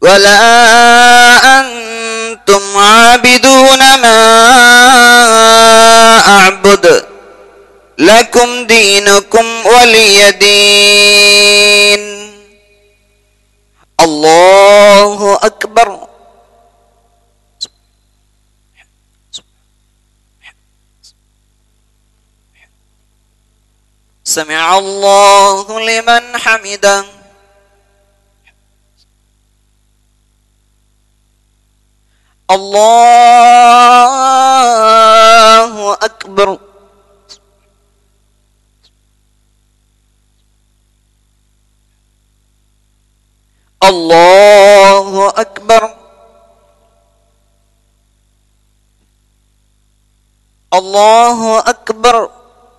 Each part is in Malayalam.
ولا أنتم عابدون ما أعبد لكم دينكم ولي دين الله أكبر سمع الله لمن حمده الله أكبر الله أكبر الله أكبر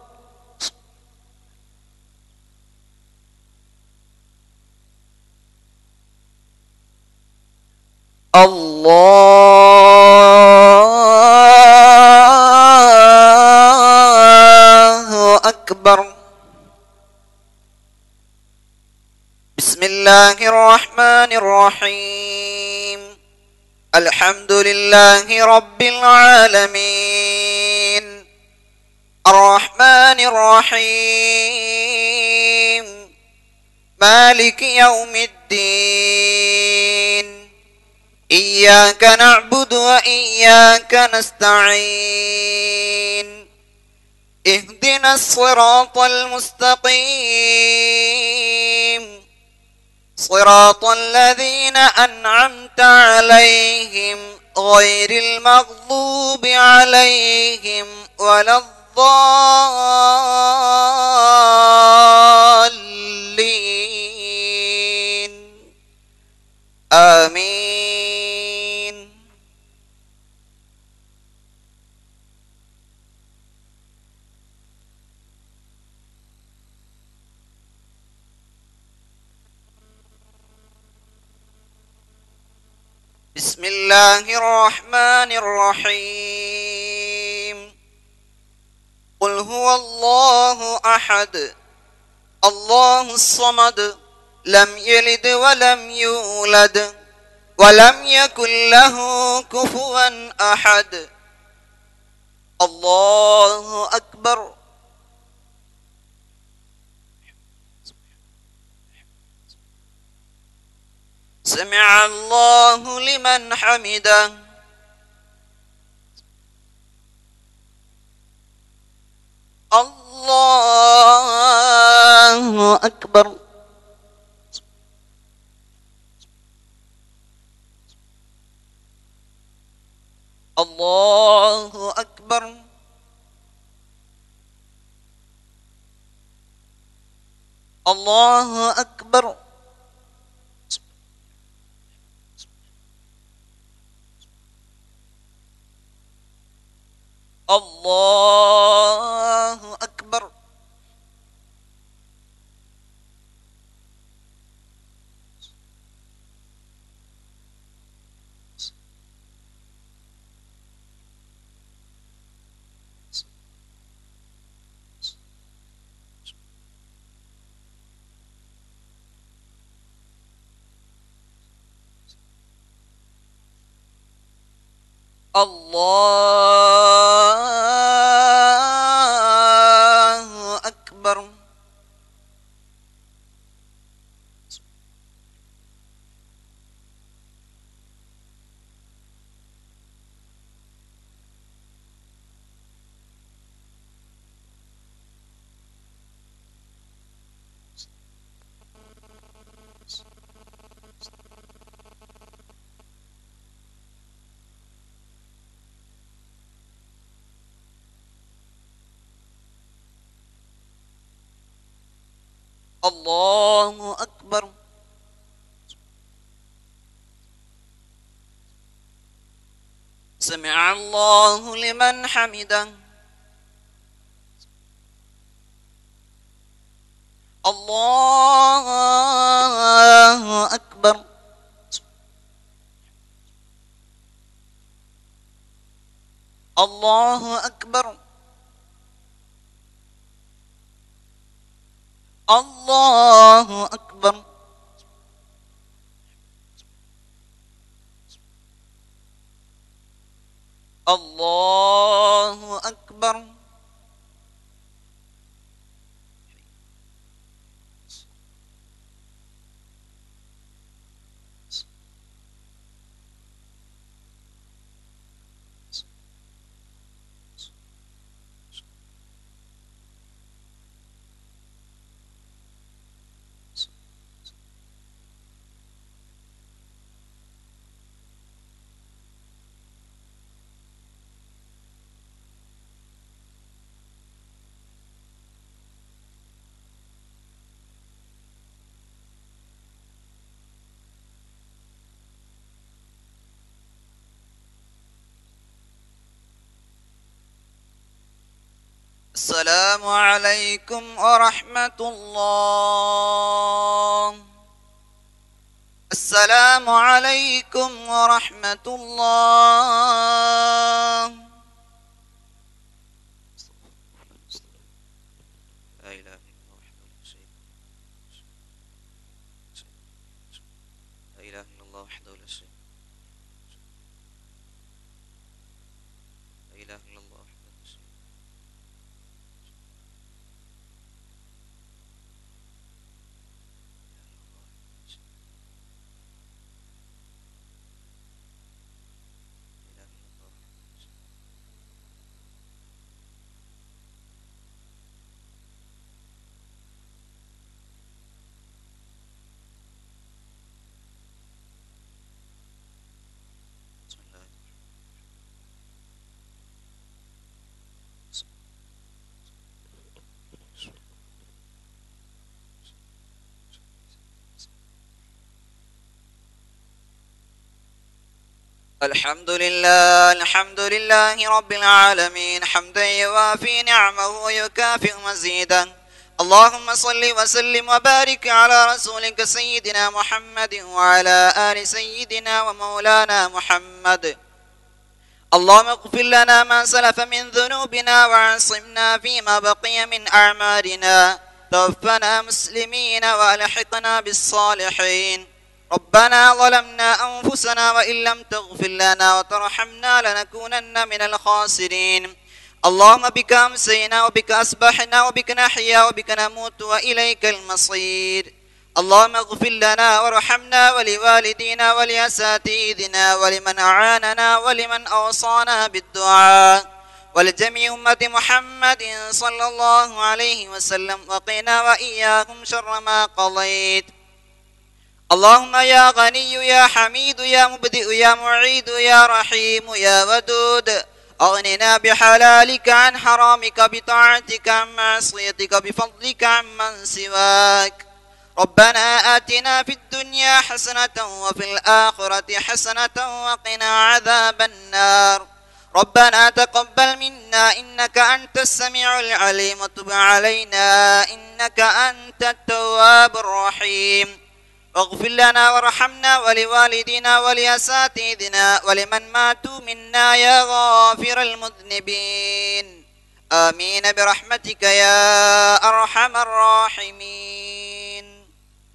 الله أكبر بسم الله الرحمن الرحيم الحمد لله رب العالمين الرحمن الرحيم مالك يوم الدين إياك نعبد وإياك نستعين اهدنا الصراط المستقيم صراط الذين أنعمت عليهم غير المغضوب عليهم ولا الضالين آمين بسم الله الرحمن الرحيم قل هو الله احد الله الصمد لم يلد ولم يولد ولم يكن له كفوا احد الله اكبر سمع الله لمن حمده الله أكبر الله أكبر الله أكبر الله أكبر الله أكبر الله أكبر سمع الله لمن حمده الله أكبر الله أكبر الله أكبر السلام عليكم ورحمة الله السلام عليكم ورحمة الله لا إله إلا الله وحده لا شريك له لا إله إلا الله وحده لا شريك له لا إله إلا الله وحده لا شريك له لا إله إلا الله وحده لا شريك له بسم الله الرحمن الحمد لله الحمد لله رب العالمين حمدا يوافي نعمه ويكافئ مزيدا اللهم صل وسلم وبارك على رسولك سيدنا محمد وعلى آل سيدنا ومولانا محمد اللهم اغفر لنا ما سلف من ذنوبنا وعصمنا فيما بقي من أعمالنا توفنا مسلمين وألحقنا بالصالحين ربنا ظلمنا أنفسنا وإن لم تغفر لنا وترحمنا لنكونن من الخاسرين اللهم بك أمسينا وبك أصبحنا وبك نحيا وبك نموت وإليك المصير اللهم اغفر لنا وارحمنا ولوالدينا ولأساتذتنا ولمن أعاننا ولمن أوصانا بالدعاء ولجميع أمة محمد صلى الله عليه وسلم وقنا وإياكم شر ما قضيت اللهم يا غني يا حميد يا مبدئ يا معيد يا رحيم يا ودود أغننا بحلالك عن حرامك بطاعتك عن معصيتك بفضلك عن من سواك ربنا آتنا في الدنيا حسنة وفي الآخرة حسنة وقنا عذاب النار ربنا تقبل منا إنك أنت السميع العليم وتب علينا إنك أنت التواب الرحيم واغفر لنا وارحمنا ولوالدينا ولأساتذتنا ولمن ماتوا منا يا غافر المذنبين آمين برحمتك يا أرحم الراحمين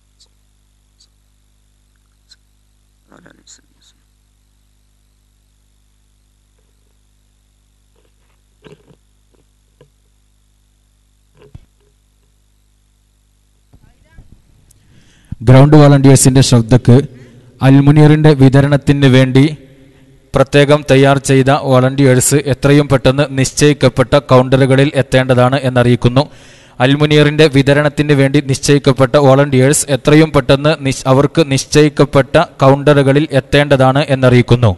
ഗ്രൗണ്ട് വോളണ്ടിയേഴ്സിന്റെ ശ്രദ്ധക്ക് അൽമുനീറിന്റെ വിതരണത്തിന് വേണ്ടി പ്രത്യേകം തയ്യാർ ചെയ്ത വോളണ്ടിയേഴ്സ് എത്രയും പെട്ടെന്ന് നിശ്ചയിക്കപ്പെട്ട കൗണ്ടറുകളിൽ എത്തേണ്ടതാണ് എന്നറിയിക്കുന്നു അൽമുനീറിന്റെ വിതരണത്തിന് വേണ്ടി നിശ്ചയിക്കപ്പെട്ട വോളണ്ടിയേഴ്സ് എത്രയും പെട്ടെന്ന് നിശ്- അവർക്ക് നിശ്ചയിക്കപ്പെട്ട കൗണ്ടറുകളിൽ എത്തേണ്ടതാണ് എന്നറിയിക്കുന്നു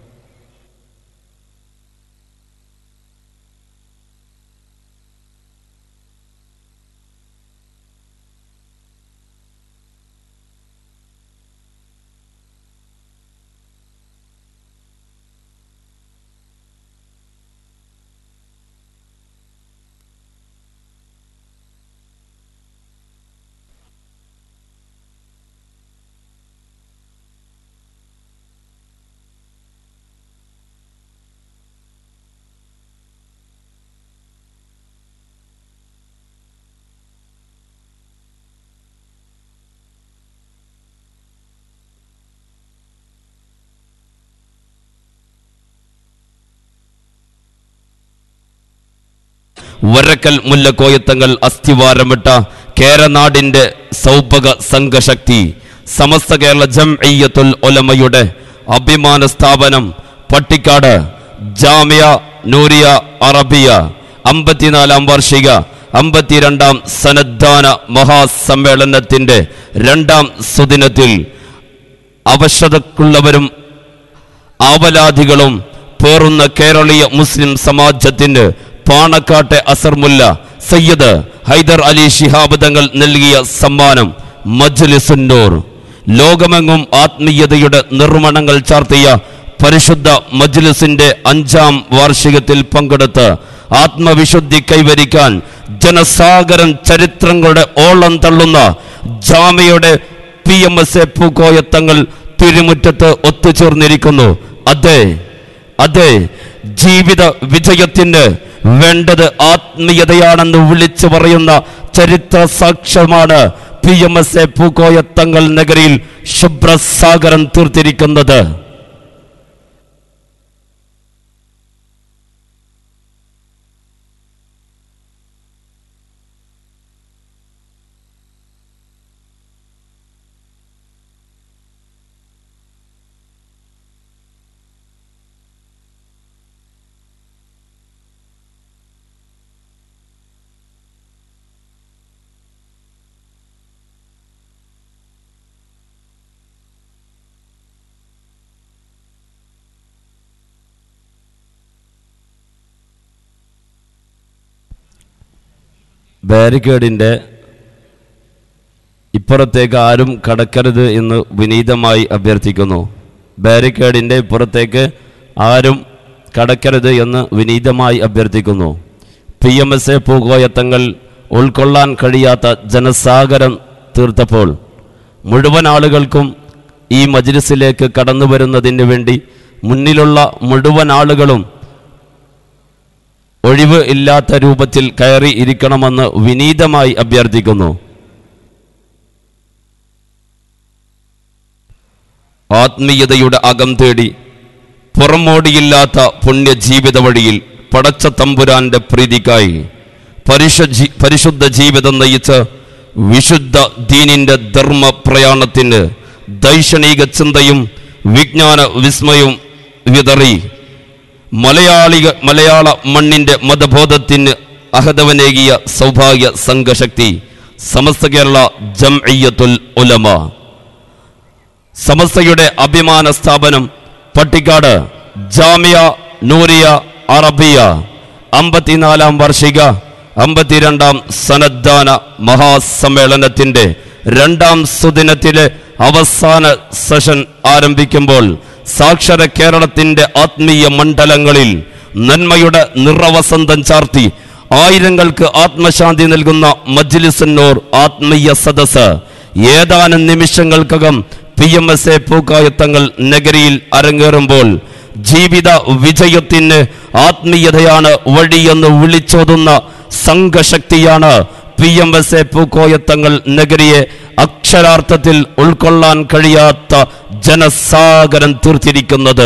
വരക്കൽ മുല്ലക്കോയത്തങ്ങൾ അസ്ഥിവാരമിട്ട കേരനാടിന്റെ സൗഭക സംഘശക്തി സമസ്ത കേരള ജംഇയ്യത്തുൽ ഒലമയുടെ അഭിമാന സ്ഥാപനം പട്ടിക്കാട് ജാമിയ നൂരിയ അറബിയ അമ്പത്തിനാലാം വാർഷിക അമ്പത്തിരണ്ടാം സന്നദ്ധാന മഹാസമ്മേളനത്തിന്റെ രണ്ടാം സുദിനത്തിൽ അവശതക്കുള്ളവരും ആവലാധികളും പേറുന്ന കേരളീയ മുസ്ലിം സമാജത്തിന് പാണക്കാട്ടെ അസർമുല്ല സയ്യദ് ഹൈദർ അലി ശിഹാബ് തങ്ങൾ നൽകിയ സമ്മാനം മജ്ലിസുന്നൂർ ലോകമെങ്ങും ആത്മീയതയുടെ നിർമ്മാണങ്ങൾ ചാർത്തിയ പരിശുദ്ധ മജ്ലിസിന്റെ അഞ്ചാം വാർഷികത്തിൽ പങ്കെടുത്ത് ആത്മവിശുദ്ധി കൈവരിക്കാൻ ജനസാഗരം ചരിത്രങ്ങളുടെ ഓളം തള്ളുന്ന ജാമയുടെ P M S A Pookoya Thangal തിരുമുറ്റത്ത് ഒത്തുചേർന്നിരിക്കുന്നു അതെ അതെ ജീവിത വിജയത്തിന് വേണ്ടത് ആത്മീയതയാണെന്ന് വിളിച്ചു പറയുന്ന ചരിത്ര സാക്ഷ്യമാണ് P M S A Pookoya Thangal നഗരിയിൽ ശുഭ്രസാഗരം തീർത്തിരിക്കുന്നത് ബാരിക്കേഡിൻ്റെ ഇപ്പുറത്തേക്ക് ആരും കടക്കരുത് എന്ന് വിനീതമായി അഭ്യർത്ഥിക്കുന്നു ബാരിക്കേഡിൻ്റെ ഇപ്പുറത്തേക്ക് ആരും കടക്കരുത് എന്ന് വിനീതമായി അഭ്യർത്ഥിക്കുന്നു P M S A Pookoya Thangal ഉൾക്കൊള്ളാൻ കഴിയാത്ത ജനസാഗരം തീർത്തപ്പോൾ മുഴുവൻ ആളുകൾക്കും ഈ മജ്ലിസിലേക്ക് കടന്നു വരുന്നതിന് വേണ്ടി മുന്നിലുള്ള മുഴുവൻ ആളുകളും ഒഴിവ് ഇല്ലാത്ത രൂപത്തിൽ കയറി ഇരിക്കണമെന്ന് വിനീതമായി അഭ്യർത്ഥിക്കുന്നു ആത്മീയതയുടെ അകം തേടി പുറമോടിയില്ലാത്ത പുണ്യ ജീവിത വഴിയിൽ പടച്ച തമ്പുരാന്റെ പ്രീതിക്കായി പരിശ ജി- പരിശുദ്ധ ജീവിതം നയിച്ച് വിശുദ്ധ ദീനിന്റെ ധർമ്മ പ്രയാണത്തിന് ദൈക്ഷണിക ചിന്തയും വിജ്ഞാന വിസ്മയവും വിതറി മലയാളിക മലയാള മണ്ണിന്റെ മതബോധത്തിന് അഹദവനേകിയ സൗഭാഗ്യ സംഘശക്തി സമസ്ത കേരള ജംഇയ്യത്തുൽ ഉലമ സമസ്തയുടെ അഭിമാന സ്ഥാപനം പട്ടിക്കാട് ജാമിയ നൂരിയ അറബിയ അമ്പത്തിനാലാം വാർഷിക അമ്പത്തിരണ്ടാം സന്നദ്ധാന മഹാസമ്മേളനത്തിന്റെ രണ്ടാം സുദിനത്തിലെ അവസാന സെഷൻ ആരംഭിക്കുമ്പോൾ സാക്ഷര കേരളത്തിന്റെ ആത്മീയ മണ്ഡലങ്ങളിൽ നന്മയുടെ നിറവസന്തം ചാർത്തി ആയിരങ്ങൾക്ക് ആത്മശാന്തി നൽകുന്ന മജ്ലിസുന്നൂർ ആത്മീയ സദസ് ഏതാനും നിമിഷങ്ങൾക്കകം P M S A Pookoya Thangal നഗരിയിൽ അരങ്ങേറുമ്പോൾ ജീവിത വിജയത്തിന് ആത്മീയതയാണ് വഴിയെന്ന് വിളിച്ചോതുന്ന സംഘശക്തിയാണ് P M S A Pookoya Thangal നഗരിയെ അക്ഷരാർത്ഥത്തിൽ ഉൾക്കൊള്ളാൻ കഴിയാത്ത ജനസാഗരം തീർത്തിരിക്കുന്നത്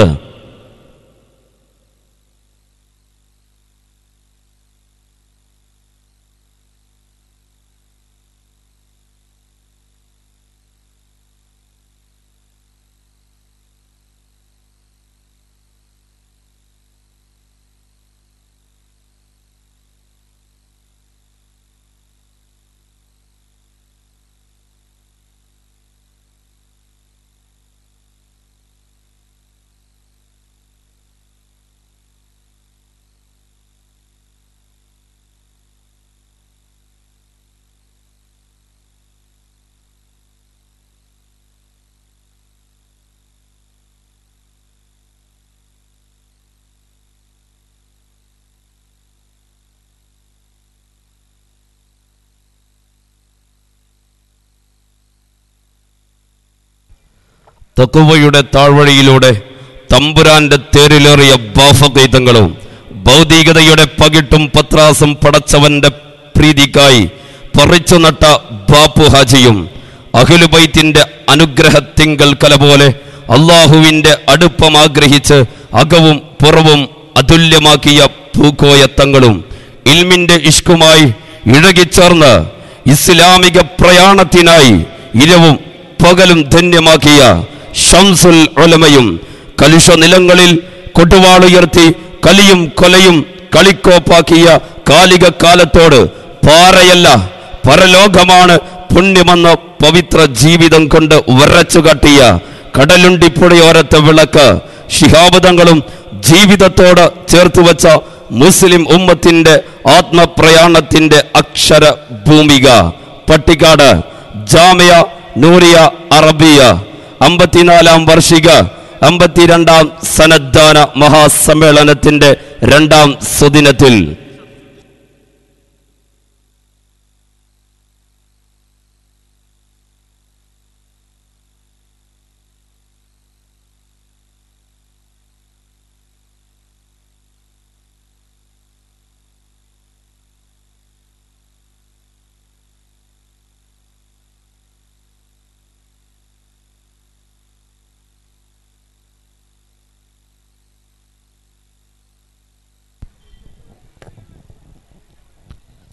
തക്കുവയുടെ താഴ്വഴിയിലൂടെ തമ്പുരാന്റെ തേരിലേറിയ ബാഫഗീതങ്ങളും ഭൗതികതയുടെ പകിട്ടും പത്രാസും പടച്ചവന്റെ പ്രീതിക്കായി പറിച്ചു നട്ട ബാപ്പു ഹാജിയും അഖിലുബൈത്തിന്റെ അനുഗ്രഹത്തിങ്കൽ കല പോലെ അള്ളാഹുവിന്റെ അടുപ്പം ആഗ്രഹിച്ച് അകവും പുറവും അതുല്യമാക്കിയ പൂക്കോയത്തങ്ങളും ഇൽമിന്റെ ഇഷ്കുമായി ഇഴകിച്ചേർന്ന് ഇസ്ലാമിക പ്രയാണത്തിനായി ഇരവും പകലും ധന്യമാക്കിയ ഷംസുൽ ഉലമയും കലുഷ നിലങ്ങളിൽ കൊടുവാളുയർത്തി കലിയും കൊലയും കളിക്കോപ്പാക്കിയ കാലിക കാലത്തോട് പാറയല്ല പരലോകമാണ് പുണ്യമെന്ന പവിത്ര ജീവിതം കൊണ്ട് വരച്ചു കാട്ടിയ കടലുണ്ടിപ്പുഴയോരത്തെ വിളക്ക് ശിഹാബദങ്ങളും ജീവിതത്തോട് ചേർത്ത് വച്ച മുസ്ലിം ഉമ്മത്തിന്റെ ആത്മപ്രയാണത്തിന്റെ അക്ഷര ഭൂമിക പട്ടിക്കാട് ജാമിയ നൂറിയ അറബിയ അമ്പത്തിനാലാം വാർഷിക അമ്പത്തിരണ്ടാം സന്നദ്ധാന മഹാസമ്മേളനത്തിന്റെ രണ്ടാം സുദിനത്തിൽ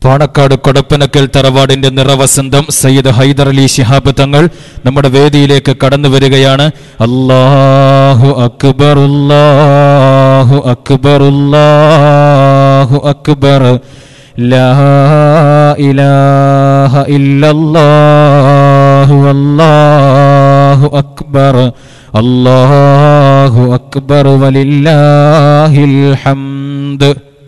പാണക്കാട് കൊടപ്പനക്കൽ തറവാടിന്റെ നിറവസന്തം സയ്യിദ് ഹൈദർ അലി ശിഹാബ് തങ്ങൾ നമ്മുടെ വേദിയിലേക്ക് കടന്നു വരികയാണ് അല്ലാഹു അക്ബർ അല്ലാഹു അക്ബർ അല്ലാഹു അക്ബർ ലാ ഇലാഹ ഇല്ലല്ലാഹു അല്ലാഹു അക്ബർ അല്ലാഹു അക്ബർ വലില്ലാഹിൽ ഹംദ്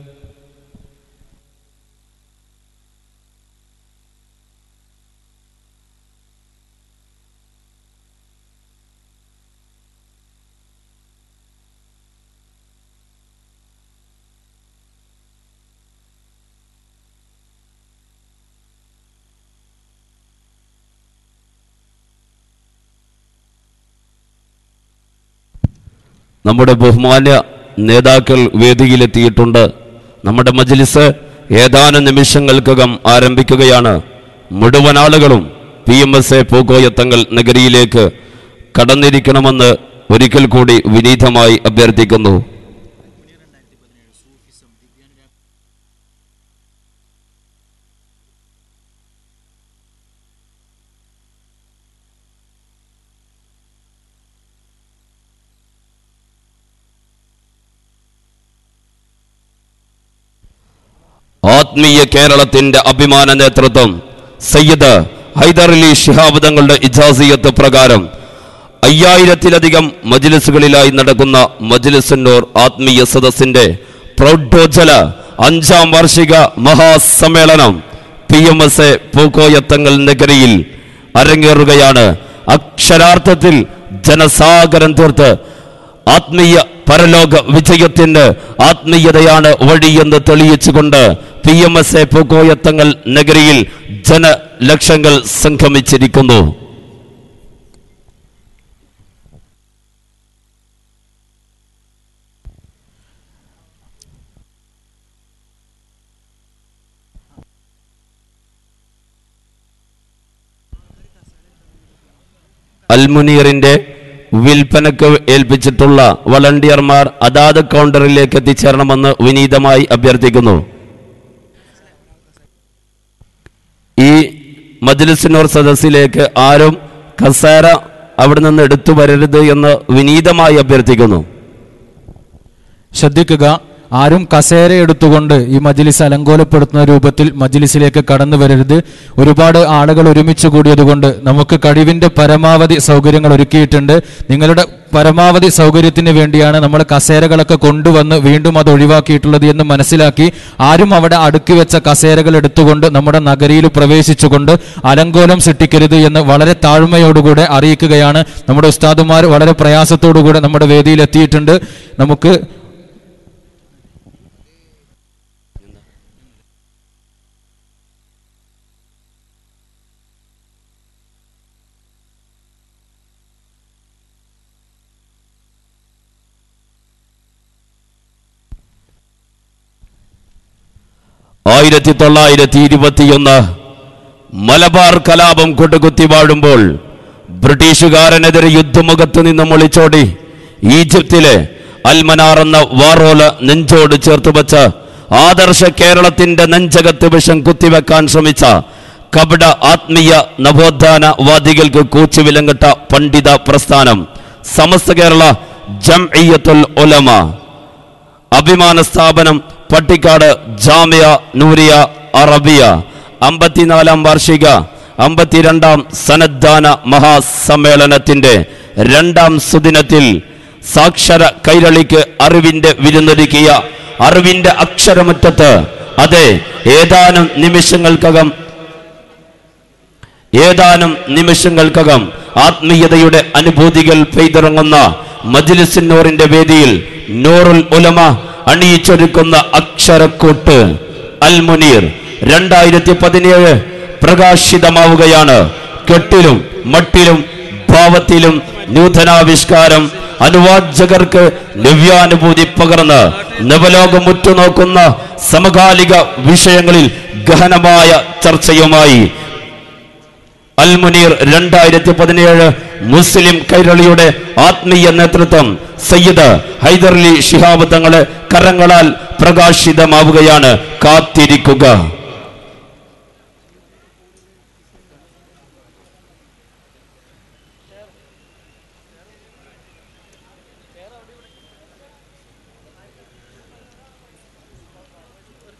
നമ്മുടെ ബഹുമാന്യ നേതാക്കൾ വേദിയിലെത്തിയിട്ടുണ്ട് നമ്മുടെ മജ്ലിസ് ഏതാനും നിമിഷങ്ങൾക്കകം ആരംഭിക്കുകയാണ് മുഴുവൻ ആളുകളും P M S A Pookoya Thangal നഗരിയിലേക്ക് കടന്നിരിക്കണമെന്ന് ഒരിക്കൽ കൂടി വിനീതമായി അഭ്യർത്ഥിക്കുന്നു ആത്മീയ കേരളത്തിന്റെ അഭിമാന നേതൃത്വം സയ്യിദ് ഹൈദർ അലി ശിഹാബ് തങ്ങളുടെ ഇജാസിയത്ത് പ്രകാരം അയ്യായിരത്തിലധികം മജ്ലിസുകളിലായി നടക്കുന്ന മജ്ലിസുന്നൂർ ആത്മീയ സദസ്സിന്റെ പ്രൗഢോജ്വല അഞ്ചാം വാർഷിക മഹാസമ്മേളനം P M S A Pookoya Thangal നഗരിയിൽ അരങ്ങേറുകയാണ് അക്ഷരാർത്ഥത്തിൽ ജനസാഗരം തീർത്ത് ആത്മീയ പരലോക വിജയത്തിന് ആത്മീയതയാണ് വഴിയെന്ന് തെളിയിച്ചുകൊണ്ട് P M S A Pookoya Thangal നഗരിയിൽ ജനലക്ഷങ്ങൾ സംഗമിച്ചിരിക്കുന്നു അൽമുനീറിന്റെ വിൽപ്പനക്ക് ഏൽപ്പിച്ചിട്ടുള്ള വളണ്ടിയർമാർ അതാത് കൗണ്ടറിലേക്ക് എത്തിച്ചേരണമെന്ന് വിനീതമായി അഭ്യർത്ഥിക്കുന്നു ഈ മജ്ലിസിനോർ സദസ്സിലേക്ക് ആരും കസേര അവിടെ നിന്ന് എടുത്തു വരരുത് എന്ന് വിനീതമായി അഭ്യർത്ഥിക്കുന്നു ശ്രദ്ധിക്കുക ആരും കസേര എടുത്തുകൊണ്ട് ഈ മജ്ലിസ് അലങ്കോലപ്പെടുത്തുന്ന രൂപത്തിൽ മജ്ലിസിലേക്ക് കടന്നു വരരുത് ഒരുപാട് ആളുകൾ ഒരുമിച്ച് കൂടിയതുകൊണ്ട് നമുക്ക് കഴിവിന്റെ പരമാവധി സൗകര്യങ്ങൾ ഒരുക്കിയിട്ടുണ്ട് നിങ്ങളുടെ പരമാവധി സൗകര്യത്തിന് വേണ്ടിയാണ് നമ്മൾ കസേരകളൊക്കെ കൊണ്ടുവന്ന് വീണ്ടും അത് ഒഴിവാക്കിയിട്ടുള്ളത് എന്ന് മനസ്സിലാക്കി ആരും അവിടെ അടുക്കി വെച്ച കസേരകൾ എടുത്തുകൊണ്ട് നമ്മുടെ നഗരിയിൽ പ്രവേശിച്ചുകൊണ്ട് അലങ്കോലം സൃഷ്ടിക്കരുത് എന്ന് വളരെ താഴ്മയോടുകൂടെ അറിയിക്കുകയാണ് നമ്മുടെ ഉസ്താദുമാർ വളരെ പ്രയാസത്തോടുകൂടെ നമ്മുടെ വേദിയിൽ എത്തിയിട്ടുണ്ട് നമുക്ക് ആയിരത്തി തൊള്ളായിരത്തി ഇരുപത്തിയൊന്ന് മലബാർ കലാപം കൊട്ടുകുത്തി വാഴുമ്പോൾ ബ്രിട്ടീഷുകാരനെതിരെ യുദ്ധമുഖത്ത് നിന്നും ഒളിച്ചോടി ഈജിപ്തിലെ അൽമനാർ എന്ന വാറോല നെഞ്ചോട് ചേർത്ത് വച്ച് ആദർശ കേരളത്തിന്റെ നെഞ്ചകത്ത് വിഷം കുത്തിവെക്കാൻ ശ്രമിച്ച കപട ആത്മീയ നവോത്ഥാന വാദികൾക്ക് കൂച്ചുവിലങ്ങിട്ട പണ്ഡിത പ്രസ്ഥാനം സമസ്ത കേരള ജംഇയ്യത്തുൽ ഉലമ അഭിമാന സ്ഥാപനം പട്ടിക്കാട് ജാമ്യ നൂരിയ അറബിയ അമ്പത്തിനാലാം വാർഷിക അമ്പത്തിരണ്ടാം സന്നദ്ധാന മഹാസമ്മേളനത്തിന്റെ രണ്ടാം സുദിനത്തിൽ സാക്ഷര കൈരളിക്ക് അറിവിന്റെ വിരുന്നൊരുക്കിയ അറിവിന്റെ അക്ഷരമുറ്റത്ത് അതെ ഏതാനും നിമിഷങ്ങൾക്കകം ഏതാനും നിമിഷങ്ങൾക്കകം ആത്മീയതയുടെ അനുഭൂതികൾ പെയ്തിറങ്ങുന്ന മജ്ലിസിന്നൂറിന്റെ വേദിയിൽ നൂറുൽ ഉലമ അണിയിച്ചൊരുക്കുന്ന അക്ഷരക്കൂട്ട് അൽ മുനീർ രണ്ടായിരത്തി പതിനേഴ് പ്രകാശിതമാവുകയാണ് കെട്ടിലും മട്ടിലും ഭാവത്തിലും നൂതനാവിഷ്കാരം അനുവാചകർക്ക് നവ്യാനുഭൂതി പകർന്ന് നവലോകം ഉറ്റുനോക്കുന്ന സമകാലിക വിഷയങ്ങളിൽ ഗഹനമായ ചർച്ചയുമായി അൽമുനീർ രണ്ടായിരത്തി പതിനേഴ് മുസ്ലിം കൈരളിയുടെ ആത്മീയ നേതൃത്വം സയ്യിദ് ഹൈദർലി ശിഹാബ് തങ്ങളെ കരങ്ങളാൽ പ്രകാശിതമാവുകയാണ് കാത്തിരിക്കുക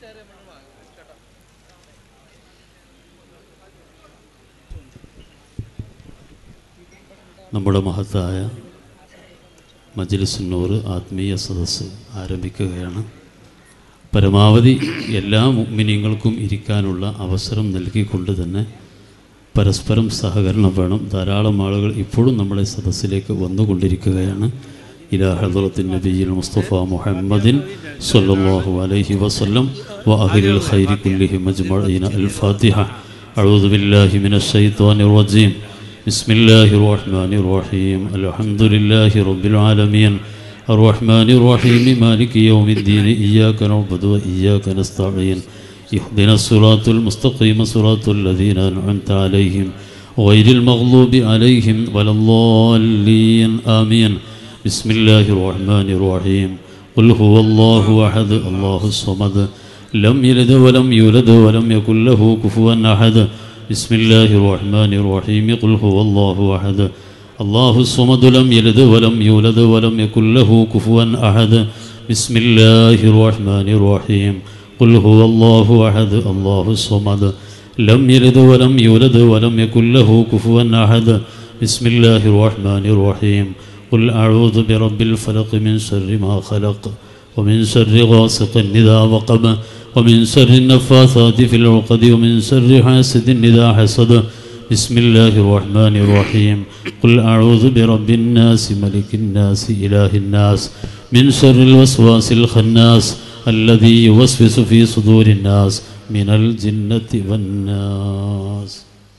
നമ്മുടെ മഹത്തായ മജ്ലിസുന്നൂർ ആത്മീയ സദസ്സ് ആരംഭിക്കുകയാണ് പരമാവധി എല്ലാ മുഗ്മിനിങ്ങൾക്കും ഇരിക്കാനുള്ള അവസരം നൽകിക്കൊണ്ട് തന്നെ പരസ്പരം സഹകരണം വേണം ധാരാളം ആളുകൾ ഇപ്പോഴും നമ്മുടെ സദസ്സിലേക്ക് വന്നുകൊണ്ടിരിക്കുകയാണ് ഇലാ ഹദ്റത്തിൻ നബിയിൽ മുസ്തഫ മുഹമ്മദിൻ സല്ലല്ലാഹു അലൈഹി വസല്ലം വ അഹ്ലിൽ ഖൈരി കുല്ലിഹിം അജ്മഈന അൽ ഫാത്തിഹ അഊദു ബില്ലാഹി മിനശ് ശൈത്വാനിർ റജീം بسم الله الرحمن الرحيم الحمد لله رب العالمين الرحمن الرحيم مالك يوم الدين إياك نعبد وإياك نستعين اهدنا الصراط المستقيم صراط الذين أنعمت عليهم غير المغضوب عليهم ولا الضالين آمين بسم الله الرحمن الرحيم قل هو الله أحد الله الصمد لم يلد ولم يولد ولم يكن له كفوا أحد بسم الله الرحمن الرحيم قل هو الله أحد الله الصمد لم يلد ولم يولد ولم يكن له كفوا أحد بسم الله الرحمن الرحيم قل هو الله أحد الله الصمد لم يلد ولم يولد ولم يكن له كفوا أحد بسم الله الرحمن الرحيم قل أعوذ برب الفلق من شر ما خلق ومن شر غاسق إذا وقب ومن شر النفاثات في العقد ومن شر حاسد إذا حسد بسم الله الرحمن الرحيم قل أعوذ برب الناس ملك الناس إله الناس من شر الوسواس الخناس الذي يوسوس في صدور الناس من الجنة والناس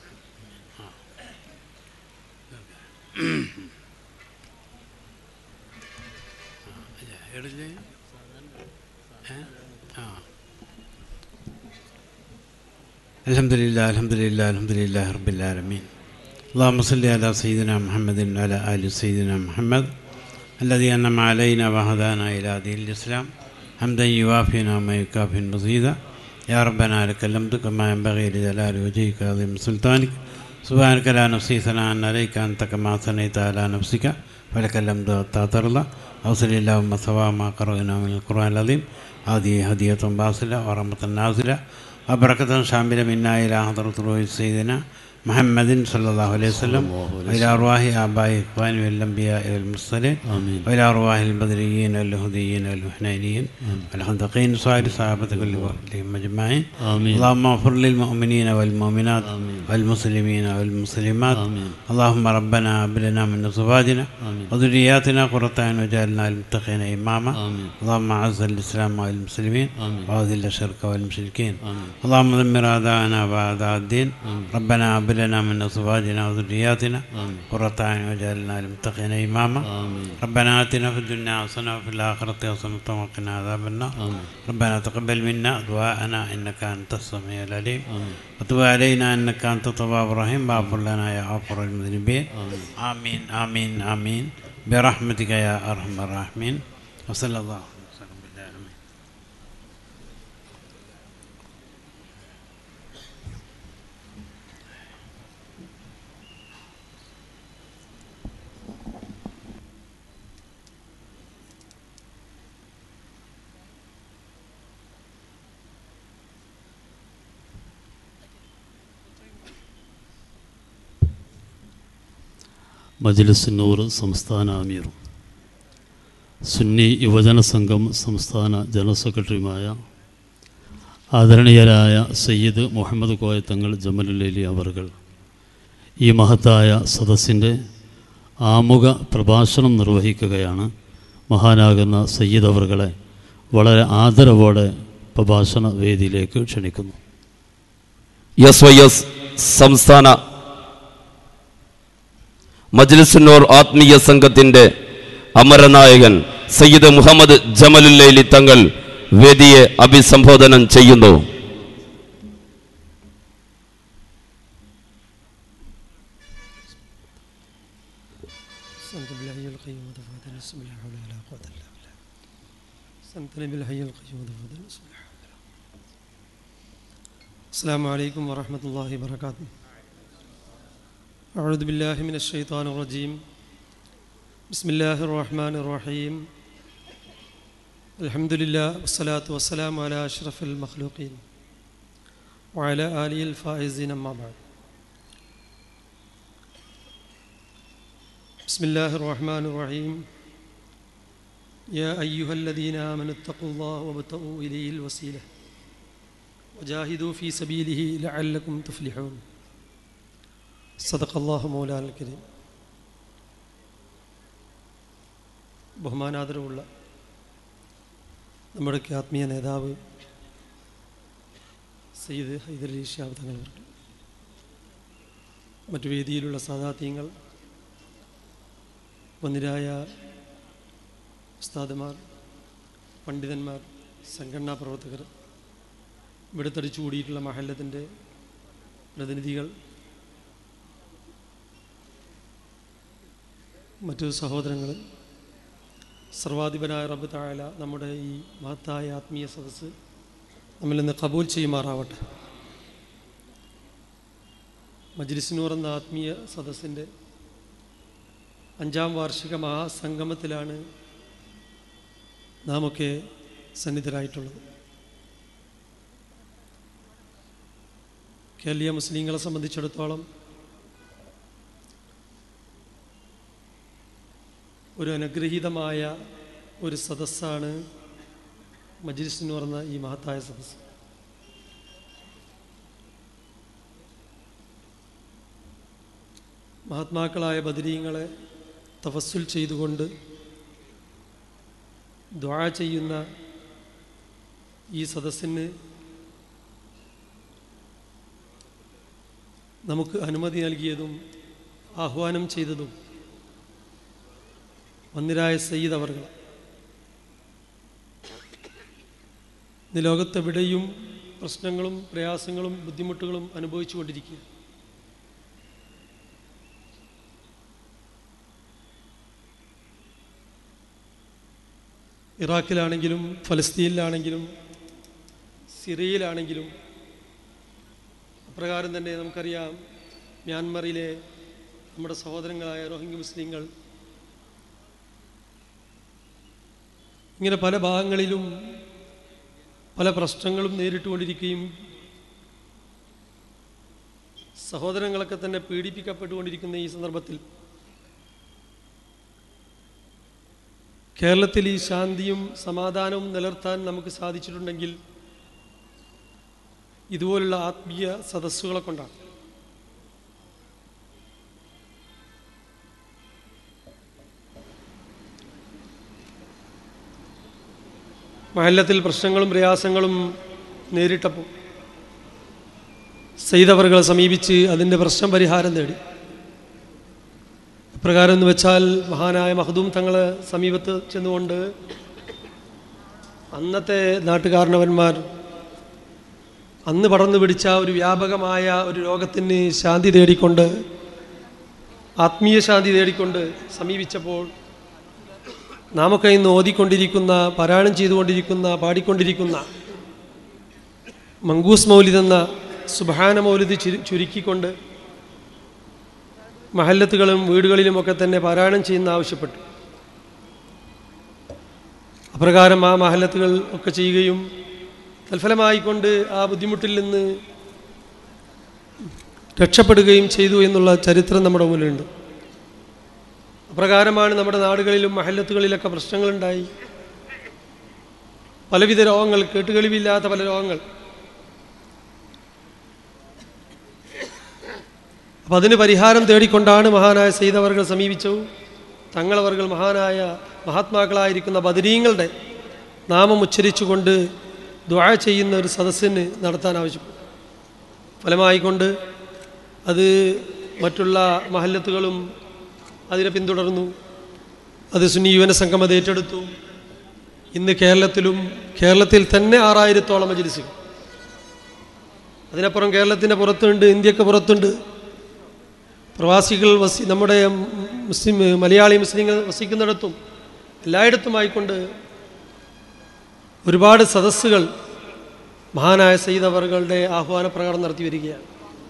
الحمد لله الحمد لله الحمد لله رب العالمين اللهم صل على سيدنا محمد وعلى آل سيدنا محمد الذي أنعم علينا وهدانا إلى دين الإسلام حمدا يوافينا وما يكافي مزيدا يا ربنا لك الحمد كما ينبغي لجلال وجهك عظيم سلطانك سبحانك لا نفسي ثناء عليك أنت كما ثنيت على نفسك فلك الحمد حتى ترضى أوصل اللهم ثواب ما قرأنا من القرآن العظيم هذه هدية باصلة ورحمة نازلة وبركة شاملة منا إلى حضرة روح سيدنا محمد صلى الله عليه وسلم وإلى أرواح آباء إخواني والأنبياء والمرسلين آمين وإلى أرواح البدريين والهديين والحنينيين والخندقين صائر صحابة كل وقتهم أجمعين آمين اللهم اغفر للمؤمنين والمؤمنات والمسلمين والمسلمات آمين اللهم ربنا هب لنا من أزواجنا آمين وذرياتنا قرة أعين وجعلنا للمتقين إماما آمين اللهم أعز الإسلام والمسلمين آمين وأذل الشرك والمشركين آمين اللهم دمر أعداءنا وأعداء الدين آمين ربنا هب لنا من أزواجنا وذرياتنا آمين قرة أعين وجعلنا للمتقين إماما آمين ربنا آتنا في الدنيا حسنة وفي الآخرة حسنة وقنا عذاب النار آمين ربنا تقبل منا دعاءنا إنك أنت السميع العليم آمين وتب علينا إنك أنت التواب الرحيم واغفر لنا يا غفور المذنبين آمين آمين آمين آمين برحمتك يا أرحم الراحمين وصلى الله وسلم بالله മജ്ലിസ് നൂർ സംസ്ഥാന അമീറും സുന്നി യുവജന സംഘം സംസ്ഥാന ജനറൽ സെക്രട്ടറിയുമായ ആദരണീയരായ സയ്യിദ് മുഹമ്മദ് കോയത്തങ്ങൾ ജമലുലേലി അവർകൾ ഈ മഹത്തായ സദസ്സിൻ്റെ ആമുഖ പ്രഭാഷണം നിർവഹിക്കുകയാണ് മഹാനാകുന്ന സയ്യിദ് അവർകളെ വളരെ ആദരവോടെ പ്രഭാഷണ വേദിയിലേക്ക് ക്ഷണിക്കുന്നു എസ് വൈ എസ് സംസ്ഥാന മജ്ലിസുന്നൂർ ആത്മീയ സംഘത്തിന്റെ അമരനായകൻ സയ്യിദ് മുഹമ്മദ് ജമലുല്ലൈലി തങ്ങൾ വേദിയെ അഭിസംബോധനം ചെയ്യുന്നു استنت بالحي القيوم وتفاد الاسم لا حول ولا قوة إلا بالله استنت بالحي القيوم وتفاد الاسم لا حول ولا قوة السلام عليكم ورحمة الله وبركاته أعوذ بالله من الشيطان الرجيم بسم الله الرحمن الرحيم الحمد لله والصلاة والسلام على أشرف المخلوقين وعلى آله الفائزين أما بعد بسم الله الرحمن الرحيم يا أيها الذين آمنوا اتقوا الله وابتغوا إليه الوسيلة وجاهدوا في سبيله لعلكم تفلحون صدق الله مولانا الكريم ബഹുമാനാദരവുള്ള നമ്മുടെയൊക്കെ ആത്മീയ നേതാവ് സയ്യിദ് ഹൈദരലി ഷിഹാബ് തങ്ങൾ അവർക്ക് മറ്റു വേദിയിലുള്ള സാധാത്യങ്ങൾ വന്നിരായ ഉസ്താദുമാർ പണ്ഡിതന്മാർ സംഘടനാ പ്രവർത്തകർ ഇവിടെ തടിച്ചു കൂടിയിട്ടുള്ള മഹല്ലത്തിൻ്റെ പ്രതിനിധികൾ മറ്റു സഹോദരങ്ങൾ സർവാധിപനായ റബ്ബ് താഴല നമ്മുടെ ഈ മഹത്തായ ആത്മീയ സദസ്സ് നമ്മിൽ നിന്ന് കബൂൽ ചെയ്യുമാറാവട്ടെ മജ്ലിസിനൂർ എന്ന ആത്മീയ സദസ്സിൻ്റെ അഞ്ചാം വാർഷിക മഹാസംഗമത്തിലാണ് നാമൊക്കെ സന്നിധരായിട്ടുള്ളത് കേരളീയ മുസ്ലിങ്ങളെ സംബന്ധിച്ചിടത്തോളം ഒരു അനുഗ്രഹീതമായ ഒരു സദസ്സാണ് മജ്ലിസ് എന്ന് പറഞ്ഞ ഈ മഹത്തായ സദസ്സ് മഹാത്മാക്കളായ ബദരീങ്ങളെ തപസ്സുൽ ചെയ്തുകൊണ്ട് ദ്വാ ചെയ്യുന്ന ഈ സദസ്സിന് നമുക്ക് അനുമതി നൽകിയതും ആഹ്വാനം ചെയ്തതും വന്നിരായ സയ്യിദ് അവർകൾ ഇന്ന് ലോകത്തെവിടെയും പ്രശ്നങ്ങളും പ്രയാസങ്ങളും ബുദ്ധിമുട്ടുകളും അനുഭവിച്ചു കൊണ്ടിരിക്കുക ഇറാഖിലാണെങ്കിലും ഫലസ്തീനിലാണെങ്കിലും സിറിയയിലാണെങ്കിലും അപ്രകാരം തന്നെ നമുക്കറിയാം മ്യാൻമറിലെ നമ്മുടെ സഹോദരങ്ങളായ റോഹിംഗ്യ മുസ്ലിങ്ങൾ ഇങ്ങനെ പല ഭാഗങ്ങളിലും പല പ്രശ്നങ്ങളും നേരിട്ടുകൊണ്ടിരിക്കുകയും സഹോദരങ്ങളൊക്കെ തന്നെ പീഡിപ്പിക്കപ്പെട്ടുകൊണ്ടിരിക്കുന്ന ഈ സന്ദർഭത്തിൽ കേരളത്തിൽ ഈ ശാന്തിയും സമാധാനവും നിലനിർത്താൻ നമുക്ക് സാധിച്ചിട്ടുണ്ടെങ്കിൽ ഇതുപോലുള്ള ആത്മീയ സദസ്സുകളെ കൊണ്ടാണ് മഹല്ലത്തിൽ പ്രശ്നങ്ങളും പ്രയാസങ്ങളും നേരിട്ടപ്പോൾ സെയ്തവറുകളെ സമീപിച്ച് അതിൻ്റെ പ്രശ്നം പരിഹാരം നേടി ഇപ്രകാരം എന്ന് വെച്ചാൽ മഹാനായ മഹദൂം തങ്ങളെ സമീപത്ത് ചെന്നുകൊണ്ട് അന്നത്തെ നാട്ടുകാരണവന്മാർ അന്ന് പടർന്നു പിടിച്ച ഒരു വ്യാപകമായ ഒരു രോഗത്തിന് ശാന്തി തേടിക്കൊണ്ട് ആത്മീയ ശാന്തി തേടിക്കൊണ്ട് സമീപിച്ചപ്പോൾ നാമൊക്കെ ഇന്ന് ഓതിക്കൊണ്ടിരിക്കുന്ന പാരായണം ചെയ്തുകൊണ്ടിരിക്കുന്ന പാടിക്കൊണ്ടിരിക്കുന്ന മങ്കൂസ് മൗലിദ് എന്ന സുബാന മൗലിദ് ചുരു ചുരുക്കിക്കൊണ്ട് മഹല്ലത്തുകളും വീടുകളിലുമൊക്കെ തന്നെ പാരായണം ചെയ്യുന്ന ആവശ്യപ്പെട്ടു അപ്രകാരം ആ മഹല്ലത്തുകൾ ഒക്കെ ചെയ്യുകയും തൽഫലമായിക്കൊണ്ട് ആ ബുദ്ധിമുട്ടിൽ നിന്ന് രക്ഷപ്പെടുകയും ചെയ്തു എന്നുള്ള ചരിത്രം നമ്മുടെ മുന്നിലുണ്ട് അപ്രകാരമാണ് നമ്മുടെ നാടുകളിലും മഹല്ലത്തുകളിലൊക്കെ പ്രശ്നങ്ങളുണ്ടായി പലവിധ രോഗങ്ങൾ കേട്ടുകളിവില്ലാത്ത പല രോഗങ്ങൾ അപ്പം അതിന് പരിഹാരം തേടിക്കൊണ്ടാണ് മഹാനായ സെയ്തവർകൾ സമീപിച്ചു തങ്ങളവർകൾ മഹാനായ മഹാത്മാക്കളായിരിക്കുന്ന ബദരീങ്ങളുടെ നാമം ഉച്ചരിച്ചുകൊണ്ട് ദ്വാ ചെയ്യുന്ന ഒരു സദസ്സിന് നടത്താൻ ആവശ്യപ്പെട്ടു ഫലമായിക്കൊണ്ട് അത് മറ്റുള്ള മഹല്ലത്തുകളും അതിനെ പിന്തുടർന്നു അത് സുന്നി യുവന സംഘം അത് ഏറ്റെടുത്തു ഇന്ന് കേരളത്തിലും കേരളത്തിൽ തന്നെ ആറായിരത്തോളം മജിലിസുകൾ അതിനപ്പുറം കേരളത്തിൻ്റെ പുറത്തുണ്ട് ഇന്ത്യക്ക് പുറത്തുണ്ട് പ്രവാസികൾ വസി നമ്മുടെ മുസ്ലിം മലയാളി മുസ്ലിങ്ങൾ വസിക്കുന്നിടത്തും എല്ലായിടത്തുമായിക്കൊണ്ട് ഒരുപാട് സദസ്സുകൾ മഹാനായ സയ്യിദ് അവറുകളുടെ ആഹ്വാന പ്രകടനം നടത്തി വരികയാണ്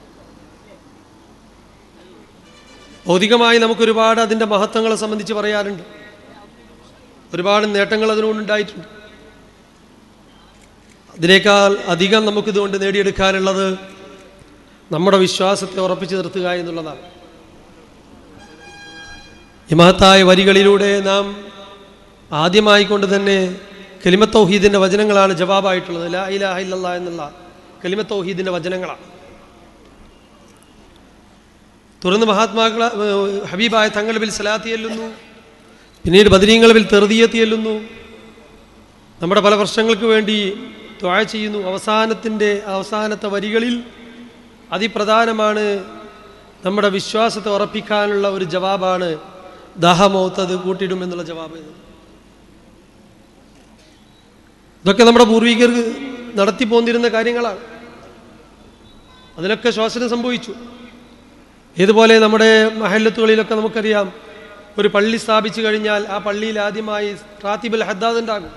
ഭൗതികമായി നമുക്കൊരുപാട് അതിൻ്റെ മഹത്വങ്ങളെ സംബന്ധിച്ച് പറയാറുണ്ട് ഒരുപാട് നേട്ടങ്ങൾ അതിനുകൊണ്ടുണ്ടായിട്ടുണ്ട് അതിനേക്കാൾ അധികം നമുക്കിതുകൊണ്ട് നേടിയെടുക്കാനുള്ളത് നമ്മുടെ വിശ്വാസത്തെ ഉറപ്പിച്ചു നിർത്തുക എന്നുള്ളതാണ് ഈ മഹത്തായ വരികളിലൂടെ നാം ആദ്യമായി കൊണ്ട് തന്നെ കലിമത്തൗഹീദിൻ്റെ വചനങ്ങളാണ് ജവാബായിട്ടുള്ളത് ലാ ഇലാഹ ഇല്ലല്ലാ എന്നുള്ള കലിമത്തൗഹീദിൻ്റെ വചനങ്ങളാണ് തുടർന്ന് മഹാത്മാക്കള ഏഹ് ഹബീബായ തങ്ങളുവിൽ സലാത്തി ചെല്ലുന്നു പിന്നീട് ബദരീങ്ങളുവിൽ തെറുതിയെത്തി ചെല്ലുന്നു നമ്മുടെ പല പ്രശ്നങ്ങൾക്ക് വേണ്ടി ത്വാഴ ചെയ്യുന്നു അവസാനത്തിൻ്റെ അവസാനത്തെ വരികളിൽ അതിപ്രധാനമാണ് നമ്മുടെ വിശ്വാസത്തെ ഉറപ്പിക്കാനുള്ള ഒരു ജവാബാണ് ദാഹമൗത്തത് കൂട്ടിയിടും എന്നുള്ള ജവാബ് ഇത്. ഇതൊക്കെ നമ്മുടെ പൂർവികർ നടത്തി പോന്നിരുന്ന കാര്യങ്ങളാണ് അതിലൊക്കെ ശ്വാസനം സംഭവിച്ചു ഇതുപോലെ നമ്മുടെ മഹല്ലത്തുകളിലൊക്കെ നമുക്കറിയാം ഒരു പള്ളി സ്ഥാപിച്ചു കഴിഞ്ഞാൽ ആ പള്ളിയിൽ ആദ്യമായി റാത്തിബുൽ ഹദ്ദാദ് ഉണ്ടാകും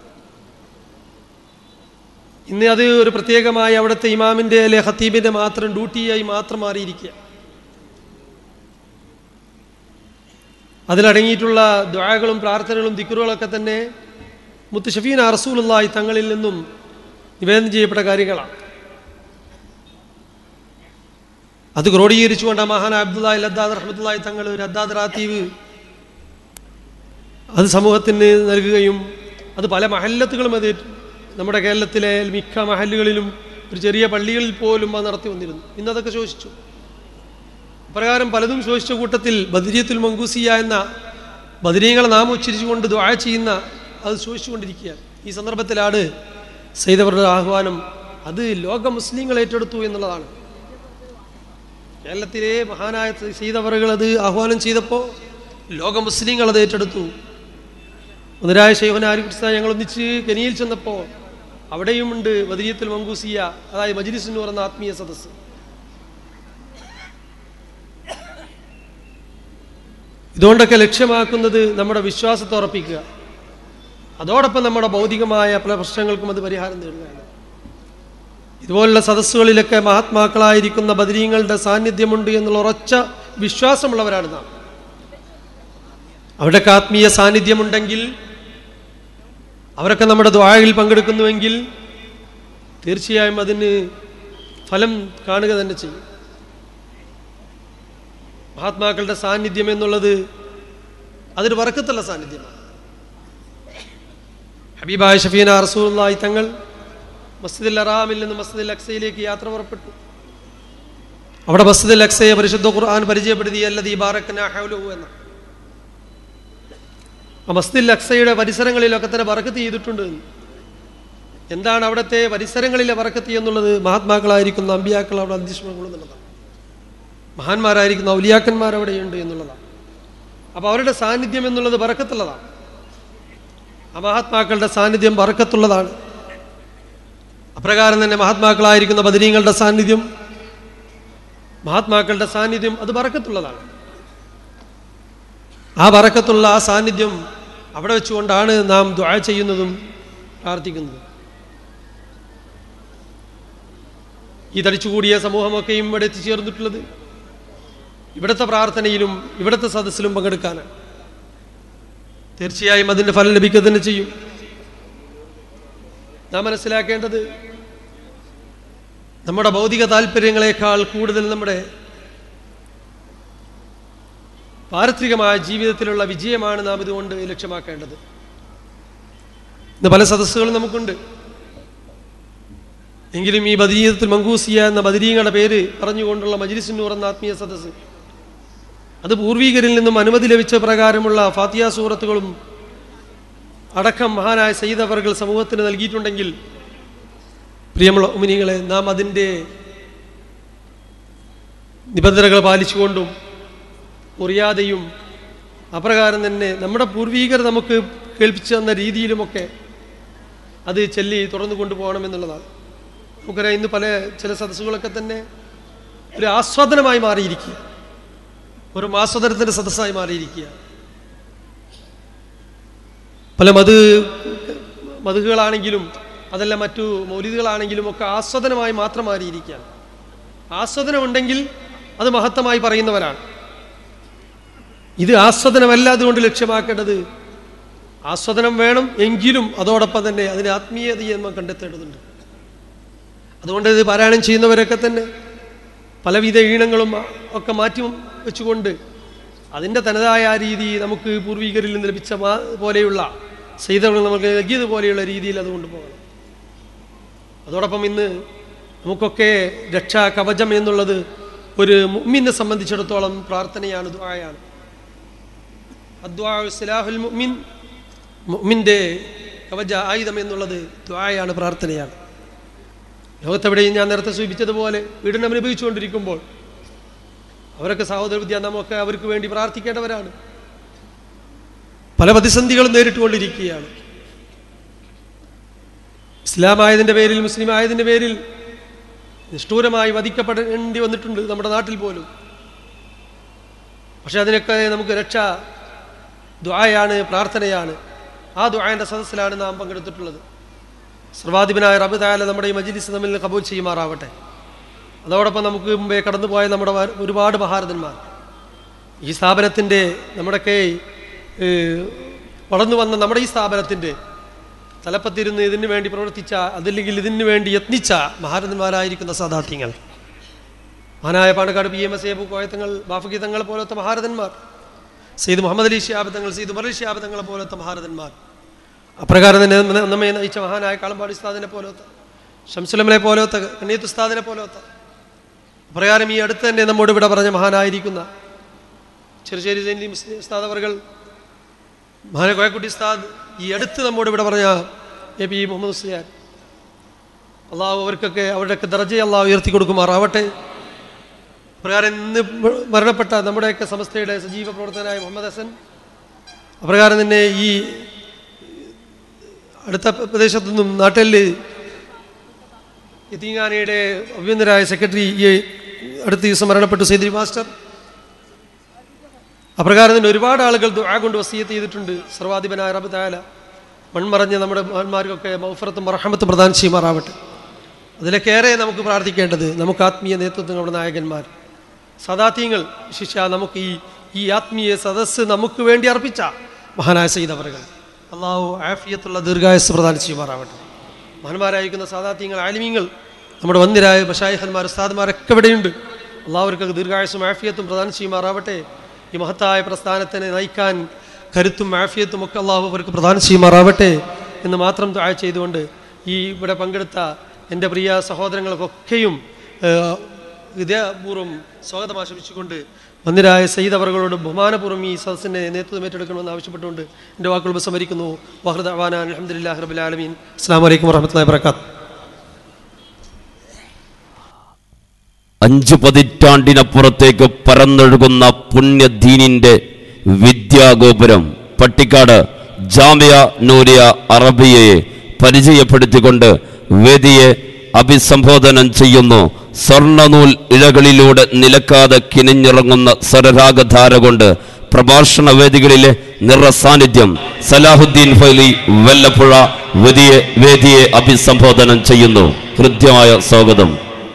ഇന്ന് അത് ഒരു പ്രത്യേകമായി അവിടുത്തെ ഇമാമിൻ്റെ അല്ലെ ഹത്തീബിൻ്റെ മാത്രം ഡ്യൂട്ടിയായി മാത്രം മാറിയിരിക്കുക അതിലടങ്ങിയിട്ടുള്ള ദ്വാകളും പ്രാർത്ഥനകളും ദിക്കറുകളൊക്കെ തന്നെ മുത്ത് ഷഫീൻ അറസൂലുള്ളായി തങ്ങളിൽ നിന്നും നിവേദനം ചെയ്യപ്പെട്ട കാര്യങ്ങളാണ് അത് ക്രോഡീകരിച്ചുകൊണ്ട് മഹാൻ അബ്ദുല്ലാഹി ലദ്ദാദ് റഹ്മത്തുള്ളാഹി തങ്ങൾ ഒരു അദ്ദാദ് റാത്തീവ് അത് സമൂഹത്തിന് നൽകുകയും അത് പല മഹല്ലത്തുകളും അത് നമ്മുടെ കേരളത്തിലെ മിക്ക മഹല്ലുകളിലും ഒരു ചെറിയ പള്ളികളിൽ പോലും അത് നടത്തി വന്നിരുന്നു ഇന്നതൊക്കെ ശോഷിച്ചു അപ്രകാരം പലതും ശോഷിച്ച കൂട്ടത്തിൽ ബദരിയത്തുൽ മങ്കൂസിയ എന്ന ബദരീങ്ങളെ നാമം ഉച്ചരിച്ചുകൊണ്ട് ദ്വാ ചെയ്യുന്ന അത് ശോഷിച്ചുകൊണ്ടിരിക്കുകയാണ് ഈ സന്ദർഭത്തിലാണ് സൈദവരുടെ ആഹ്വാനം അത് ലോക മുസ്ലിങ്ങൾ ഏറ്റെടുത്തു എന്നുള്ളതാണ് കേരളത്തിലെ മഹാനായ സീതവറുകൾ അത് ആഹ്വാനം ചെയ്തപ്പോൾ ലോക മുസ്ലിങ്ങൾ അത് ഏറ്റെടുത്തു മുതലായ ഷെയ്ഖുന ആരിഫുസ്താൻ ഞങ്ങൾ ഒന്നിച്ച് കെനിയിൽ ചെന്നപ്പോൾ അവിടെയുമുണ്ട് വദരീയത്തുൽ മങ്കൂസിയ അതായത് മജ്ലിസ് എന്ന് പറയുന്ന ആത്മീയ സദസ്സ് ഇതുകൊണ്ടൊക്കെ ലക്ഷ്യമാക്കുന്നത് നമ്മുടെ വിശ്വാസത്തെ ഉറപ്പിക്കുക അതോടൊപ്പം നമ്മുടെ ഭൗതികമായ പല പ്രശ്നങ്ങൾക്കും അത് പരിഹാരം നേടുകയാണ് ഇതുപോലുള്ള സദസ്സുകളിലൊക്കെ മഹാത്മാക്കളായിരിക്കുന്ന ബദരീങ്ങളുടെ സാന്നിധ്യമുണ്ട് എന്നുള്ള ഉറച്ച വിശ്വാസമുള്ളവരാണ് നാം അവിടെയൊക്കെ ആത്മീയ സാന്നിധ്യമുണ്ടെങ്കിൽ അവരൊക്കെ നമ്മുടെ ദ്വാഴയിൽ പങ്കെടുക്കുന്നുവെങ്കിൽ തീർച്ചയായും അതിന് ഫലം കാണുക തന്നെ ചെയ്യും മഹാത്മാക്കളുടെ സാന്നിധ്യം എന്നുള്ളത് അതൊരു വറക്കത്തുള്ള സാന്നിധ്യമാണ് ഹബീബായ ഷഫീന റസൂലായി തങ്ങൾ മസ്ജിദുൽ അറാമിൽ നിന്ന് മസ്ജിദുൽ അക്സയിലേക്ക് യാത്ര പുറപ്പെട്ടു അവിടെ മസ്ജിദുൽ അക്സയെ പരിശുദ്ധ ഖുർആൻ പരിചയപ്പെടുത്തി അല്ലതീ ബാറക്കന ഹൗലുഹു എന്ന ആ മസ്ജിദുൽ അക്സയുടെ പരിസരങ്ങളിലൊക്കെ തന്നെ വറക്കത്ത് ചെയ്തിട്ടുണ്ട് എന്ന്. എന്താണ് അവിടുത്തെ പരിസരങ്ങളിലെ വറക്കത്ത് എന്നുള്ളത് മഹാത്മാക്കളായിരിക്കുന്ന അമ്പിയാക്കൾ അവിടെ അന്വേഷണം കൊള്ളുന്നുള്ളതാണ് മഹാന്മാരായിരിക്കുന്ന ഔലിയാക്കന്മാർ അവിടെയുണ്ട് എന്നുള്ളതാണ് അപ്പോൾ അവരുടെ സാന്നിധ്യം എന്നുള്ളത് വറക്കത്തുള്ളതാണ് ആ മഹാത്മാക്കളുടെ സാന്നിധ്യം വറക്കത്തുള്ളതാണ് അപ്രകാരം തന്നെ മഹാത്മാക്കളായിരിക്കുന്ന ബദരീങ്ങളുടെ സാന്നിധ്യം മഹാത്മാക്കളുടെ സാന്നിധ്യം അത് വറക്കത്തുള്ളതാണ് ആ വറക്കത്തുള്ള ആ സാന്നിധ്യം അവിടെ വെച്ചുകൊണ്ടാണ് നാം ദ്വാ ചെയ്യുന്നതും പ്രാർത്ഥിക്കുന്നതും ഈ തടിച്ചുകൂടിയ സമൂഹമൊക്കെയും ഇവിടെ എത്തിച്ചേർന്നിട്ടുള്ളത് ഇവിടുത്തെ പ്രാർത്ഥനയിലും ഇവിടുത്തെ സദസ്സിലും പങ്കെടുക്കാനാണ് തീർച്ചയായും അതിൻ്റെ ഫലം ലഭിക്കുക തന്നെ ചെയ്യും നാം മനസ്സിലാക്കേണ്ടത് നമ്മുടെ ഭൗതിക താല്പര്യങ്ങളെക്കാൾ കൂടുതൽ നമ്മുടെ പാരത്രികമായ ജീവിതത്തിലുള്ള വിജയമാണ് നാം ഇതുകൊണ്ട് ലക്ഷ്യമാക്കേണ്ടത് ഇന്ന് പല സദസ്സുകളും നമുക്കുണ്ട് എങ്കിലും ഈ ബദരീയത്തിൽ മങ്കൂസിയ എന്ന ബദരീങ്ങളുടെ പേര് പറഞ്ഞുകൊണ്ടുള്ള മജ്ലിസിന് തുറന്ന ആത്മീയ സദസ്സ് അത് പൂർവീകരിൽ നിന്നും അനുമതി ലഭിച്ച പ്രകാരമുള്ള ഫാത്തിയ സൂറത്തുകളും അടക്കം മഹാനായ സയ്യിദ് അവർകൾ സമൂഹത്തിന് നൽകിയിട്ടുണ്ടെങ്കിൽ പ്രിയമുള്ള ഉമിനികളെ നാം അതിൻ്റെ നിബന്ധനകൾ പാലിച്ചുകൊണ്ടും മുറിയാതെയും അപ്രകാരം തന്നെ നമ്മുടെ പൂർവീകർ നമുക്ക് കേൾപ്പിച്ചു തന്ന രീതിയിലുമൊക്കെ അത് ചൊല്ലി തുറന്നു കൊണ്ടുപോകണമെന്നുള്ളതാണ് നമുക്കറിയാം ഇന്ന് പല ചില സദസ്സുകളൊക്കെ തന്നെ ഒരു ആസ്വാദനമായി മാറിയിരിക്കുക ഒരു ആസ്വാദനത്തിൻ്റെ സദസ്സായി മാറിയിരിക്കുക പല മത് മതുകളാണെങ്കിലും അതല്ല മറ്റു മൗലിദുകളാണെങ്കിലും ഒക്കെ ആസ്വാദനമായി മാത്രം മാറിയിരിക്കുകയാണ് ആസ്വാദനമുണ്ടെങ്കിൽ അത് മഹത്തമായി പറയുന്നവരാണ് ഇത് ആസ്വാദനമല്ല അതുകൊണ്ട് ലക്ഷ്യമാക്കേണ്ടത് ആസ്വാദനം വേണം എങ്കിലും അതോടൊപ്പം തന്നെ അതിന് ആത്മീയതയെ നമ്മൾ കണ്ടെത്തേണ്ടതുണ്ട് അതുകൊണ്ട് ഇത് പാരായണം ചെയ്യുന്നവരൊക്കെ തന്നെ പലവിധ ഈണങ്ങളും ഒക്കെ മാറ്റി വെച്ചുകൊണ്ട് അതിൻ്റെ തനതായ ആ രീതി നമുക്ക് പൂർവികരിൽ നിന്ന് ലഭിച്ച മാ- പോലെയുള്ള ചെയ്തവങ്ങൾ നമുക്ക് നൽകിയത് പോലെയുള്ള രീതിയിൽ അത് കൊണ്ടുപോകണം അതോടൊപ്പം ഇന്ന് നമുക്കൊക്കെ രക്ഷാ കവചം എന്നുള്ളത് ഒരു മുഅ്മിനെ സംബന്ധിച്ചിടത്തോളം പ്രാർത്ഥനയാണ് ദ്വായാണ് അദ്വാ സിലാഹുൽ മുഅ്മിൻ മുഅ്മിൻ്റെ കവച ആയുധം എന്നുള്ളത് ദ്വായാണ് പ്രാർത്ഥനയാണ് ലോകത്തെവിടെയും ഞാൻ നേരത്തെ സൂചിപ്പിച്ചതുപോലെ പീഡനം അനുഭവിച്ചുകൊണ്ടിരിക്കുമ്പോൾ അവരൊക്കെ സഹോദര വിദ്യ നമുക്ക് അവർക്ക് വേണ്ടി പ്രാർത്ഥിക്കേണ്ടവരാണ് പല പ്രതിസന്ധികളും നേരിട്ടുകൊണ്ടിരിക്കുകയാണ് ഇസ്ലാമായതിൻ്റെ പേരിൽ മുസ്ലിം ആയതിൻ്റെ പേരിൽ നിഷ്ഠൂരമായി വധിക്കപ്പെടേണ്ടി വന്നിട്ടുണ്ട് നമ്മുടെ നാട്ടിൽ പോലും പക്ഷെ അതിനൊക്കെ നമുക്ക് രക്ഷ ദ്വായാണ് പ്രാർത്ഥനയാണ് ആ ദ്വായൻ്റെ സദസ്സിലാണ് നാം പങ്കെടുത്തിട്ടുള്ളത് സർവാധിപനായ റബ് തായാല നമ്മുടെ ഈ മജിലിസ് തമ്മിൽ കബൂൽ ചെയ്യുമാറാവട്ടെ അതോടൊപ്പം നമുക്ക് മുമ്പേ കടന്നുപോയ നമ്മുടെ വാ- ഒരുപാട് മഹാരഥന്മാർ ഈ സ്ഥാപനത്തിൻ്റെ നമ്മുടെയൊക്കെ ഏഹ്, വളർന്നു വന്ന നമ്മുടെ ഈ സ്ഥാപനത്തിൻ്റെ തലപ്പത്തിരുന്ന് ഇതിനു വേണ്ടി പ്രവർത്തിച്ച അതല്ലെങ്കിൽ ഇതിനു വേണ്ടി യത്നിച്ച മഹാരഥന്മാരായിരിക്കുന്ന സാധാർത്ഥ്യങ്ങൾ മഹാനായ പാണക്കാട് പി എം എസ് എബു കോയത്തങ്ങൾ ബാഫഗീതങ്ങൾ പോലത്തെ മഹാരഥന്മാർ സെയ്ദ് മുഹമ്മദ് അലി ഷിയാബത്തങ്ങൾ സെയ്ദ് ഉമർ അലി ഷിയാബത്തങ്ങളെ പോലത്തെ മഹാരഥന്മാർ അപ്രകാരം തന്നെ നമ്മ- നമ്മെ നയിച്ച മഹാനായ കാളമ്പാടി ഉസ്താദിനെ പോലത്തെ ഷംസുലമലെ പോലത്തെ കണ്ണീത്ത് ഉസ്താദിനെ പോലത്തെ അപ്രകാരം ഈ അടുത്ത് തന്നെ നമ്മോട് ഇവിടെ പറഞ്ഞ മഹാനായിരിക്കുന്ന ചെറുശ്ശേരി സൈനി മുസ്ലിം ഉസ്താദ് അവർകൾ മഹാന കോയക്കുട്ടി ഉസ്താദ് ഈ അടുത്ത് നമ്മോട് ഇവിടെ പറഞ്ഞ എ പി മുഹമ്മദ് മുസ്ലിയാൻ അള്ളാഹു അവർക്കൊക്കെ അവരുടെയൊക്കെ ദർജയെ അള്ളാഹു ഉയർത്തി കൊടുക്കുമാറാവട്ടെ അപ്രകാരം ഇന്ന് മരണപ്പെട്ട നമ്മുടെയൊക്കെ സംസ്ഥയുടെ സജീവ പ്രവർത്തകനായ മുഹമ്മദ് ഹസൻ അപ്രകാരം തന്നെ ഈ അടുത്ത പ്രദേശത്തു നിന്നും നാട്ടിൽ യതീങ്ങാനയുടെ അഭ്യന്തരായ സെക്രട്ടറി ഈ അടുത്ത ദിവസം മരണപ്പെട്ടു സൈദ്രി മാസ്റ്റർ അപ്രകാരം തന്നെ ഒരുപാട് ആളുകൾ ദുആ കൊണ്ട് വസീയത്ത് ചെയ്തിട്ടുണ്ട് സർവാധിപനായ റബ്ബ് തായാല മൺമറഞ്ഞ നമ്മുടെ മഹന്മാർക്കൊക്കെ മൗഫറത്തും റഹമത്തും പ്രദാനം ചെയ്യുമാറാവട്ടെ അതിലേക്കേറെ നമുക്ക് പ്രാർത്ഥിക്കേണ്ടത് നമുക്ക് ആത്മീയ നേതൃത്വം നമ്മുടെ നായകന്മാർ സദാത്യങ്ങൾ ശിഷ്യ നമുക്ക് ഈ ഈ ആത്മീയ സദസ്സ് നമുക്ക് വേണ്ടി അർപ്പിച്ച മഹാനായ സൈദവറുകൾ അള്ളാഹു ആഫിയത്തുള്ള ദീർഘായുസ് പ്രദാനം ചെയ്യുമാറാവട്ടെ മഹാന്മാരായിരിക്കുന്ന സാദാത്യങ്ങൾ ആലിമീങ്ങൾ നമ്മുടെ വന്യരായ ബഷായിഹന്മാർ ഉസ്താദ്മാരൊക്കെ ഇവിടെയുണ്ട് അള്ളാഹുർക്ക് ദീർഘായുസും ആഫിയത്തും പ്രദാനം ചെയ്യുമാറാവട്ടെ ഈ മഹത്തായ പ്രസ്ഥാനത്തിനെ നയിക്കാൻ കരുത്തും ആഫിയത്തും ഒക്കെ അള്ളാഹു അവർക്ക് പ്രദാനം ചെയ്യുമാറാവട്ടെ എന്ന് മാത്രം ദുആ ചെയ്തുകൊണ്ട് ഈ ഇവിടെ പങ്കെടുത്ത എൻ്റെ പ്രിയ സഹോദരങ്ങൾക്കൊക്കെയും ഏഹ്, ഹൃദയപൂർവ്വം സ്വാഗതം ആശംസിച്ചുകൊണ്ട് മന്ദിരായ സയ്യിദ് അവറുകളോട് ബഹുമാനപൂർവ്വം ഈ സദസ്സിൻ്റെ നേതൃത്വം ഏറ്റെടുക്കണമെന്ന് ആവശ്യപ്പെട്ടുകൊണ്ട് എൻ്റെ വാക്കുകൾ ഉപസംഹരിക്കുന്നു വഹൃദ് അവാന അലഹമുല്ലാ റബുൽ ആലമീൻ അസ്സാം വലൈക്കും വർഹമത്തല്ലാ വാബർക്കാത്തു അഞ്ചു പതിറ്റാണ്ടിനപ്പുറത്തേക്ക് പരന്നൊഴുകുന്ന പുണ്യദീനിന്റെ വിദ്യാഗോപുരം പട്ടിക്കാട് ജാമ്യ നൂരിയ അറബിയയെ പരിചയപ്പെടുത്തിക്കൊണ്ട് വേദിയെ അഭിസംബോധനം ചെയ്യുന്നു സ്വർണ്ണനൂൽ ഇഴകളിലൂടെ നിലക്കാതെ കിനിഞ്ഞിറങ്ങുന്ന സ്വരരാഗധാര കൊണ്ട് പ്രഭാഷണ വേദികളിലെ നിറസാന്നിധ്യം സലാഹുദ്ദീൻ ഫൈലി വെല്ലപ്പുഴ വേദിയെ വേദിയെ അഭിസംബോധനം ചെയ്യുന്നു ഹൃദ്യമായ സ്വാഗതം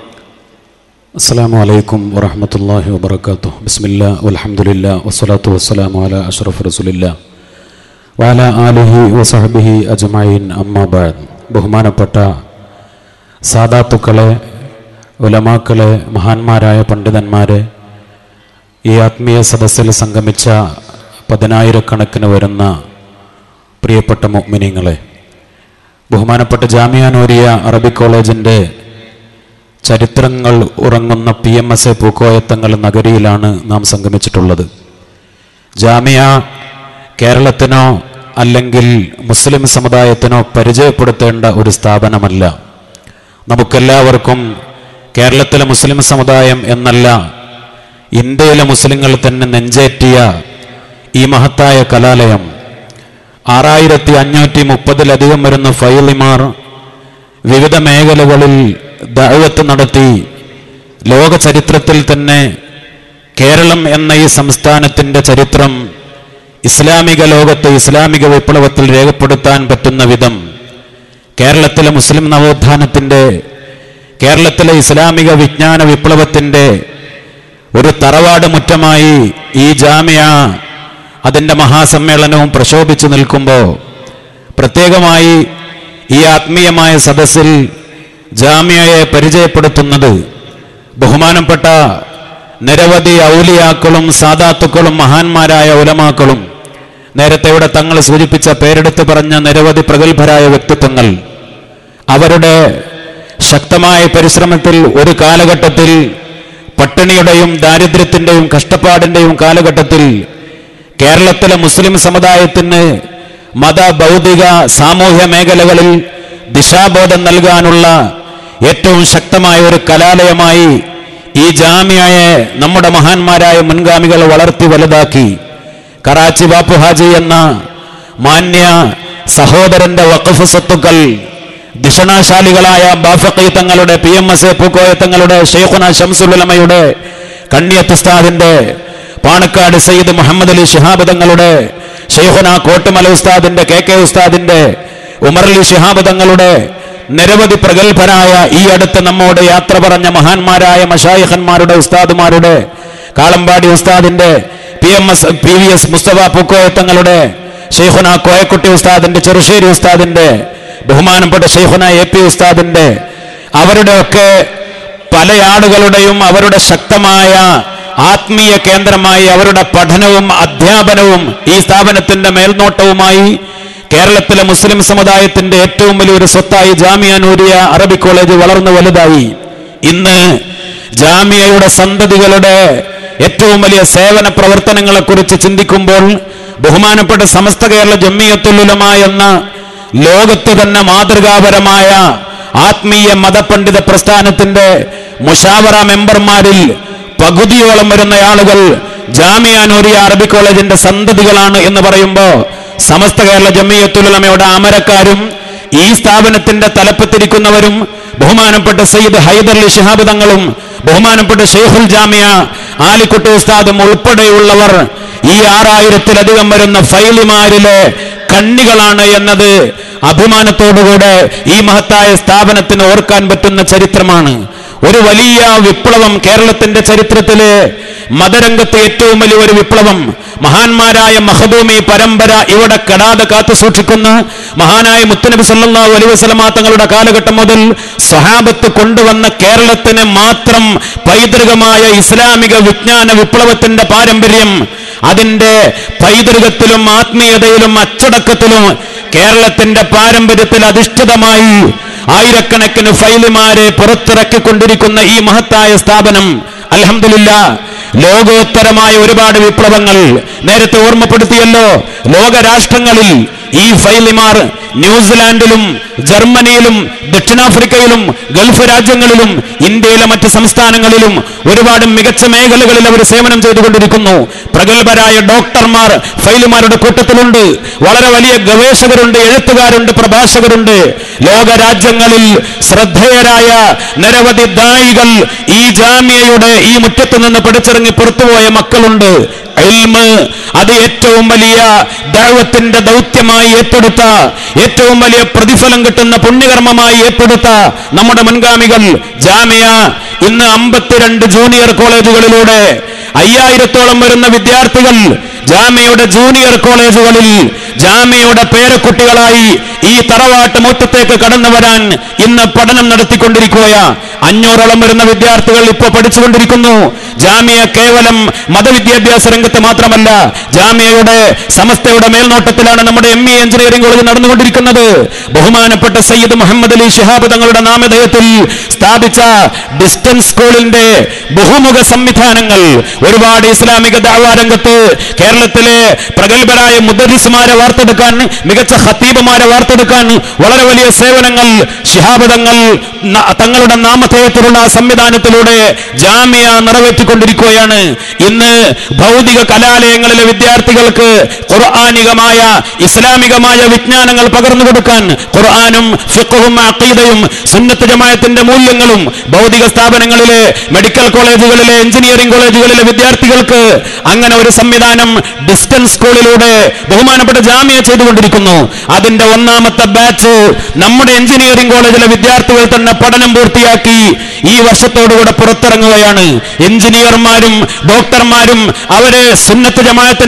السلام عليكم ورحمة الله وبركاته بسم الله والحمد لله والصلاة والسلام على أشرف رسول الله وعلى آله وصحبه أجمعين أما بعد ബഹുമാനപ്പെട്ട സാദാത്തുക്കളെ ഉലമാക്കളെ മഹാന്മാരായ പണ്ഡിതന്മാരെ ഈ ആത്മീയ സദസ്സിൽ സംഗമിച്ച പതിനായിരക്കണക്കിന് വരുന്ന പ്രിയപ്പെട്ട മുഅ്മിനീങ്ങളെ ബഹുമാനപ്പെട്ട ജാമിയ നൂരിയ അറബിക് കോളേജിൻ്റെ ചരിത്രങ്ങൾ ഉറങ്ങുന്ന P M S A Pookoya Thangal നഗരിയിലാണ് നാം സംഗമിച്ചിട്ടുള്ളത് ജാമിയ കേരളത്തിനോ അല്ലെങ്കിൽ മുസ്ലിം സമുദായത്തിനോ പരിചയപ്പെടുത്തേണ്ട ഒരു സ്ഥാപനമല്ല നമുക്കെല്ലാവർക്കും കേരളത്തിലെ മുസ്ലിം സമുദായം എന്നല്ല ഇന്ത്യയിലെ മുസ്ലിങ്ങൾ തന്നെ നെഞ്ചേറ്റിയ ഈ മഹത്തായ കലാലയം ആറായിരത്തി അഞ്ഞൂറ്റി മുപ്പതിലധികം വരുന്ന ഫൈലിമാർ വിവിധ മേഖലകളിൽ ദഅവത്ത് നടത്തി ലോക ചരിത്രത്തിൽ തന്നെ കേരളം എന്ന ഈ സംസ്ഥാനത്തിൻ്റെ ചരിത്രം ഇസ്ലാമിക ലോകത്തെ ഇസ്ലാമിക വിപ്ലവത്തിൽ രേഖപ്പെടുത്താൻ പറ്റുന്ന വിധം കേരളത്തിലെ മുസ്ലിം നവോത്ഥാനത്തിൻ്റെ കേരളത്തിലെ ഇസ്ലാമിക വിജ്ഞാന വിപ്ലവത്തിൻ്റെ ഒരു തറവാട് മുറ്റമായി ഈ ജാമ്യ അതിൻ്റെ മഹാസമ്മേളനവും പ്രശോഭിച്ചു നിൽക്കുമ്പോൾ പ്രത്യേകമായി ഈ ആത്മീയമായ സദസ്സിൽ ജാമ്യയെ പരിചയപ്പെടുത്തുന്നത് ബഹുമാനപ്പെട്ട നിരവധി ഔലിയാക്കളും സാദാത്തുക്കളും മഹാന്മാരായ ഉലമാക്കളും നേരത്തെ ഇവിടെ തങ്ങൾ സൂചിപ്പിച്ച പേരെടുത്ത് പറഞ്ഞ നിരവധി പ്രഗത്ഭരായ വ്യക്തിത്വങ്ങൾ അവരുടെ ശക്തമായ പരിശ്രമത്തിൽ ഒരു കാലഘട്ടത്തിൽ പട്ടിണിയുടെയും ദാരിദ്ര്യത്തിന്റെയും കഷ്ടപ്പാടിന്റെയും കാലഘട്ടത്തിൽ കേരളത്തിലെ മുസ്ലിം സമുദായത്തിന് മത ഭൗതിക സാമൂഹ്യ മേഖലകളിൽ ദിശാബോധം നൽകാനുള്ള ഏറ്റവും ശക്തമായ ഒരു കലാലയമായി ഈ ജാമ്യയെ നമ്മുടെ മഹാന്മാരായ മുൻഗാമികൾ വളർത്തി വലുതാക്കി കറാച്ചി ബാപ്പു ഹാജി എന്ന മാന്യ സഹോദരന്റെ വഖഫ് സ്വത്തുക്കൾ ദിഷണാശാലികളായ ബാഫഖി തങ്ങളുടെ P M S A Pookoya തങ്ങളുടെ ഷെയ്ഖുന ഷംസുലമയുടെ കണ്ണിയത്ത് ഉസ്താദിന്റെ പാണക്കാട് സയ്യിദ് മുഹമ്മദ് അലി ശിഹാബ് തങ്ങളുടെ ഷെയ്ഖുന കോട്ടുമല ഉസ്താദിന്റെ കെ കെ ഉസ്താദിന്റെ ഉമർ അലി ശിഹാബ് തങ്ങളുടെ നിരവധി പ്രഗത്ഭരായ ഈ അടുത്ത് നമ്മോട് യാത്ര പറഞ്ഞ മഹാന്മാരായ മഷായിഖന്മാരുടെ ഉസ്താദുമാരുടെ കാളമ്പാടി ഉസ്താദിന്റെ P M S P V S Musthafa Pookoya തങ്ങളുടെ ഷെയ്ഖുന കോയക്കുട്ടി ഉസ്താദിന്റെ ചെറുശ്ശേരി ഉസ്താദിന്റെ ബഹുമാനപ്പെട്ട ഷെയ്ഖുന എ പി ഉസ്താദിന്റെ അവരുടെയൊക്കെ പല ആളുകളുടെയും അവരുടെ ശക്തമായ ആത്മീയ കേന്ദ്രമായി അവരുടെ പഠനവും അധ്യാപനവും ഈ സ്ഥാപനത്തിന്റെ മേൽനോട്ടവുമായി കേരളത്തിലെ മുസ്ലിം സമുദായത്തിന്റെ ഏറ്റവും വലിയൊരു സ്വത്തായി ജാമിയ നൂരിയ അറബി കോളേജ് വളർന്നു വലുതായി ഇന്ന് ജാമിയയുടെ സന്തതികളുടെ ഏറ്റവും വലിയ സേവന പ്രവർത്തനങ്ങളെ കുറിച്ച് ചിന്തിക്കുമ്പോൾ ബഹുമാനപ്പെട്ട സമസ്ത കേരള ജമ്മിയത്തുലുലമ എന്ന ലോകത്ത് തന്നെ മാതൃകാപരമായ ആത്മീയ മതപണ്ഡിത പ്രസ്ഥാനത്തിന്റെ മുഷാവറ മെമ്പർമാരിൽ പകുതിയോളം വരുന്ന ആളുകൾ ജാമിയ നൂരിയ അറബി കോളേജിന്റെ സന്തതികളാണ് എന്ന് പറയുമ്പോൾ സമസ്ത കേരള ജമ്മിയത്തുലമയുടെ അമരക്കാരും ഈ സ്ഥാപനത്തിന്റെ തലപ്പത്തിരിക്കുന്നവരും ബഹുമാനപ്പെട്ട സയ്യിദ് ഹൈദർ അലി ശിഹാബ് തങ്ങളും ബഹുമാനപ്പെട്ട ഷെയ്ഖുൽ ജാമിയ ആലിക്കുട്ടി ഉസ്താദും ഉൾപ്പെടെയുള്ളവർ ഈ ആറായിരത്തിലധികം വരുന്ന ഫൈലിമാരിലെ കണ്ണികളാണ് എന്നത് അഭിമാനത്തോടുകൂടെ ഈ മഹത്തായ സ്ഥാപനത്തിന് ഓർക്കാൻ പറ്റുന്ന ചരിത്രമാണ് ഒരു വലിയ വിപ്ലവം കേരളത്തിന്റെ ചരിത്രത്തില് മതരംഗത്ത് ഏറ്റവും വലിയ ഒരു വിപ്ലവം മഹാന്മാരായ മഹദൂമി പരമ്പര ഇവിടെ കെടാതെ കാത്തു സൂക്ഷിക്കുന്ന മഹാനായ മുത്തനബി സല്ലല്ലാഹു അലൈഹി വസല്ലമ തങ്ങളുടെ കാലഘട്ടം മുതൽ സ്വഹാബത്ത് കൊണ്ടുവന്ന കേരളത്തിന് മാത്രം പൈതൃകമായ ഇസ്ലാമിക വിജ്ഞാന വിപ്ലവത്തിന്റെ പാരമ്പര്യം അതിന്റെ പൈതൃകത്തിലും ആത്മീയതയിലും അച്ചടക്കത്തിലും കേരളത്തിന്റെ പാരമ്പര്യത്തിൽ അധിഷ്ഠിതമായി ആയിരക്കണക്കിന് ഫൈലുമാരെ പുറത്തിറക്കിക്കൊണ്ടിരിക്കുന്ന ഈ മഹത്തായ സ്ഥാപനം അലഹമില്ല ലോകോത്തരമായ ഒരുപാട് വിപ്ലവങ്ങൾ നേരത്തെ ഓർമ്മപ്പെടുത്തിയല്ലോ ലോകരാഷ്ട്രങ്ങളിൽ ഈ ഫൈലിമാർ ന്യൂസിലാൻഡിലും ജർമ്മനിയിലും ദക്ഷിണാഫ്രിക്കയിലും ഗൾഫ് രാജ്യങ്ങളിലും ഇന്ത്യയിലെ മറ്റ് സംസ്ഥാനങ്ങളിലും ഒരുപാട് മികച്ച മേഖലകളിൽ അവർ സേവനം ചെയ്തുകൊണ്ടിരിക്കുന്നു പ്രഗത്ഭരായ ഡോക്ടർമാർ ഫൈലുമാരുടെ കൂട്ടത്തിലുണ്ട് വളരെ വലിയ ഗവേഷകരുണ്ട് എഴുത്തുകാരുണ്ട് പ്രഭാഷകരുണ്ട് ലോകരാജ്യങ്ങളിൽ ശ്രദ്ധേയരായ നിരവധി ദായികൾ ഈ ജാമ്യയുടെ ഈ മുറ്റത്ത് നിന്ന് പഠിച്ചിറങ്ങി പുറത്തുപോയ മക്കളുണ്ട് ഇൽമ് അത് ഏറ്റവും വലിയ ദൈവത്തിന്റെ ദൗത്യമായി ഏറ്റെടുത്ത ഏറ്റവും വലിയ പ്രതിഫലം കിട്ടുന്ന പുണ്യകർമ്മമായി ഏറ്റെടുത്ത നമ്മുടെ മുൻഗാമികൾ ജാമിയ ഇന്ന് അമ്പത്തിരണ്ട് ജൂനിയർ കോളേജുകളിലൂടെ അയ്യായിരത്തോളം വരുന്ന വിദ്യാർത്ഥികൾ ജാമ്യയുടെ ജൂനിയർ കോളേജുകളിൽ ജാമ്യയുടെ പേരക്കുട്ടികളായി ഈ തറവാട്ട് മുറ്റത്തേക്ക് കടന്നു വരാൻ ഇന്ന് പഠനം നടത്തിക്കൊണ്ടിരിക്കുക അഞ്ഞൂറോളം വരുന്ന വിദ്യാർത്ഥികൾ ഇപ്പോൾ പഠിച്ചുകൊണ്ടിരിക്കുന്നു ജാമ്യ കേവലം മതവിദ്യാഭ്യാസ രംഗത്ത് മാത്രമല്ല ജാമ്യയുടെ സമസ്തയുടെ മേൽനോട്ടത്തിലാണ് നമ്മുടെ എം ഇ എഞ്ചിനീയറിംഗ് കോളേജ് നടന്നുകൊണ്ടിരിക്കുന്നത് ബഹുമാനപ്പെട്ട സയ്യിദ് മുഹമ്മദ് അലി ഷിഹാബ് തങ്ങളുടെ നാമധേയത്തിൽ സ്ഥാപിച്ച ഡിസ്റ്റൻസ് സ്കൂളിന്റെ ബഹുമുഖ സംവിധാനങ്ങൾ ഒരുപാട് ഇസ്ലാമിക ദാവാ രംഗത്ത് കേരളത്തിലെ പ്രഗത്ഭരായ മുദരിസുമാരെ വാർത്തെടുക്കാൻ മികച്ച ഹത്തീബുമാരെ വാർത്തെടുക്കാൻ വളരെ വലിയ സേവനങ്ങൾ ശിഹാബ് തങ്ങൾ ന- തങ്ങളുടെ നാമധേയത്തിലുള്ള ആ സംവിധാനത്തിലൂടെ ജാമ്യ നിറവേറ്റിക്കൊണ്ടിരിക്കുകയാണ് ഇന്ന് ഭൗതിക കലാലയങ്ങളിലെ വിദ്യാർത്ഥികൾക്ക് ഖുർആാനികമായ ഇസ്ലാമികമായ വിജ്ഞാനങ്ങൾ പകർന്നു കൊടുക്കാൻ ഖുർആാനും ഫിഖും അഖീദയും സുന്നത്ത് ജമായത്തിന്റെ മൂല്യങ്ങളും ഭൗതിക സ്ഥാപനങ്ങളിലെ മെഡിക്കൽ കോളേജുകളിലെ എഞ്ചിനീയറിംഗ് കോളേജുകളിലെ വിദ്യാർത്ഥികൾക്ക് അങ്ങനെ ഒരു സംവിധാനം ഡിസ്റ്റൻസ് സ്കൂളിലൂടെ ബഹുമാനപ്പെട്ട ജാമ്യ ചെയ്തുകൊണ്ടിരിക്കുന്നു അതിന്റെ ഒന്നാമത്തെ ബാച്ച് നമ്മുടെ എഞ്ചിനീയറിംഗ് കോളേജിലെ വിദ്യാർത്ഥികൾ തന്നെ പഠനം പൂർത്തിയാക്കി ഈ വർഷത്തോടുകൂടെ പുറത്തിറങ്ങുകയാണ് എഞ്ചിനീയർമാരും ഡോക്ടർമാരും അവര് സുന്നത്ത് ജമാഅത്തിന്റെ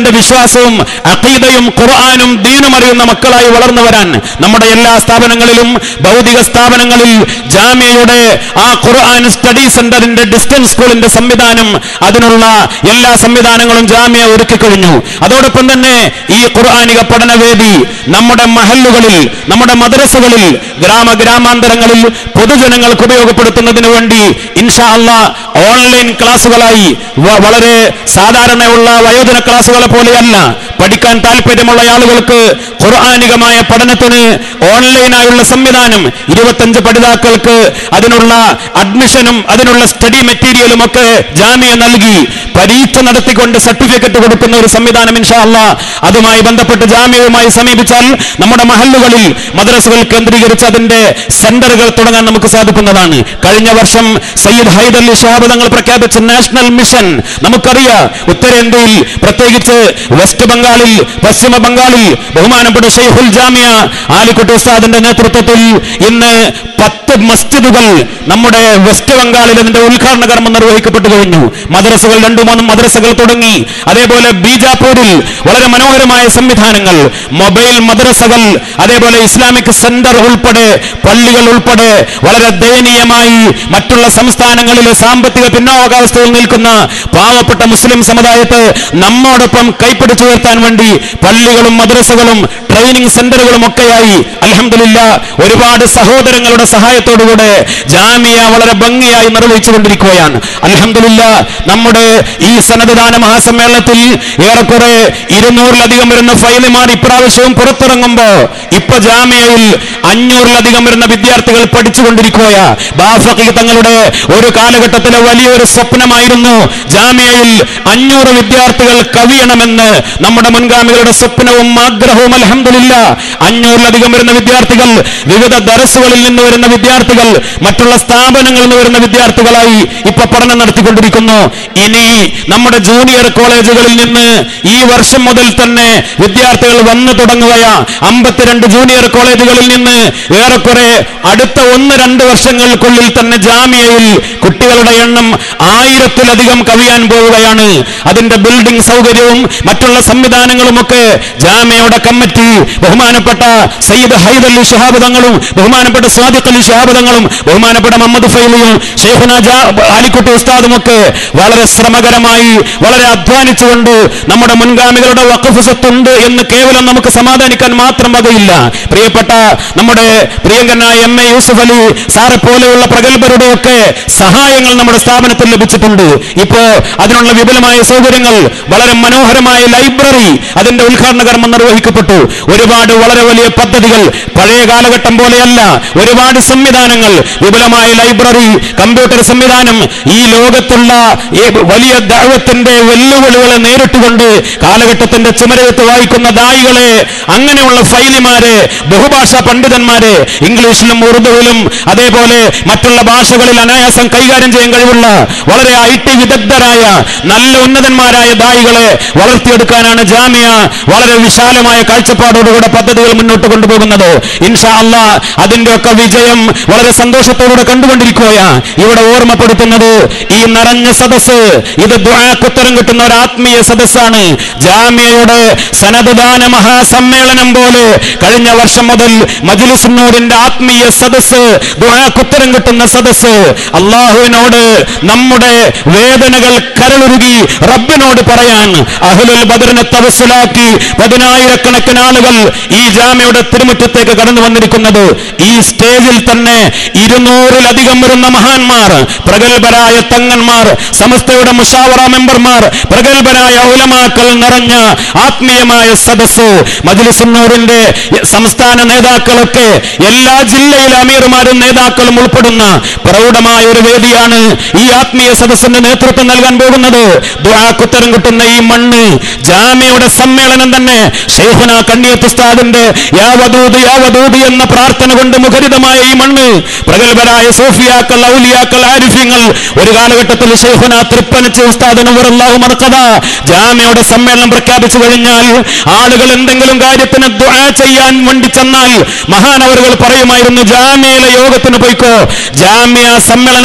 ഈമാനിന്റെ വിശ്വാസവും അഖീദയും ഖുർആാനും ദീനും അറിയുന്ന മക്കളായി വളർന്നു വരാൻ നമ്മുടെ എല്ലാ സ്ഥാപനങ്ങളിലും ഭൗതിക സ്ഥാപനങ്ങളിൽ ജാമ്യയുടെ ആ ഖുർആൻ സ്റ്റഡി സെന്ററിന്റെ ഡിസ്റ്റൻസ് സ്കൂളിന്റെ സംവിധാനം അതിനുള്ള എല്ലാ സംവിധാനങ്ങളും ജാമ്യ ഒരുക്കി കഴിഞ്ഞു അതോടൊപ്പം തന്നെ ഈ ഖുർആാനിക പഠനവേദി നമ്മുടെ മഹല്ലുകളിൽ നമ്മുടെ മദ്രസകളിൽ ഗ്രാമ ഗ്രാമാന്തരങ്ങളിൽ പൊതുജനങ്ങൾക്ക് ഉപയോഗപ്പെടുത്തുന്നതിന് വേണ്ടി ഇൻഷാ അല്ല ഓൺലൈൻ ക്ലാസുകളായി വ- വളരെ സാധാരണയുള്ള വയോജന ക്ലാസുകളെ പോലെയല്ല പഠിക്കാൻ താല്പര്യമുള്ള ആളുകൾക്ക് ഖുർആാനികമായ പഠനത്തിന് ഓൺലൈനായുള്ള സംവിധാനം ഇരുപത്തഞ്ച് പഠിതാക്കൾക്ക് അതിനുള്ള അഡ്മിഷനും അതിനുള്ള സ്റ്റഡി മെറ്റീരിയലും ഒക്കെ ജാമ്യ നൽകി പരീക്ഷ നടത്തിക്കൊണ്ട് സർട്ടിഫിക്കറ്റ് കൊടുക്കുന്ന ഒരു സംവിധാനം ഇൻഷാ അല്ല അതുമായി ബന്ധപ്പെട്ട് ജാമ്യവുമായി സമീപിച്ചാൽ നമ്മുടെ മഹല്ലുകളിൽ മദ്രസകൾ കേന്ദ്രീകരിച്ച് അതിന്റെ സെന്ററുകൾ തുടങ്ങാൻ നമുക്ക് സാധിക്കുന്നതാണ് കഴിഞ്ഞ വർഷം സയ്യിദ് ഹൈദലി ഷഹാബ് തങ്ങൾ പ്രഖ്യാപിച്ച നാഷണൽ മിഷൻ നമുക്കറിയാം ഉത്തരേന്ത്യയിൽ പ്രത്യേകിച്ച് വെസ്റ്റ് ബംഗാളിൽ പശ്ചിമ ബംഗാളിൽ ബഹുമാനപ്പെട്ട ഷെയ്ഖുൽ ജാമിയ ആലിക്കുട്ടി ഉസ്താദിന്റെ നേതൃത്വത്തിൽ ഇന്ന് പത്ത് മസ്ജിദുകൾ നമ്മുടെ വെസ്റ്റ് ബംഗാളിൽ അതിന്റെ ഉദ്ഘാടന കർമ്മം നിർവഹിക്കപ്പെട്ടു കഴിഞ്ഞു മദ്രസകൾ രണ്ടു മൂന്നും മദ്രസകൾ തുടങ്ങി അതേപോലെ ബീജാപൂരിൽ വളരെ മനോഹരമായ സംവിധാനങ്ങൾ മൊബൈൽ മദ്രസകൾ അതേപോലെ ഇസ്ലാമിക് സെന്റർ ഉൾപ്പെടെ പള്ളികൾ ഉൾപ്പെടെ വളരെ ദയനീയമായി മറ്റുള്ള സംസ്ഥാനങ്ങളിലെ സാമ്പത്തിക പിന്നോക്കാവസ്ഥയിൽ നിൽക്കുന്ന പാവപ്പെട്ട മുസ്ലിം സമുദായത്തെ നമ്മോടൊപ്പം കൈപ്പിടിച്ചു ഉയർത്താൻ വേണ്ടി പള്ളികളും മദ്രസകളും ട്രെയിനിങ് സെന്ററുകളും ഒക്കെയായി അലഹമില്ല ഒരുപാട് സഹോദരങ്ങളുടെ സഹായത്തോടുകൂടെ ജാമിയ വളരെ ഭംഗിയായി നിർവഹിച്ചുകൊണ്ടിരിക്കുകയാണ് അലഹമില്ല നമ്മുടെ ഈ സന്നദ്ധദാന മഹാസമ്മേളനത്തിൽ ഏറെക്കുറെ ഇരുന്നൂറിലധികം വരുന്ന ഫയലുമാർ ഇപ്രാവശ്യവും പുറത്തിറങ്ങുമ്പോ ഇപ്പൊ ജാമ്യയിൽ അഞ്ഞൂറിലധികം വരുന്ന വിദ്യാർത്ഥികൾ പഠിച്ചുകൊണ്ടിരിക്കുകയാ ബാഫക്കി തങ്ങളുടെ ഒരു കാലഘട്ടത്തിലെ വലിയൊരു സ്വപ്നമായിരുന്നു ജാമ്യയിൽ അഞ്ഞൂറ് വിദ്യാർത്ഥികൾ കവിയണമെന്ന് നമ്മുടെ മുൻഗാമികളുടെ സ്വപ്നവും ആഗ്രഹവും അലഹമില്ല അഞ്ഞൂറിലധികം വരുന്ന വിദ്യാർത്ഥികൾ വിവിധ ദറസുകളിൽ നിന്ന് വരുന്ന വിദ്യാർത്ഥികൾ മറ്റുള്ള സ്ഥാപനങ്ങളിൽ നിന്ന് വരുന്ന വിദ്യാർത്ഥികളായി ഇപ്പൊ പഠനം നടത്തിക്കൊണ്ടിരിക്കുന്നു ഇനി നമ്മുടെ ജൂനിയർ കോളേജുകളിൽ നിന്ന് ഈ വർഷം മുതൽ തന്നെ വിദ്യാർത്ഥികൾ വന്നു തുടങ്ങുകയാ അമ്പത്തിരണ്ട് ജൂനിയർ കോളേജുകളിൽ നിന്ന് ഏറെക്കുറെ അടുത്ത ഒന്ന് രണ്ട് വർഷങ്ങൾക്കുള്ളിൽ തന്നെ ജാമ്യയിൽ കുട്ടികളുടെ എണ്ണം ആയിരത്തിലധികം കവിയാൻ പോവുകയാണ് അതിന്റെ ബിൽഡിംഗ് സൗകര്യവും മറ്റുള്ള സംവിധാനങ്ങളുമൊക്കെ ജാമ്യയുടെ കമ്മിറ്റി ബഹുമാനപ്പെട്ട സയ്യിദ് ഹൈദ് അലി ഷഹാബ് തങ്ങളും ബഹുമാനപ്പെട്ട സ്വാദിഖ് അലി ഷഹാബ് തങ്ങളും ബഹുമാനപ്പെട്ട മുഹമ്മദ് ഫൈലിയും ഷെയ്ഖുന ജാ- ആലിക്കുട്ടി ഉസ്താദും ഒക്കെ വളരെ ശ്രമകരമായി വളരെ അധ്വാനിച്ചുകൊണ്ട് നമ്മുടെ മുൻഗാമികളുടെ വഖഫ് സ്വത്തുണ്ട് എന്ന് കേവലം നമുക്ക് സമാധാനിക്കാൻ മാത്രം വകയില്ല പ്രിയപ്പെട്ട നമ്മുടെ പ്രിയങ്കനായ എം എ യൂസുഫ് അലി സാറെ പോലെയുള്ള പ്രഗത്ഭരുടെ ഒക്കെ സഹായങ്ങൾ നമ്മുടെ സ്ഥാപനത്തിൽ ലഭിച്ചിട്ടുണ്ട് ഇപ്പോ അതിനുള്ള വിപുലമായ സൗകര്യങ്ങൾ വളരെ മനോഹരമായ ലൈബ്രറി അതിന്റെ ഉദ്ഘാടന കർമ്മം നിർവഹിക്കപ്പെട്ടു ഒരുപാട് വളരെ വലിയ പദ്ധതികൾ പഴയ കാലഘട്ടം പോലെയല്ല ഒരുപാട് സംവിധാനങ്ങൾ വിപുലമായ ലൈബ്രറി കമ്പ്യൂട്ടർ സംവിധാനം ഈ ലോകത്തുള്ള ഈ വലിയ ദൈവത്തിന്റെ വെല്ലുവിളികളെ നേരിട്ടുകൊണ്ട് കാലഘട്ടത്തിന്റെ ചുമരെഴുത്ത് വായിക്കുന്ന ദായികളെ അങ്ങനെയുള്ള ഫൈലിമാരെ ബഹുഭാഷാ പണ്ഡിതന്മാരെ ഇംഗ്ലീഷിലും ഉറുദുവിലും അതേപോലെ മറ്റുള്ള ഭാഷകളിൽ അനായാസം കൈകാര്യം ചെയ്യാൻ കഴിവുള്ള വളരെ ഐ ടി വിദഗ്ധരായ നല്ല ഉന്നതന്മാരായ ദായികളെ വളർത്തിയെടുക്കാനാണ് ജാമ്യ വളരെ വിശാലമായ കാഴ്ചപ്പാടോടുകൂടെ പദ്ധതികൾ മുന്നോട്ട് കൊണ്ടുപോകുന്നത് ഇൻഷാ അല്ലാ അതിന്റെ ഒക്കെ വിജയം വളരെ സന്തോഷത്തോടുകൂടെ കണ്ടുകൊണ്ടിരിക്കുകയാ ഇവിടെ ഓർമ്മപ്പെടുത്തുന്നത് ഈ നിറഞ്ഞ സദസ്സ് ഇത് ദ്വാക്കുത്തരം കിട്ടുന്ന ഒരു ആത്മീയ സദസ്സാണ് ജാമ്യയുടെ സനദദാന മഹാസമ്മേളനം പോലെ കഴിഞ്ഞ വർഷം മുതൽ മജുലിസുന്നൂറിന്റെ ആത്മീയ സദസ്സ് ദ്വാക്കുത്തരം കിട്ടുന്ന സദസ്സ് അള്ളാഹുവിനോട് നമ്മുടെ വേദനകൾ കരളുരുകി റബ്ബിനോട് പറയാൻ അഹ്ലുൽ ബദറിനെ തവസ്സിലാക്കി പതിനായിരക്കണക്കിന് ആളുകൾ ഈ ജാമ്യയുടെ തിരുമുറ്റത്തേക്ക് കടന്നു വന്നിരിക്കുന്നത് ഈ സ്റ്റേജിൽ തന്നെ ഇരുന്നൂറിലധികം വരുന്ന മഹാന്മാർ പ്രഗത്ഭരായ തങ്ങന്മാർ സമസ്തയുടെ മുഷാവറ മെമ്പർമാർ പ്രഗത്ഭരായ ഉലമാക്കൾ നിറഞ്ഞ ആത്മീയമായ സദസ്സ് മജ്ലിസുന്നൂറിന്റെ സംസ്ഥാന നേതാക്കളൊക്കെ എല്ലാ ജില്ലയിലെ അമീർമാരും നേതാക്കളും ഉൾപ്പെടുന്ന പ്രൗഢമായ ഒരു വേദിയാണ് ഈ ആത്മീയ സദസ്സിന് നേതൃത്വം നൽകാൻ പോകുന്നത് ദ്വാക്കുത്തരം കിട്ടുന്ന ഈ മണ്ണ് ജാമ്യയുടെ സമ്മേളനം തന്നെ ഷെയ്ഖുന കണ്ണിയത്ത് ഉസ്താദിന്റെ യാവദൂത് യാവദൂത് എന്ന പ്രാർത്ഥന കൊണ്ട് മുഖരിതമായ ഈ മണ്ണ് പ്രഗത്ഭരായ സൂഫിയാക്കൾ ഔലിയാക്കൾ ആരിഫ്യങ്ങൾ ഒരു കാലഘട്ടത്തിൽ ഷെയ്ഖുന തൃപ്പനച്ച് ഉസ്താദിന് വെറുല്ലാഹു മർക്കഥ ജാമ്യയുടെ സമ്മേളനം പ്രഖ്യാപിച്ചു കഴിഞ്ഞാൽ ആളുകൾ എന്തെങ്കിലും കാര്യത്തിന് ദുആ ചെയ്യാൻ വേണ്ടി ചെന്നാൽ മഹാനവറുകൾ പറയുമായിരുന്നു ജാമ്യയിലെ യോഗത്തിന് പോയിക്കോ ജാമ്യ സമ്മേളനത്തിലേക്ക്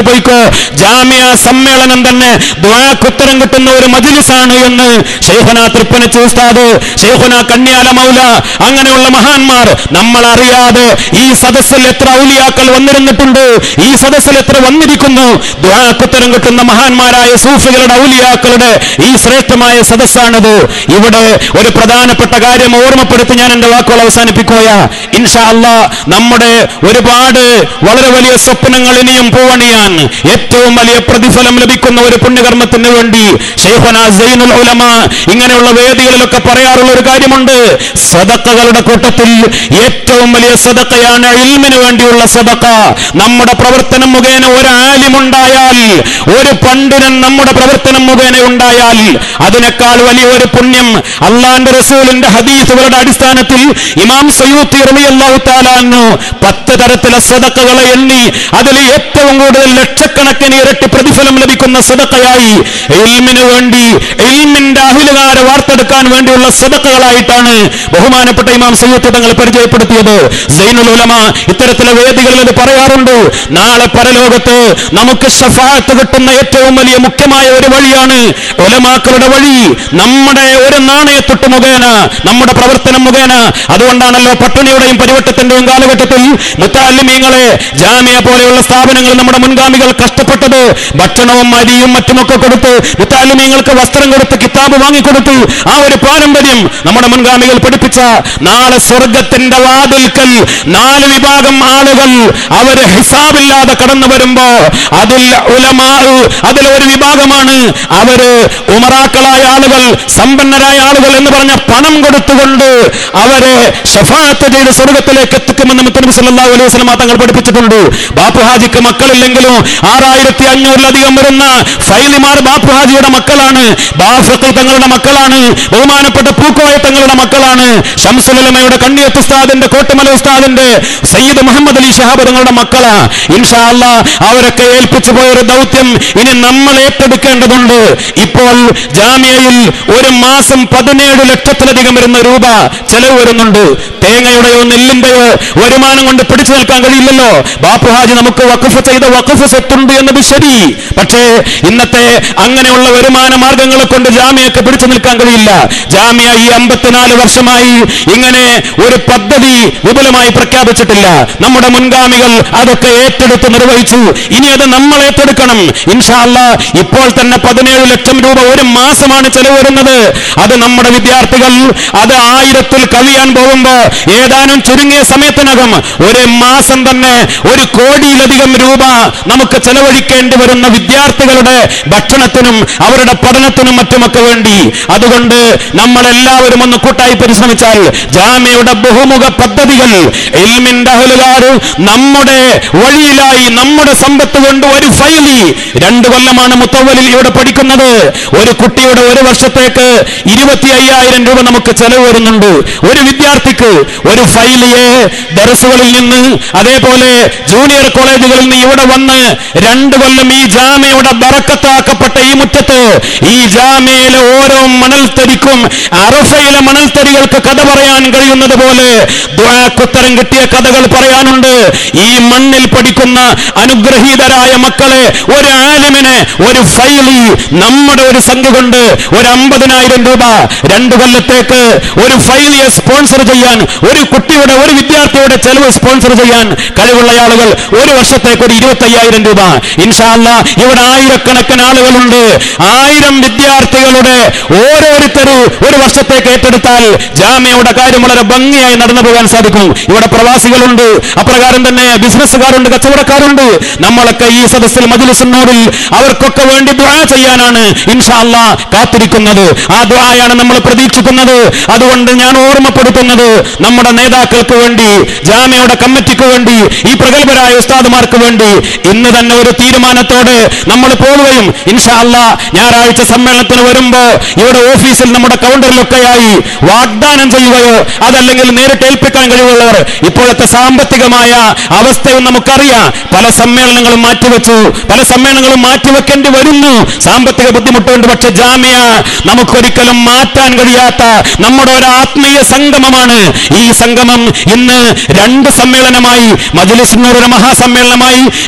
മനസ്സിലാക്കി പോയിക്കോ ജാമ്യ സമ്മേളനം തന്നെ ദ്വാക്കുത്തരം കിട്ടുന്ന ഒരു മജിലിസാണ് എന്ന് ഷെയ്ഖുന തൃപ്പനച്ച് ഉസ്താദ് ഷെയ്ഖുന കന്യാല മൗല അങ്ങനെയുള്ള മഹാന്മാർ നമ്മൾ അറിയാതെ ഈ സദസ്സിൽ എത്ര ഔലിയാക്കൾ വന്നിരുന്നിട്ടുണ്ട് ഈ സദസ്സിൽ എത്ര വന്നിരിക്കുന്നു ദ്വാക്കുത്തരം കിട്ടുന്ന മഹാന്മാരായ സൂഫികളുടെ ഔലിയാക്കളുടെ ഈ ശ്രേഷ്ഠമായ സദസ്സാണിത് ഇവിടെ ഒരു പ്രധാനപ്പെട്ട കാര്യം ഓർമ്മപ്പെടുത്തി ഞാൻ എന്റെ വാക്കുകൾ അവസാനിപ്പിക്കുക ഇൻഷാ അല്ലാ നമ്മുടെ ഒരുപാട് വളരെ വലിയ സ്വപ്നങ്ങൾ ഇനിയും പൂവണിയാൻ ഏറ്റവും വലിയ പ്രതിഫലം ലഭിക്കുന്ന ഒരു പുണ്യകർമ്മത്തിന് വേണ്ടി ഷെയ്ഖുന സൈനുൽ ഉലമ ഇങ്ങനെയുള്ള വേദികളിലൊക്കെ പറയാറുള്ള ഒരു കാര്യമുണ്ട് സദക്കകളുടെ കൂട്ടത്തിൽ ഏറ്റവും വലിയ സദക്കയാണ് ഇൽമിന് വേണ്ടിയുള്ള സദക്ക നമ്മുടെ പ്രവർത്തനം മുഖേന ഒരു ആലിമുണ്ടായാൽ ഒരു പണ്ഡിതൻ നമ്മുടെ പ്രവർത്തനം മുഖേന ഉണ്ടായാൽ അതിനേക്കാൾ വലിയ ഒരു പുണ്യം അള്ളാന്റെ റസൂലിന്റെ ഹദീസുകളുടെ അടിസ്ഥാനത്തിൽ ഇമാം സയ്യൂത്തി റളിയല്ലാഹു തആല അൻഹു പത്ത് തരത്തിലെ സദക്കകളെ എണ്ണി അതിൽ ഏറ്റവും കൂടുതൽ ലക്ഷക്കണക്കിന് ഇരട്ടി പ്രതിഫലം ലഭിക്കുന്ന സദക്കയായി ഇൽമിന് വേണ്ടി ഇൽമിന്റെ അഹിലുകാരെ വാർത്തെടുക്കാൻ വേണ്ടിയുള്ള സദക്കകളായിട്ടാണ് ബഹുമാനപ്പെട്ട ഇമാം സയ്യൂത്ത് തങ്ങൾ പരിചയപ്പെടുത്തിയത് സൈനുൽ ഉലമ ഇത്തരത്തിലെ വേദികളിൽ ഇത് പറയാറുണ്ട് നാളെ പരലോകത്ത് നമുക്ക് ഷഫാത്ത് കിട്ടുന്ന ഏറ്റവും വലിയ മുഖ്യമായ ഒരു വഴിയാണ് ഉലമാക്കളുടെ വഴി നമ്മുടെ ഒരു നാണയത്തൊട്ട് മുഖേന നമ്മുടെ പ്രവർത്തനം മുഖേന അതുകൊണ്ടാണല്ലോ പട്ടിണിയുടെയും പരിവട്ടത്തിന്റെയും കാലഘട്ടത്തിൽ മുത്താലിമീങ്ങളെ ജാമ്യ പോലെയുള്ള സ്ഥാപനങ്ങൾ നമ്മുടെ മുൻഗാമികൾ കഷ്ടപ്പെട്ടത് ഭക്ഷണവും അരിയും മറ്റുമൊക്കെ കൊടുത്ത് മുത്താലിമീങ്ങൾക്ക് വസ്ത്രം കൊടുത്ത് കിതാബ് വാങ്ങിക്കൊടുത്തു ആ ഒരു പാരമ്പര്യം നമ്മുടെ മുൻഗാമികൾ പഠിപ്പിച്ച നാളെ സ്വർഗത്തിന്റെ വാതിൽക്കൽ നാല് വിഭാഗം ആളുകൾ അവര് ഹിസാബില്ലാതെ കടന്നു വരുമ്പോ അതിൽ ഉലമാ അതിൽ ഒരു വിഭാഗമാണ് അവര് ഉമറാക്കളായ ആളുകൾ സമ്പന്നരായ ആളുകൾ എന്ന് പറഞ്ഞ പണം കൊടുത്തുകൊണ്ട് അവരെ ഷഫാത്ത് ചെയ്ത് സ്വർഗത്തിലേക്ക് എത്തിക്കുമെന്ന് മുത്തനബി സല്ലല്ലാഹു അലൈഹി വസല്ലം തങ്ങൾ പഠിപ്പിച്ചിട്ടുണ്ട് ബാപ്പുഹാജിക്ക് മക്കളില്ലെങ്കിലും ആറായിരത്തി അഞ്ഞൂറിലധികം വരുന്ന ഫൈലിമാർ ബാപ്പുഹാജിയുടെ മക്കളാണ് ബാഫക്കി തങ്ങളുടെ മക്കളാണ് ബഹുമാനപ്പെട്ട പൂക്കോയ തങ്ങളുടെ മക്കളാണ് ഷംസുലമയുടെ കണ്ണിയത്ത് ഉസ്താദിന്റെ കോട്ടമല ഉസ്താദിന്റെ സയ്യിദ് മുഹമ്മദ് അലി ഷഹാബ് തങ്ങളുടെ മക്കളാ ഇൻഷാ അല്ലാ അവരൊക്കെ ഏൽപ്പിച്ചു പോയ ഒരു ദൗത്യം ഇനി നമ്മൾ ഏറ്റെടുക്കേണ്ടതുണ്ട് ഇപ്പോൾ ജാമ്യയിൽ ഒരു മാസം പതിനേഴ് ലക്ഷത്തിലധികം വരുന്ന രൂപ ചെലവ് വരുന്നുണ്ട് തേങ്ങയുടെയോ നെല്ലിന്റെയോ വരുമാനം കൊണ്ട് പിടിച്ചു നിൽക്കാൻ കഴിയില്ലല്ലോ ബാപ്പുഹാജി നമുക്ക് വഖഫ് ചെയ്ത വഖഫ് സ്വത്തുണ്ട് എന്നത് ശരി പക്ഷേ ഇന്നത്തെ അങ്ങനെയുള്ള വരുമാന മാർഗങ്ങളെ കൊണ്ട് ജാമ്യക്ക് പിടിച്ചു നിൽക്കാൻ കഴിയില്ല ജാമ്യ ഈ അമ്പത്തിനാല് വർഷമായി ഇങ്ങനെ ഒരു പദ്ധതി വിപുലമായി പ്രഖ്യാപിച്ചിട്ടില്ല നമ്മുടെ മുൻഗാമികൾ അതൊക്കെ ഏറ്റെടുത്ത് നിർവഹിച്ചു ഇനി അത് നമ്മൾ ഏറ്റെടുക്കണം ഇൻഷാല്ല ഇപ്പോൾ തന്നെ പതിനേഴ് ലക്ഷം രൂപ ഒരു മാസമാണ് ചെലവ് വരുന്നത് അത് നമ്മുടെ വിദ്യാർത്ഥികൾ അത് ആയിരത്തിൽ കവിയാൻ പോകുമ്പോ ഏതാനും ചുരുങ്ങിയ സമയത്തിനകം ഒരു മാസം തന്നെ ഒരു കോടിയിലധികം രൂപ നമുക്ക് ചെലവഴിക്കേണ്ടി വരുന്ന വിദ്യാർത്ഥികളുടെ ഭക്ഷണത്തിനും അവരുടെ പഠനത്തിനും മറ്റുമൊക്കെ വേണ്ടി അതുകൊണ്ട് നമ്മൾ എല്ലാവരും ഒന്ന് കൂട്ടായി പരിശ്രമിച്ചാൽ ജാമ്യയുടെ ബഹുമുഖ പദ്ധതികൾ ഇൽമിന്റെ അഹലുകാർ നമ്മുടെ വഴിയിലായി നമ്മുടെ സമ്പത്ത് കൊണ്ട് ഒരു ഫൈലി രണ്ടു കൊല്ലമാണ് മുത്തവലിൽ ഇവിടെ പഠിക്കുന്നത് ഒരു കുട്ടിയുടെ ഒരു വർഷത്തേക്ക് ഇരുപത്തി അയ്യായിരം രൂപ നമുക്ക് ചെലവ് വരുന്നുണ്ട് ഒരു വിദ്യാർത്ഥിക്ക് ഒരു ഫൈലിയെ ദർസുകളിൽ നിന്ന് അതേപോലെ ജൂനിയർ കോളേജുകളിൽ നിന്ന് ഇവിടെ വന്ന് രണ്ടു കൊല്ലം ഈ ജാമ്യയുടെ ബറക്കത്താക്കപ്പെട്ട ഈ മുറ്റത്ത് ഈ ജാമ്യയിലെ ഓരോ മണൽത്തരിക്കും അറഫയിലെ മണൽത്തരികൾക്ക് കഥ പറയാൻ കഴിയുന്നത് പോലെ ദ്വാക്കുത്തരം കിട്ടിയ കഥകൾ പറയാനുണ്ട് ഈ മണ്ണിൽ പഠിക്കുന്ന അനുഗ്രഹീതരായ മക്കളെ ഒരു ആലിമിനെ ഒരു ഫൈലി നമ്മുടെ ഒരു സംഖ്യ കൊണ്ട് ഒരു അമ്പതിനായിരം രൂപ രണ്ടു കൊല്ലത്തേക്ക് ഒരു ഫൈലിയെ സ്പോൺസർ ചെയ്യാൻ ഒരു കുട്ടിയുടെ ഒരു വിദ്യാർത്ഥിയുടെ ചെലവ് സ്പോൺസർ ചെയ്യാൻ കഴിവുള്ള ആളുകൾ ഒരു വർഷത്തേക്ക് ഒരു ഇരുപത്തി അയ്യായിരം രൂപ ഇൻഷാല്ല ഇവിടെ ആയിരക്കണക്കിന് ആളുകളുണ്ട് ആയിരം വിദ്യാർത്ഥികളുടെ ഓരോരുത്തരും ഒരു വർഷത്തേക്ക് ഏറ്റെടുത്താൽ ജാമ്യയുടെ കാര്യം വളരെ ഭംഗിയായി നടന്നു പോകാൻ സാധിക്കും ഇവിടെ പ്രവാസികളുണ്ട് അപ്രകാരം തന്നെ ബിസിനസ്സുകാരുണ്ട് കച്ചവടക്കാരുണ്ട് നമ്മളൊക്കെ ഈ സദസ്സിൽ മജുലിസുന്നൂറിൽ അവർക്കൊക്കെ വേണ്ടി ദ്വാ ചെയ്യാനാണ് ഇൻഷാല്ല കാത്തിരിക്കുന്നത് ആ ദ്വായാണ് നമ്മൾ പ്രതീക്ഷിക്കുന്നത് അതുകൊണ്ട് ഞാൻ ഓർമ്മപ്പെടുത്തുന്നത് നമ്മുടെ നേതാക്കൾക്ക് വേണ്ടി ജാമ്യയുടെ കമ്മിറ്റിക്ക് വേണ്ടി ഈ പ്രഗത്ഭരായ ഉസ്താദുമാർക്ക് വേണ്ടി ഇന്ന് തന്നെ ഒരു തീരുമാനത്തോടെ നമ്മൾ പോവുകയും ഇൻഷാല്ല ഞായറാഴ്ച സമ്മേളനത്തിന് വരുമ്പോ ഇവിടെ ഓഫീസിൽ നമ്മുടെ കൗണ്ടറിലൊക്കെയായി വാഗ്ദാനം ചെയ്യുകയോ അതല്ലെങ്കിൽ നേരിട്ട് ഏൽപ്പിക്കാൻ കഴിവുള്ളവർ ഇപ്പോഴത്തെ സാമ്പത്തികമായ അവസ്ഥയും നമുക്കറിയാം പല സമ്മേളനങ്ങളും മാറ്റിവെച്ചു പല സമ്മേളനങ്ങളും മാറ്റിവെക്കേണ്ടി വരുന്നു സാമ്പത്തിക ബുദ്ധിമുട്ടുണ്ട് പക്ഷെ ജാമ്യ നമുക്കൊരിക്കലും മാറ്റാൻ കഴിയാത്ത നമ്മുടെ ഒരു ആത്മീയ സംഗമമാണ് ഈ സംഗമം ഇന്ന് രണ്ട് സമ്മേളനമായി മജ്ലിസിനൂറിന് മഹാസമ്മേളനമായി ഞായറാഴ്ച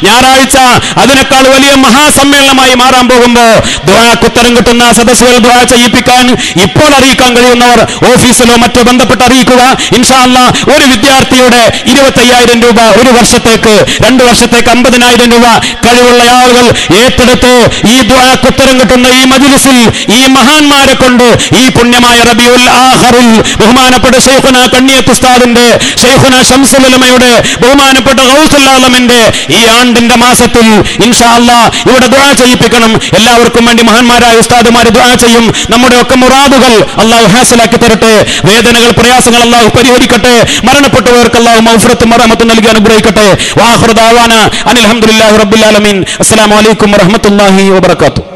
ആഴ്ച അതിനേക്കാൾ വലിയ മഹാസമ്മേളനമായി മാറാൻ പോകുമ്പോ ദ്വാക്കുത്തരം കിട്ടുന്ന സദസ്സുകൾ ദ്വാ ചെയ്യിപ്പിക്കാൻ ഇപ്പോൾ അറിയിക്കാൻ കഴിയുന്നവർ ഓഫീസിലോ മറ്റോ ബന്ധപ്പെട്ട് അറിയിക്കുക ഇൻഷാല്ല ഒരു വിദ്യാർത്ഥിയുടെ ഇരുപത്തയ്യായിരം രൂപ ഒരു വർഷത്തേക്ക് രണ്ട് വർഷത്തേക്ക് അമ്പതിനായിരം രൂപ കഴിവുള്ള ആളുകൾ ഏറ്റെടുത്ത് ഈ ദ്വാക്കുത്തരം കിട്ടുന്ന ഈ മജിലിസിൽ ഈ മഹാന്മാരെ കൊണ്ട് ഈ പുണ്യമായ റബിയുൽ ആഹറിൽ ബഹുമാനപ്പെട്ട ഷെയ്ഖുന കണ്ണിയത്ത് ഉസ്താദിന്റെ ഷെയ്ഖുന ഷംസുലമയുടെ ബഹുമാനപ്പെട്ട ഗൗസുല്ലാലമിന്റെ ഈ ആണ്ടിന്റെ മാസത്തിൽ ഇൻഷാ അല്ലാ ഇവിടെ ദുആ ചെയ്യിപ്പിക്കണം എല്ലാവർക്കും വേണ്ടി മഹാന്മാരായ ഉസ്താദുമാർ ദുആ ചെയ്യും നമ്മുടെ ഒക്കെ മുറാദുകൾ അള്ളാഹു ഹാസലാക്കി തരട്ടെ വേദനകൾ പ്രയാസങ്ങൾ അള്ളാഹു പരിഹരിക്കട്ടെ മരണപ്പെട്ടവർക്ക് അള്ളാഹു മൗഫറത്തും മറമത്തും നൽകി അനുഗ്രഹിക്കട്ടെ വാഹുദാവാന അനിൽഹമുല്ലാഹി റബ്ബിൽ ആലമീൻ അസ്സലാമു അലൈക്കും വറഹ്മത്തുള്ളാഹി വബറകാതുഹു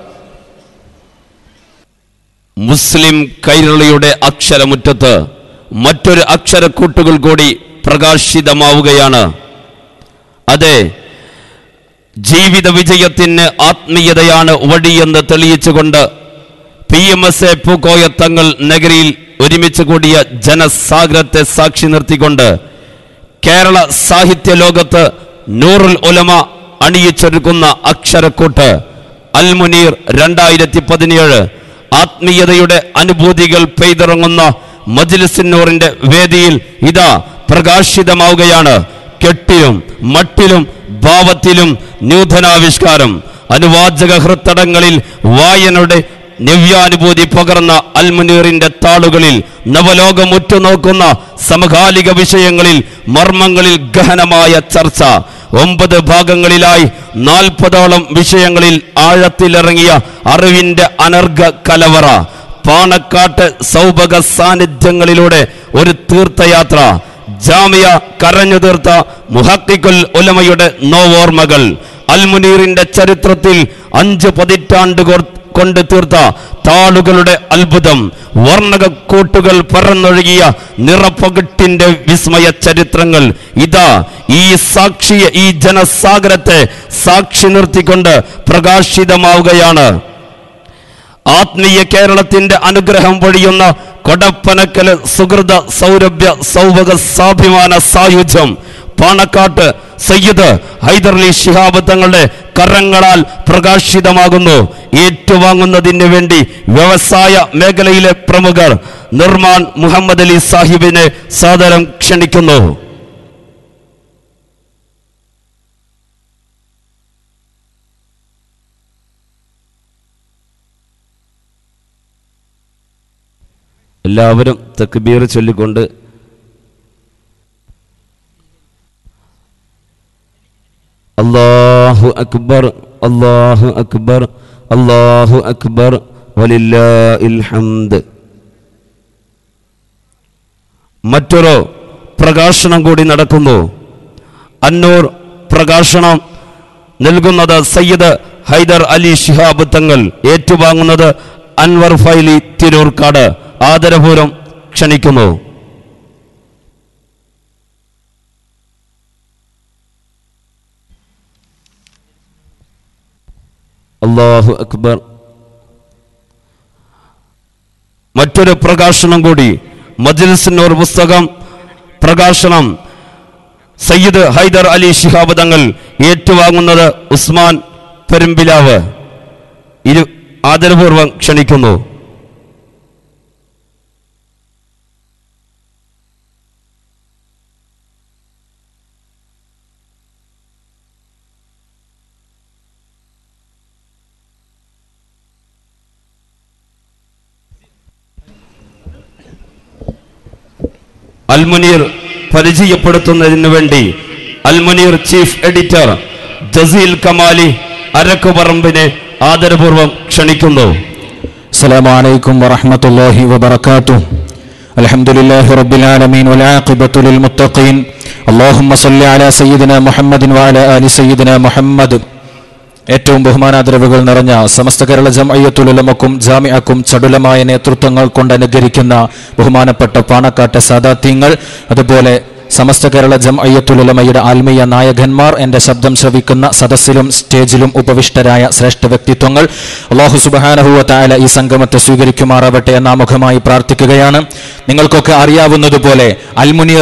മുസ്ലിം കൈരളിയുടെ അക്ഷരമുറ്റത്ത് മറ്റൊരു അക്ഷരക്കൂട്ടുകൾ കൂടി പ്രകാശിതമാവുകയാണ് അതെ ജീവിത വിജയത്തിന് ആത്മീയതയാണ് വഴിയെന്ന് തെളിയിച്ചുകൊണ്ട് P M S A Pookoya Thangal നഗരിയിൽ ഒരുമിച്ച് കൂടിയ ജനസാഗരത്തെ സാക്ഷി നിർത്തിക്കൊണ്ട് കേരള സാഹിത്യ ലോകത്ത് നൂറുൽ ഉലമ അണിയിച്ചൊരുക്കുന്ന അക്ഷരക്കൂട്ട് അൽമുനീർ രണ്ടായിരത്തി പതിനേഴ് ആത്മീയതയുടെ അനുഭൂതികൾ പെയ്തിറങ്ങുന്ന മജ്ലിസിന്നൂറിന്റെ വേദിയിൽ ഇതാ പ്രകാശിതമാവുകയാണ് കെട്ടിലും മട്ടിലും ഭാവത്തിലും നൂതനാവിഷ്കാരം അനുവാചക ഹൃത്തടങ്ങളിൽ വായനയുടെ നവ്യാനുഭൂതി പകർന്ന അൽമുനീറിന്റെ താളുകളിൽ നവലോകം ഉറ്റുനോക്കുന്ന സമകാലിക വിഷയങ്ങളിൽ മർമ്മങ്ങളിൽ ഗഹനമായ ചർച്ച ഒമ്പത് ഭാഗങ്ങളിലായി നാൽപ്പതോളം വിഷയങ്ങളിൽ ആഴത്തിലിറങ്ങിയ അറിവിന്റെ അനർഘ കലവറ പാണക്കാട്ട് സൗഭക സാന്നിധ്യങ്ങളിലൂടെ ഒരു തീർത്ഥയാത്ര ജാമിയ കരഞ്ഞു തീർത്ത മുഹക്കിക്കുൽ ഉലമയുടെ നോവോർമ്മകൾ അൽമുനീറിന്റെ ചരിത്രത്തിൽ അഞ്ച് പതിറ്റാണ്ട് കൊർ- കൊണ്ട് തീർത്ത താളുകളുടെ അത്ഭുതം വർണ്ണകൂട്ടുകൾ പറന്നൊഴുകിയ നിറപ്പകിട്ടിന്റെ വിസ്മയ ചരിത്രങ്ങൾ ഇതാ ഈ സാക്ഷിയ ഈ ജനസാഗരത്തെ സാക്ഷി നിർത്തിക്കൊണ്ട് പ്രകാശിതമാവുകയാണ് ആത്മീയ കേരളത്തിന്റെ അനുഗ്രഹം പൊഴിയുന്ന കൊടപ്പനക്കല് സുഹൃത സൗരഭ്യ സൗഭക സാഭിമാന സായുജ്യം പാണക്കാട്ട് സയ്യിദ് ഹൈദർലി ശിഹാബ് തങ്ങളുടെ കരങ്ങളാൽ പ്രകാശിതമാകുന്നു ഏറ്റുവാങ്ങുന്നതിന് വേണ്ടി വ്യവസായ മേഖലയിലെ പ്രമുഖർ നിർമാൻ മുഹമ്മദ് അലി സാഹിബിനെ സാദരം ക്ഷണിക്കുന്നു എല്ലാവരും തക്ബീർ ചൊല്ലിക്കൊണ്ട് അല്ലാഹു അക്ബർ അല്ലാഹു അക്ബർ അല്ലാഹു അക്ബർ വലില്ലാഹിൽ ഹംദ് മറ്റൊരു പ്രകാശനം കൂടി നടക്കുന്നു അന്നൂർ പ്രകാശനം നൽകുന്നത് സയ്യിദ് ഹൈദർ അലി ശിഹാബ് തങ്ങൾ ഏറ്റുവാങ്ങുന്നത് അൻവർ ഫൈലി തിരൂർക്കാട് ആദരപൂർവ്വം ക്ഷണിക്കുന്നു അല്ലാഹു അക്ബർ മറ്റൊരു പ്രകാശനം കൂടി മജ്ലിസിനൂർ പുസ്തകം പ്രകാശനം സയ്യിദ് ഹൈദർ അലി ശിഹാബ് തങ്ങൾ ഏറ്റുവാങ്ങുന്നത് ഉസ്മാൻ പെരുമ്പിലാവ് ഇരു ആദരപൂർവ്വം ക്ഷണിക്കുന്നു അൽമുനീർ പരിചയപ്പെടുത്തുന്നതിന് വേണ്ടി അൽമുനീർ ചീഫ് എഡിറ്റർ ജസീൽ കമാലി അരക്കുപറമ്പിനെ ആദരപൂർവ്വം ക്ഷണിക്കുന്നു السلام عليكم ورحمة الله وبركاته الحمد لله رب العالمين والعاقبة للمتقين اللهم صل على سيدنا محمد وعلى آل سيدنا محمد ഏറ്റവും ബഹുമാനാദരവുകൾ നിറഞ്ഞ സമസ്ത കേരള ജംഅയ്യത്തുലമക്കും ജാമിഅക്കും ചടുലമായ നേതൃത്വങ്ങൾ കൊണ്ട് അനുകരിക്കുന്ന ബഹുമാനപ്പെട്ട പാണക്കാട്ടെ സാദാത്യങ്ങൾ അതുപോലെ സമസ്ത കേരള ജംഅയ്യത്തുലമയുടെ ആത്മീയ നായകന്മാർ എന്റെ ശബ്ദം ശ്രവിക്കുന്ന സദസ്സിലും സ്റ്റേജിലും ഉപവിഷ്ടരായ ശ്രേഷ്ഠ വ്യക്തിത്വങ്ങൾ അള്ളാഹു സുബാനഹുവ തായാല ഈ സംഗമത്തെ സ്വീകരിക്കുമാറാവട്ടെ എന്ന മുഖമായി പ്രാർത്ഥിക്കുകയാണ് നിങ്ങൾക്കൊക്കെ അറിയാവുന്നതുപോലെ അൽമുനീർ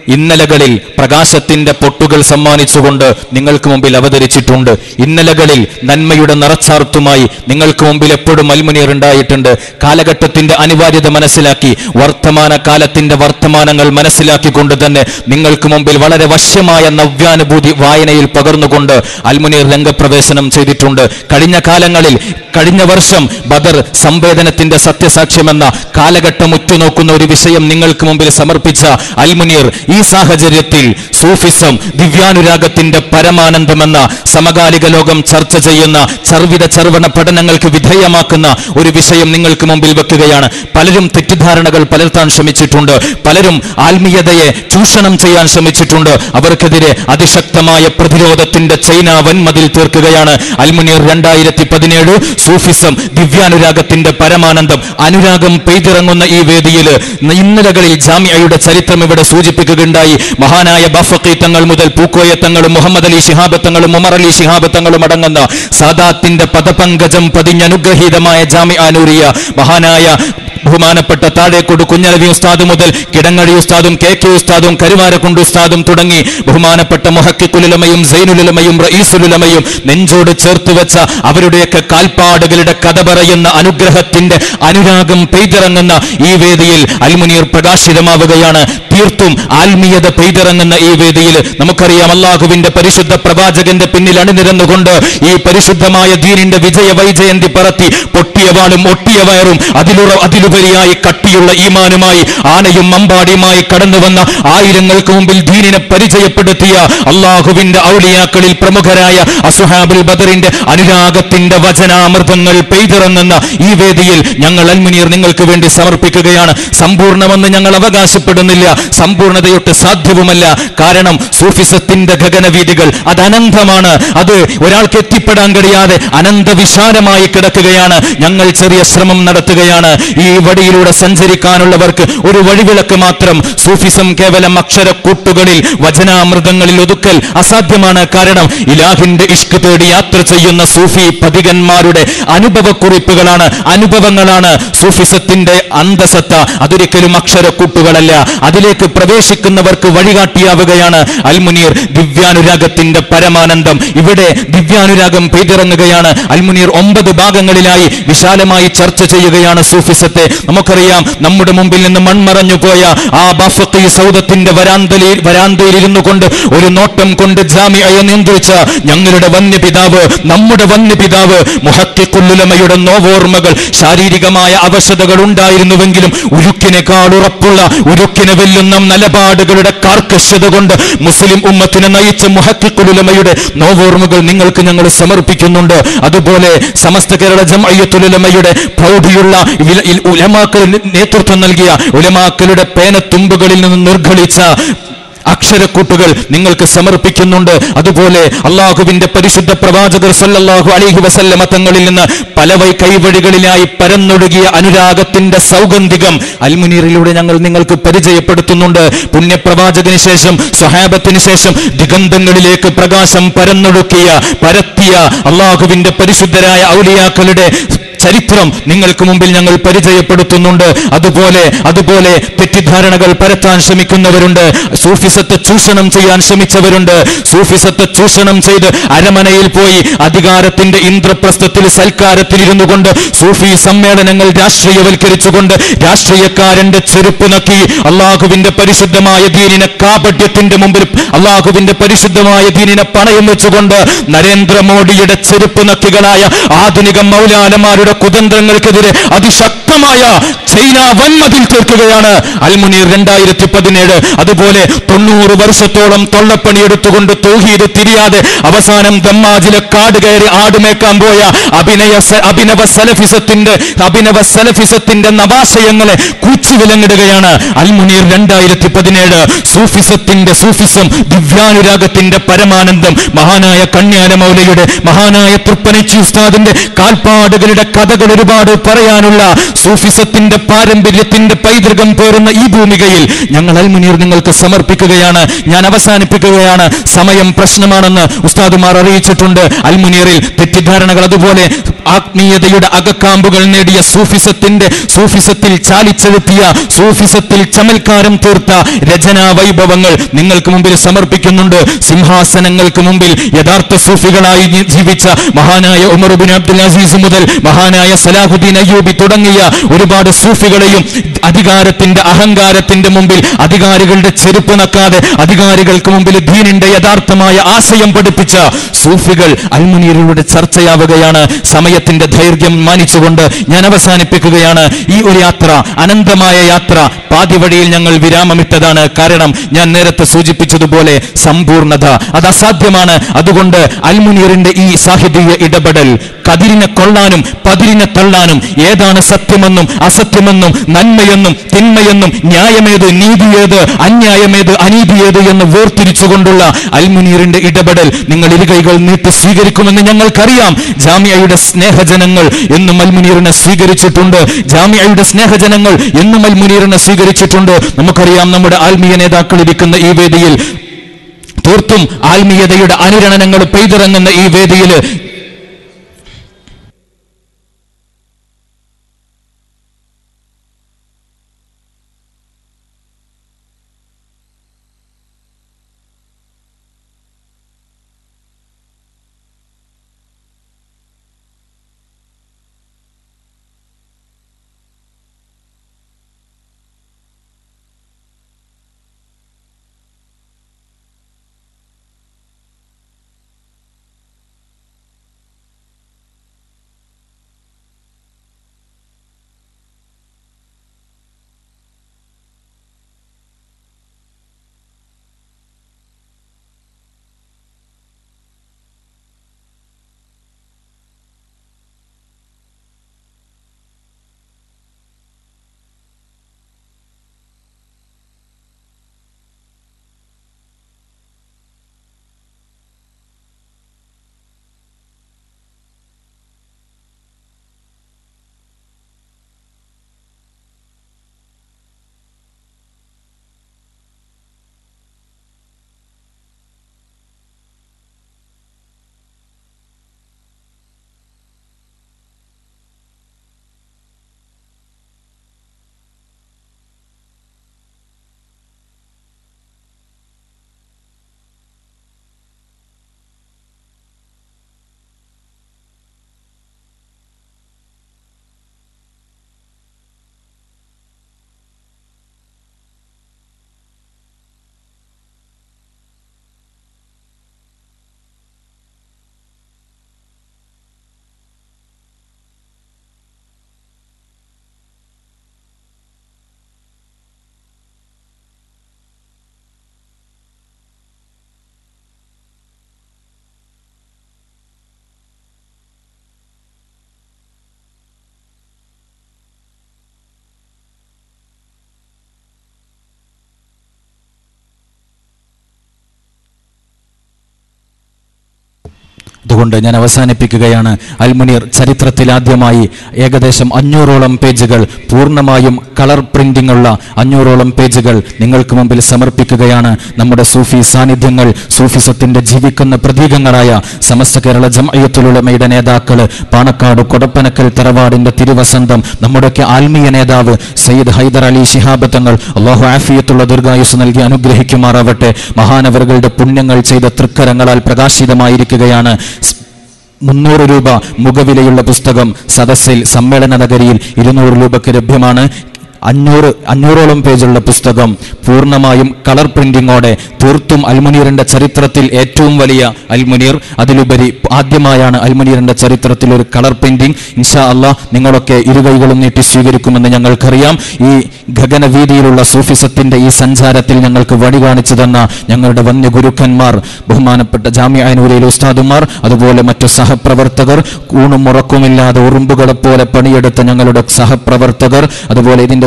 ഇന്നലകളിൽ പ്രകാശത്തിന്റെ പൊട്ടുകൾ സമ്മാനിച്ചുകൊണ്ട് നിങ്ങൾക്ക് മുമ്പിൽ അവതരിച്ചിട്ടുണ്ട് ഇന്നലകളിൽ നന്മയുടെ നിറച്ചാർത്തുമായി നിങ്ങൾക്ക് മുമ്പിൽ എപ്പോഴും അൽമുനീർ ഉണ്ടായിട്ടുണ്ട് കാലഘട്ടത്തിന്റെ അനിവാര്യത മനസ്സിലാക്കി വർത്തമാന കാലത്തിന്റെ വർത്തമാനങ്ങൾ മനസ്സിലാക്കിക്കൊണ്ട് തന്നെ നിങ്ങൾക്ക് മുമ്പിൽ വളരെ വശ്യമായ നവ്യാനുഭൂതി വായനയിൽ പകർന്നുകൊണ്ട് അൽമുനീർ രംഗപ്രവേശനം ചെയ്തിട്ടുണ്ട് കഴിഞ്ഞ കാലങ്ങളിൽ കഴിഞ്ഞ വർഷം ബദർ സംവേദനത്തിന്റെ സത്യസാക്ഷ്യമെന്ന കാലഘട്ടം ഉറ്റുനോക്കുന്ന ഒരു വിഷയം നിങ്ങൾക്ക് മുമ്പിൽ സമർപ്പിച്ച അൽമുനീർ ഈ സാഹചര്യത്തിൽ സൂഫിസം ദിവ്യാനുരാഗത്തിന്റെ പരമാനന്ദമെന്ന സമകാലിക ലോകം ചർച്ച ചെയ്യുന്ന ചർവിത ചർവണ പഠനങ്ങൾക്ക് വിധേയമാക്കുന്ന ഒരു വിഷയം നിങ്ങൾക്ക് മുമ്പിൽ വെക്കുകയാണ് പലരും തെറ്റിദ്ധാരണകൾ പലർത്താൻ ശ്രമിച്ചിട്ടുണ്ട് പലരും ആത്മീയതയെ ചൂഷണം ചെയ്യാൻ ശ്രമിച്ചിട്ടുണ്ട് അവർക്കെതിരെ അതിശക്തമായ പ്രതിരോധത്തിന്റെ ചൈന വൻമതിൽ തീർക്കുകയാണ് അൽമുനീർ രണ്ടായിരത്തി പതിനേഴ് സൂഫിസം ദിവ്യാനുരാഗത്തിന്റെ പരമാനന്ദം അനുരാഗം പെയ്തിറങ്ങുന്ന ഈ വേദിയിൽ ഇന്നലകളിൽ ജാമ്യയുടെ ചരിത്രം ഇവിടെ സൂചിപ്പിക്കുകയുണ്ടായി മഹാനായ ബഫക്കി തങ്ങൾ മുതൽ പൂക്കോയ തങ്ങളും മുഹമ്മദ് അലി ശിഹാബ് തങ്ങളും ഉമർ അലി ശിഹാബ് തങ്ങളും അടങ്ങുന്ന സാദാത്തിന്റെ പദപങ്കജം പതിഞ്ഞനുഗ്രഹീതമായ ജാമ്യ ആനൂരിയ മഹാനായ ബഹുമാനപ്പെട്ട താഴേക്കോട് കുഞ്ഞലവി ഉസ്താദ് മുതൽ കിടങ്ങഴി ഉസ്താദും കെ കെ ഉസ്താദും കരുവാരക്കുണ്ട് ഉസ്താദും തുടങ്ങി ബഹുമാനപ്പെട്ട മുഹക്കിക്കുലുലമയും സൈനുലുലമയും റഈസുലുലമയും നെഞ്ചോട് ചേർത്ത് വെച്ച അവരുടെയൊക്കെ കാൽപ്പാടുകളുടെ കഥ പറയുന്ന അനുഗ്രഹത്തിന്റെ അനുരാഗം പെയ്തിറങ്ങുന്ന ഈ വേദിയിൽ അൽമുനീർ പ്രകാശിതമാവുകയാണ് തീർത്തും ആത്മീയത പെയ്തിറങ്ങുന്ന ഈ വേദിയിൽ നമുക്കറിയാം അള്ളാഹുവിന്റെ പരിശുദ്ധ പ്രവാചകന്റെ പിന്നിൽ അണിനിരന്നുകൊണ്ട് ഈ പരിശുദ്ധമായ ദീനിന്റെ വിജയ വൈജയന്തി പറത്തി പൊട്ടിയ വാളും ഒട്ടിയ വയറും അതിലുറ അതിലുപരിയായി കട്ടിയുള്ള ഈമാനുമായി ആനയും മമ്പാടിയുമായി കടന്നു വന്ന ആയിരങ്ങൾക്ക് മുമ്പിൽ ദീനിനെ പരിചയപ്പെടുത്തിയ അള്ളാഹുവിന്റെ ഔലിയാക്കളിൽ പ്രമുഖരായ അസുഹാബുൽ ബദറിന്റെ അനുരാഗത്തിന്റെ വചനാമൃതങ്ങൾ പെയ്തിറങ്ങുന്ന ഈ വേദിയിൽ ഞങ്ങൾ അൽമുനീർ നിങ്ങൾക്ക് വേണ്ടി സമർപ്പിക്കുകയാണ് സമ്പൂർണ്ണമെന്ന് ഞങ്ങൾ അവകാശപ്പെടുന്നില്ല സമ്പൂർണതയൊട്ട് സാധ്യവുമല്ല കാരണം സൂഫിസത്തിന്റെ ഗഗനവീതികൾ അത് അനന്തമാണ് അത് ഒരാൾക്ക് എത്തിപ്പെടാൻ കഴിയാതെ അനന്തവിശാലമായി കിടക്കുകയാണ് ഞങ്ങൾ ചെറിയ ശ്രമം നടത്തുകയാണ് ഈ വഴിയിലൂടെ സഞ്ചരിക്കാനുള്ളവർക്ക് ഒരു വഴിവിളക്ക് മാത്രം സൂഫിസം കേവലം അക്ഷരക്കൂട്ടുകളിൽ വചനാമൃതങ്ങളിൽ ഒതുക്കൽ അസാധ്യമാണ് കാരണം ഇലാഹിന്റെ ഇഷ്ക് തേടി യാത്ര ചെയ്യുന്ന സൂഫി പതികന്മാരുടെ അനുഭവക്കുറിപ്പുകളാണ് അനുഭവങ്ങളാണ് സൂഫിസത്തിന്റെ അന്തസത്ത അതൊരിക്കലും അക്ഷരക്കൂട്ടുകളല്ല അതിലേക്ക് പ്രവേശിക്കുന്നവർക്ക് വഴികാട്ടിയാവുകയാണ് അൽമുനീർ ദിവ്യാനുരാഗത്തിന്റെ പരമാനന്ദം ഇവിടെ ദിവ്യാനുരാഗം പെയ്തിറങ്ങുകയാണ് അൽമുനീർ ഒമ്പത് ഭാഗങ്ങളിലായി വിശാലമായി ചർച്ച ചെയ്യുകയാണ് സൂഫിസത്തെ നമുക്കറിയാം നമ്മുടെ മുമ്പിൽ നിന്ന് മൺമറഞ്ഞു പോയ ആ ബഫക്കി സൗദത്തിന്റെ വരാന്തയിൽ വരാന്തയിൽ ഇരുന്നു കൊണ്ട് ഒരു നോട്ടം കൊണ്ട് ജാമ്യയെ നിയന്ത്രിച്ച ഞങ്ങളുടെ വന്യപിതാവ് നമ്മുടെ വന്യപിതാവ് മുഹക്കിക്കുല്ലുലമയുടെ നോവോർമ്മകൾ ശാരീരികമായ അവശതകൾ ഉണ്ടായിരുന്നുവെങ്കിലും ഉരുക്കിനേക്കാൾ ഉറപ്പുള്ള ഉരുക്കിനെ വെല്ലുന്ന നിലപാടുകളുടെ കാർക്കശ്യത കൊണ്ട് മുസ്ലിം ഉമ്മത്തിനെ നയിച്ച മുഹക്കിക്കുലുലമയുടെ നോവോർമ്മകൾ നിങ്ങൾക്ക് ഞങ്ങൾ സമർപ്പിക്കുന്നുണ്ട് അതുപോലെ സമസ്ത കേരള ജമയ്യത്തുലുലമയുടെ പ്രൗഢിയുള്ള വില- ഇൽ- ഉലമാക്കൾ നേതൃത്വം നൽകിയ ഉലമാക്കളുടെ പേനത്തുമ്പുകളിൽ നിന്ന് നിർഗളിച്ച അക്ഷരക്കൂട്ടുകൾ നിങ്ങൾക്ക് സമർപ്പിക്കുന്നുണ്ട് അതുപോലെ അള്ളാഹുവിന്റെ പരിശുദ്ധ പ്രവാചകർ സല്ലല്ലാഹു അലൈഹി വസല്ലമ തങ്ങളിൽ നിന്ന് പല വൈ കൈവഴികളിലായി പരന്നൊഴുകിയ അനുരാഗത്തിന്റെ സൗഗന്ധികം അൽമുനീറിലൂടെ ഞങ്ങൾ നിങ്ങൾക്ക് പരിചയപ്പെടുത്തുന്നുണ്ട് പുണ്യപ്രവാചകന് ശേഷം സ്വഹാബത്തിന് ശേഷം ദിഗന്ധങ്ങളിലേക്ക് പ്രകാശം പരന്നൊഴുക്കിയ പരത്തിയ അള്ളാഹുവിന്റെ പരിശുദ്ധരായ ഔലിയാക്കളുടെ ചരിത്രം നിങ്ങൾക്ക് മുമ്പിൽ ഞങ്ങൾ പരിചയപ്പെടുത്തുന്നുണ്ട് അതുപോലെ അതുപോലെ തെറ്റിദ്ധാരണകൾ പരത്താൻ ശ്രമിക്കുന്നവരുണ്ട് സൂഫിസത്തെ ചൂഷണം ചെയ്യാൻ ശ്രമിച്ചവരുണ്ട് സൂഫിസത്തെ ചൂഷണം ചെയ്ത് അരമനയിൽ പോയി അധികാരത്തിന്റെ ഇന്ദ്രപ്രസ്ഥത്തിൽ സൽക്കാരത്തിൽ ഇരുന്നു കൊണ്ട് സൂഫി സമ്മേളനങ്ങൾ രാഷ്ട്രീയവൽക്കരിച്ചുകൊണ്ട് രാഷ്ട്രീയക്കാരന്റെ ചെരുപ്പ് നക്കി അള്ളാഹുവിന്റെ പരിശുദ്ധമായ ദീനിനെ കാപട്യത്തിന്റെ മുമ്പിൽ അള്ളാഹുവിന്റെ പരിശുദ്ധമായ ദീനിനെ പണയം വെച്ചുകൊണ്ട് നരേന്ദ്രമോദിയുടെ ചെരുപ്പ് നക്കികളായ ആധുനിക മൗലാനമാരുടെ കുതന്ത്രങ്ങൾക്കെതിരെ അതിശക്തമായ ചൈന വൻമതിൽ തീർക്കുകയാണ് അൽമുനീർ രണ്ടായിരത്തി പതിനേഴ് അതുപോലെ തൊണ്ണൂറ് വർഷത്തോളം തൊള്ളപ്പണിയെടുത്തുകൊണ്ട് തൗഹീദ് തിരിയാതെ അവസാനം ദമ്മാജിലെ കാട് കയറി ആടുമേക്കാൻ പോയ അഭിനയ സ- അഭിനവ സലഫിസത്തിന്റെ അഭിനവ സലഫിസത്തിന്റെ നവാശയങ്ങളെ കൂച്ചുവിലങ്ങിടുകയാണ് അൽമുനീർ രണ്ടായിരത്തി പതിനേഴ് സൂഫിസത്തിന്റെ സൂഫിസം ദിവ്യാനുരാഗത്തിന്റെ പരമാനന്ദം മഹാനായ കണ്യാന മൗലയുടെ മഹാനായ തൃപ്പനച്ചി ഉസ്താദിന്റെ കാൽപ്പാടുകളുടെ കഥ കഥകൾ ഒരുപാട് പറയാനുള്ള സൂഫിസത്തിന്റെ പാരമ്പര്യത്തിന്റെ പൈതൃകം പേറുന്ന ഈ ഭൂമികയിൽ ഞങ്ങൾ അൽമുനീർ നിങ്ങൾക്ക് സമർപ്പിക്കുകയാണ് ഞാൻ അവസാനിപ്പിക്കുകയാണ് സമയം പ്രശ്നമാണെന്ന് ഉസ്താദുമാർ അറിയിച്ചിട്ടുണ്ട് അൽമുനീറിൽ തെറ്റിദ്ധാരണകൾ അതുപോലെ ആത്മീയതയുടെ അകക്കാമ്പുകൾ നേടിയ സൂഫിസത്തിന്റെ സൂഫിസത്തിൽ ചാലിച്ചെഴുത്തിയ സൂഫിസത്തിൽ ചമൽക്കാരം തീർത്ത രചനാ വൈഭവങ്ങൾ നിങ്ങൾക്ക് മുമ്പിൽ സമർപ്പിക്കുന്നുണ്ട് സിംഹാസനങ്ങൾക്ക് മുമ്പിൽ യഥാർത്ഥ സൂഫികളായി ജി- ജീവിച്ച മഹാനായ ഉമർബിൻ അബ്ദുൽ അസീസ് മുതൽ മഹാനായ സലാഹുദ്ദീൻ അയ്യൂബി തുടങ്ങിയ ഒരുപാട് സൂഫികളെയും അധികാരത്തിന്റെ അഹങ്കാരത്തിന്റെ മുമ്പിൽ അധികാരികളുടെ ചെരുപ്പ് നക്കാതെ അധികാരികൾക്ക് മുമ്പിൽ ദീനിന്റെ യഥാർത്ഥമായ ആശയം പഠിപ്പിച്ച സൂഫികൾ അൽമുനീറിലൂടെ ചർച്ചയാവുകയാണ് സമയത്തിന്റെ ദൈർഘ്യം മാനിച്ചുകൊണ്ട് ഞാൻ അവസാനിപ്പിക്കുകയാണ് ഈ ഒരു യാത്ര അനന്തമായ യാത്ര പാതിവഴിയിൽ ഞങ്ങൾ വിരാമമിട്ടതാണ് കാരണം ഞാൻ നേരത്തെ സൂചിപ്പിച്ചതുപോലെ സമ്പൂർണത അത് അസാധ്യമാണ് അതുകൊണ്ട് അൽമുനീറിന്റെ ഈ സാഹിത്യ ഇടപെടൽ കതിരിനെ കൊള്ളാനും പതിരിനെ തള്ളാനും ഏതാണ് സത്യമെന്നും അസത്യമെന്നും നന്മയെന്നും തിന്മയെന്നും ന്യായമേത് നീതിയേത് അന്യായമേത് അനീതിയേത് എന്ന് വേർതിരിച്ചുകൊണ്ടുള്ള അൽമുനീറിന്റെ ഇടപെടൽ നിങ്ങൾ ഇരുകൈകൾ നീട്ടി സ്വീകരിക്കുമെന്ന് ഞങ്ങൾക്കറിയാം ജാമ്യയുടെ സ്നേഹജനങ്ങൾ എന്നും അൽമുനീറിനെ സ്വീകരിച്ചിട്ടുണ്ട് ജാമ്യയുടെ സ്നേഹജനങ്ങൾ എന്നും അൽമുനീറിനെ സ്വീകരിച്ചിട്ടുണ്ട് നമുക്കറിയാം നമ്മുടെ ആത്മീയ നേതാക്കൾ ഇരിക്കുന്ന ഈ വേദിയിൽ തീർത്തും ആത്മീയതയുടെ അനുരണനങ്ങൾ പെയ്തിറങ്ങുന്ന ഈ വേദിയിൽ അതുകൊണ്ട് ഞാൻ അവസാനിപ്പിക്കുകയാണ് അൽമുനീർ ചരിത്രത്തിൽ ആദ്യമായി ഏകദേശം അഞ്ഞൂറോളം പേജുകൾ പൂർണ്ണമായും കളർ പ്രിന്റിംഗ് ഉള്ള അഞ്ഞൂറോളം പേജുകൾ നിങ്ങൾക്ക് മുമ്പിൽ സമർപ്പിക്കുകയാണ് നമ്മുടെ സൂഫി സാന്നിധ്യങ്ങൾ സൂഫിസത്തിന്റെ ജീവിക്കുന്ന പ്രതീകങ്ങളായ സമസ്ത കേരള ജമയത്തുലുളമയുടെ നേതാക്കൾ പാണക്കാട് കൊടപ്പനക്കൽ തറവാടിന്റെ തിരുവസന്തം നമ്മുടെയൊക്കെ ആത്മീയ നേതാവ് സയ്യിദ് ഹൈദർ അലി ശിഹാബ് തങ്ങൾ അള്ളാഹു ആഫിയത്തുള്ള ദീർഘായുസ് നൽകി അനുഗ്രഹിക്കുമാറാവട്ടെ മഹാനവറുകളുടെ പുണ്യങ്ങൾ ചെയ്ത തൃക്കരങ്ങളാൽ പ്രകാശിതമായിരിക്കുകയാണ് സ്- മുന്നൂറ് രൂപ മുഖവിലയുള്ള പുസ്തകം സദസ്സിൽ സമ്മേളന നഗരിയിൽ ഇരുന്നൂറ് രൂപയ്ക്ക് ലഭ്യമാണ് അഞ്ഞൂറ് അഞ്ഞൂറോളം പേജുള്ള പുസ്തകം പൂർണ്ണമായും കളർ പ്രിന്റിങ്ങോടെ തീർത്തും അൽമുനീറിന്റെ ചരിത്രത്തിൽ ഏറ്റവും വലിയ അൽമുനീർ അതിലുപരി ആദ്യമായാണ് അൽമുനീറിന്റെ ചരിത്രത്തിൽ ഒരു കളർ പ്രിന്റിംഗ് ഇൻഷാ അള്ളാഹ് നിങ്ങളൊക്കെ ഇരുകൈകളും നീട്ടി സ്വീകരിക്കുമെന്ന് ഞങ്ങൾക്കറിയാം ഈ ഗഗനവീതിയിലുള്ള സൂഫിസത്തിന്റെ ഈ സഞ്ചാരത്തിൽ ഞങ്ങൾക്ക് വഴി കാണിച്ചു തന്ന ഞങ്ങളുടെ വന്യ ഗുരുക്കന്മാർ ബഹുമാനപ്പെട്ട ജാമ്യാനൂരിലെ ഉസ്താദുമാർ അതുപോലെ മറ്റു സഹപ്രവർത്തകർ ഊണും ഉറക്കുമില്ലാതെ ഉറുമ്പുകളെ പോലെ പണിയെടുത്ത ഞങ്ങളുടെ സഹപ്രവർത്തകർ അതുപോലെ ഇതിന്റെ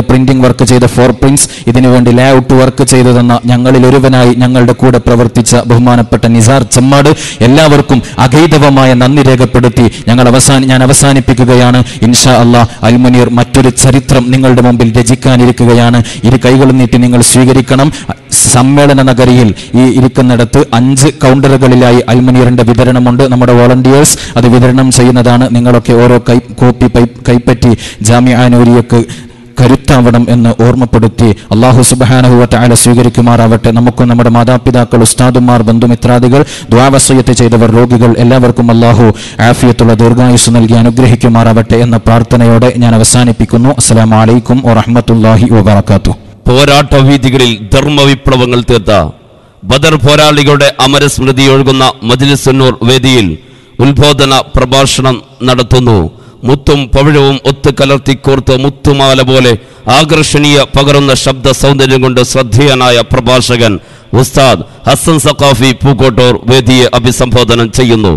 പ്രിന്റിംഗ് വർക്ക് ചെയ്ത ഫോർ പ്രിന്റ്സ് ഇതിനുവേണ്ടി ലേഔട്ട് വർക്ക് ചെയ്തു തന്ന ഞങ്ങളിൽ ഒരുവനായി ഞങ്ങളുടെ കൂടെ പ്രവർത്തിച്ച ബഹുമാനപ്പെട്ട നിസാർ ചെമ്മാട് എല്ലാവർക്കും അഗൈതവമായ നന്ദി രേഖപ്പെടുത്തി ഞങ്ങൾ അവസാന ഞാൻ അവസാനിപ്പിക്കുകയാണ് ഇൻഷാ അള്ളാഹ് അൽമുനീർ മറ്റൊരു ചരിത്രം നിങ്ങളുടെ മുമ്പിൽ രചിക്കാനിരിക്കുകയാണ് ഇരു കൈകളും നീട്ടി നിങ്ങൾ സ്വീകരിക്കണം സമ്മേളന നഗരിയിൽ ഈ ഇരിക്കുന്നിടത്ത് അഞ്ച് കൗണ്ടറുകളിലായി അൽമുനീറിന്റെ വിതരണമുണ്ട് നമ്മുടെ വോളണ്ടിയേഴ്സ് അത് വിതരണം ചെയ്യുന്നതാണ് നിങ്ങളൊക്കെ ഓരോ കൈ കോപ്പി പൈ- കൈപ്പറ്റി ജാമ്യാനൂരിയക്ക് കരുത്താവണം എന്ന് ഓർമ്മപ്പെടുത്തി അള്ളാഹു സുബാനഹുവറ്റ അല സ്വീകരിക്കുമാറാവട്ടെ നമുക്കും നമ്മുടെ മാതാപിതാക്കൾ ഉസ്താദുമാർ ബന്ധുമിത്രാദികൾ ദ്വാവസ്വയത്ത് ചെയ്തവർ രോഗികൾ എല്ലാവർക്കും അള്ളാഹു ആഫിയത്തുള്ള ദീർഘായുസ് നൽകി അനുഗ്രഹിക്കുമാറാവട്ടെ എന്ന പ്രാർത്ഥനയോടെ ഞാൻ അവസാനിപ്പിക്കുന്നു അസ്സലാമു അലൈക്കും വറഹ്മത്തുള്ളാഹി വബറകാതുഹു പോരാട്ട വീതികളിൽ ധർമ്മവിപ്ലവങ്ങൾ തീർത്ത ബദർ പോരാളികളുടെ അമരസ്മൃതി ഒഴുകുന്ന മജ്ലിസുന്നൂർ വേദിയിൽ ഉത്ബോധന പ്രഭാഷണം നടത്തുന്നു മുത്തും പവിഴവും ഒത്തു കലർത്തിക്കോർത്ത് മുത്തുമാല പോലെ ആകർഷണീയ പകരുന്ന ശബ്ദ സൗന്ദര്യം കൊണ്ട് ശ്രദ്ധേയനായ പ്രഭാഷകൻ ഉസ്താദ് ഹസൻ സഖാഫി പൂക്കോട്ടൂർ വേദിയെ അഭിസംബോധന ചെയ്യുന്നു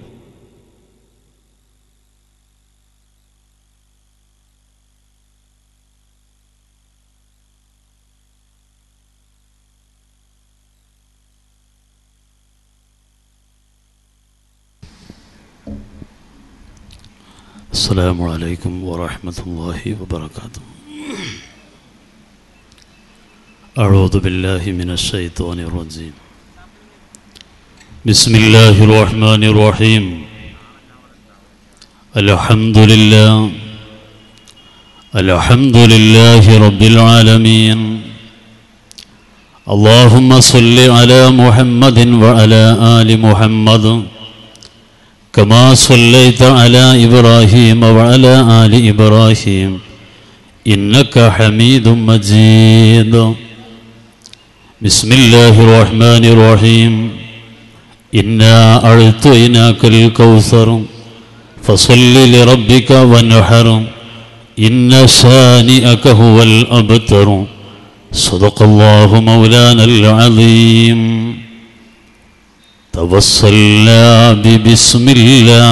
السلام عليكم ورحمة الله وبركاته أعوذ بالله من الشيطان الرجيم بسم الله الرحمن الرحيم الحمد لله الحمد لله رب العالمين اللهم صل على محمد وعلى آل محمد كما صليت على إبراهيم وعلى آل إبراهيم إنك حميد مجيد بسم الله الرحمن الرحيم إنا أعطيناك الكوثر فصل لربك وانحر إن شانئك هو الأبتر صدق الله مولانا العظيم توصلنا ببسم الله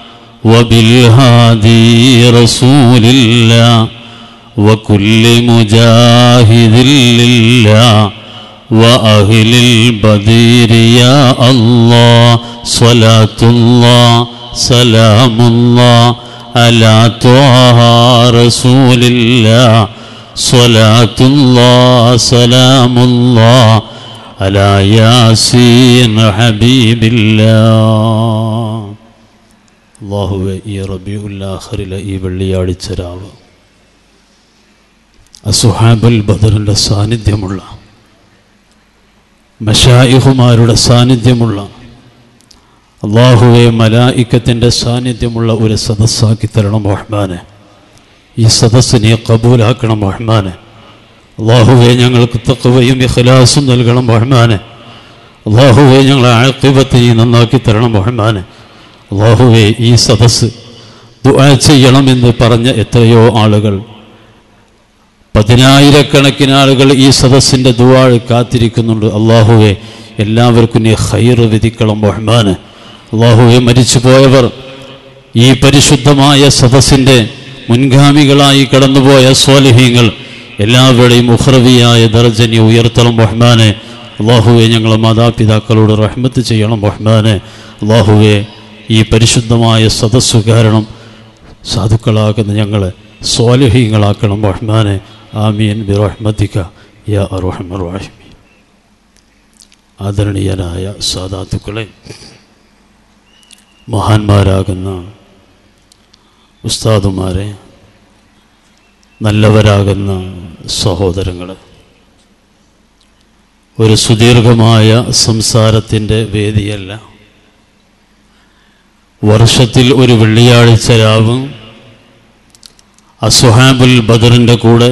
وبالهادي رسول الله وكل مجاهد لله وأهل البدير يا الله صلاة الله سلام الله على طه رسول الله صلاة الله سلام الله على ياسين حبيب الله അള്ളാഹുവെ ഈ റബിയുല്ലാഹറിലെ ഈ വെള്ളിയാഴ്ച രാവ് അസുഹാബുൽ ബദറിൻ്റെ സാന്നിധ്യമുള്ള മഷായിഹുമാരുടെ സാന്നിധ്യമുള്ള അള്ളാഹുവെ മലായിക്കത്തിൻ്റെ സാന്നിധ്യമുള്ള ഒരു സദസ്സാക്കി തരണം റഹ്മാനെ ഈ സദസ്സിനെ കബൂലാക്കണം റഹ്മാനെ അള്ളാഹുവെ ഞങ്ങൾക്ക് തക്കവയും ഇഖലാസും നൽകണം റഹ്മാനെ അള്ളാഹുവെ ഞങ്ങളെ ആക്കിബത്തെ നീ നന്നാക്കി തരണം റഹ്മാനെ അള്ളാഹുവെ ഈ സദസ്സ് ദുആ ചെയ്യണമെന്ന് പറഞ്ഞ എത്രയോ ആളുകൾ പതിനായിരക്കണക്കിന് ആളുകൾ ഈ സദസ്സിൻ്റെ ദുവാഴ് കാത്തിരിക്കുന്നുണ്ട് അള്ളാഹുവെ എല്ലാവർക്കും നീ ഹൈറ് വിധിക്കണം റഹ്മാന് അള്ളാഹുവെ മരിച്ചു പോയവർ ഈ പരിശുദ്ധമായ സദസ്സിൻ്റെ മുൻഗാമികളായി കടന്നുപോയ സ്വാലിഹീങ്ങൾ എല്ലാവരുടെയും ഉഹ്റവിയായ ദർജനി ഉയർത്തണം റഹ്മാനെ അള്ളാഹുവെ ഞങ്ങളെ മാതാപിതാക്കളോട് റഹ്മത്ത് ചെയ്യണം റഹ്മാനെ അള്ളാഹുവെ ഈ പരിശുദ്ധമായ സദസ്സു കാരണം സാധുക്കളാകുന്ന ഞങ്ങളെ സ്വാലിഹീങ്ങളാക്കണം റഹ്മാനെ ആമീൻ ബി റഹ്മത്തിക്ക യാ അറഹമർ റഹീമീൻ ആദരണീയനായ സാധാത്തുക്കളെ മഹാന്മാരാകുന്ന ഉസ്താദുമാരെ നല്ലവരാകുന്ന സഹോദരങ്ങൾ ഒരു സുദീർഘമായ സംസാരത്തിൻ്റെ വേദിയല്ല വർഷത്തിൽ ഒരു വെള്ളിയാഴ്ച രാവ് അസുഹാബുൽ ബദറിൻ്റെ കൂടെ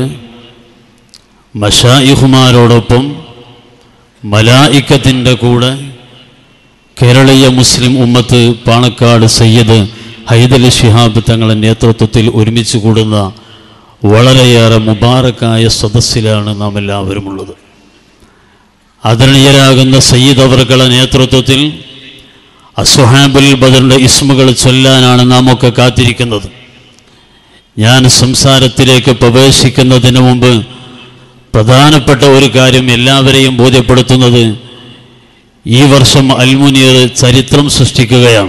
മഷായിഹുമാരോടൊപ്പം മലായിക്കത്തിൻ്റെ കൂടെ കേരളീയ മുസ്ലിം ഉമ്മത്ത് പാണക്കാട് സയ്യദ് ഹൈദലി ശിഹാബ് തങ്ങളുടെ നേതൃത്വത്തിൽ ഒരുമിച്ച് കൂടുന്ന വളരെയേറെ മുബാറക്കായ സദസ്സിലാണ് നാം എല്ലാവരും ഉള്ളത് ആദരണീയരാകുന്ന സയ്യിദ് അവർകളുടെ നേതൃത്വത്തിൽ അസുഹാബുൽ ബദറിൻ്റെ ഇസ്മുകൾ ചൊല്ലാനാണ് നാം ഒക്കെ കാത്തിരിക്കുന്നത് ഞാൻ സംസാരത്തിലേക്ക് പ്രവേശിക്കുന്നതിന് മുമ്പ് പ്രധാനപ്പെട്ട ഒരു കാര്യം എല്ലാവരെയും ബോധ്യപ്പെടുത്തുന്നത് ഈ വർഷം അൽമുനിയർ ചരിത്രം സൃഷ്ടിക്കുകയാണ്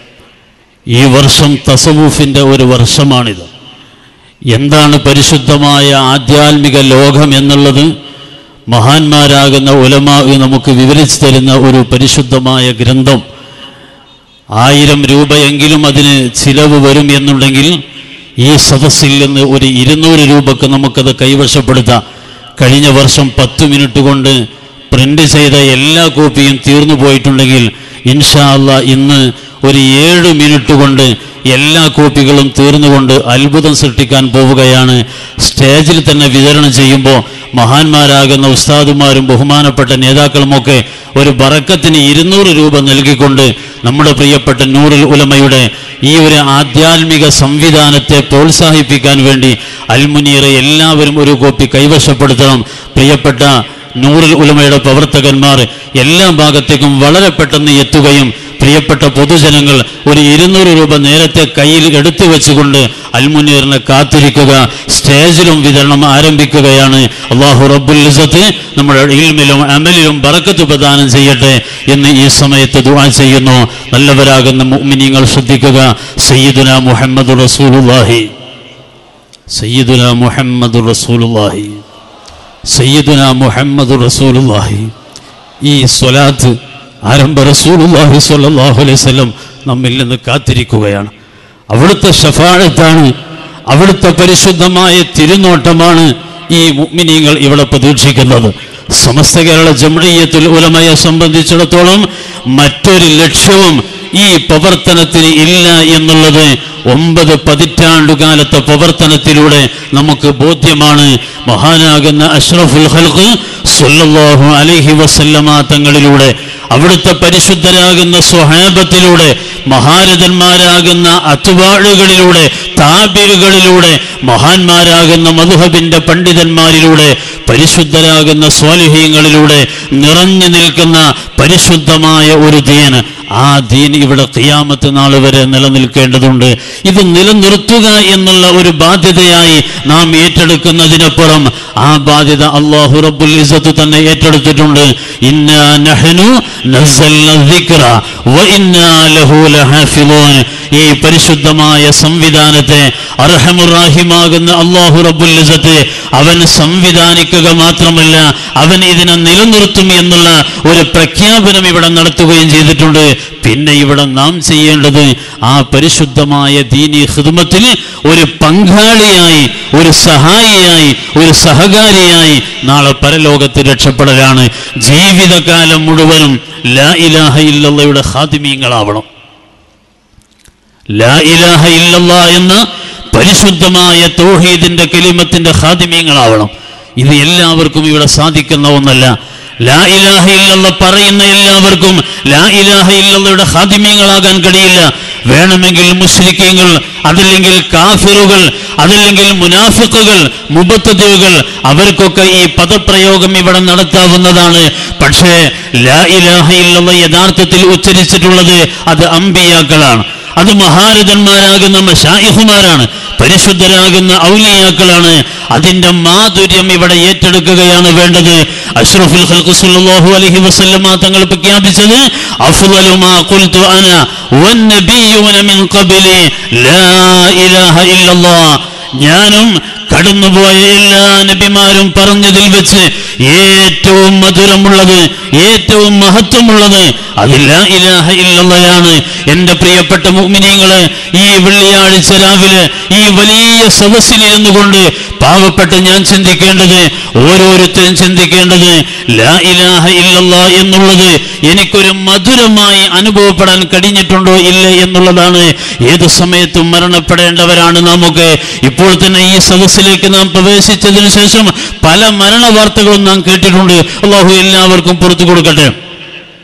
ഈ വർഷം തസവൂഫിൻ്റെ ഒരു വർഷമാണിത് എന്താണ് പരിശുദ്ധമായ ആധ്യാത്മിക ലോകം എന്നുള്ളത് മഹാന്മാരാകുന്ന ഉലമാ നമുക്ക് വിവരിച്ചു തരുന്ന ഒരു പരിശുദ്ധമായ ഗ്രന്ഥം ആയിരം രൂപയെങ്കിലും അതിന് ചിലവ് വരും എന്നുണ്ടെങ്കിൽ ഈ സദസ്സിൽ നിന്ന് ഒരു ഇരുന്നൂറ് രൂപക്ക് നമുക്കത് കൈവശപ്പെടുത്താം കഴിഞ്ഞ വർഷം പത്ത് മിനിറ്റ് കൊണ്ട് പ്രിന്റ് ചെയ്ത എല്ലാ കോപ്പിയും തീർന്നു പോയിട്ടുണ്ടെങ്കിൽ ഇൻഷാ അല്ലാ ഇന്ന് ഒരു ഏഴ് മിനിറ്റ് കൊണ്ട് എല്ലാ കോപ്പികളും തീർന്നുകൊണ്ട് അത്ഭുതം സൃഷ്ടിക്കാൻ പോവുകയാണ് സ്റ്റേജിൽ തന്നെ വിതരണം ചെയ്യുമ്പോൾ മഹാന്മാരാകുന്ന ഉസ്താദുമാരും ബഹുമാനപ്പെട്ട നേതാക്കളുമൊക്കെ ഒരു ബറക്കത്തിന് ഇരുന്നൂറ് രൂപ നൽകിക്കൊണ്ട് നമ്മുടെ പ്രിയപ്പെട്ട നൂറുൽ ഉലമയുടെ ഈ ഒരു ആധ്യാത്മിക സംവിധാനത്തെ പ്രോത്സാഹിപ്പിക്കാൻ വേണ്ടി അൽമുനീറെ എല്ലാവരും ഒരു കോപ്പി കൈവശപ്പെടുത്തണം പ്രിയപ്പെട്ട നൂറുൽ ഉലമയുടെ പ്രവർത്തകന്മാർ എല്ലാ ഭാഗത്തേക്കും വളരെ പെട്ടെന്ന് എത്തുകയും പ്രിയപ്പെട്ട പൊതുജനങ്ങൾ ഒരു ഇരുന്നൂറ് രൂപ നേരത്തെ കയ്യിൽ എടുത്തു വെച്ചുകൊണ്ട് അൽമുനീറിനെ കാത്തിരിക്കുക സ്റ്റേജിലും വിതരണം ആരംഭിക്കുകയാണ് അള്ളാഹു റബ്ബുൽ ഇസത്ത് നമ്മുടെ ഇൽമിലും അമലിലും ബറക്കത്ത് പ്രദാനം ചെയ്യട്ടെ എന്ന് ഈ സമയത്ത് ദുആ ചെയ്യുന്നു നല്ലവരാകുന്ന മുഅ്മിനീങ്ങൾ ശ്രദ്ധിക്കുക സയ്യിദുന മുഹമ്മദ് റസൂലുള്ളാഹി സയ്യിദുന മുഹമ്മദ് റസൂലുള്ളാഹി സയ്യിദുന മുഹമ്മദ് റസൂലുള്ളാഹി ഈ സ്വലാത്ത് ആരംഭ റസൂലുള്ളാഹി സ്വല്ലല്ലാഹു അലൈഹി വസല്ലം നമ്മിൽ നിന്ന് കാത്തിരിക്കുകയാണ് അവിടുത്തെ ഷഫാഴത്താണ് അവിടുത്തെ പരിശുദ്ധമായ തിരുനോട്ടമാണ് ഈ മുഅ്മിനീങ്ങൾ ഇവിടെ പ്രതീക്ഷിക്കുന്നത് സമസ്ത കേരള ജംഇയ്യത്തുൽ ഉലമയെ സംബന്ധിച്ചിടത്തോളം മറ്റൊരു ലക്ഷ്യവും ഈ പ്രവർത്തനത്തിന് ഇല്ല എന്നുള്ളത് ഒമ്പത് പതിറ്റാണ്ടുകാലത്തെ പ്രവർത്തനത്തിലൂടെ നമുക്ക് ബോധ്യമാണ് മഹാനാകുന്ന അഷ്റഫുൽ ഖൽഖ് സല്ലല്ലാഹു അലൈഹി വസല്ലമ തങ്ങളിലൂടെ അവിടുത്തെ പരിശുദ്ധരാകുന്ന സ്വഹാബത്തിലൂടെ മഹാരഥന്മാരാകുന്ന അത്തുവാഴുകളിലൂടെ താബിറുകളിലൂടെ മഹാന്മാരാകുന്ന മധുഹബിന്റെ പണ്ഡിതന്മാരിലൂടെ പരിശുദ്ധരാകുന്ന സ്വാലിഹീങ്ങളിലൂടെ നിറഞ്ഞു നിൽക്കുന്ന പരിശുദ്ധമായ ഒരു ദീൻ ആ ദീൻ ഇവിടെ ഖിയാമത്ത് നാൾ വരെ നിലനിൽക്കേണ്ടതുണ്ട് ഇത് നിലനിർത്തുക എന്നുള്ള ഒരു ബാധ്യതയായി നാം ഏറ്റെടുക്കുന്നതിനപ്പുറം ആ ബാധ്യത അള്ളാഹു റബ്ബുൽ ഇസ്സത്ത് തന്നെ ഏറ്റെടുത്തിട്ടുണ്ട് ഇന്നാ നഹ്നു നസ്സൽന ദിക്റ വ ഇന്നാ ലഹു ലഹാഫിളൂൻ ഈ പരിശുദ്ധമായ സംവിധാനത്തെ അർഹമുറാഹിമാകുന്ന അള്ളാഹു റബ്ബുൽ ഇസ്സത്ത് അവൻ സംവിധാനിക്കുക മാത്രമല്ല അവൻ ഇതിനെ നിലനിർത്തും എന്നുള്ള ഒരു പ്രഖ്യാപനം ഇവിടെ നടത്തുകയും ചെയ്തിട്ടുണ്ട് പിന്നെ ഇവിടെ നാം ചെയ്യേണ്ടത് ആ പരിശുദ്ധമായ ദീനി ഹിദ്മത്തിൽ ഒരു പങ്കാളിയായി ഒരു സഹായിയായി ഒരു സഹകാരിയായി നാളെ പരലോകത്ത് രക്ഷപ്പെടലാണ് ജീവിതകാലം മുഴുവനും ലാ ഇലാഹ ഇല്ലയുടെ ഹാദിമീങ്ങളാവണം ലാ ഇലാഹ ഇല്ലല്ലാ എന്ന പരിശുദ്ധമായ തൗഹീദിന്റെ കലിമത്തിന്റെ ഹാദിമീങ്ങളാവണം ഇത് എല്ലാവർക്കും ഇവിടെ സാധിക്കുന്ന ഒന്നല്ല ലാ ഇലാഹ ഇല്ലല്ല പറയുന്ന എല്ലാവർക്കും ലാ ഇലാഹ ഇല്ലല്ലയുടെ ഹാദിമ്യങ്ങളാകാൻ കഴിയില്ല വേണമെങ്കിൽ മുസ്ലിക്കീങ്ങൾ അതല്ലെങ്കിൽ കാഫിറുകൾ അതല്ലെങ്കിൽ മുനാഫിക്കുകൾ മുബത്തതുകൾ അവർക്കൊക്കെ ഈ പദപ്രയോഗം ഇവിടെ നടത്താവുന്നതാണ് പക്ഷേ ലാ ഇലാഹ ഇല്ലല്ല യഥാർത്ഥത്തിൽ ഉച്ചരിച്ചിട്ടുള്ളത് അത് അമ്പിയാക്കളാണ് അത് മഹാരഥന്മാരാകുന്ന മഷായിഹുമാരാണ് പരിശുദ്ധരാകുന്ന ഔലിയാക്കളാണ് അതിന്റെ മാധുര്യം ഇവിടെ ഏറ്റെടുക്കുകയാണ് വേണ്ടത് അഷ്റഫുൽ ഖൽഖ് സല്ലല്ലാഹു അലൈഹി വസല്ലമ തങ്ങൾ പ്രഖ്യാപിച്ചത് അഫ്ളലു മാ ഖുൽതു അന വന്നബിയ്യൂന മിൻ ഖബ്ലി ലാ ഇലാഹ ഇല്ലല്ലാഹ് ഞാനും കടന്നുപോയ എല്ലാ നബിമാരും പറഞ്ഞതിൽ വെച്ച് ഏറ്റവും മധുരമുള്ളത് ഏറ്റവും മഹത്വമുള്ളത് അതില്ല ഇലാഹ ഇല്ലയാണ് എൻ്റെ പ്രിയപ്പെട്ട മുഅ്മിനീങ്ങള് ഈ വെള്ളിയാഴ്ച രാവിലെ ഈ വലിയ സദസ്സിലിരുന്നു കൊണ്ട് പാവപ്പെട്ട ഞാൻ ചിന്തിക്കേണ്ടത് ഓരോരുത്തരും ചിന്തിക്കേണ്ടത് ലാ ഇലാഹ ഇല്ലല്ലാ എന്നുള്ളത് എനിക്കൊരു മധുരമായി അനുഭവപ്പെടാൻ കഴിഞ്ഞിട്ടുണ്ടോ ഇല്ലേ എന്നുള്ളതാണ് ഏത് സമയത്തും മരണപ്പെടേണ്ടവരാണ് നമുക്ക് ഇപ്പോൾ തന്നെ ഈ സദസ്സിലേക്ക് നാം പ്രവേശിച്ചതിന് ശേഷം പല മരണ വാർത്തകളും നാം കേട്ടിട്ടുണ്ട് അള്ളാഹു എല്ലാവർക്കും പുറത്തു കൊടുക്കട്ടെ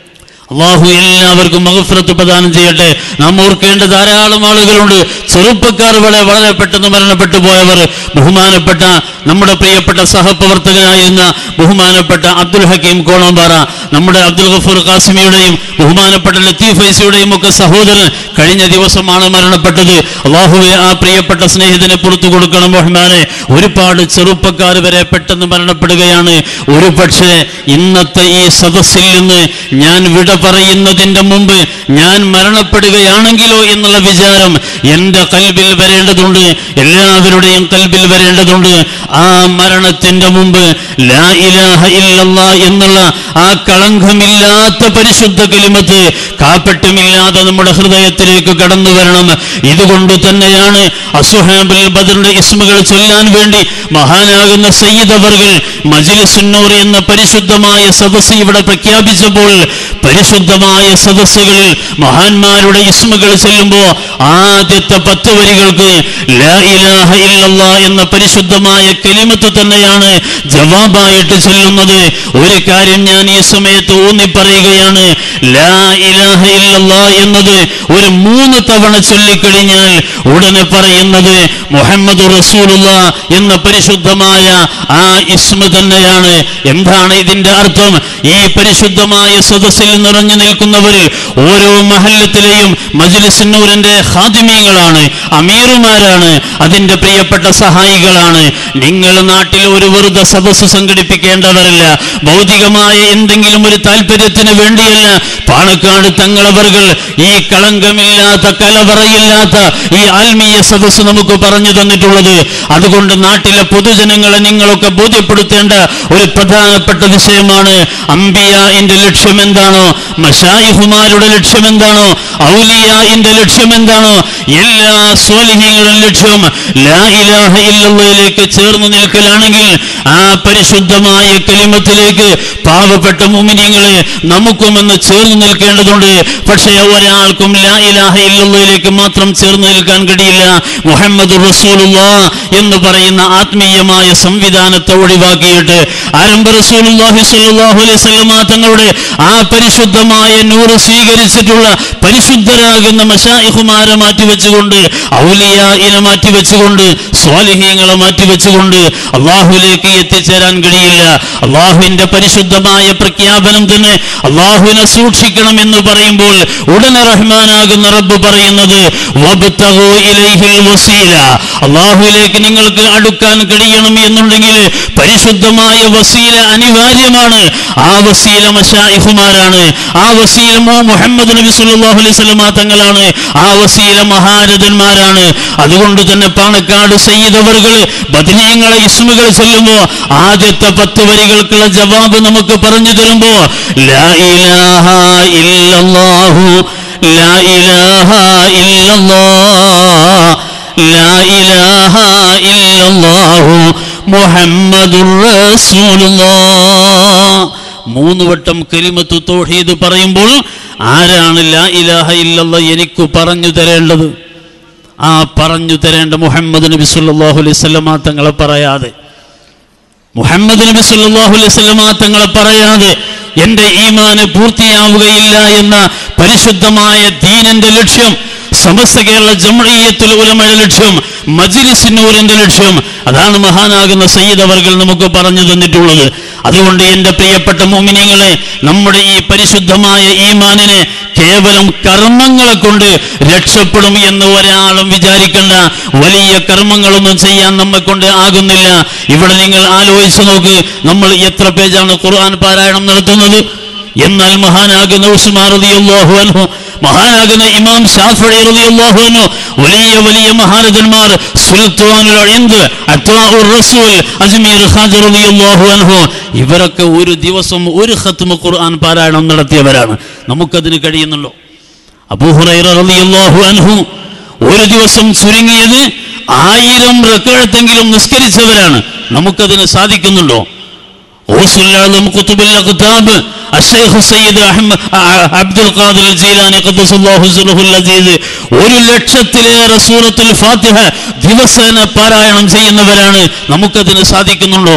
അള്ളാഹു എല്ലാവർക്കും മഹഫ്രത്ത് പ്രദാനം ചെയ്യട്ടെ നാം ഓർക്കേണ്ട ധാരാളം ആളുകളുണ്ട് ചെറുപ്പക്കാർ വളരെ വളരെ പെട്ടെന്ന് മരണപ്പെട്ടു പോയവർ ബഹുമാനപ്പെട്ട നമ്മുടെ പ്രിയപ്പെട്ട സഹപ്രവർത്തകനായിരുന്ന ബഹുമാനപ്പെട്ട അബ്ദുൽ ഹക്കീം കോളമ്പാറ നമ്മുടെ അബ്ദുൽ ഗഫൂർ ഖാസിമിയുടെയും ബഹുമാനപ്പെട്ട ലത്തീഫ് ഫൈസിയുടെയും ഒക്കെ സഹോദരൻ കഴിഞ്ഞ ദിവസമാണ് മരണപ്പെട്ടത് അള്ളാഹുവെ ആ പ്രിയപ്പെട്ട സ്നേഹിതനെ പുറത്തു കൊടുക്കണം ബഹ്മാനെ ഒരുപാട് ചെറുപ്പക്കാർ വരെ പെട്ടെന്ന് മരണപ്പെടുകയാണ് ഒരു പക്ഷേ ഇന്നത്തെ ഈ സദസ്സിൽ നിന്ന് ഞാൻ വിട പറയുന്നതിന്റെ മുമ്പ് ഞാൻ മരണപ്പെടുകയാണെങ്കിലോ എന്നുള്ള വിചാരം എൻ്റെ കൽബിൽ വരേണ്ടതുണ്ട് എല്ലാവരുടെയും കൽബിൽ വരേണ്ടതുണ്ട് ആ മരണത്തിന്റെ മുമ്പ് ലാ ഇലാഹ ഇല്ലല്ലാ എന്നുള്ള ആ കളങ്കമില്ലാത്ത പരിശുദ്ധ കലിമത്ത് കാപ്പറ്റുമില്ലാതെ നമ്മുടെ ഹൃദയത്തിലേക്ക് കടന്നു വരണം ഇതുകൊണ്ട് തന്നെയാണ് അസുഹാബിൽ ബദറിന്റെ ഇസ്മുകൾ ചൊല്ലാൻ വേണ്ടി മഹാനാകുന്ന സയ്യിദ് അവർകൾ മജിലിസുന്നൂർ എന്ന പരിശുദ്ധമായ സദസ്സ് ഇവിടെ പ്രഖ്യാപിച്ചപ്പോൾ പരിശുദ്ധമായ സദസ്സുകളിൽ മഹാന്മാരുടെ ഇസ്മുകൾ ചെല്ലുമ്പോൾ ആദ്യത്തെ പത്ത് വരികൾക്ക് ലാ ഇലാഹ ഇല്ലല്ലാ എന്ന പരിശുദ്ധമായ കലിമത്ത് തന്നെയാണ് ജവാബായിട്ട് ചൊല്ലുന്നത് ഒരു കാര്യം ഞാൻ ഈ സമയത്ത് ഊന്നി പറയുകയാണ് ലാ ഇലാഹ ഇല്ലല്ലാ എന്നത് ഒരു മൂന്ന് തവണ ചൊല്ലിക്കഴിഞ്ഞാൽ ഉടനെ പറയുന്നത് മുഹമ്മദ് റസൂലുള്ള എന്ന പരിശുദ്ധമായ ആ ഇസ്മ തന്നെയാണ് എന്താണ് ഇതിന്റെ അർത്ഥം ഈ പരിശുദ്ധമായ സദസ്സിൽ നിറഞ്ഞു നിൽക്കുന്നവരിൽ ഓരോ മഹല്ലത്തിലെയും മജ്ലിസിന്നൂരിന്റെ ഹാദിമീങ്ങളാണ് അമീറുമാരാണ് അതിന്റെ പ്രിയപ്പെട്ട സഹായികളാണ് നിങ്ങൾ നാട്ടിൽ ഒരു വെറുതെ സദസ്സ് സംഘടിപ്പിക്കേണ്ടവരല്ല ഭൗതികമായ എന്തെങ്കിലും ഒരു താല്പര്യത്തിന് വേണ്ടിയല്ല പാണക്കാട് തങ്ങളവர்கள் ഈ കളങ്കമില്ലാത്ത കലവറയില്ലാത്ത ഈ ആത്മീയ സദസ്സ് നമുക്ക് പറഞ്ഞു തന്നിട്ടുള്ളത് അതുകൊണ്ട് നാട്ടിലെ പൊതുജനങ്ങളെ നിങ്ങളൊക്കെ ബോധ്യപ്പെടുത്തേണ്ട ഒരു പ്രധാനപ്പെട്ട വിഷയമാണ് അംബിയാന്റെ ലക്ഷ്യം എന്താണോ മഷായിഹുമാരുടെ ലക്ഷ്യം എന്താണോ ഔലിയാന്റെ ലക്ഷ്യം എന്താണോ എല്ലാ സ്വാലിഹ്യങ്ങളുടെ ലക്ഷ്യം ലാ ഇലാഹ ഇല്ലല്ലയിലേക്ക് ചേർന്ന് നിൽക്കലാണെങ്കിൽ ആ പരിശുദ്ധമായ കലിമത്തിലേക്ക് പാവപ്പെട്ട മുമിനിങ്ങളെ നമുക്കുമെന്ന് ചേർന്ന് നിൽക്കേണ്ടതുണ്ട് പക്ഷേ ഒരാൾക്കും ലാ ഇലാഹ ഇല്ലല്ലയിലേക്ക് മാത്രം ചേർന്ന് നിൽക്കാൻ കഴിയില്ല മുഹമ്മദ് റസൂലുള്ള എന്ന് പറയുന്ന ആത്മീയമായ സംവിധാനത്തെ ഒഴിവാക്കിയിട്ട് ആരംഭ റസൂലുള്ളാഹി സ്വല്ലല്ലാഹു അലൈഹി വസല്ലമ തങ്ങളുടെ ആ പരിശുദ്ധമായ നൂറ് സ്വീകരിച്ചിട്ടുള്ള പരിശുദ്ധരാകുന്ന മശായിഹുമാരെ മാറ്റിവെച്ചുകൊണ്ട് ഔലിയായിനെ മാറ്റിവെച്ചുകൊണ്ട് സ്വാലിഹീങ്ങളെ മാറ്റിവെച്ചുകൊണ്ട് അള്ളാഹുലേക്ക് എത്തിച്ചേരാൻ കഴിയില്ല അള്ളാഹുവിന്റെ പരിശുദ്ധമായ പ്രഖ്യാപനം തന്നെ അള്ളാഹുവിനെ സൂക്ഷിക്കണം എന്ന് പറയുമ്പോൾ ഉടനെ റഹ്മാനാകുന്ന റബ്ബ് പറയുന്നത് വബ്തഗൂ ഇലൈഹിൽ വസീല അള്ളാഹുവിലേക്ക് നിങ്ങൾക്ക് അടുക്കാൻ കഴിയണം എന്നുണ്ടെങ്കിൽ പരിശുദ്ധമായ വസീല അനിവാര്യമാണ് ആ വസീല മഷായിഹുമാരാണ് ആ വസീല മോ മുഹമ്മദ് നബി സല്ലല്ലാഹു അലൈഹി വസല്ലമ തങ്ങളാണ് ആ വസീല മഹാരഥന്മാരാണ് അതുകൊണ്ട് തന്നെ പാണക്കാട് സയ്യിദവറുകൾ ബദരീങ്ങളെ ഇസ്മുകൾ ചൊല്ലുമ്പോ ആദ്യത്തെ പത്ത് വരികൾക്കുള്ള ജവാബ് നമുക്ക് പറഞ്ഞു തരുമ്പോ ലാ ഇലാഹ ഇല്ലല്ലാഹു ലാ ഇലാഹ ഇല്ലല്ലാഹ് ലാ ഇലാഹ ഇല്ലല്ലാഹു മുഹമ്മദുർ റസൂലുള്ളാഹ് മൂന്ന് വട്ടം കലിമത്തു തൗഹീദ് പറയുമ്പോൾ ആരാണ് ലാ ഇലാഹ ഇല്ലല്ല എനിക്ക് പറഞ്ഞു തരേണ്ടത് ആ പറഞ്ഞു തരേണ്ട മുഹമ്മദ് നബി സല്ലല്ലാഹു അലൈഹി വസല്ലമ തങ്ങളെ പറയാതെ മുഹമ്മദ് നബി സല്ലല്ലാഹു അലൈഹി വസല്ലമ തങ്ങളെ പറയാതെ എന്റെ ഈമാന് പൂർത്തിയാവുകയില്ല എന്ന പരിശുദ്ധമായ ദീനന്റെ ലക്ഷ്യം സമസ്ത കേരള ജംഇയ്യത്തുൽ ഉലമയുടെ ലക്ഷ്യം മജ്ലിസ് നൂറിന്റെ ലക്ഷ്യം അതാണ് മഹാനാകുന്ന സയ്യിദ് അവർകൾ നമുക്ക് പറഞ്ഞു തന്നിട്ടുള്ളത് അതുകൊണ്ട് എൻ്റെ പ്രിയപ്പെട്ട മോമിനിങ്ങളെ നമ്മുടെ ഈ പരിശുദ്ധമായ ഈമാനിനെ കേവലം കർമ്മങ്ങളെ കൊണ്ട് രക്ഷപ്പെടും എന്ന് ഒരാളും വിചാരിക്കേണ്ട വലിയ കർമ്മങ്ങളൊന്നും ചെയ്യാൻ നമ്മെ കൊണ്ട് ആകുന്നില്ല ഇവിടെ നിങ്ങൾ ആലോചിച്ച് നോക്ക് നമ്മൾ എത്ര പേജാണ് ഖുർആൻ പാരായണം നടത്തുന്നത് എന്നാൽ മഹാനാകുന്ന ഉസ്മാൻ റളിയല്ലാഹു അൻഹു മഹാനാകുന്ന ഇമാം ഷാഫിഈ റളിയല്ലാഹു അൻഹു വലിയ വലിയ മഹാരഥന്മാർ സുൽത്താനുൽ ഇന്ദ് അത്വാഉർ റസൂൽ അജ്മീർ ഖാജി റളിയല്ലാഹു അൻഹു ഇവരൊക്കെ ഒരു ദിവസം ഒരു ഖത്മ ഖുർആൻ പാരായണം നടത്തിയവരാണ് നമുക്കതിന് കഴിയുന്നുള്ളൂ അബൂ ഹുറൈറ റളിയല്ലാഹു അൻഹു ഒരു ദിവസം ചുരുങ്ങിയത് ആയിരം റക്കഴത്തെങ്കിലും നിസ്കരിച്ചവരാണ് നമുക്കതിന് സാധിക്കുന്നുണ്ടോ غوث العظم قطب الأقطاب الشيخ السيد أحمد عبد القادر الجيلاني قدس الله سره العزيز ഒരു ലക്ഷത്തിലേറെ സൂറത്തുൽ ഫാത്തിഹ ദിവസേന പാരായണം ചെയ്യുന്നവരാണ് നമുക്കതിന് സാധിക്കുന്നുണ്ടോ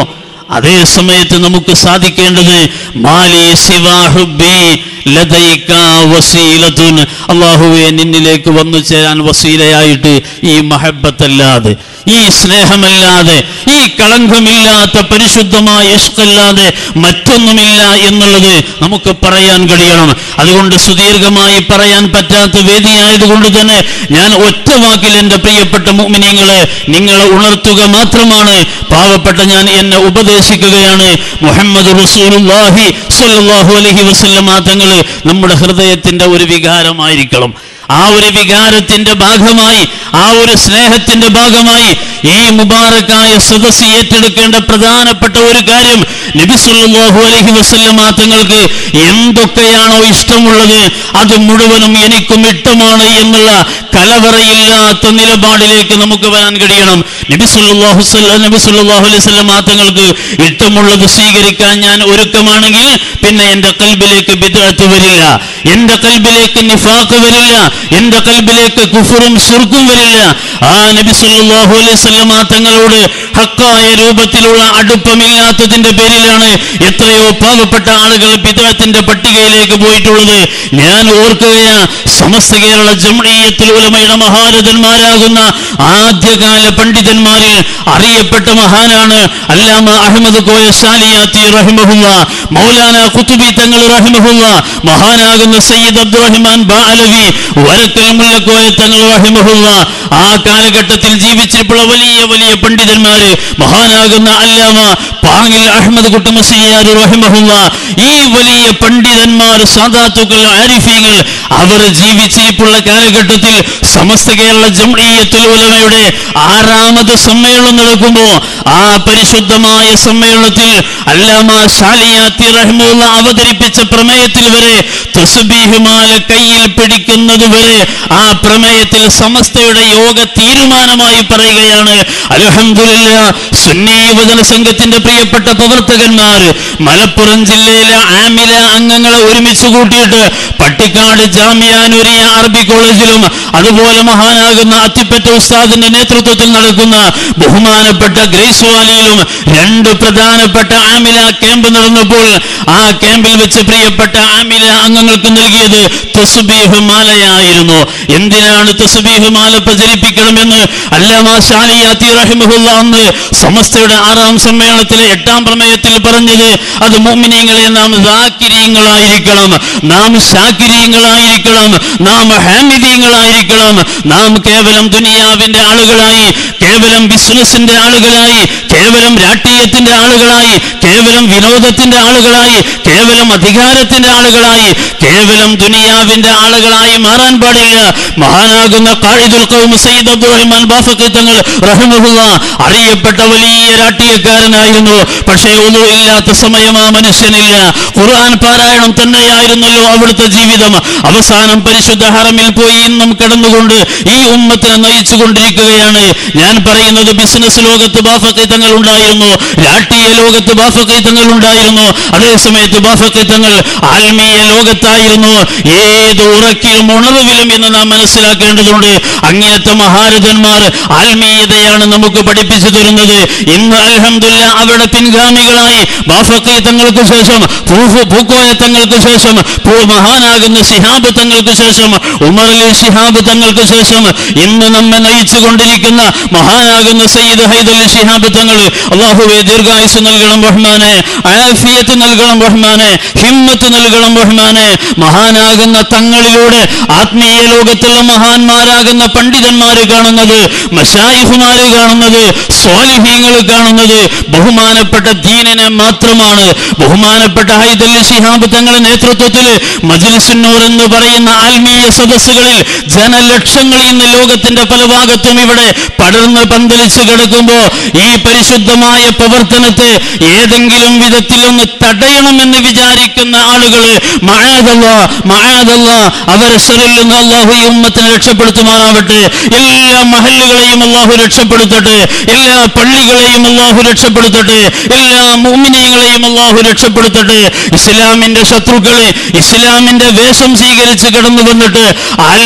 അതേ സമയത്ത് നമുക്ക് സാധിക്കേണ്ടത് മാലി സിവാ ഹുബ്ബി ലദൈക വസീലത്തുൻ അള്ളാഹുവെ നിന്നിലേക്ക് വന്നു ചേരാൻ വസീലയായിട്ട് ഈ മഹബത്തല്ലാതെ ഈ സ്നേഹമല്ലാതെ ഈ കളങ്കമില്ലാത്ത പരിശുദ്ധമായ ഇഷ്കല്ലാതെ മറ്റൊന്നുമില്ല എന്നുള്ളത് നമുക്ക് പറയാൻ കഴിയണം അതുകൊണ്ട് സുദീർഘമായി പറയാൻ പറ്റാത്ത വേദിയായതുകൊണ്ട് തന്നെ ഞാൻ ഒറ്റ വാക്കിൽ എൻ്റെ പ്രിയപ്പെട്ട മുഅ്മിനീങ്ങളെ നിങ്ങളെ ഉണർത്തുക മാത്രമാണ് പാവപ്പെട്ട ഞാൻ എന്നെ ഉപദേശിക്കുകയാണ് മുഹമ്മദ് റസൂലുള്ളാഹി സ്വല്ലല്ലാഹു അലൈഹി വസല്ലമ തങ്ങൾ നമ്മുടെ ഹൃദയത്തിന്റെ ഒരു വികാരമായിരിക്കണം ആ ഒരു വികാരത്തിന്റെ ഭാഗമായി ആ ഒരു സ്നേഹത്തിന്റെ ഭാഗമായി ഈ മുബാറക്കായ സദസ് ഏറ്റെടുക്കേണ്ട പ്രധാനപ്പെട്ട ഒരു കാര്യം നബി സല്ലല്ലാഹു അലൈഹി വസല്ലമ തങ്ങൾക്ക് എന്തൊക്കെയാണോ ഇഷ്ടമുള്ളത് അത് മുഴുവനും എനിക്കും ഇഷ്ടമാണ് എന്നുള്ള കലവറയില്ലാത്ത നിലപാടിലേക്ക് നമുക്ക് വരാൻ കഴിയണം നബി സല്ലല്ലാഹു സല്ല- നബി സല്ലല്ലാഹു അലൈഹി വസല്ലമ തങ്ങൾക്ക് ഇഷ്ടമുള്ളത് സ്വീകരിക്കാൻ ഞാൻ ഒരുക്കമാണെങ്കിൽ പിന്നെ എന്റെ കൽബിലേക്ക് ബിദ്അത്ത് വരില്ല എന്റെ കൽബിലേക്ക് നിഫാഖ് വരില്ല എന്റെ കൽബിലേക്ക് കുഫറും ശുർക്കും വരില്ല ആ നബി സല്ലല്ലാഹു അലൈഹി വസല്ലമ തങ്ങളോട് ഹക്കായ രൂപത്തിലുള്ള അടുപ്പമില്ലാത്തതിന്റെ പേരിലാണ് എത്രയോ പാവപ്പെട്ട ആളുകൾ ബിദ്അത്തിന്റെ പട്ടികയിലേക്ക് പോയിട്ടുള്ളത് ഞാൻ ഓർക്കുകയാ സമസ്ത കേരള ജംഇയ്യത്തുൽ ഉലമയുടെ മഹാരഥന്മാരാകുന്ന ആദ്യകാല പണ്ഡിതന്മാരിൽ അറിയപ്പെട്ട മഹാനാണ് അല്ലാമ അഹമ്മദ് കോയ ഷാലിയാത്തി റഹിമഹുല്ല മൗലാന ഖുതുബി തങ്ങൾ റഹിമഹുല്ല മഹാനാകുന്ന സയ്യിദ് അബ്ദുറഹിമാൻ ബാലവി വരക്കൽ മുല്ലക്കോയ തങ്ങൾ റഹിമഹുല്ല ആ കാലഘട്ടത്തിൽ ജീവിച്ചിട്ടുള്ള വലിയ വലിയ പണ്ഡിതന്മാര് മഹാനാകുന്ന അല്ലാമ പാങ്ങിൽ അഹമ്മദ് കുട്ടമസിയാർ റഹിമഹുല്ല ഈ വലിയ പണ്ഡിതന്മാർ സാദാത്തുക്കൾ ആരിഫീങ്ങൾ അവർ ജീവിച്ചിരിപ്പുള്ള കാലഘട്ടത്തിൽ സമസ്ത കേരള ജംഇയ്യത്തുൽ ഉലമയുടെ ആറാമത് സമ്മേളനം നടക്കുമ്പോൾ ആ പരിശുദ്ധമായ സമ്മേളനത്തിൽ അല്ലാമ ഷാലിയാത്തി റഹ്മുള്ള അവതരിപ്പിച്ച പ്രമേയത്തിൽ വരെ തസ്ബീഹുമാല കയ്യിൽ പിടിക്കുന്നത് വരെ ആ പ്രമേയത്തിൽ സമസ്തയുടെ യോഗ തീരുമാനമായി പറയുകയാണ് അൽഹംദുലില്ല സുന്നി യുവജന സംഘത്തിന്റെ പ്രിയപ്പെട്ട പ്രവർത്തകന്മാർ മലപ്പുറം ജില്ലയിലെ ആമില അംഗങ്ങളെ ഒരുമിച്ച് കൂട്ടിയിട്ട് പട്ടിക്കാട് ജാമിയാനുരിയ അറബി കോളേജിലും അതുപോലെ മഹാനാകുന്ന അത്തിപ്പറ്റ ഉസ്താദിന്റെ നേതൃത്വത്തിൽ നടക്കുന്ന ബഹുമാനപ്പെട്ട ഗ്രേസ് വാലിയിലും രണ്ട് പ്രധാനപ്പെട്ട ആമില ക്യാമ്പ് നടന്നപ്പോൾ ആ ക്യാമ്പിൽ വെച്ച് പ്രിയപ്പെട്ട ആമില അംഗങ്ങൾക്ക് നൽകിയത് തസ്ബീഹ് മാലയായിരുന്നു എന്തിനാണ് തസ്ബീഹ് മാല പ്രചരിപ്പിക്കണമെന്ന് അല്ലാമ ഷാലിയാത്തി റഹിമഹുല്ല അന്ന് സമസ്തയുടെ ആറാം സമ്മേളനത്തിലെ എട്ടാം പ്രമേയത്തിൽ പറഞ്ഞത് അത് മുഅ്മിനീങ്ങളെ നാം ദാക്കിരീങ്ങളായിരിക്കണം നാം ഷാക്കിരീങ്ങളായിരിക്കണം നാം ഹാമിദീങ്ങളായിരിക്കണം നാം കേവലം ദുനിയാവിന്റെ ആളുകളായി കേവലം ബിസിനസിന്റെ ആളുകളായി കേവലം രാഷ്ട്രീയത്തിന്റെ ആളുകളായി കേവലം വിനോദത്തിന്റെ ആളുകളായി കേവലം അധികാരത്തിന്റെ ആളുകളായി കേവലം ദുനിയാവിന്റെ ആളുകളായി മാറാൻ പാടില്ല മഹാനാകുന്ന ഖായിദുൽ ഖൗം സയ്യിദ് അബ്ദുറഹ്മാൻ ബാഫഖി തങ്ങൾ റഹിമഹുല്ല അറിയപ്പെട്ട വലിയ രാഷ്ട്രീയക്കാരനായിരുന്നു പക്ഷേ ഒന്നും ഇല്ലാത്ത സമയം ആ മനുഷ്യനില്ല ഖുർആൻ പാരായണം തന്നെയായിരുന്നല്ലോ അവിടുത്തെ ജീവിതം അവസാനം പരിശുദ്ധ ഹറമിൽ പോയി ഇന്നും കിടന്നുകൊണ്ട് ഈ ഉമ്മത്തിനെ നയിച്ചു കൊണ്ടിരിക്കുകയാണ് ഞാൻ പറയുന്നത് ബിസിനസ് ലോകത്ത് ബാഫഖി തങ്ങൾ ഉണ്ടായിരുന്നു രാഷ്ട്രീയ ലോകത്ത് ബാഫഖി തങ്ങൾ ഉണ്ടായിരുന്നു അതേസമയത്ത് ബാഫഖി തങ്ങൾ ആത്മീയ ലോകത്തായിരുന്നു ഏത് ഉറക്കിലും ഉണർവിലും എന്ന് നാം മനസ്സിലാക്കേണ്ടതുണ്ട് അങ്ങനത്തെ മഹാരഥന്മാർ ആത്മീയതയാണ് നമുക്ക് പഠിപ്പിച്ചു തരുന്നത് ഇന്ന് അൽഹംദുല്ല അവരുടെ പിൻഗാമികളായി ബാഫഖി തങ്ങൾക്ക് ശേഷം പൂഫ് പൂക്കോയ തങ്ങൾക്ക് ശേഷം പൂ- മഹാനാകുന്ന ശിഹാബ് തങ്ങൾക്ക് ശേഷം ഉമർ അലി ശിഹാബ് തങ്ങൾക്ക് ശേഷം ഇന്ന് നമ്മെ നയിച്ചു കൊണ്ടിരിക്കുന്ന മഹാനാകുന്ന സയ്യിദ് ഹൈദലി ശിഹാബ് തങ്ങൾ അള്ളാഹുവെ ദീർഘായുസ് നൽകണം റഹ്മാനെ ആഫിയത്ത് നൽകണം റഹ്മാനെ ഹിമ്മത്ത് നൽകണം റഹ്മാനെ മഹാനാകുന്ന തങ്ങളിലൂടെ ആത്മീയ ലോകത്തുള്ള മഹാന്മാരാകുന്ന പണ്ഡിതന്മാര് കാണുന്നത് മഷായിഫുമാര് കാണുന്നത് സ്വാലിഹീങ്ങൾ കാണുന്നത് ബഹുമാനപ്പെട്ട ദീനനെ മാത്രമാണ് ബഹുമാനപ്പെട്ട ഹൈദല്ലി ശിഹാബ് തങ്ങളുടെ നേതൃത്വത്തിൽ മജ്ലിസുന്നൂർ എന്ന് പറയുന്ന ആത്മീയ സദസ്സുകളിൽ ജനലക്ഷങ്ങൾ ഇന്ന് ലോകത്തിന്റെ പല ഭാഗത്തും ഇവിടെ പടർന്ന് പന്തലിച്ച് കിടക്കുമ്പോ ഈ പരിശുദ്ധമായ പ്രവർത്തനത്തെ ഏതെങ്കിലും വിധത്തിൽ ഒന്ന് തടയണമെന്ന് വിചാരിക്കുന്ന ആളുകൾ മഴാതല്ല മഴാതല്ല അവരെ ശരിൽ നിന്ന് അള്ളാഹു ഈ ഉമ്മത്തിനെ രക്ഷപ്പെടുത്തുമാറാവട്ടെ എല്ലാ മഹല്ലുകളെയും അള്ളാഹു രക്ഷപ്പെടുത്തട്ടെ എല്ലാ പള്ളികളെയും അള്ളാഹു രക്ഷപ്പെടുത്തട്ടെ എല്ലാ മോമിനിയങ്ങളെയും അള്ളാഹു രക്ഷപ്പെടുത്തട്ടെ ഇസ്ലാമിന്റെ ശത്രുക്കളെ ഇസ്ലാമിന്റെ വേഷം സ്വീകരിച്ച് കടന്നു വന്നിട്ട് ആത്മീയത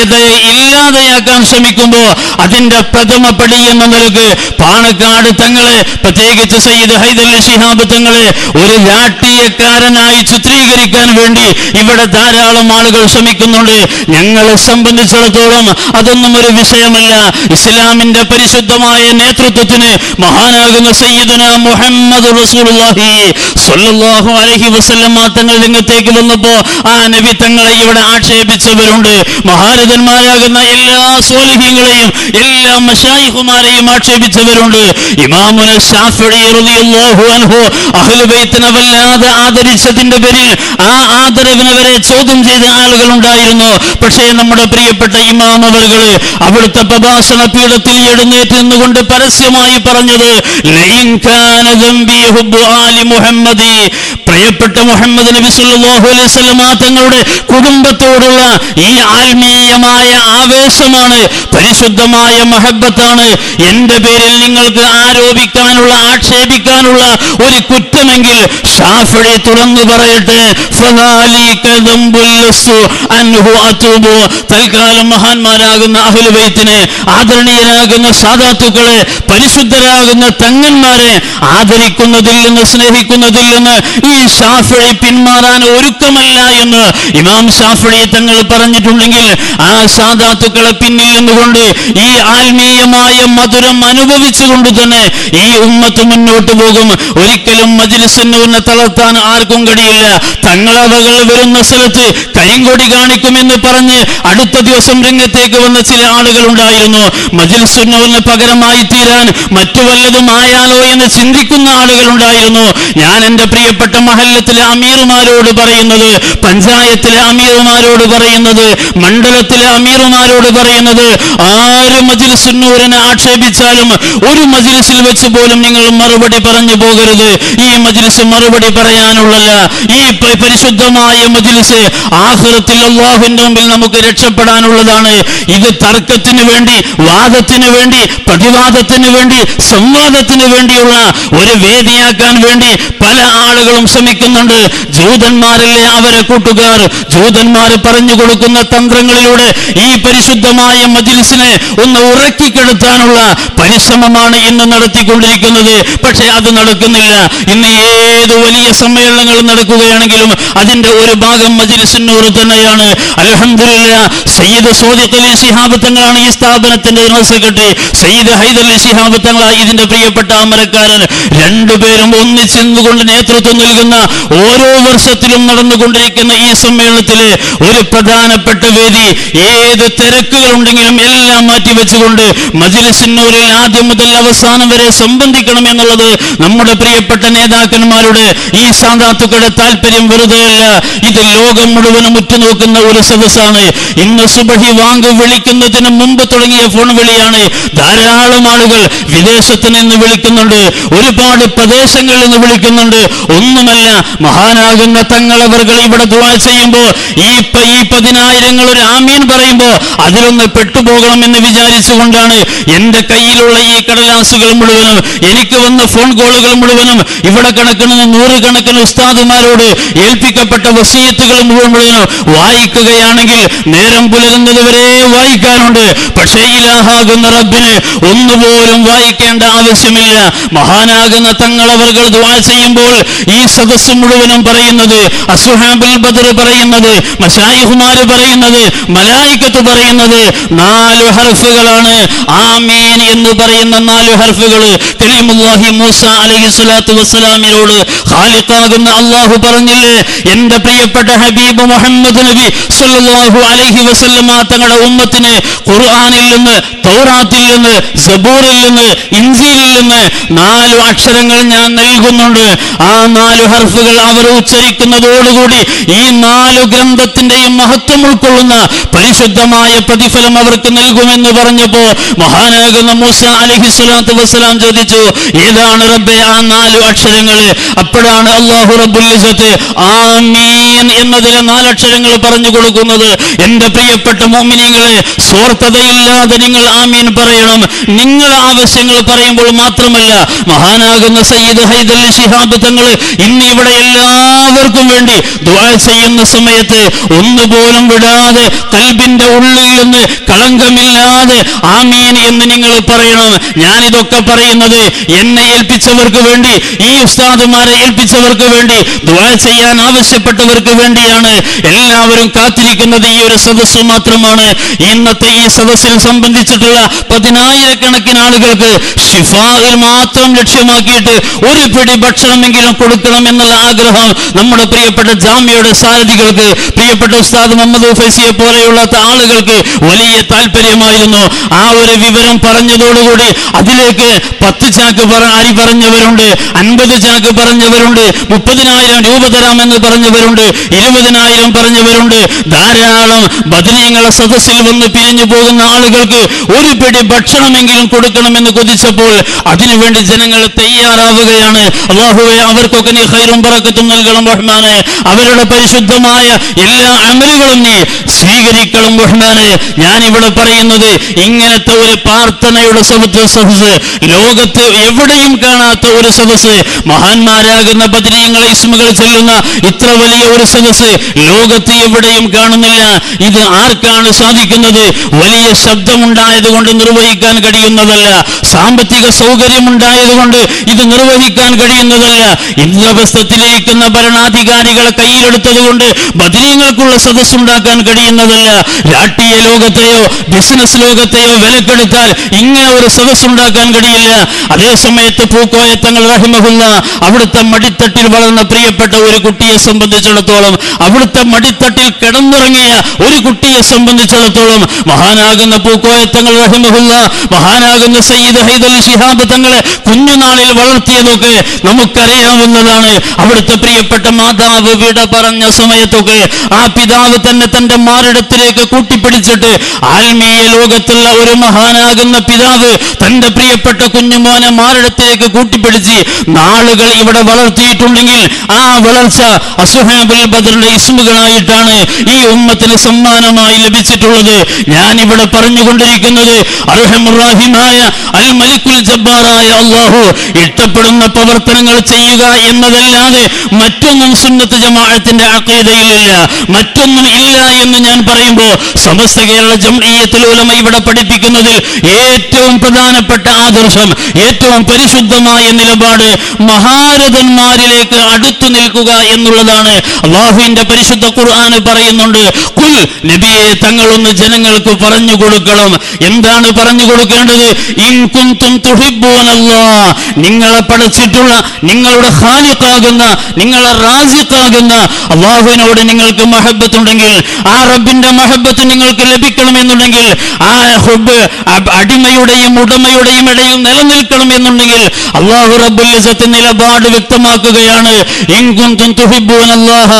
ആത്മീയതയെ ഇല്ലാതെയാക്കാൻ ശ്രമിക്കുമ്പോൾ അതിന്റെ പ്രഥമ പടി എന്ന നിലക്ക് പാണക്കാട് തങ്ങളെ പ്രത്യേകിച്ച് സയ്യിദ് ഹൈദർ ശിഹാബ് തങ്ങളെ ഒരു രാഷ്ട്രീയക്കാരനായി ചിത്രീകരിക്കാൻ വേണ്ടി ഇവിടെ ധാരാളം ആളുകൾ ശ്രമിക്കുന്നുണ്ട് ഞങ്ങളെ സംബന്ധിച്ചിടത്തോളം അതൊന്നും ഒരു വിഷയമല്ല ഇസ്ലാമിന്റെ പരിശുദ്ധമായ നേതൃത്വത്തിന് മഹാനാകുന്ന സയ്യിദുന മുഹമ്മദ് റസൂലുള്ളാഹി സ്വല്ലല്ലാഹു അലൈഹി വസല്ലം തങ്ങൾ രംഗത്തേക്ക് വന്നപ്പോ ആ നബി തങ്ങളെ ഇവിടെ ആക്ഷേപിച്ചവരുണ്ട് മഹാരഥന്മാരാകുന്ന എല്ലാ സ്വാലിഹ്യങ്ങളെയും എല്ലാ മഷായിഹുമാരെയും ആക്ഷേപിച്ചവരുണ്ട് ഇമാമുന ഷാഫിഈ റളിയല്ലാഹു അൻഹു അഹ്ലു ബൈത്തിനെ വല്ലാതെ ആദരിച്ചതിന്റെ പേരിൽ ആ ആദരവിനെ വരെ ചോദ്യം ചെയ്ത ആളുകൾ ഉണ്ടായിരുന്നു പക്ഷേ നമ്മുടെ പ്രിയപ്പെട്ട ഇമാം അവറുകള് അവിടുത്തെ പ്രഭാഷണ പീഠത്തിൽ എഴുന്നേറ്റ് നിന്നുകൊണ്ട് പരസ്യമായി പറഞ്ഞത് ലയിൻ കാന ദംബി ഹുബ്ബു ആലി മുഹമ്മദി പ്രിയപ്പെട്ട മുഹമ്മദ് നബി സല്ലല്ലാഹു അലൈഹി വസല്ലം തങ്ങളുടെ കുടുംബത്തോടുള്ള ഈ ആത്മീയമായ ആവേശമാണ് പരിശുദ്ധമായ മഹബത്താണ് എന്റെ പേരിൽ നിങ്ങൾക്ക് ആരോപിക്കാനുള്ള ആക്ഷേപിക്കാനുള്ള ഒരു കുറ്റമെങ്കിൽ ഷാഫിഴി തുറന്നു പറയട്ടെ ഫദാലിക ദംബുൽ ലസ്സു അൻഹു അതൂബു. തൽക്കാലം മഹാന്മാരാകുന്ന അഹ്ലുബൈത്തിനെ ആദരണീയരാകുന്ന സാദാത്തുക്കളെ പരിശുദ്ധരാകുന്ന തങ്ങന്മാരെ ആദരിക്കുന്നതിൽ നിന്ന് സ്നേഹിക്കുന്നതിൽ നിന്ന് ഈ ഷാഫിഴി പിന്മാറാൻ ഒരുക്കമല്ല എന്ന് ഇമാം ഷാഫിഴി തങ്ങൾ പറഞ്ഞിട്ടുണ്ടെങ്കിൽ ആ സാദാത്തുക്കളെ പിന്നിൽ നിന്നുകൊണ്ട് ഈ ആത്മീയമായ മധുരം അനുഭവിച്ചുകൊണ്ട് തന്നെ ഈ ഉമ്മത്ത് മുന്നോട്ട് പോകും ഒരിക്കലും മജിലിസിനെ തളർത്താൻ ആർക്കും കഴിയില്ല തങ്ങളവകൾ വരുന്ന സ്ഥലത്ത് കരിങ്കൊടി കാണിക്കുമെന്ന് പറഞ്ഞ് അടുത്ത ദിവസം രംഗത്തേക്ക് വന്ന ചില ആളുകൾ ഉണ്ടായിരുന്നു മജിൽസുന്നൂറിന് പകരമായി തീരാൻ മറ്റു വല്ലതും ആയാലോ എന്ന് ചിന്തിക്കുന്ന ആളുകൾ ഉണ്ടായിരുന്നു ഞാൻ എന്റെ പ്രിയപ്പെട്ട മഹല്ലത്തിലെ അമീറുമാരോട് പറയുന്നത് പഞ്ചായത്തിലെ അമീറുമാരോട് പറയുന്നത് മണ്ഡലത്തിലെ അമീറുമാരോട് പറയുന്നത് ആര് മജിൽസുന്നൂറിനെ ആക്ഷേപിച്ചാലും ഒരു മജിലിസിൽ വെച്ച് പോലും നിങ്ങൾ മറുപടി പറഞ്ഞു പോകരുത് ഈ മജിലിസ് മറുപടി പറയാനുള്ളല്ല ഈ പ- പരിശുദ്ധമായ മജിലിസ് ആഹ്റത്തിൽ അള്ളാഹുവിന്റെ മുമ്പിൽ നമുക്ക് രക്ഷപ്പെടാനുള്ളതാണ് ഇത് തർക്കത്തിന് വേണ്ടി വാദത്തിന് വേണ്ടി പ്രതിവാദത്തിന് വേണ്ടി സംവാദത്തിന് വേണ്ടിയുള്ള ഒരു വേദിയാക്കാൻ വേണ്ടി പല ആളുകളും ശ്രമിക്കുന്നുണ്ട് ജൂതന്മാരല്ലേ അവരെ കൂട്ടുകാർ ജൂതന്മാർ പറഞ്ഞു കൊടുക്കുന്ന തന്ത്രങ്ങളിലൂടെ ഈ പരിശുദ്ധമായ മജിലിസിനെ ഒന്ന് ഉറക്കിക്കെടുത്താനുള്ള പരിശ്രമമാണ് ഇന്ന് നടത്തിക്കൊണ്ടിരിക്കുന്നത് പക്ഷേ അത് നടക്കുന്നില്ല ഇന്ന് ഏത് വലിയ സമ്മേളനങ്ങൾ നടക്കുകയാണെങ്കിലും അതിന്റെ ഒരു ഭാഗം മജിലിസിനൂർ തന്നെയാണ് അലഹമില്ല സയ്യിദ് സോദിഖ് അലി ശിഹാബ് തങ്ങളാണ് ഈ സ്ഥാപനത്തിന്റെ ജനറൽ സെക്രട്ടറി സയ്യിദ് ഹൈദർ അലി ശിഹാബ് തങ്ങളാണ് ഇതിന്റെ പ്രിയപ്പെട്ട അമരക്കാരൻ രണ്ടുപേരും ഒന്നിച്ചെന്നുകൊണ്ട് നേതൃത്വം നൽകുന്ന ഓരോ വർഷത്തിലും നടന്നുകൊണ്ടിരിക്കുന്ന ഈ സമ്മേളനത്തിലെ ഒരു പ്രധാനപ്പെട്ട വേദി ഏത് തിരക്കുകൾ ഉണ്ടെങ്കിലും എല്ലാം മാറ്റിവെച്ചുകൊണ്ട് മജിലിസിന്നൂരിൽ ആദ്യം മുതൽ അവസാനം വരെ സംബന്ധിക്കണം എന്നുള്ളത് നമ്മുടെ പ്രിയപ്പെട്ട നേതാക്കന്മാരുടെ ഈ സാധാത്തുക്കളുടെ താല്പര്യം വെറുതെയല്ല ഇത് ലോകം മുഴുവനും ഉറ്റുനോക്കുന്ന ഒരു സദസ്സാണ് ഇന്ന് സുബഹി വാങ്ക് വിളിക്കുന്നതിന് മുമ്പ് തുടങ്ങിയ ഫോൺ വിളിയാണ് ധാരാളം ആളുകൾ വിദേശത്ത് നിന്ന് വിളിക്കുന്നുണ്ട് ഒരുപാട് പ്രദേശങ്ങളിൽ നിന്ന് വിളിക്കുന്നുണ്ട് ഒന്നുമല്ല മഹാനാകുന്ന തങ്ങളവർകൾ ഇവിടെ ദുആ ചെയ്യുമ്പോൾ ഈ പ- ഈ പതിനായിരങ്ങൾ ഒരു ആമീൻ പറയുമ്പോൾ അതിലൊന്ന് പെട്ടുപോകണം എന്ന് വിചാരിച്ചുകൊണ്ടാണ് എന്റെ കയ്യിലുള്ള ഈ കടലാസുകൾ മുഴുവനും എനിക്ക് വന്ന ഫോൺ കോളുകൾ മുഴുവനും ഇവിടെ കണക്കിന് നൂറുകണക്കിന് ഉസ്താദുമാരോട് ഏൽപ്പിക്കപ്പെട്ട വസീയത്തുകൾ മുഴുവൻ മുഴുവനും വായിക്കുകയാണെങ്കിൽ നേരം പുലരുന്നത് വരെ വായിക്കാനുണ്ട് പക്ഷേ ഇലാഹാകുന്ന റബ്ബിന് ഒന്നുപോലും വായിക്കേണ്ട ആവശ്യമില്ല മഹാനാകുന്ന തങ്ങളവർകൾ ദുആ ചെയ്യുമ്പോൾ ഈ സദസ്സ് മുഴുവനും പറയുന്നത് അസുഹാബുൽ ബദർ പറയുന്നത് മഷായിഹുമാര് പറയുന്നത് മലായിക്കത്ത് പറയുന്നത് നാല് ഹർഫുകളാണ് ആമീൻ എന്ന് പറയുന്ന നാല് ഹർഫുകൾ കലീമുല്ലാഹി മൂസ അലൈഹി സ്വലാത്തു വസ്സലാമിനോട് ഖാലിഖാകുന്ന അള്ളാഹു പറഞ്ഞില്ലേ എന്റെ പ്രിയപ്പെട്ട ഹബീബ് മുഹമ്മദ് നബി സല്ലല്ലാഹു അലൈഹി വസല്ലമ തങ്ങളുടെ ഉമ്മത്തിന് ഖുർആനിൽ നിന്ന് തൗറാത്തിൽ നിന്ന് സബൂറിൽ നിന്ന് ഇഞ്ചിയിൽ നിന്ന് നാലു അക്ഷരങ്ങൾ ഞാൻ നൽകുന്നുണ്ട് ആ നാലു ഹർഫുകൾ അവർ ഉച്ചരിക്കുന്നതോടുകൂടി ഈ നാലു ഗ്രന്ഥത്തിന്റെയും മഹത്വം ഉൾക്കൊള്ളുന്ന പരിശുദ്ധമായ പ്രതിഫലം അവർക്ക് നൽകുമെന്ന് പറഞ്ഞപ്പോ മഹാനാകുന്ന മൂസ അലഹി സ്വലാത്തു വസ്സലാം ചോദിച്ചു ഏതാണ് റബ്ബെ ആ നാലു അക്ഷരങ്ങൾ അപ്പോഴാണ് അള്ളാഹു റബ്ബുൽ ആമീൻ എന്നതിലെ നാലക്ഷരങ്ങൾ പറഞ്ഞു കൊടുക്കുന്നത് എന്റെ പ്രിയപ്പെട്ട മോമിനികളെ സ്വാർത്ഥതയിൽ ഇല്ലാതെ നിങ്ങൾ ആമീൻ പറയണം നിങ്ങൾ ആവശ്യങ്ങൾ പറയുമ്പോൾ മാത്രമല്ല മഹാനാകുന്ന സയ്യിദ് ഹൈദൽ ശിഹാബ് തങ്ങൾ ഇന്ന് ഇവിടെ എല്ലാവർക്കും വേണ്ടി ദുആ ചെയ്യുന്ന സമയത്ത് ഒന്നുപോലും വിടാതെ കൽബിന്റെ ഉള്ളിൽ നിന്ന് കളങ്കമില്ലാതെ ആമീൻ എന്ന് നിങ്ങൾ പറയണം ഞാനിതൊക്കെ പറയുന്നത് എന്നെ ഏൽപ്പിച്ചവർക്ക് വേണ്ടി ഈ ഉസ്താദുമാരെ ഏൽപ്പിച്ചവർക്ക് വേണ്ടി ദുആ ചെയ്യാൻ ആവശ്യപ്പെട്ടവർക്ക് വേണ്ടിയാണ് എല്ലാവരും കാത്തിരിക്കുന്നത് ഈ ഒരു സദസ്സ് മാത്രമാണ് ഇന്നത്തെ ഈ സദസ്സിൽ സംബന്ധിച്ചിട്ടുള്ള പതിനായിരക്കണക്കിന് ആളുകൾക്ക് ഷിഫായിൽ മാത്രം ലക്ഷ്യമാക്കിയിട്ട് ഒരു പിടി ഭക്ഷണമെങ്കിലും കൊടുക്കണം എന്നുള്ള ആഗ്രഹം നമ്മുടെ പ്രിയപ്പെട്ട ജാമ്യയുടെ സാരഥികൾക്ക് പ്രിയപ്പെട്ട ഉസ്താദ് മുഹമ്മദ് ഫൈസിയെ പോലെയുള്ള ആളുകൾക്ക് വലിയ താല്പര്യമായിരുന്നു ആ ഒരു വിവരം പറഞ്ഞതോടുകൂടി അതിലേക്ക് പത്ത് ചാക്ക് പറ അരി പറഞ്ഞവരുണ്ട് അൻപത് ചാക്ക് പറഞ്ഞവരുണ്ട് മുപ്പതിനായിരം രൂപ തരാമെന്ന് പറഞ്ഞവരുണ്ട് ഇരുപതിനായിരം പറഞ്ഞവരുണ്ട് ധാരാളം ബദനീയങ്ങളെ സദസ്സിൽ വന്ന് പിരിഞ്ഞു പോകുന്ന ആളുകൾക്ക് ഒരു പിടി ഭക്ഷണമെങ്കിലും കൊടുക്കണമെന്ന് കൊതിച്ചപ്പോൾ അതിനുവേണ്ടി ജനങ്ങൾ തയ്യാറാവുകയാണ് അള്ളാഹുവെ അവർക്കൊക്കെ നീ ഹൈറും പറക്കത്തും നൽകണം റഹ്മാനെ അവരുടെ പരിശുദ്ധമായ എല്ലാ അമലുകളും നീ സ്വീകരിക്കണം റഹ്മാനെ ഞാൻ ഇവിടെ പറയുന്നത് ഇങ്ങനത്തെ ഒരു പ്രാർത്ഥനയുടെ സദസ് സദസ് ലോകത്ത് എവിടെയും കാണാത്ത ഒരു സദസ് മഹാന്മാരാകുന്ന ബദരീയങ്ങളെ ഇസ്മുകൾ ചെല്ലുന്ന ഇത്ര വലിയ ഒരു സദസ് ലോകത്ത് എവിടെയും കാണുന്നില്ല ഇത് ആർക്കാണ് സാധിക്കുന്നത് വലിയ ശബ്ദമുണ്ടായത് കൊണ്ട് നിർവഹിക്കാൻ കഴിയുന്നതല്ല സാമ്പത്തിക സൗകര്യമുണ്ടായതുകൊണ്ട് ഇത് നിർവഹിക്കാൻ കഴിയുന്നതല്ല ഇന്ദ്രപ്രസ്ഥത്തിലിരിക്കുന്ന ഭരണാധികാരികളെ കയ്യിലെടുത്തത് കൊണ്ട് ബദരീങ്ങൾക്കുള്ള സദസ് ഉണ്ടാക്കാൻ കഴിയുന്നതല്ല രാഷ്ട്രീയ ലോകത്തെയോ ബിസിനസ് ലോകത്തെയോ വിലക്കെടുത്താൽ ഇങ്ങനെ ഒരു സദസ് ഉണ്ടാക്കാൻ കഴിയില്ല അതേ സമയത്ത് പൂക്കോയത്തങ്ങൾ റഹിമഹുല്ല അവിടുത്തെ മടിത്തട്ടിൽ വളർന്ന പ്രിയപ്പെട്ട ഒരു കുട്ടിയെ സംബന്ധിച്ചിടത്തോളം അവിടുത്തെ മടിത്തട്ടിൽ കിടന്നുറങ്ങിയ ഒരു കുട്ടിയെ സംബന്ധിച്ചിടത്തോളം മഹാനാകുന്ന പൂക്കോയത്തങ്ങൾ റഹിമഹുല്ല മഹാനാകുന്ന സയ്യിദ് ഹൈദൽ ശിഹാബ് തങ്ങളെ കുഞ്ഞുനാളിൽ വളർത്തിയതൊക്കെ നമുക്കറിയാവുന്നതാണ് അവിടുത്തെ പ്രിയപ്പെട്ട മാതാവ് വിട പറഞ്ഞ സമയത്തൊക്കെ ആ പിതാവ് തന്നെ തന്റെ മാറിടത്തിലേക്ക് കൂട്ടിപ്പിടിച്ചിട്ട് ആത്മീയ ലോകത്തുള്ള ഒരു മഹാനാകുന്ന പിതാവ് തന്റെ പ്രിയപ്പെട്ട കുഞ്ഞുമോനെ മാറിടത്തിലേക്ക് കൂട്ടിപ്പിടിച്ച് നാളുകൾ ഇവിടെ വളർത്തിയിട്ടുണ്ടെങ്കിൽ ആ വളർച്ച അസുഹാബുൽ ബദറിന്റെ ഇസ്മുകളായിട്ടാണ് ഈ ഉമ്മത്തിന് സമ്മാനമായി ലഭിച്ചിട്ടുള്ളത് ഞാൻ ഇവിടെ പറഞ്ഞുകൊണ്ടിരിക്കുന്നത് അർഹമുറാഹിമായ അൽ മലിക്കുൽ ജബ്ബാറായ അള്ളാഹു ഇഷ്ടപ്പെടുന്ന പ്രവർത്തനങ്ങൾ ചെയ്യുക എന്നതല്ലാതെ മറ്റൊന്നും സുന്നത്ത് ജമാഅത്തിന്റെ അക്കീതയിലില്ല മറ്റൊന്നും ഇല്ല എന്ന് ഞാൻ പറയുമ്പോൾ സമസ്ത കേരള ജംഇയ്യത്തുൽ ഉലമ ഇവിടെ പഠിപ്പിക്കുന്നതിൽ ഏറ്റവും പ്രധാനപ്പെട്ട ആദർശം ഏറ്റവും പരിശുദ്ധമായ നിലപാട് മഹാരഥന്മാരിലേക്ക് അടുത്തു നിൽക്കുക എന്നുള്ളതാണ് അള്ളാഹുവിന്റെ പരിശുദ്ധ ഖുർആൻ പറയുന്നുണ്ട് കുൽ നബിയെ തങ്ങളൊന്ന് ജനങ്ങൾക്ക് പറഞ്ഞു കൊടുക്കണം എന്താണ് പറഞ്ഞു കൊടുക്കേണ്ടത് ഇൻ കുന്തും തുഹിബ്ബൂനല്ലാ നിങ്ങളെ പഠിച്ചിട്ടുള്ള നിങ്ങളുടെ ഖാലിഖാകുന്ന നിങ്ങളെ റാസിഖാകുന്ന അള്ളാഹുവിനോട് നിങ്ങൾക്ക് മഹബത്തുണ്ടെങ്കിൽ ആ റബ്ബിന്റെ മഹബത്ത് നിങ്ങൾക്ക് ലഭിക്കണമെന്നുണ്ടെങ്കിൽ ആ ഹുബ് അബ് അടിമയുടെയും ഉടമയുടെയും ഇടയിൽ നിലനിൽക്കണം എന്നുണ്ടെങ്കിൽ അള്ളാഹു റബ്ബുൽ ഇസ്സത്ത് നിലപാട് വ്യക്തമാക്കുകയാണ് ഇൻ കുന്തും തുഹിബ്ബൂനല്ലാഹ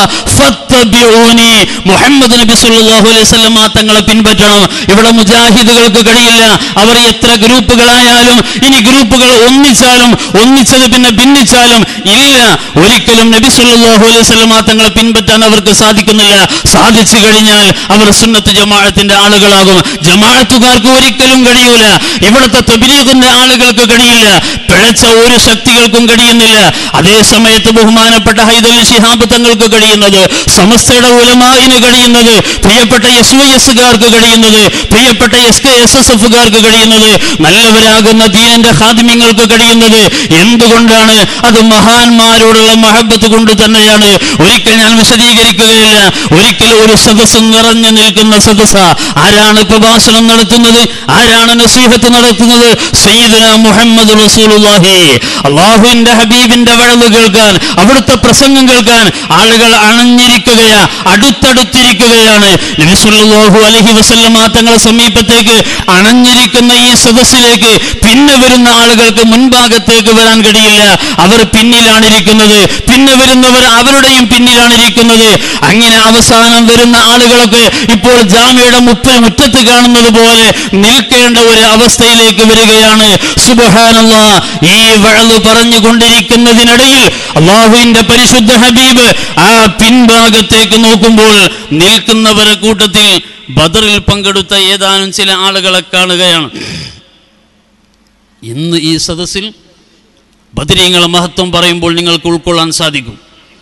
ഫത്തബിഊനി മുഹമ്മദ് നബി സല്ലല്ലാഹു അലൈഹി വസല്ലം തങ്ങളെ പിൻപറ്റണം ഇവിടെ മുജാഹിദുകൾക്ക് കഴിയില്ല അവർ എത്ര ഗ്രൂപ്പുകളായാലും ഇനി ഗ്രൂപ്പുകൾ ഒന്നിച്ചാലും ഒന്നിച്ചത് പിന്നെ ഭിന്നിച്ചാലും ഇല്ല ഒരിക്കലും നബി സല്ലല്ലാഹു അലൈഹി വസല്ലം തങ്ങളെ പിൻപറ്റാൻ അവർക്ക് സാധിക്കുന്നില്ല സാധിച്ചു കഴിഞ്ഞാൽ അവർ സുന്നത്ത് ജമാഅത്തിന്റെ ആളുകളാകും ജമാഅത്തുകാർക്ക് ഒരിക്കലും കഴിയൂല ഇവിടുത്തെ തബ്ലീഗിന്റെ ആളുകൾക്ക് കഴിയില്ല പിഴച്ച ഒരു ശക്തികൾക്കും കഴിയുന്നില്ല അതേ സമയത്ത് ബഹുമാനപ്പെട്ട ഹൈദൽ ശിഹാബ് തങ്ങൾക്ക് കഴിയുന്നത് സമസ്തയുടെ ഉലമായിന് കഴിയുന്നത് പ്രിയപ്പെട്ട എസ് വൈ എസ്സുകാർക്ക് കഴിയുന്നത് പ്രിയപ്പെട്ട എസ് കെ എസ് എസ് എഫുകാർക്ക് കഴിയുന്നത് നല്ലവരാകുന്ന ദീനന്റെ ഹാദിമ്യങ്ങൾക്ക് കഴിയുന്നത് എന്തുകൊണ്ടാണ് അത് മഹാന്മാരോടുള്ള മഹബത്ത് കൊണ്ട് തന്നെയാണ് ഒരിക്കൽ ഞാൻ വിശദീകരിക്കുകയില്ല ഒരിക്കൽ ഒരു സദസ്സ് നിറഞ്ഞു നിൽക്കുന്ന സദസ്സ ആരാണ് പ്രഭാഷണം നടത്തുന്നത് ആരാണ് നസീഹത്ത് നടത്തുന്നത് സയ്യിദുന മുഹമ്മദ് റസൂലുള്ളാഹി അള്ളാഹുവിന്റെ ഹബീബിന്റെ വഴവ് കേൾക്കാൻ അവിടുത്തെ പ്രസംഗം കേൾക്കാൻ ആളുകൾ അണഞ്ഞിരിക്കുകയാ അടുത്തടുത്തിരിക്കുകയാണ് നബി സല്ലല്ലാഹു അലൈഹി വസല്ലമ തങ്ങളുടെ സമീപത്തേക്ക് അണഞ്ഞിരിക്കുന്ന ഈ സദസ്സിലേക്ക് മുമ്പിലേക്ക് പിന്നെ വരുന്ന ആളുകൾക്ക് മുൻഭാഗത്തേക്ക് വരാൻ കഴിയില്ല അവർ പിന്നിലാണ് ഇരിക്കുന്നത് പിന്നെ വരുന്നവർ അവരുടെയും പിന്നിലാണ് ഇരിക്കുന്നത് അങ്ങനെ അവസാനം വരുന്ന ആളുകളൊക്കെ ഇപ്പോൾ ജാമ്യയുടെ മുപ്പ മുറ്റത്ത് കാണുന്നത് പോലെ നിൽക്കേണ്ട ഒരു അവസ്ഥയിലേക്ക് വരികയാണ് സുബഹാനല്ല ഈ വഴല് പറഞ്ഞുകൊണ്ടിരിക്കുന്നതിനിടയിൽ അള്ളാഹുവിന്റെ പരിശുദ്ധ ഹബീബ് ആ പിൻഭാഗത്തേക്ക് നോക്കുമ്പോൾ നിൽക്കുന്നവരെ കൂട്ടത്തിൽ ബദറിൽ പങ്കെടുത്ത ഏതാനും ചില ആളുകളെ കാണുകയാണ് ഇന്ന് ഈ സദസ്സിൽ ബദരീങ്ങളെ മഹത്വം പറയുമ്പോൾ നിങ്ങൾക്ക് ഉൾക്കൊള്ളാൻ സാധിക്കും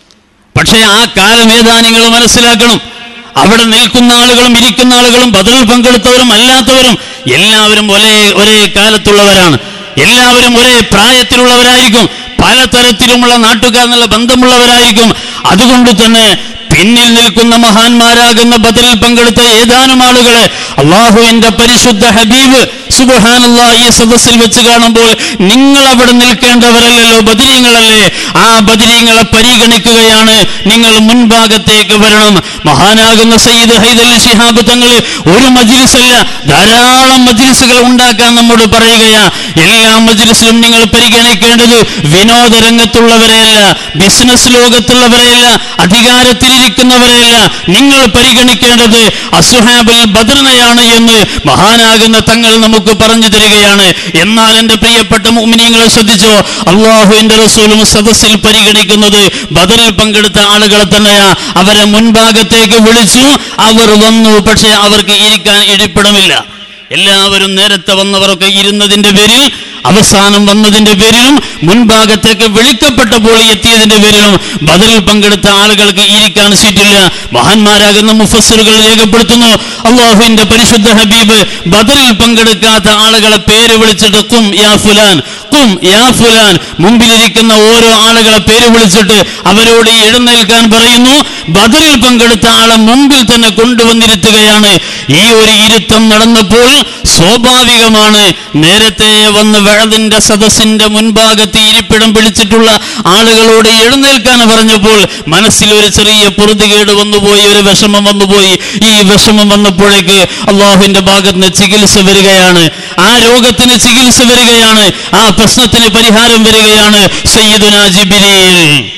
പക്ഷേ ആ കാലം ഏതാ നിങ്ങൾ മനസ്സിലാക്കണം അവിടെ നിൽക്കുന്ന ആളുകളും ഇരിക്കുന്ന ആളുകളും ബദറിൽ പങ്കെടുത്തവരും അല്ലാത്തവരും എല്ലാവരും ഒരേ ഒരേ കാലത്തുള്ളവരാണ് എല്ലാവരും ഒരേ പ്രായത്തിലുള്ളവരായിരിക്കും പലതരത്തിലുമുള്ള നാട്ടുകാർ എന്നുള്ള ബന്ധമുള്ളവരായിരിക്കും അതുകൊണ്ട് തന്നെ പിന്നിൽ നിൽക്കുന്ന മഹാന്മാരാകുന്ന ബദറിൽ പങ്കെടുത്ത ഏതാനും ആളുകളെ അള്ളാഹുവിന്റെ പരിശുദ്ധ ഹബീബ് സുബഹാനല്ലാ ഈ സദസ്സിൽ വെച്ച് കാണുമ്പോൾ നിങ്ങൾ അവിടെ നിൽക്കേണ്ടവരല്ലല്ലോ ബദിരീങ്ങളല്ലേ ആ ബദിരീങ്ങളെ പരിഗണിക്കുകയാണ് നിങ്ങൾ മുൻഭാഗത്തേക്ക് വരണം മഹാനാകുന്ന സയ്യിദ് ഹൈദൽ ശിഹാബ് തങ്ങൾ ഒരു മജിലിസല്ല ധാരാളം മജിലിസുകൾ ഉണ്ടാക്കാൻ നമ്മോട് പറയുകയാ എല്ലാ മജിലിസിലും നിങ്ങൾ പരിഗണിക്കേണ്ടത് വിനോദ രംഗത്തുള്ളവരെയല്ല ബിസിനസ് ലോകത്തുള്ളവരെയല്ല അധികാരത്തിലിരിക്കുന്നവരെയല്ല നിങ്ങൾ പരിഗണിക്കേണ്ടത് അസുഹാബിൽ ബദറിനെയാണ് എന്ന് മഹാനാകുന്ന തങ്ങൾ നമുക്ക് പറഞ്ഞു തരികയാണ് എന്നാൽ എൻ്റെ പ്രിയപ്പെട്ട മുഅ്മിനീങ്ങളെ ശ്രദ്ധിച്ചോ അള്ളാഹുവിന്റെ റസൂലും സദസ്സിൽ പരിഗണിക്കുന്നത് ബദറിൽ പങ്കെടുത്ത ആളുകളെ തന്നെയാ അവരെ മുൻഭാഗത്തേക്ക് വിളിച്ചു അവർ വന്നു പക്ഷേ അവർക്ക് ഇരിക്കാൻ ഇരിപ്പിടമില്ല എല്ലാവരും നേരത്തെ വന്നവരൊക്കെ ഇരുന്നതിന്റെ പേരിൽ അവസാനം വന്നതിന്റെ പേരിലും മുൻഭാഗത്തേക്ക് വിളിക്കപ്പെട്ടപ്പോൾ എത്തിയതിന്റെ പേരിലും ബദറിൽ പങ്കെടുത്ത ആളുകൾക്ക് ഇരിക്കാൻ സീറ്റില്ല മഹാന്മാരാകുന്ന മുഫസ്സിറുകൾ രേഖപ്പെടുത്തുന്നു അള്ളാഹുവിന്റെ പരിശുദ്ധ ഹബീബ് ബദറിൽ പങ്കെടുക്കാത്ത ആളുകളെ പേര് വിളിച്ചിട്ട് കും യാ ഫുലാൻ കും യാ ഫുലാൻ മുമ്പിലിരിക്കുന്ന ഓരോ ആളുകളെ പേര് വിളിച്ചിട്ട് അവരോട് എഴുന്നേൽക്കാൻ പറയുന്നു ബദറിൽ പങ്കെടുത്ത ആളെ മുമ്പിൽ തന്നെ കൊണ്ടുവന്നിരുത്തുകയാണ് ഈ ഒരു ഇരുത്തം നടന്നപ്പോൾ സ്വാഭാവികമാണ് നേരത്തെ വന്ന് വഴതിന്റെ സദസ്സിന്റെ മുൻഭാഗത്ത് ഇരിപ്പിടം പിടിച്ചിട്ടുള്ള ആളുകളോട് എഴുന്നേൽക്കാൻ പറഞ്ഞപ്പോൾ മനസ്സിൽ ഒരു ചെറിയ പൊറുതികേട് വന്നുപോയി ഒരു വിഷമം വന്നുപോയി ഈ വിഷമം വന്നപ്പോഴേക്ക് അള്ളാഹുവിന്റെ ഭാഗത്ത് നിന്ന് ചികിത്സ വരികയാണ് ആ രോഗത്തിന് ചികിത്സ വരികയാണ് ആ പ്രശ്നത്തിന് പരിഹാരം വരികയാണ് സയ്യിദുന ജിബിരിയിൽ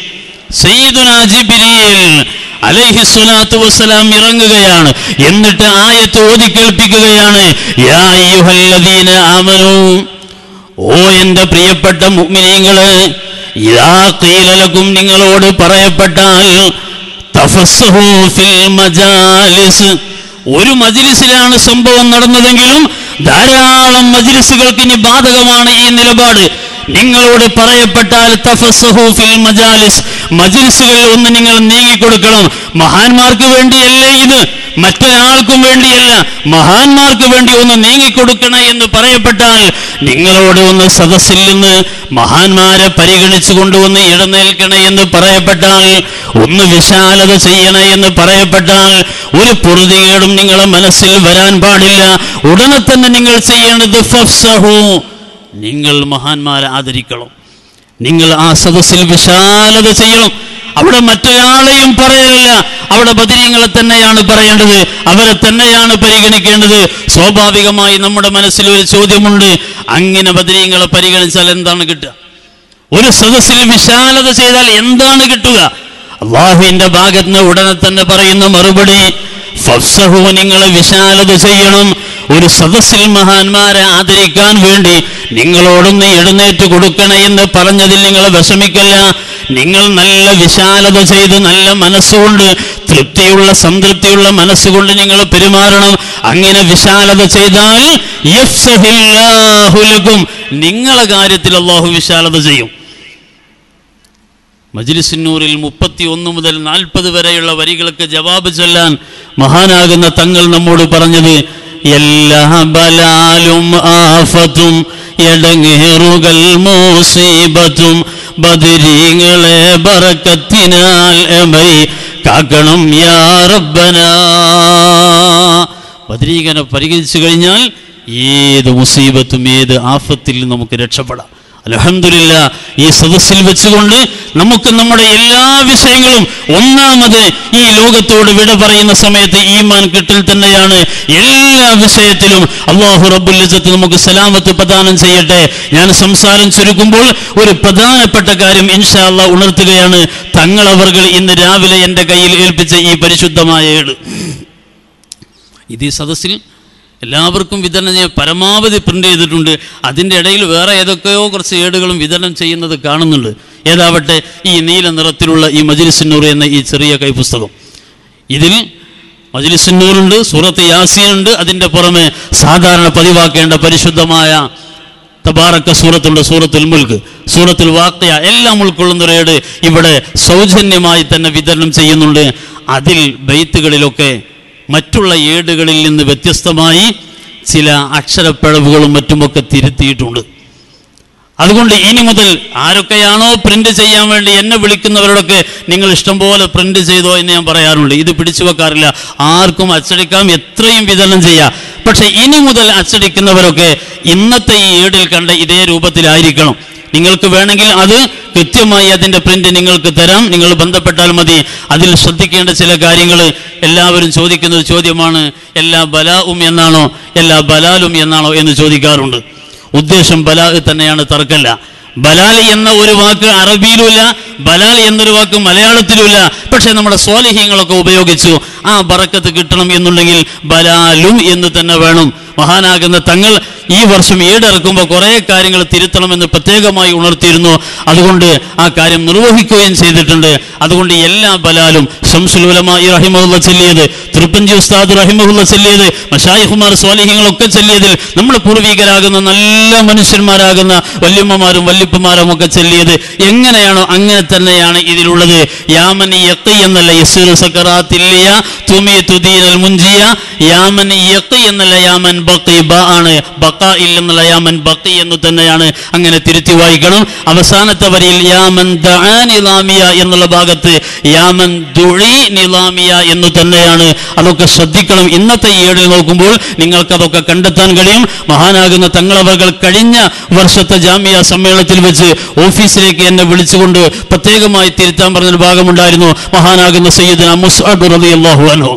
സയ്യിദുന ജിബിരിയിൽ അലൈഹി സ്വലാത്തു വസ്സലാം ഇറങ്ങുകയാണ് എന്നിട്ട് ആയത്ത് ഓതി കേൾപ്പിക്കുകയാണ് യാ അയ്യുഹല്ലദീന ആമനൂ ഓ എന്റെ പ്രിയപ്പെട്ട മുഅ്മിനീങ്ങളെ ഇദാ ഖീലലക്കും നിങ്ങളോട് പറയപ്പെട്ടാൽ തഫസ്സഹു ഫിൽ മജാലിസ് ഒരു മജിലിസിലാണ് സംഭവം നടന്നതെങ്കിലും ധാരാളം മജിലിസുകൾക്ക് ഇനി ബാധകമാണ് ഈ നിലപാട് നിങ്ങളോട് പറയപ്പെട്ടാൽ തഫസ്സഹു ഫിൽ മജാലിസ് മജിലിസുകളിൽ ഒന്ന് നിങ്ങൾ നീങ്ങിക്കൊടുക്കണം മഹാന്മാർക്ക് വേണ്ടിയല്ലേ ഇത് മറ്റൊരാൾക്കും വേണ്ടിയല്ല മഹാന്മാർക്ക് വേണ്ടി ഒന്ന് നീങ്ങിക്കൊടുക്കണേ എന്ന് പറയപ്പെട്ടാൽ നിങ്ങളോട് ഒന്ന് സദസ്സിൽ നിന്ന് മഹാന്മാരെ പരിഗണിച്ചു കൊണ്ടുവന്ന് എഴുന്നേൽക്കണേ എന്ന് പറയപ്പെട്ടാൽ ഒന്ന് വിശാലത ചെയ്യണേ എന്ന് പറയപ്പെട്ടാൽ ഒരു പൊറുതികേടും നിങ്ങളെ മനസ്സിൽ വരാൻ പാടില്ല ഉടനെ തന്നെ നിങ്ങൾ ചെയ്യേണ്ടത് ഫഫ്സഹു നിങ്ങൾ മഹാന്മാരെ ആദരിക്കണം നിങ്ങൾ ആ സദസ്സിൽ വിശാലത ചെയ്യണം അവിടെ മറ്റൊരാളെയും പറയലില്ല അവിടെ ബദിരീങ്ങളെ തന്നെയാണ് പറയേണ്ടത് അവരെ തന്നെയാണ് പരിഗണിക്കേണ്ടത് സ്വാഭാവികമായി നമ്മുടെ മനസ്സിൽ ഒരു ചോദ്യമുണ്ട് അങ്ങനെ ബദിരീങ്ങളെ പരിഗണിച്ചാൽ എന്താണ് കിട്ടുക ഒരു സദസ്സിൽ വിശാലത ചെയ്താൽ എന്താണ് കിട്ടുക അള്ളാഹുവിന്റെ ഭാഗത്ത് നിന്ന് ഉടനെ തന്നെ പറയുന്ന മറുപടി ഫഫ്സഹു നിങ്ങളെ വിശാലത ചെയ്യണം ഒരു സദസ്സിൽ മഹാന്മാരെ ആദരിക്കാൻ വേണ്ടി നിങ്ങളോടൊന്ന് എഴുന്നേറ്റ് കൊടുക്കണേ എന്ന് പറഞ്ഞതിൽ നിങ്ങൾ വിഷമിക്കല്ല നിങ്ങൾ നല്ല വിശാലത ചെയ്ത് നല്ല മനസ്സുകൊണ്ട് തൃപ്തിയുള്ള സംതൃപ്തിയുള്ള മനസ്സുകൊണ്ട് നിങ്ങൾ പെരുമാറണം അങ്ങനെ വിശാലത ചെയ്താൽ യഫ്സഹില്ലാഹു ലക്കും നിങ്ങളെ കാര്യത്തിൽ അള്ളാഹു വിശാലത ചെയ്യും മജ്ലിസുന്നൂറിൽ മുപ്പത്തി ഒന്ന് മുതൽ നാൽപ്പത് വരെയുള്ള വരികൾക്ക് ജവാബ് ചൊല്ലാൻ മഹാനാകുന്ന തങ്ങൾ നമ്മോട് പറഞ്ഞത് എല്ലാ ബലാലും ആഫത്തും എടങ്ങേറുകൾ മോസീബത്തും ബദിരീങ്ങളെ ബറക്കത്തിനാൽ എമൈ കാക്കണം യാ റബ്ബന ബദരീകനെ പരിഗണിച്ചു കഴിഞ്ഞാൽ ഏത് മുസീബത്തും ഏത് ആഫത്തിൽ നമുക്ക് രക്ഷപ്പെടാം അലഹമില്ല ഈ സദസ്സിൽ വെച്ചുകൊണ്ട് നമുക്ക് നമ്മുടെ എല്ലാ വിഷയങ്ങളും ഒന്നാമത് ഈ ലോകത്തോട് വിട പറയുന്ന സമയത്ത് ഈമാൻ കിട്ടൽ തന്നെയാണ് എല്ലാ വിഷയത്തിലും അള്ളാഹു റബ്ബുലിസത്ത് നമുക്ക് സലാമത്ത് പ്രദാനം ചെയ്യട്ടെ ഞാൻ സംസാരം ചുരുക്കുമ്പോൾ ഒരു പ്രധാനപ്പെട്ട കാര്യം ഇൻഷാ അള്ളാ ഉണർത്തുകയാണ് തങ്ങളവർകൾ ഇന്ന് രാവിലെ എൻ്റെ കയ്യിൽ ഏൽപ്പിച്ച ഈ പരിശുദ്ധമായ ഏട് ഇത് ഈ സദസ്സിൽ എല്ലാവർക്കും വിതരണം ചെയ്യാൻ പരമാവധി പ്രിന്റ് ചെയ്തിട്ടുണ്ട് അതിൻ്റെ ഇടയിൽ വേറെ ഏതൊക്കെയോ കുറച്ച് ഏടുകളും വിതരണം ചെയ്യുന്നത് കാണുന്നുണ്ട് ഏതാവട്ടെ ഈ നീല നിറത്തിലുള്ള ഈ മജിലിസിന്നൂർ എന്ന ഈ ചെറിയ കൈപുസ്തകം ഇതിൽ മജിലിസിന്നൂറുണ്ട് സൂറത്ത് യാസീനുണ്ട് അതിൻ്റെ പുറമെ സാധാരണ പതിവാക്കേണ്ട പരിശുദ്ധമായ തബാറക്ക സൂറത്തുണ്ട് സൂറത്തുൽ മുൽക്ക് സൂറത്തുൽ വാക്യ എല്ലാം ഉൾക്കൊള്ളുന്ന ഒരു ഏട് ഇവിടെ സൗജന്യമായി തന്നെ വിതരണം ചെയ്യുന്നുണ്ട് അതിൽ ബെയ്ത്തുകളിലൊക്കെ മറ്റുള്ള ഏടുകളിൽ നിന്ന് വ്യത്യസ്തമായി ചില അക്ഷരപ്പിഴവുകളും മറ്റുമൊക്കെ തിരുത്തിയിട്ടുണ്ട് അതുകൊണ്ട് ഇനി മുതൽ ആരൊക്കെയാണോ പ്രിന്റ് ചെയ്യാൻ വേണ്ടി എന്നെ വിളിക്കുന്നവരോടൊക്കെ നിങ്ങൾ ഇഷ്ടംപോലെ പ്രിന്റ് ചെയ്തോ എന്ന് ഞാൻ പറയാറുണ്ട് ഇത് പിടിച്ചു വെക്കാറില്ല ആർക്കും അച്ചടിക്കാം എത്രയും വിതരണം ചെയ്യാം പക്ഷെ ഇനി മുതൽ അച്ചടിക്കുന്നവരൊക്കെ ഇന്നത്തെ ഈ ഏടിൽ കണ്ട ഇതേ രൂപത്തിലായിരിക്കണം നിങ്ങൾക്ക് വേണമെങ്കിൽ അത് കൃത്യമായി അതിൻ്റെ പ്രിന്റ് നിങ്ങൾക്ക് തരാം നിങ്ങൾ ബന്ധപ്പെട്ടാൽ മതി അതിൽ ശ്രദ്ധിക്കേണ്ട ചില കാര്യങ്ങൾ എല്ലാവരും ചോദിക്കുന്ന ഒരു ചോദ്യമാണ് എല്ലാ ബലാവും എന്നാണോ എല്ലാ ബലാലും എന്നാണോ എന്ന് ചോദിക്കാറുണ്ട് ഉദ്ദേശം ബലാഗ് തന്നെയാണ് തർക്കല്ല ബലാൽ എന്ന ഒരു വാക്ക് അറബിയിലുമില്ല ബലാൽ എന്നൊരു വാക്ക് മലയാളത്തിലുമില്ല പക്ഷെ നമ്മുടെ സ്വാലിഹ്യങ്ങളൊക്കെ ഉപയോഗിച്ചു ആ ബറക്കത്ത് കിട്ടണം എന്നുണ്ടെങ്കിൽ ബലാലും എന്ന് തന്നെ വേണം മഹാനാകുന്ന തങ്ങൾ ഈ വർഷം ഈടിറക്കുമ്പോൾ കുറേ കാര്യങ്ങൾ തിരുത്തണമെന്ന് പ്രത്യേകമായി ഉണർത്തിയിരുന്നു അതുകൊണ്ട് ആ കാര്യം നിർവഹിക്കുകയും ചെയ്തിട്ടുണ്ട് അതുകൊണ്ട് എല്ലാ ബലാലും ഷംസുലുലമായി റഹിമുള്ള ചെല്ലിയത് തിരുപ്പഞ്ചി ഉസ്താദ് റഹിമുള്ള ചെല്ലിയത് മഷായിഹുമാർ സ്വാലിഹ്യങ്ങളൊക്കെ ചെല്ലിയതിൽ നമ്മുടെ പൂർവികരാകുന്ന നല്ല മനുഷ്യന്മാരാകുന്ന വല്യമ്മമാരും വല്യപ്പമാരും ഒക്കെ ചെല്ലിയത് എങ്ങനെയാണോ അങ്ങനെ തന്നെയാണ് ഇതിലുള്ളത് യാമൻ യക്കി എന്നല്ല യസൂർ സക്കറാത്തില്ലിയ തുമി തുദീനൽ മുഞ്ചിയ യാമൻ യക്കി എന്നല്ല യാമൻ ബക്കി ബ ആണ് ബക്ക ഇല്ലെന്നുള്ള യാമൻ ബക്കി എന്ന് തന്നെയാണ് അങ്ങനെ തിരുത്തി വായിക്കണം അവസാനത്തെ വരിയിൽ യാമൻ ദആ നിലാമിയ എന്നുള്ള ഭാഗത്ത് യാമൻ ദുഴി നിലാമിയ എന്ന് തന്നെയാണ് അതൊക്കെ ശ്രദ്ധിക്കണം ഇന്നത്തെ ഈ ഏടിൽ നോക്കുമ്പോൾ നിങ്ങൾക്ക് അതൊക്കെ കണ്ടെത്താൻ കഴിയും മഹാനാകുന്ന തങ്ങളവകൾ കഴിഞ്ഞ വർഷത്തെ ജാമ്യ സമ്മേളനത്തിൽ വെച്ച് ഓഫീസിലേക്ക് എന്നെ വിളിച്ചുകൊണ്ട് പ്രത്യേകമായി തിരുത്താൻ പറഞ്ഞൊരു ഭാഗമുണ്ടായിരുന്നു മഹാനാകുന്ന സയ്യിദ് മുസ്അബ് റളിയല്ലാഹു അൻഹു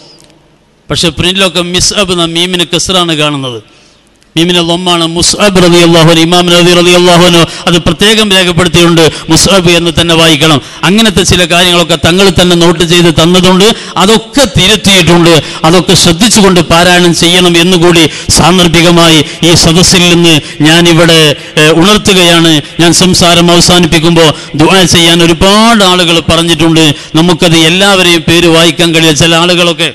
പക്ഷെ പ്രിന്റിലൊക്കെ മിസ് അബ് എന്ന മീമിന് കെസറാണ് കാണുന്നത് മീമിനെ ലൊമ്മാണ് മുസ്അബ് റതി അള്ളാഹുൻ ഇമാം നദി റതി അള്ളാഹുനു അത് പ്രത്യേകം രേഖപ്പെടുത്തിയിട്ടുണ്ട് മുസ്അബ് എന്ന് തന്നെ വായിക്കണം അങ്ങനത്തെ ചില കാര്യങ്ങളൊക്കെ തങ്ങൾ തന്നെ നോട്ട് ചെയ്ത് തന്നതുകൊണ്ട് അതൊക്കെ തിരുത്തിയിട്ടുണ്ട് അതൊക്കെ ശ്രദ്ധിച്ചുകൊണ്ട് പാരായണം ചെയ്യണം എന്നുകൂടി സാന്ദർഭികമായി ഈ സദസ്സിൽ നിന്ന് ഞാൻ ഇവിടെ ഏഹ്, ഉണർത്തുകയാണ് ഞാൻ സംസാരം അവസാനിപ്പിക്കുമ്പോൾ ദുആ ചെയ്യാൻ ഒരുപാട് ആളുകൾ പറഞ്ഞിട്ടുണ്ട് നമുക്കത് എല്ലാവരെയും പേര് വായിക്കാൻ കഴിയില്ല ചില ആളുകളൊക്കെ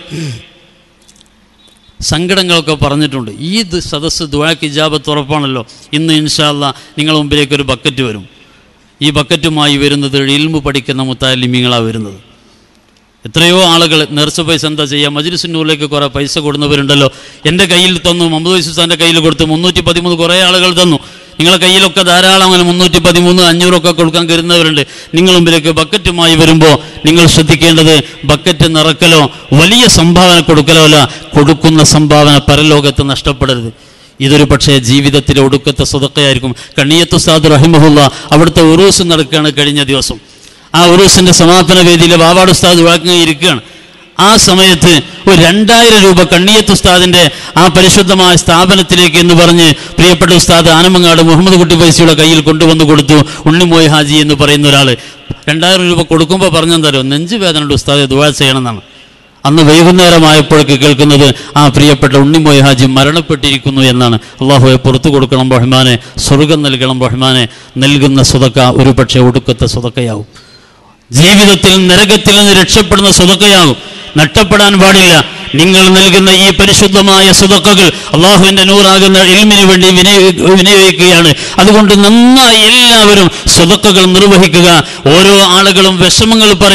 സങ്കടങ്ങളൊക്കെ പറഞ്ഞിട്ടുണ്ട് ഈ ദ് സദസ്സ് ദുആക്ക് ഇജാബത്ത് ഉറപ്പാണല്ലോ ഇന്ന് ഇൻഷാല്ല നിങ്ങളുടെ മുമ്പിലേക്ക് ഒരു ബക്കറ്റ് വരും ഈ ബക്കറ്റുമായി വരുന്നത് ഇൽമു പഠിക്കുന്ന മുത്താലിമ്യങ്ങളാണ് വരുന്നത് എത്രയോ ആളുകൾ നേർച്ച പൈസ എന്താ ചെയ്യുക മജ്ലിസിനൂറിലേക്ക് കുറേ പൈസ കൊടുക്കുന്നവരുണ്ടല്ലോ എൻ്റെ കയ്യിൽ തന്നു മുഹമ്മദ് വൈസുസാൻ്റെ കയ്യിൽ കൊടുത്തു മുന്നൂറ്റി പതിമൂന്ന് കുറേ ആളുകൾ തന്നു നിങ്ങളെ കയ്യിലൊക്കെ ധാരാളം അങ്ങനെ മുന്നൂറ്റി പതിമൂന്ന് അഞ്ഞൂറൊക്കെ കൊടുക്കാൻ കരുതുന്നവരുണ്ട് നിങ്ങൾ മുമ്പിലേക്ക് ബക്കറ്റുമായി വരുമ്പോൾ നിങ്ങൾ ശ്രദ്ധിക്കേണ്ടത് ബക്കറ്റ് നിറക്കലോ വലിയ സംഭാവന കൊടുക്കലോ അല്ല കൊടുക്കുന്ന സംഭാവന പരലോകത്ത് നഷ്ടപ്പെടരുത് ഇതൊരു പക്ഷേ ജീവിതത്തിലെ ഒടുക്കത്തെ സ്വതക്കയായിരിക്കും കണ്ണിയത്ത് ഉസ്താദ് റഹിമഹുല്ല അവിടുത്തെ ഉറൂസ് നടക്കുകയാണ് കഴിഞ്ഞ ദിവസം ആ ഉറൂസിന്റെ സമാപന വേദിയിൽ വാവാട് ഉസ്താദ് വാങ്ങി ഇരിക്കുകയാണ് ആ സമയത്ത് ഒരു രണ്ടായിരം രൂപ കണ്ണിയത്ത് ഉസ്താദിന്റെ ആ പരിശുദ്ധമായ സ്ഥാപനത്തിലേക്ക് എന്ന് പറഞ്ഞ് പ്രിയപ്പെട്ട ഉസ്താദ് ആനമങ്ങാട് മുഹമ്മദ് കുട്ടി പൈസയുടെ കയ്യിൽ കൊണ്ടുവന്ന് കൊടുത്തു ഉണ്ണിമോയ് ഹാജി എന്ന് പറയുന്ന ഒരാൾ രണ്ടായിരം രൂപ കൊടുക്കുമ്പോൾ പറഞ്ഞെന്തരോ നെഞ്ചു വേദനയുടെ ഉസ്താദെ ദുവാ ചെയ്യണമെന്നാണ് അന്ന് വൈകുന്നേരമായപ്പോഴേക്ക് കേൾക്കുന്നത് ആ പ്രിയപ്പെട്ട ഉണ്ണിമോയ് ഹാജി മരണപ്പെട്ടിരിക്കുന്നു എന്നാണ് അള്ളാഹുയെ പുറത്തു കൊടുക്കണം ബഹ്മാനെ സ്വർഗം നൽകണം ബഹ്മാനെ നൽകുന്ന സ്വതക്ക ഒരു പക്ഷേ ഒടുക്കത്തെ സ്വതക്കയാവും ജീവിതത്തിൽ നരകത്തിൽ നിന്ന് രക്ഷപ്പെടുന്ന സ്വതക്കയാകും നഷ്ടപ്പെടാൻ പാടില്ല നിങ്ങൾ നൽകുന്ന ഈ പരിശുദ്ധമായ സ്വതക്കകൾ അള്ളാഹുവിന്റെ നൂറാകുന്ന ഇൽമിന് വേണ്ടി വിനിയോഗി- വിനിയോഗിക്കുകയാണ് അതുകൊണ്ട് നന്നായി എല്ലാവരും സ്വതക്കകൾ നിർവഹിക്കുക ഓരോ ആളുകളും വിഷമങ്ങൾ പറയുമ്പോൾ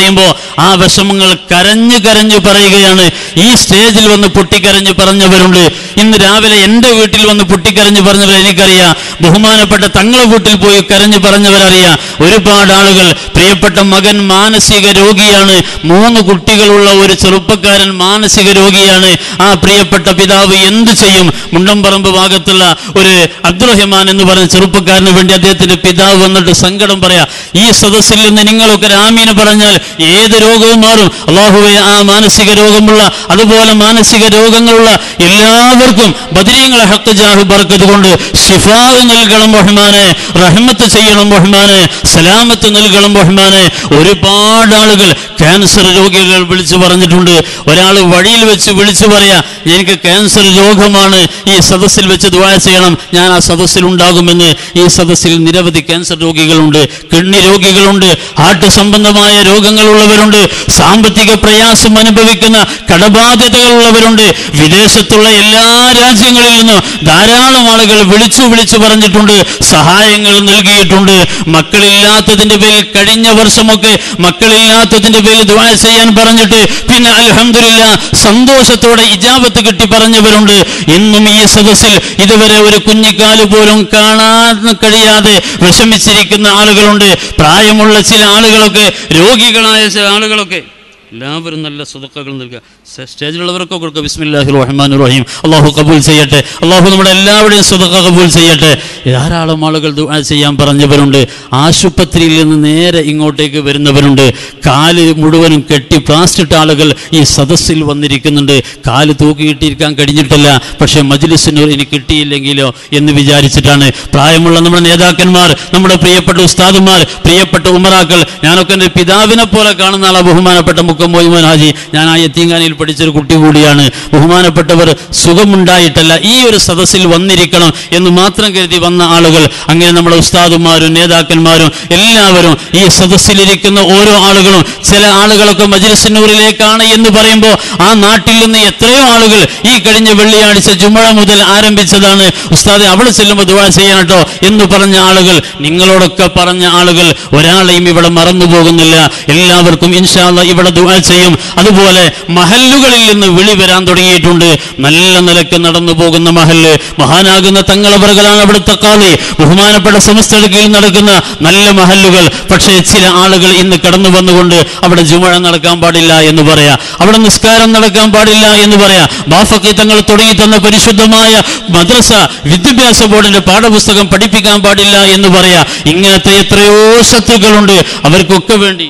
ആ വിഷമങ്ങൾ കരഞ്ഞു കരഞ്ഞു പറയുകയാണ് ഈ സ്റ്റേജിൽ വന്ന് പൊട്ടിക്കരഞ്ഞ് പറഞ്ഞവരുണ്ട് ഇന്ന് രാവിലെ എൻ്റെ വീട്ടിൽ വന്ന് പൊട്ടിക്കരഞ്ഞ് പറഞ്ഞവർ എനിക്കറിയാം ബഹുമാനപ്പെട്ട തങ്ങളെ വീട്ടിൽ പോയി കരഞ്ഞു പറഞ്ഞവരറിയാം ഒരുപാട് ആളുകൾ പ്രിയപ്പെട്ട മകൻ മാനസിക രോഗിയാണ് മൂന്ന് കുട്ടികളുള്ള ഒരു ചെറുപ്പക്കാരൻ മാനസിക രോഗിയാണ് ആ പ്രിയപ്പെട്ട പിതാവ് എന്ത് ചെയ്യും മുണ്ടംപറമ്പ് ഭാഗത്തുള്ള ഒരു അബ്ദുറഹിമാൻ എന്ന് പറഞ്ഞ ചെറുപ്പക്കാരന് വേണ്ടി അദ്ദേഹത്തിന്റെ പിതാവ് വന്നിട്ട് സങ്കടം പറയാ ഈ സദസ്സിൽ നിന്ന് നിങ്ങളൊക്കെ രാമീന് പറഞ്ഞാൽ ഏത് രോഗവും മാറും അള്ളാഹുവെ ആ മാനസിക രോഗമുള്ള അതുപോലെ മാനസിക രോഗങ്ങളുള്ള എല്ലാവർക്കും ബദരീങ്ങളെ ഹക്ക് ജാഹു ബർക്കത്ത് കൊണ്ട് ഷിഫാവ് നൽകണം ബഹ്മാനെ റഹ്മത്ത് ചെയ്യണം ബഹ്മാനെ സലാമത്ത് നൽകണം ബഹ്മാനെ ഒരുപാട് ആളുകൾ ക്യാൻസർ രോഗികൾ വിളിച്ചു പറഞ്ഞിട്ടുണ്ട് ഒരാൾ വഴിയിൽ വെച്ച് വിളിച്ചു പറയാ എനിക്ക് ക്യാൻസർ രോഗമാണ് ഈ സദസ്സിൽ വെച്ച് ദ്വാര ചെയ്യണം ഞാൻ ആ സദസ്സിൽ ഉണ്ടാകുമെന്ന് ഈ സദസ്സിൽ നിരവധി ക്യാൻസർ രോഗികളുണ്ട് കിഡ്നി രോഗികളുണ്ട് ഹാർട്ട് സംബന്ധമായ രോഗങ്ങളുള്ളവരുണ്ട് സാമ്പത്തിക പ്രയാസം അനുഭവിക്കുന്ന കടബാധ്യതകളുള്ളവരുണ്ട് വിദേശത്തുള്ള എല്ലാ രാജ്യങ്ങളിൽ നിന്നും ധാരാളം ആളുകൾ വിളിച്ചു വിളിച്ചു പറഞ്ഞിട്ടുണ്ട് സഹായങ്ങൾ നൽകിയിട്ടുണ്ട് മക്കളില്ലാത്തതിന്റെ പേരിൽ കഴിഞ്ഞ വർഷമൊക്കെ മക്കളില്ലാത്തതിന്റെ പേരിൽ ദ്വാര ചെയ്യാൻ പറഞ്ഞിട്ട് പിന്നെ അൽഹംദുലില്ല സന്തോഷത്തോടെ ഇജാബത്ത് കിട്ടി പറഞ്ഞവരുണ്ട് ഇന്നും ഈ സദസ്സിൽ ഇതുവരെ ഒരു കുഞ്ഞിക്കാല് പോലും കാണാൻ കഴിയാതെ വിഷമിച്ചിരിക്കുന്ന ആളുകളുണ്ട് പ്രായമുള്ള ചില ആളുകളൊക്കെ രോഗികളായ ചില ആളുകളൊക്കെ എല്ലാവരും നല്ല സുതക്കകൾ നൽകുക സ്റ്റേ- സ്റ്റേജിലുള്ളവർക്കൊക്കെ കൊടുക്കുക ബിസ്മില്ലാഹി റഹ്മാൻ റഹീം അള്ളാഹു കബൂൽ ചെയ്യട്ടെ അള്ളാഹു നമ്മുടെ എല്ലാവരുടെയും സുതക്ക കബൂൽ ചെയ്യട്ടെ ധാരാളം ആളുകൾ ദുആ ചെയ്യാൻ പറഞ്ഞവരുണ്ട് ആശുപത്രിയിൽ നിന്ന് നേരെ ഇങ്ങോട്ടേക്ക് വരുന്നവരുണ്ട് കാല് മുഴുവനും കെട്ടി പ്ലാസ്റ്റിട്ട ആളുകൾ ഈ സദസ്സിൽ വന്നിരിക്കുന്നുണ്ട് കാല് തൂക്കിയിട്ടിരിക്കാൻ കഴിഞ്ഞിട്ടില്ല പക്ഷേ മജ്ലിസിന് ഇനി കിട്ടിയില്ലെങ്കിലോ എന്ന് വിചാരിച്ചിട്ടാണ് പ്രായമുള്ള നമ്മുടെ നേതാക്കന്മാർ നമ്മുടെ പ്രിയപ്പെട്ട ഉസ്താദുമാർ പ്രിയപ്പെട്ട ഉമറാക്കൾ ഞാനൊക്കെ എൻ്റെ പിതാവിനെ പോലെ കാണുന്ന ആളാ ബഹുമാനപ്പെട്ട മുക്കം മൊയ്മൻ ഹാജി ഞാൻ ആ യത്തീങ്കാനയിൽ പഠിച്ചൊരു കുട്ടി കൂടിയാണ് ബഹുമാനപ്പെട്ടവർ സുഖമുണ്ടായിട്ടല്ല ഈ ഒരു സദസ്സിൽ വന്നിരിക്കണം എന്ന് മാത്രം കരുതി വന്ന ആളുകൾ അങ്ങനെ നമ്മുടെ ഉസ്താദുമാരും നേതാക്കന്മാരും എല്ലാവരും ഈ സദസ്സിലിരിക്കുന്ന ഓരോ ആളുകളും ചില ആളുകളൊക്കെ മജ്ലിസിനൂറിലേക്കാണ് എന്ന് പറയുമ്പോൾ ആ നാട്ടിൽ നിന്ന് എത്രയോ ആളുകൾ ഈ കഴിഞ്ഞ വെള്ളിയാഴ്ച ജുമഴ മുതൽ ആരംഭിച്ചതാണ് ഉസ്താദെ അവിടെ ചെല്ലുമ്പോൾ ദുവാ ചെയ്യണം കേട്ടോ എന്ന് പറഞ്ഞ ആളുകൾ നിങ്ങളോടൊക്കെ പറഞ്ഞ ആളുകൾ ഒരാളെയും ഇവിടെ മറന്നു പോകുന്നില്ല എല്ലാവർക്കും ഇൻഷാല്ല ഇവിടെ ദുവാ ചെയ്യും അതുപോലെ മഹല്ലുകളിൽ നിന്ന് വിളി വരാൻ തുടങ്ങിയിട്ടുണ്ട് നല്ല നിലക്ക് നടന്നു പോകുന്ന മഹല്ല് മഹാനാകുന്ന തങ്ങളവറുകളാണ് അവിടുത്തെ കാളി ബഹുമാനപ്പെട്ട സമസ്തയുടെ കീഴിൽ നടക്കുന്ന നല്ല മഹല്ലുകൾ പക്ഷേ ചില ആളുകൾ ഇന്ന് കടന്നു വന്നുകൊണ്ട് അവിടെ ജുമഴ നടക്കാൻ പാടില്ല എന്ന് പറയാ അവിടെ നിസ്കാരം നടക്കാൻ പാടില്ല എന്ന് പറയാ ബാഫക്കി തങ്ങൾ തുടങ്ങി തന്ന പരിശുദ്ധമായ മദ്രസ വിദ്യാഭ്യാസ ബോർഡിന്റെ പാഠപുസ്തകം പഠിപ്പിക്കാൻ പാടില്ല എന്ന് പറയാ ഇങ്ങനത്തെ എത്രയോ ശത്രുക്കളുണ്ട് അവർക്കൊക്കെ വേണ്ടി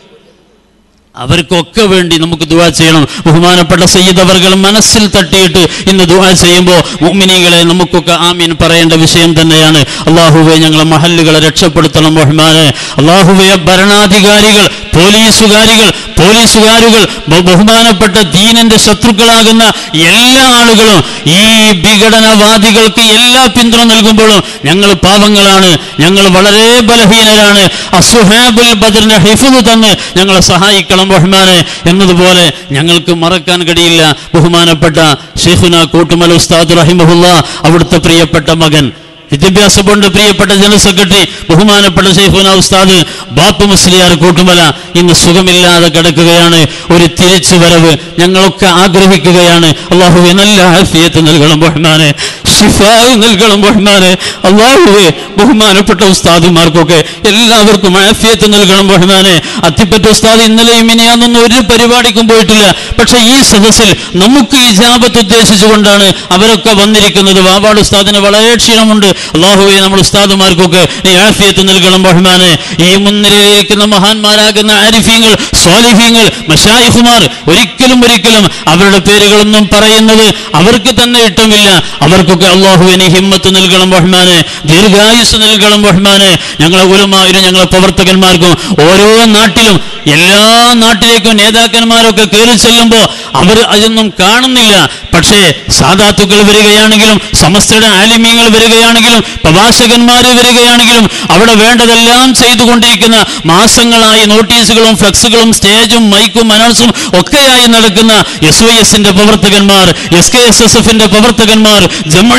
അവർക്കൊക്കെ വേണ്ടി നമുക്ക് ദുവാ ചെയ്യണം ബഹുമാനപ്പെട്ട സയ്യിദ് അവർകൾ മനസ്സിൽ തട്ടിയിട്ട് ഇന്ന് ദുവാ ചെയ്യുമ്പോൾ മുഅ്മിനീങ്ങളെ നമുക്കൊക്കെ ആമീൻ പറയേണ്ട വിഷയം തന്നെയാണ് അള്ളാഹുവെ ഞങ്ങളെ മഹല്ലുകളെ രക്ഷപ്പെടുത്തണം ബഹുമാനെ അള്ളാഹുവെ ഭരണാധികാരികൾ പോലീസുകാരികൾ പോലീസുകാരുകൾ ബ- ബഹുമാനപ്പെട്ട ദീനന്റെ ശത്രുക്കളാകുന്ന എല്ലാ ആളുകളും ഈ വിഘടനവാദികൾക്ക് എല്ലാ പിന്തുണ നൽകുമ്പോഴും ഞങ്ങൾ പാവങ്ങളാണ് ഞങ്ങൾ വളരെ ബലഹീനരാണ് അസുഹാബുൽ ബദറിന്റെ ഹിഫുദ് തന്ന് ഞങ്ങളെ സഹായിക്കണം ബഹുമാനെ എന്നതുപോലെ ഞങ്ങൾക്ക് മറക്കാൻ കഴിയില്ല ബഹുമാനപ്പെട്ട ഷെയ്ഖുന കൂട്ടുമൽ ഉസ്താദ് റഹിമഹുല്ല അവിടുത്തെ പ്രിയപ്പെട്ട മകൻ വിദ്യാഭ്യാസ ബോർഡ് പ്രിയപ്പെട്ട ജനറൽ സെക്രട്ടറി ബഹുമാനപ്പെട്ട ഷെയ്ഖുന ഉസ്താദ് ബാപ്പു മുസ്ലിയാർ കൂട്ടുമല ഇന്ന് സുഖമില്ലാതെ കിടക്കുകയാണ് ഒരു തിരിച്ചു വരവ് ഞങ്ങളൊക്കെ ആഗ്രഹിക്കുകയാണ് അള്ളാഹുവെ നല്ല ആഫിയത്ത് നൽകണം ബഹ്മാനെ ഷിഫാവ് നൽകണം ബഹ്മാനെ അള്ളാഹുവെ ബഹുമാനപ്പെട്ട ഉസ്താദുമാർക്കൊക്കെ എല്ലാവർക്കും ആഫിയത്ത് നൽകണം ബഹ്മാനെ അത്തിപ്പറ്റ ഉസ്താദ് ഇന്നലെയും ഇനിയാന്നൊന്നും ഒരു പരിപാടിക്കും പോയിട്ടില്ല പക്ഷെ ഈ സദസ്സിൽ നമുക്ക് ഈ ജാപത്ത് ഉദ്ദേശിച്ചുകൊണ്ടാണ് അവരൊക്കെ വന്നിരിക്കുന്നത് വാവാട് ഉസ്താദിന് വളരെ ക്ഷീണമുണ്ട് അള്ളാഹുവെ നമ്മൾ ഉസ്താദുമാർക്കൊക്കെ നീ ആഫിയത്ത് നൽകണം ബഹ്മാനെ ഈ മുൻനിരയിലിരിക്കുന്ന മഹാന്മാരാകുന്ന ആരിഫീങ്ങൾ സ്വാലിഹീങ്ങൾ മഷായിഹുമാർ ഒരിക്കലും ഒരിക്കലും അവരുടെ പേരുകളൊന്നും പറയുന്നത് അവർക്ക് തന്നെ ഇഷ്ടമില്ല അവർക്കൊക്കെ അള്ളാഹുവിനെ ഹിമ്മത്ത് നൽകണം ബഹ്മാനെ ദീർഘായുസ് നൽകണം ബഹ്മാനെ ഞങ്ങളെ ഉലമാരും ഞങ്ങളെ പ്രവർത്തകന്മാർക്കും ഓരോ നാട്ടിലും എല്ലാ നാട്ടിലേക്കും നേതാക്കന്മാരൊക്കെ കയറി ചെല്ലുമ്പോൾ അവർ അതൊന്നും കാണുന്നില്ല പക്ഷേ സാധാത്തുക്കൾ വരികയാണെങ്കിലും സമസ്തയുടെ ആലിമ്യങ്ങൾ വരികയാണെങ്കിലും പ്രഭാഷകന്മാർ വരികയാണെങ്കിലും അവിടെ വേണ്ടതെല്ലാം ചെയ്തുകൊണ്ടിരിക്കുന്ന മാസങ്ങളായി നോട്ടീസുകളും ഫ്ലക്സുകളും സ്റ്റേജും മൈക്കും അനൗൺസും ഒക്കെയായി നടക്കുന്ന എസ് വൈ എസിന്റെ പ്രവർത്തകന്മാർ എസ് കെ എസ് എസ് എഫിന്റെ പ്രവർത്തകന്മാർ ജമ്മ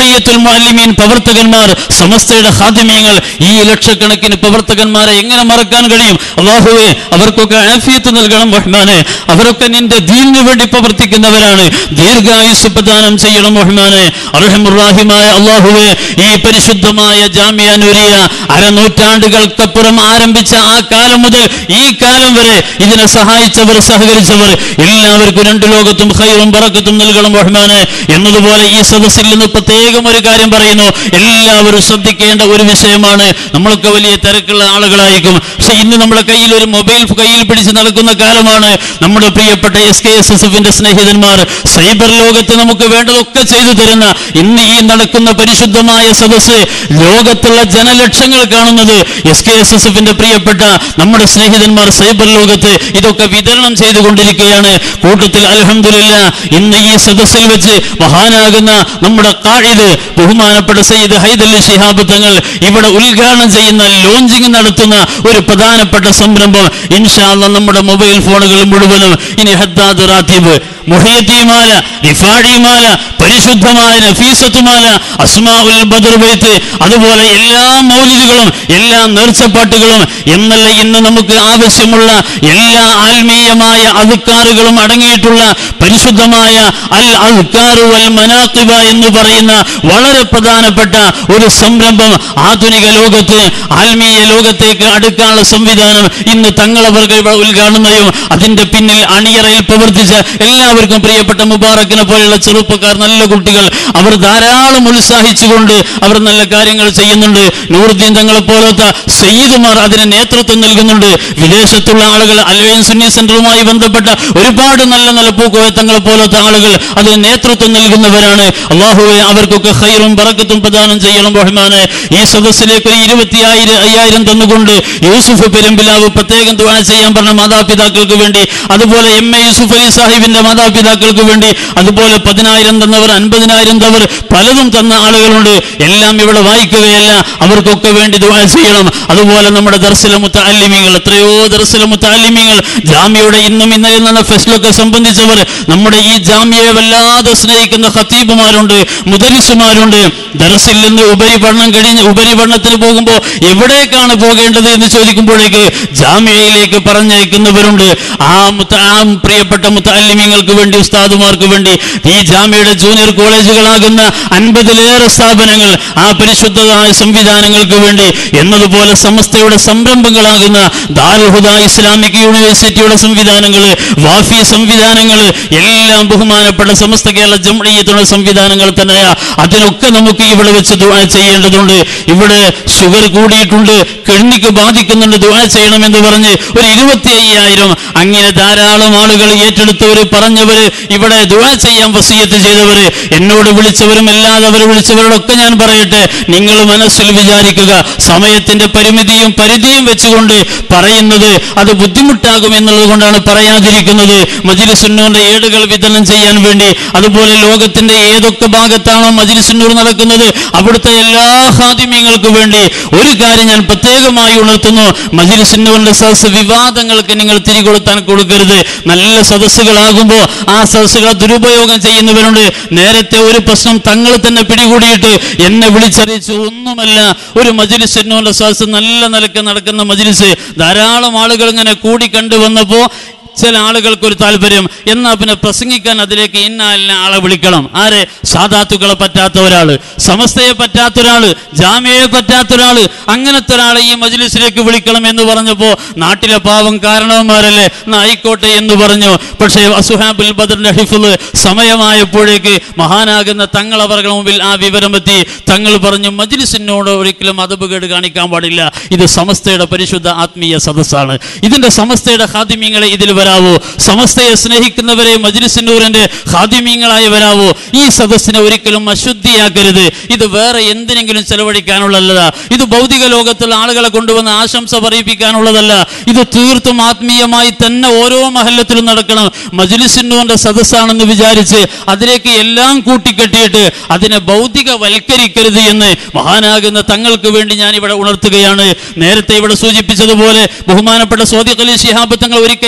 ജംഇയ്യത്തുൽ മുഅല്ലിമീൻ പ്രവർത്തകന്മാർ സമസ്തയുടെ ഖാദിമീങ്ങൾ ഈ ലക്ഷക്കണക്കിന് പ്രവർത്തകന്മാരെ എങ്ങനെ മറക്കാൻ കഴിയും അള്ളാഹുവെ അവർക്കൊക്കെ ആഫിയത്ത് നൽകണം റഹ്മാനെ അവരൊക്കെ നിന്റെ ദീനിന് വേണ്ടി പ്രവർത്തിക്കുന്നവരാണ് ദീർഘായുസ് പ്രദാനം ചെയ്യണം റഹ്മാനെ അർഹമുറാഹിമായ അള്ളാഹുവെ ഈ പരിശുദ്ധമായ ജാമ്യ നൂരിയ അരനൂറ്റാണ്ടുകൾക്കപ്പുറം ആരംഭിച്ച ആ കാലം മുതൽ ഈ കാലം വരെ ഇതിനെ സഹായിച്ചവർ സഹകരിച്ചവർ എല്ലാവർക്കും രണ്ടു ലോകത്തും ഖൈറും ബറക്കത്തും നൽകണം റഹ്മാനെ എന്നതുപോലെ ഈ സദസ്സിൽ നിന്ന് പ്രത്യേകം ഒരു കാര്യം പറയുന്നു എല്ലാവരും ശ്രദ്ധിക്കേണ്ട ഒരു വിഷയമാണ് നമ്മളൊക്കെ വലിയ തിരക്കുള്ള ആളുകളായിരിക്കും പക്ഷെ ഇന്ന് നമ്മുടെ കയ്യിൽ ഒരു മൊബൈൽ കയ്യിൽ പിടിച്ച് നടക്കുന്ന കാലമാണ് നമ്മുടെ പ്രിയപ്പെട്ട എസ് കെ എസ് എസ് എഫിന്റെ സ്നേഹിതന്മാർ സൈബർ ലോകത്ത് നമുക്ക് വേണ്ടതൊക്കെ ചെയ്തു തരുന്ന ഇന്ന് ഈ നടക്കുന്ന പരിശുദ്ധമായ സദസ്സ് ലോകത്തുള്ള ജനലക്ഷങ്ങൾ കാണുന്നത് എസ് കെ എസ് എസ് എഫിന്റെ പ്രിയപ്പെട്ട നമ്മുടെ സ്നേഹിതന്മാർ സൈബർ ലോകത്ത് ഇതൊക്കെ വിതരണം ചെയ്തുകൊണ്ടിരിക്കുകയാണ് കൂട്ടത്തിൽ അലഹമില്ല ഇന്ന് ഈ സദസ്സിൽ വെച്ച് മഹാനാകുന്ന നമ്മുടെ കാഴിത് ബഹുമാനപ്പെട്ട സയ്യിദ് ഹൈദലി ശിഹാബ് തങ്ങൾ ഇവിടെ ഉദ്ഘാടനം ചെയ്യുന്ന ലോഞ്ചിങ് നടത്തുന്ന ഒരു പ്രധാനപ്പെട്ട സംരംഭം ഇൻഷാല്ല നമ്മുടെ മൊബൈൽ ഫോണുകൾ മുഴുവനും ഇനി ഹദ്ദാദ് റാത്തീബ് മുഹിയത്തിമാല റിഫാഡിമാല പരിശുദ്ധമായ നഫീസത്തുമാല അസ്മാഉൽ ബദർ ബൈത്ത് അതുപോലെ എല്ലാ മൗലിദുകളും എല്ലാ നേർച്ചപ്പാട്ടുകളും എന്നല്ല ഇന്ന് നമുക്ക് ആവശ്യമുള്ള എല്ലാ ആത്മീയമായ അധികാറുകളും അടങ്ങിയിട്ടുള്ള പരിശുദ്ധമായ അൽ അൽക്കാറു വൽ മനാഖിബ എന്ന് പറയുന്ന വളരെ പ്രധാനപ്പെട്ട ഒരു സംരംഭം ആധുനിക ലോകത്ത് ആത്മീയ ലോകത്തേക്ക് അടുക്കാനുള്ള സംവിധാനം ഇന്ന് തങ്ങളവർക്ക് ഇവിടെ ഉദ്ഘാടനയും അതിന്റെ പിന്നിൽ അണിയറയിൽ പ്രവർത്തിച്ച എല്ലാവർക്കും പ്രിയപ്പെട്ട മുബാറക്കിനെ പോലെയുള്ള ചെറുപ്പക്കാർ നല്ല കുട്ടികൾ അവർ ധാരാളം ഉത്സാഹിച്ചുകൊണ്ട് അവർ നല്ല കാര്യങ്ങൾ ചെയ്യുന്നുണ്ട് നൂറുദ്ദീൻ തങ്ങളെ പോലത്തെ സയ്യിദുമാർ അതിന് നേതൃത്വം നൽകുന്നുണ്ട് വിദേശത്തുള്ള ആളുകൾ അൽവൈൻ സുന്നി സെന്ററുമായി ബന്ധപ്പെട്ട ഒരുപാട് നല്ല നല്ല പൂക്കോയത്തങ്ങളെ പോലത്തെ ആളുകൾ അതിന് നേതൃത്വം നൽകുന്നവരാണ് അള്ളാഹുവെ അവർക്കൊക്കെ ഹൈറും ബറക്കത്തും പ്രദാനം ചെയ്യണം റഹ്മാനെ ഈ സദസ്സിലേക്ക് ഒരു ഇരുപത്തിയായിരം അയ്യായിരം തന്നുകൊണ്ട് യൂസുഫ് പെരുമ്പിലാവ് പ്രത്യേകം ദുആ ചെയ്യാൻ പറഞ്ഞ മാതാപിതാക്കൾക്ക് വേണ്ടി അതുപോലെ എം എ യൂസുഫ് അലി സാഹിബിന്റെ മാതാപിതാക്കൾക്ക് വേണ്ടി അതുപോലെ പതിനായിരം തന്നവർ അൻപതിനായിരം തവർ പലതും തന്ന ആളുകളുണ്ട് എല്ലാം ഇവിടെ വായിക്കുകയല്ല അവർക്കൊക്കെ വേണ്ടി ദുആ ചെയ്യണം അതുപോലെ നമ്മുടെ ദർശല മുത്താലിമ്യങ്ങൾ എത്രയോ ദർശല മുത്താലിമ്യങ്ങൾ ജാമ്യയുടെ ഇന്നും ഇന്നലെ എന്ന ഫെസ്റ്റിലൊക്കെ സംബന്ധിച്ചവർ നമ്മുടെ ഈ ജാമ്യയെ വല്ലാതെ സ്നേഹിക്കുന്ന ഖത്തീബുമാരുണ്ട് മുദരിസുമാരുണ്ട് ദർസിൽ നിന്ന് ഉപരിപഠനം കഴിഞ്ഞ് ഉപരിപഠനത്തിന് പോകുമ്പോൾ എവിടേക്കാണ് പോകേണ്ടത് എന്ന് ചോദിക്കുമ്പോഴേക്ക് ജാമ്യയിലേക്ക് പറഞ്ഞയക്കുന്നവരുണ്ട് ആ മുത്ത ആ പ്രിയപ്പെട്ട മുത്താലിമ്യങ്ങൾക്ക് വേണ്ടി ഉസ്താദുമാർക്ക് വേണ്ടി ഈ ജാമ്യയുടെ ജൂനിയർ കോളേജുകളാകുന്ന അൻപതിലേറെ സ്ഥാപനങ്ങൾ ആ പരിശുദ്ധമായ സംവിധാനങ്ങൾക്ക് വേണ്ടി എന്നതുപോലെ സമസ്തയുടെ സംരംഭങ്ങളാകുന്ന ദാൽഹുദ ഇസ്ലാമിക് യൂണിവേഴ്സിറ്റിയുടെ സംവിധാനങ്ങൾ വാഫി സംവിധാനങ്ങൾ എല്ലാം ബഹുമാനപ്പെട്ട സമസ്ത കേരള ജംഇയ്യത്തുള്ള സംവിധാനങ്ങൾ തന്നെയാ അതിനൊക്കെ നമുക്ക് ഇവിടെ വെച്ച് ദുആ ചെയ്യേണ്ടതുണ്ട് ഇവിടെ ഷുഗർ കൂടിയിട്ടുണ്ട് കിഡ്നിക്ക് ബാധിക്കുന്നുണ്ട് ദുആ ചെയ്യണമെന്ന് പറഞ്ഞ് ഒരു ഇരുപത്തി അയ്യായിരം അങ്ങനെ ധാരാളം ആളുകൾ ഏറ്റെടുത്തവര് പറഞ്ഞവര് ഇവിടെ ദുആ ചെയ്യാൻ വസീയത്ത് ചെയ്തവര് എന്നോട് വിളിച്ചവരും അല്ലാതവർ വിളിച്ചവരോടൊക്കെ ഞാൻ പറയട്ടെ നിങ്ങൾ മനസ്സിൽ വിചാരിക്കുക സമയത്തിന്റെ പരിമിതിയും പരിധിയും വെച്ചുകൊണ്ട് പറയുന്നത് അത് ബുദ്ധിമുട്ടാകും എന്നുള്ളത് കൊണ്ടാണ് പറയാതിരിക്കുന്നത് മജിലിസുന്നൂറിന്റെ ഏടുകൾ വിതരണം ചെയ്യാൻ വേണ്ടി അതുപോലെ ലോകത്തിന്റെ ഏതൊക്കെ ഭാഗത്താണോ മജിലിസുന്നൂർ നടക്കുന്നത് അവിടുത്തെ എല്ലാ ഹാദിമ്യങ്ങൾക്ക് വേണ്ടി ഒരു കാര്യം ഞാൻ പ്രത്യേകമായി ഉണർത്തുന്നു മജിലിസുന്നൂറിന്റെ സദസ് വിവാദങ്ങൾക്ക് നിങ്ങൾ തിരികൊടുത്താൻ കൊടുക്കരുത് നല്ല സദസ്സുകളാകുമ്പോൾ ആ സദസ്സുകളെ ദുരുപയോഗം ചെയ്യുന്നവരുണ്ട് നേരത്തെ ഒരു പ്രശ്നം തങ്ങൾ തന്നെ പിടികൂടിയിട്ട് എന്നെ വിളിച്ചറിയിച്ചു ഒന്നുമല്ല ഒരു മജിലിസ് എന്നോന്റെ സദസ് നല്ല നിലക്ക് നടക്കുന്ന മജിലിസ് ധാരാളം ആളുകൾ ഇങ്ങനെ കൂടി കണ്ടു വന്നപ്പോ ചില ആളുകൾക്ക് ഒരു താല്പര്യം എന്നാ പിന്നെ പ്രസംഗിക്കാൻ അതിലേക്ക് ഇന്നാലിനെ ആളെ വിളിക്കണം ആരെ സാധാത്തുക്കളെ പറ്റാത്ത ഒരാള് സമസ്തയെ പറ്റാത്ത ഒരാള് ജാമ്യയെ പറ്റാത്ത ഒരാള് അങ്ങനത്തെ ഒരാളെ ഈ മജ്ലിസിലേക്ക് വിളിക്കണം എന്ന് പറഞ്ഞപ്പോ നാട്ടിലെ പാവം കാരണവന്മാരല്ലേ എന്നാ ആയിക്കോട്ടെ എന്ന് പറഞ്ഞു പക്ഷേ അസുഹാബുൽ ബദറിന്റെ ഹിഫുല് സമയമായപ്പോഴേക്ക് മഹാനാകുന്ന തങ്ങൾ അവരുടെ മുമ്പിൽ ആ വിവരമെത്തി തങ്ങൾ പറഞ്ഞു മജ്ലിസിനോട് ഒരിക്കലും അതപകേട് കാണിക്കാൻ പാടില്ല ഇത് സമസ്തയുടെ പരിശുദ്ധ ആത്മീയ സദസ്സാണ് ഇതിന്റെ സമസ്തയുടെ ഹാദിമ്യങ്ങളെ ഇതിൽ വരാവോ സമസ്തയെ സ്നേഹിക്കുന്നവരെ മജ്ലിസിനൂറിന്റെ ഹാദിമ്യങ്ങളായി വരാവോ ഈ സദസ്സിനെ ഒരിക്കലും അശുദ്ധിയാക്കരുത് ഇത് വേറെ എന്തിനെങ്കിലും ചെലവഴിക്കാനുള്ളതല്ല ഇത് ഭൗതിക ലോകത്തുള്ള ആളുകളെ കൊണ്ടുവന്ന് ആശംസ പറയിപ്പിക്കാനുള്ളതല്ല ഇത് തീർത്തും ആത്മീയമായി തന്നെ ഓരോ മഹല്ലത്തിലും നടക്കണം മജ്ലിസിനൂറിന്റെ സദസ്സാണെന്ന് വിചാരിച്ച് അതിലേക്ക് എല്ലാം കൂട്ടിക്കെട്ടിയിട്ട് അതിനെ ഭൗതികവൽക്കരിക്കരുത് എന്ന് മഹാനാകുന്ന തങ്ങൾക്ക് വേണ്ടി ഞാൻ ഇവിടെ ഉണർത്തുകയാണ് നേരത്തെ ഇവിടെ സൂചിപ്പിച്ചതുപോലെ ബഹുമാനപ്പെട്ട സ്വാദിഖ് അലി ശിഹാബ് തങ്ങൾ ഒരിക്കൽ എന്നെ വിളിച്ച്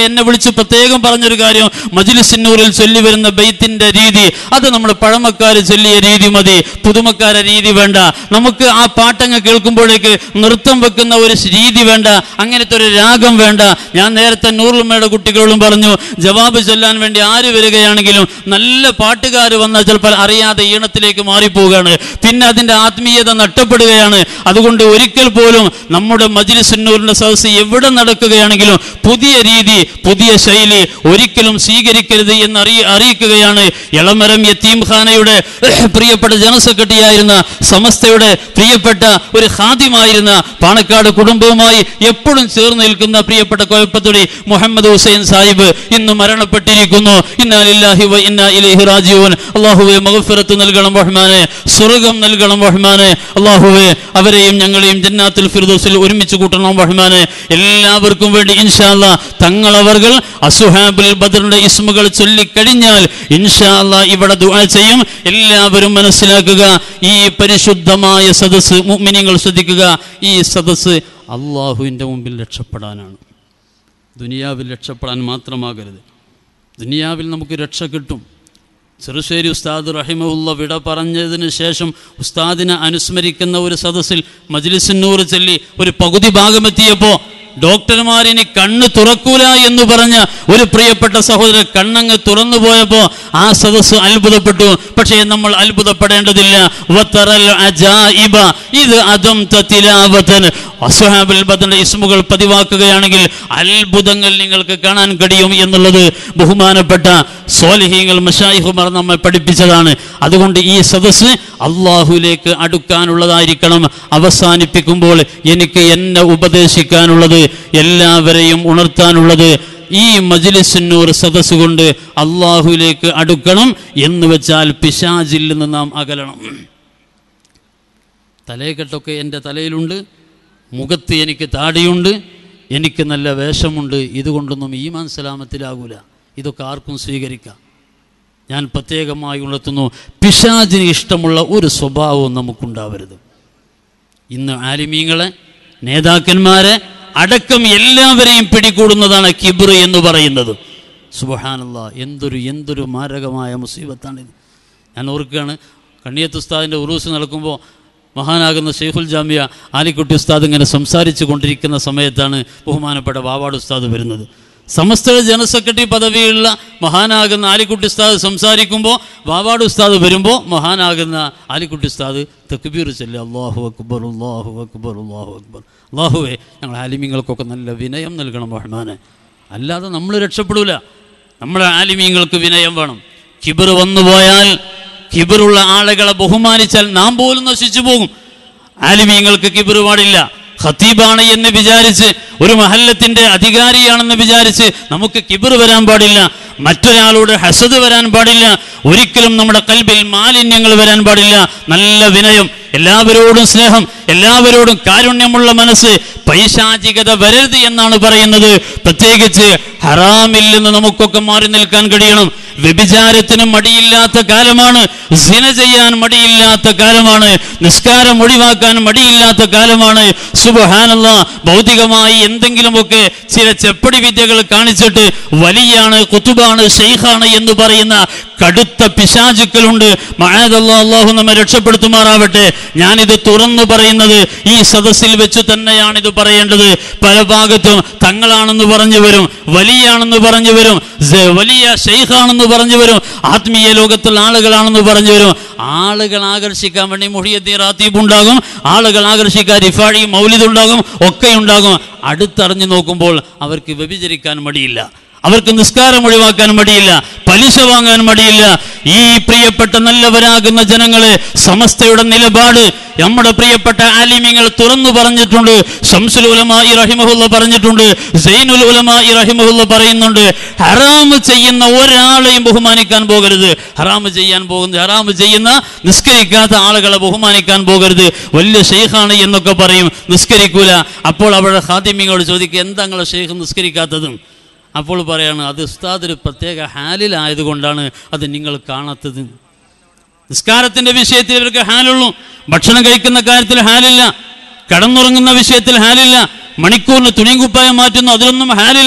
കുറിച്ച് പ്രത്യേകം പറഞ്ഞൊരു കാര്യം മജിലിസിന്നൂറിൽ ചൊല്ലി വരുന്ന ബെയ്ത്തിന്റെ രീതി അത് നമ്മുടെ പഴമക്കാർ ചൊല്ലിയ രീതി മതി പുതുമക്കാരെ രീതി വേണ്ട നമുക്ക് ആ പാട്ടങ്ങ് കേൾക്കുമ്പോഴേക്ക് നൃത്തം വെക്കുന്ന ഒരു രീതി വേണ്ട അങ്ങനത്തെ ഒരു രാഗം വേണ്ട ഞാൻ നേരത്തെ നൂറുമയുടെ കുട്ടികളോടും പറഞ്ഞു ജവാബ് ചൊല്ലാൻ വേണ്ടി ആര് വരികയാണെങ്കിലും നല്ല പാട്ടുകാർ വന്നാൽ ചിലപ്പോൾ അറിയാതെ ഈണത്തിലേക്ക് മാറിപ്പോവുകയാണ് പിന്നെ അതിൻ്റെ ആത്മീയത നഷ്ടപ്പെടുകയാണ് അതുകൊണ്ട് ഒരിക്കൽ പോലും നമ്മുടെ മജിലിസുന്നൂറിൻ്റെ സദസ്സ് എവിടെ നടക്കുകയാണെങ്കിലും പുതിയ രീതി പുതിയ ശൈലി ഒരിക്കലും സ്വീകരിക്കരുത് എന്ന് അറിയി അറിയിക്കുകയാണ് എളമരം യത്തീം ഖാനയുടെ പ്രിയപ്പെട്ട ജനറൽ സെക്രട്ടറിയായിരുന്ന സമസ്തയുടെ പ്രിയപ്പെട്ട ഒരു ഹാദ്യമായിരുന്ന പാണക്കാട് കുടുംബവുമായി എപ്പോഴും ചേർന്ന് നിൽക്കുന്ന പ്രിയപ്പെട്ട കോയപ്പത്തുടി മുഹമ്മദ് ഹുസൈൻ സാഹിബ് ഇന്ന് മരണപ്പെട്ടിരിക്കുന്നു ഇന്നാലില്ലാഹി വ ഇന്നാ ഇലൈഹി റാജിഊൻ അല്ലാഹുവേ മഗ്ഫിറത്ത് നൽകണം റഹ്മാനെ സ്വർഗ്ഗം നൽകണം റഹ്മാനെ അല്ലാഹുവേ അവരെയും ഞങ്ങളെയും ജന്നാത്തുൽ ഫിർദൗസിൽ ഒരുമിച്ച് കൂട്ടണം റഹ്മാനെ എല്ലാവർക്കും വേണ്ടി ഇൻഷാ അല്ലാ തങ്ങളവർകൾ അസുഹാബുൽ ബദറിന്റെ ഇസ്മുകൾ ചൊല്ലിക്കഴിഞ്ഞാൽ ഇൻഷാ അല്ലാ ഇവിടെ ദുആ ചെയ്യും എല്ലാവരും മനസ്സിലാക്കുക ഈ പരിശുദ്ധമായ സദസ്സ് മുഅ്മിനീങ്ങൾ ശ്രദ്ധിക്കുക ഈ സദസ്സ് അള്ളാഹുവിൻ്റെ മുമ്പിൽ രക്ഷപ്പെടാനാണ് ദുനിയാവിൽ രക്ഷപ്പെടാൻ മാത്രമാകരുത് ദുനിയാവിൽ നമുക്ക് രക്ഷ കിട്ടും ചെറുശ്ശേരി ഉസ്താദ് റഹിമുള്ള വിട പറഞ്ഞതിന് ശേഷം ഉസ്താദിനെ അനുസ്മരിക്കുന്ന ഒരു സദസ്സിൽ മജ്ലിസുന്നൂർ ചൊല്ലി ഒരു പകുതി ഭാഗമെത്തിയപ്പോൾ ഡോക്ടർമാരിനി കണ്ണ് തുറക്കൂല എന്ന് പറഞ്ഞ ഒരു പ്രിയപ്പെട്ട സഹോദരൻ കണ്ണങ്ങ് തുറന്നു പോയപ്പോൾ ആ സദസ്സ് അത്ഭുതപ്പെട്ടു പക്ഷേ നമ്മൾ അത്ഭുതപ്പെടേണ്ടതില്ല വത്തറൽ അജായിബ ഇത് അദം തിലാവതൻ അസ്ഹാബുൽ ബദന്റെ ഇസ്മുകൾ പതിവാക്കുകയാണെങ്കിൽ അത്ഭുതങ്ങൾ നിങ്ങൾക്ക് കാണാൻ കഴിയും എന്നുള്ളത് ബഹുമാനപ്പെട്ട സോലഹീങ്ങൾ മഷായിഹുമാർ നമ്മെ പഠിപ്പിച്ചതാണ് അതുകൊണ്ട് ഈ സദസ്സ് അള്ളാഹുലേക്ക് അടുക്കാനുള്ളതായിരിക്കണം അവസാനിപ്പിക്കുമ്പോൾ എനിക്ക് എന്നെ ഉപദേശിക്കാനുള്ളത് എല്ലാവരെയും ഉണർത്താനുള്ളത് ഈ മജ്ലിസുന്നൂർ സദസ്സ് കൊണ്ട് അള്ളാഹുലേക്ക് അടുക്കണം എന്ന് വെച്ചാൽ പിശാജിൽ നിന്ന് നാം അകലണം തലയെക്കെട്ടൊക്കെ എൻ്റെ തലയിലുണ്ട് മുഖത്ത് എനിക്ക് താടിയുണ്ട് എനിക്ക് നല്ല വേഷമുണ്ട് ഇതുകൊണ്ടൊന്നും ഈമാൻ സലാമത്തിലാകൂല ഇതൊക്കെ ആർക്കും സ്വീകരിക്കാം ഞാൻ പ്രത്യേകമായി ഉണർത്തുന്നു പിശാചിന് ഇഷ്ടമുള്ള ഒരു സ്വഭാവവും നമുക്കുണ്ടാവരുത് ഇന്ന് ആലിമീങ്ങളെ നേതാക്കന്മാരെ അടക്കം എല്ലാവരെയും പിടികൂടുന്നതാണ് കിബിർ എന്ന് പറയുന്നത് സുബഹാനല്ല എന്തൊരു എന്തൊരു മാരകമായ മുസീബത്താണിത് ഞാൻ ഓർക്കുകയാണ് കണ്ണിയത്ത് ഉസ്താദിൻ്റെ ഉറൂസ് നടക്കുമ്പോൾ മഹാനാകുന്ന ഷെയ്ഖുൽ ജാമിയ ആലിക്കുട്ടി ഉസ്താദ് ഇങ്ങനെ സംസാരിച്ചു കൊണ്ടിരിക്കുന്ന സമയത്താണ് ബഹുമാനപ്പെട്ട വാവാട് ഉസ്താദ് വരുന്നത് സമസ്ത ജനറൽ സെക്രട്ടറി പദവിയുള്ള മഹാനാകുന്ന ആലിക്കുട്ടി ഉസ്താദ് സംസാരിക്കുമ്പോൾ വാവാട് ഉസ്താദ് വരുമ്പോൾ മഹാനാകുന്ന ആലിക്കുട്ടി ഉസ്താദ് തക്ബീർ ചൊല്ലി അള്ളാഹു അക്ബർ അള്ളാഹു അക്ബർ അള്ളാഹു അക്ബർ അള്ളാഹുവേ ഞങ്ങൾ ആലിമീങ്ങൾക്കൊക്കെ നല്ല വിനയം നൽകണം റഹ്മാനെ അല്ലാതെ നമ്മൾ രക്ഷപ്പെടൂല നമ്മുടെ ആലിമീങ്ങൾക്ക് വിനയം വേണം കിബിർ വന്നുപോയാൽ കിബിറുള്ള ആളുകളെ ബഹുമാനിച്ചാൽ നാം പോലും നശിച്ചു പോകും ആലിമീങ്ങൾക്ക് കിബിർ പാടില്ല ഖത്തീബാണ് എന്ന് വിചാരിച്ച് ഒരു മഹല്ലത്തിന്റെ അധികാരിയാണെന്ന് വിചാരിച്ച് നമുക്ക് കിബിർ വരാൻ പാടില്ല മറ്റൊരാളോട് ഹസദ് വരാൻ പാടില്ല ഒരിക്കലും നമ്മുടെ കൽബിൽ മാലിന്യങ്ങൾ വരാൻ പാടില്ല നല്ല വിനയം എല്ലാവരോടും സ്നേഹം എല്ലാവരോടും കാരുണ്യമുള്ള മനസ്സ് പൈശാചികത വരരുത് എന്നാണ് പറയുന്നത് പ്രത്യേകിച്ച് ഹറാമിൽ നിന്ന് നമുക്കൊക്കെ മാറി നിൽക്കാൻ കഴിയണം വ്യഭിചാരത്തിന് മടിയില്ലാത്ത കാലമാണ് സിന ചെയ്യാൻ മടിയില്ലാത്ത കാലമാണ് നിസ്കാരം ഒഴിവാക്കാൻ മടിയില്ലാത്ത കാലമാണ് സുബഹാനല്ല ഭൗതികമായി എന്തെങ്കിലുമൊക്കെ ചില ചെപ്പടി വിദ്യകൾ കാണിച്ചിട്ട് വലിയാണ് കുത്തുബാണ് ഷെയ്ഖാണ് എന്ന് പറയുന്ന കടുത്ത പിശാചുക്കളുണ്ട് മഴയതല്ലോ അള്ളാഹു നമ്മെ രക്ഷപ്പെടുത്തുമാറാവട്ടെ ഞാനിത് തുറന്നു പറയുന്നത് ഈ സദസ്സിൽ വെച്ച് തന്നെയാണ് ഇത് പറയേണ്ടത് പല ഭാഗത്തും തങ്ങളാണെന്ന് പറഞ്ഞു വരും വലിയാണെന്ന് പറഞ്ഞു വരും സ- വലിയ ഷെയ്ഖാണെന്ന് പറഞ്ഞു വരും ആത്മീയ ലോകത്തുള്ള ആളുകളാണെന്ന് പറഞ്ഞു വരും ആളുകൾ ആകർഷിക്കാൻ വേണ്ടി മുഹിയദ്ദീൻ റാത്തീബ് ഉണ്ടാകും ആളുകൾ ആകർഷിക്കാൻ റിഫാഴി മൗലിദ് ഉണ്ടാകും ഒക്കെ ഉണ്ടാകും അടുത്തറിഞ്ഞു നോക്കുമ്പോൾ അവർക്ക് വ്യഭിചരിക്കാൻ മടിയില്ല അവർക്ക് നിസ്കാരം ഒഴിവാക്കാൻ മടിയില്ല പലിശ വാങ്ങാൻ മടിയില്ല ഈ പ്രിയപ്പെട്ട നല്ലവരാകുന്ന ജനങ്ങളെ സമസ്തയുടെ നിലപാട് നമ്മുടെ പ്രിയപ്പെട്ട ആലിമ്യങ്ങൾ തുറന്നു പറഞ്ഞിട്ടുണ്ട് ഷംസുൽ ഉലമായി റഹിമഹുല്ല പറഞ്ഞിട്ടുണ്ട് സൈനുൽ ഉലമായി റഹിമഹുല്ല പറയുന്നുണ്ട് ഹറാമ് ചെയ്യുന്ന ഒരാളെയും ബഹുമാനിക്കാൻ പോകരുത് ഹറാമ് ചെയ്യാൻ പോകുന്ന ഹറാമ് ചെയ്യുന്ന നിസ്കരിക്കാത്ത ആളുകളെ ബഹുമാനിക്കാൻ പോകരുത് വലിയ ഷെയ്ഖാണ് എന്നൊക്കെ പറയും നിസ്കരിക്കൂല അപ്പോൾ അവരുടെ ഹാദിമ്യങ്ങളോട് ചോദിക്കുക എന്താ നിങ്ങളെ ഷെയ്ഖ് നിസ്കരിക്കാത്തതും അപ്പോൾ പറയാണ് അത് ഉസ്താദ് ഒരു പ്രത്യേക ഹാലിലായതുകൊണ്ടാണ് അത് നിങ്ങൾ കാണാത്തത് നിസ്കാരത്തിന്റെ വിഷയത്തിൽ ഇവർക്ക് ഹാലുള്ളൂ ഭക്ഷണം കഴിക്കുന്ന കാര്യത്തിൽ ഹാലില്ല കടന്നുറങ്ങുന്ന വിഷയത്തിൽ ഹാലില്ല മണിക്കൂറിന് തുണിയും കുപ്പായം മാറ്റുന്നു അതിലൊന്നും ഹാലില്ല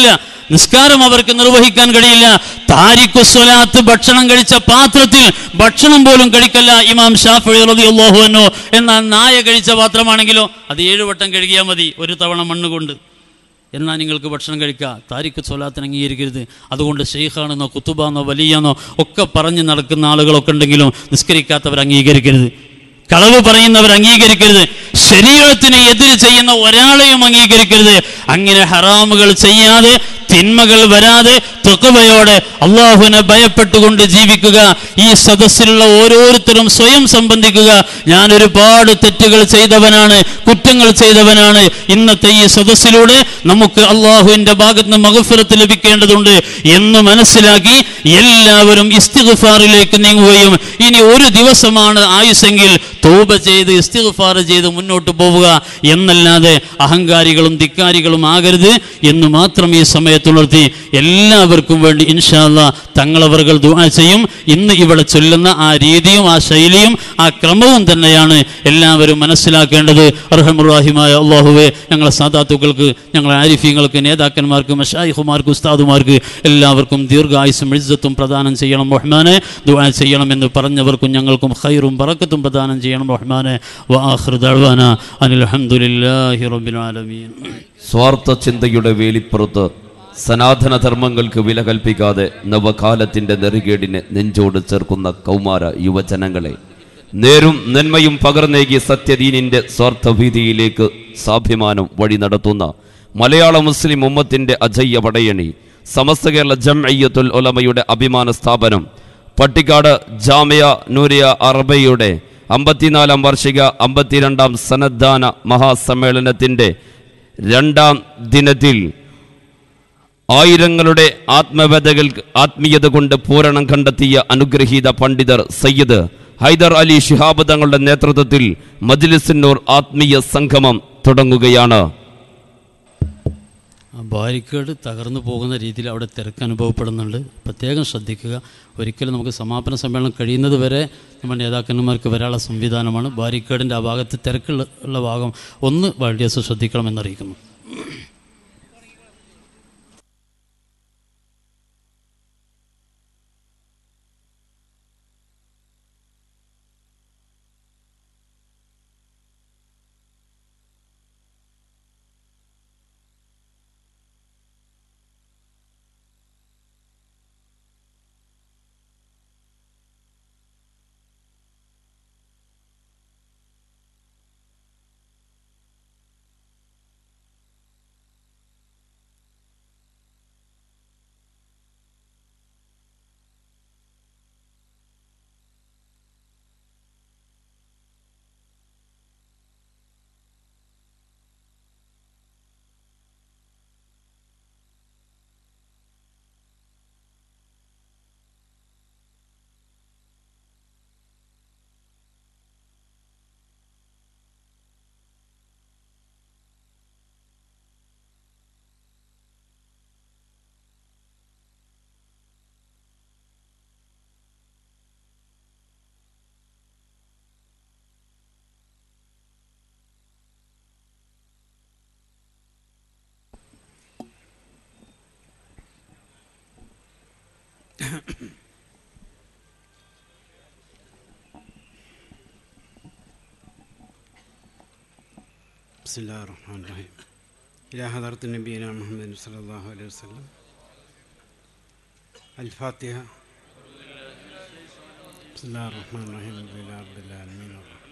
നിസ്കാരം അവർക്ക് നിർവഹിക്കാൻ കഴിയില്ല താരിഖു സ്വലാത്ത് ഭക്ഷണം കഴിച്ച പാത്രത്തിൽ ഭക്ഷണം പോലും കഴിക്കല്ല ഇമാം ഷാഫി റളിയല്ലാഹു അൻഹു എന്നാൽ നായ കഴിച്ച പാത്രമാണെങ്കിലോ അത് ഏഴ് വട്ടം കഴുകിയാൽ മതി ഒരു തവണ മണ്ണ് കൊണ്ട് എന്നാൽ നിങ്ങൾക്ക് ഭക്ഷണം കഴിക്കുക താരിഖ് സ്വലാത്തിന് അംഗീകരിക്കരുത് അതുകൊണ്ട് ഷെയ്ഖാണെന്നോ കുത്തുബാന്നോ വലിയാന്നോ ഒക്കെ പറഞ്ഞ് നടക്കുന്ന ആളുകളൊക്കെ ഉണ്ടെങ്കിലും നിസ്കരിക്കാത്തവർ അംഗീകരിക്കരുത് കളവ് പറയുന്നവർ അംഗീകരിക്കരുത് ശരീരത്തിന് എതിര് ചെയ്യുന്ന ഒരാളെയും അംഗീകരിക്കരുത് അങ്ങനെ ഹറാമുകൾ ചെയ്യാതെ തിന്മകൾ വരാതെ തൊക്കവയോടെ അള്ളാഹുവിനെ ഭയപ്പെട്ടുകൊണ്ട് ജീവിക്കുക ഈ സദസ്സിലുള്ള ഓരോരുത്തരും സ്വയം സംബന്ധിക്കുക ഞാൻ ഒരുപാട് തെറ്റുകൾ ചെയ്തവനാണ് കുറ്റങ്ങൾ ചെയ്തവനാണ് ഇന്നത്തെ ഈ സദസ്സിലൂടെ നമുക്ക് അള്ളാഹുവിന്റെ ഭാഗത്ത് നിന്ന് മകഫിറത്ത് ലഭിക്കേണ്ടതുണ്ട് എന്ന് മനസ്സിലാക്കി എല്ലാവരും ഇസ്തിഗ്ഫാറിലേക്ക് നീങ്ങുകയും ഇനി ഒരു ദിവസമാണ് ആയുസ്സെങ്കിൽ തോപ ചെയ്ത് ഇസ്തിഗ്ഫാർ ചെയ്ത് മുന്നോട്ട് പോവുക എന്നല്ലാതെ അഹങ്കാരികളും ധിക്കാരികളും ആകരുത് എന്ന് മാത്രം ഈ സമയത്തുണർത്തി എല്ലാവർക്കും വേണ്ടി ഇൻഷാല്ല തങ്ങളവர்கள் ദുആ ചെയ്യും ഇന്ന് ഇവിടെ ചൊല്ലുന്ന ആ രീതിയും ആ ശൈലിയും ആ ക്രമവും തന്നെയാണ് എല്ലാവരും മനസ്സിലാക്കേണ്ടത് അർഹമുറാഹിമായ അള്ളാഹുവെ ഞങ്ങളെ സാദാത്തുക്കൾക്ക് ഞങ്ങളെ ആരിഫ്യങ്ങൾക്ക് നേതാക്കന്മാർക്ക് മഷായിഹുമാർക്ക് ഉസ്താദുമാർക്ക് എല്ലാവർക്കും ദീർഘായുസും ഇജ്ജത്തും പ്രദാനം ചെയ്യണം റഹ്മാനെ ദുആ ചെയ്യണമെന്ന് പറഞ്ഞവർക്കും ഞങ്ങൾക്കും ഖൈറും ബറക്കത്തും പ്രദാനം ചെയ്യണം റഹ്മാനെ വാഹൃ ദഅ്വാന അനിൽ ഹംദുലില്ലാഹി റബ്ബിൽ ആലമീൻ സ്വാർത്ഥ ചിന്തയുടെ വേലിപ്പുറത്ത് സനാതന ധർമ്മങ്ങൾക്ക് വില കൽപ്പിക്കാതെ നവകാലത്തിന്റെ നെറുകേടിനെ നെഞ്ചോട് ചേർക്കുന്ന കൗമാര യുവജനങ്ങളെ നേരും നന്മയും പകർന്നേകിയ സത്യദീനിന്റെ സ്വാർത്ഥഭീതിയിലേക്ക് സാഭിമാനം വഴി നടത്തുന്ന മലയാള മുസ്ലിം ഉമ്മത്തിന്റെ അജയ്യ പടയണി സമസ്ത കേരള ജംഅയ്യത്തുൽ ഉലമയുടെ അഭിമാന സ്ഥാപനം പട്ടിക്കാട് ജാമിയ നൂരിയ അറബയുടെ അമ്പത്തിനാലാം വാർഷിക അമ്പത്തിരണ്ടാം സന്നദ്ധാന മഹാസമ്മേളനത്തിന്റെ രണ്ടാം ദിനത്തിൽ ആയിരങ്ങളുടെ ആത്മവ്യതകൾ ആത്മീയത കൊണ്ട് പൂരണം കണ്ടെത്തിയ അനുഗ്രഹീത പണ്ഡിതർ സയ്യിദ് ഹൈദർ അലി ശിഹാബ് തങ്ങളുടെ നേതൃത്വത്തിൽ മജ്ലിസിന്നൂർ ആത്മീയ സംഗമം തുടങ്ങുകയാണ് ആ ബാരിക്കേഡ് തകർന്നു പോകുന്ന രീതിയിൽ അവിടെ തിരക്ക് അനുഭവപ്പെടുന്നുണ്ട് പ്രത്യേകം ശ്രദ്ധിക്കുക ഒരിക്കലും നമുക്ക് സമാപന സമ്മേളനം കഴിയുന്നത് വരെ നമ്മുടെ നേതാക്കന്മാർക്ക് വരാനുള്ള സംവിധാനമാണ് ബാരിക്കേഡിൻ്റെ ആ ഭാഗത്ത് തിരക്കുള്ള ഉള്ള ഭാഗം ഒന്ന് വാൾഡിയസ് ശ്രദ്ധിക്കണമെന്നറിയിക്കുന്നു بسم الله الرحمن الرحيم إلى حضرة نبينا محمد صلى الله عليه وسلم الفاتحة بسم الله الرحمن الرحيم الحمد لله رب العالمين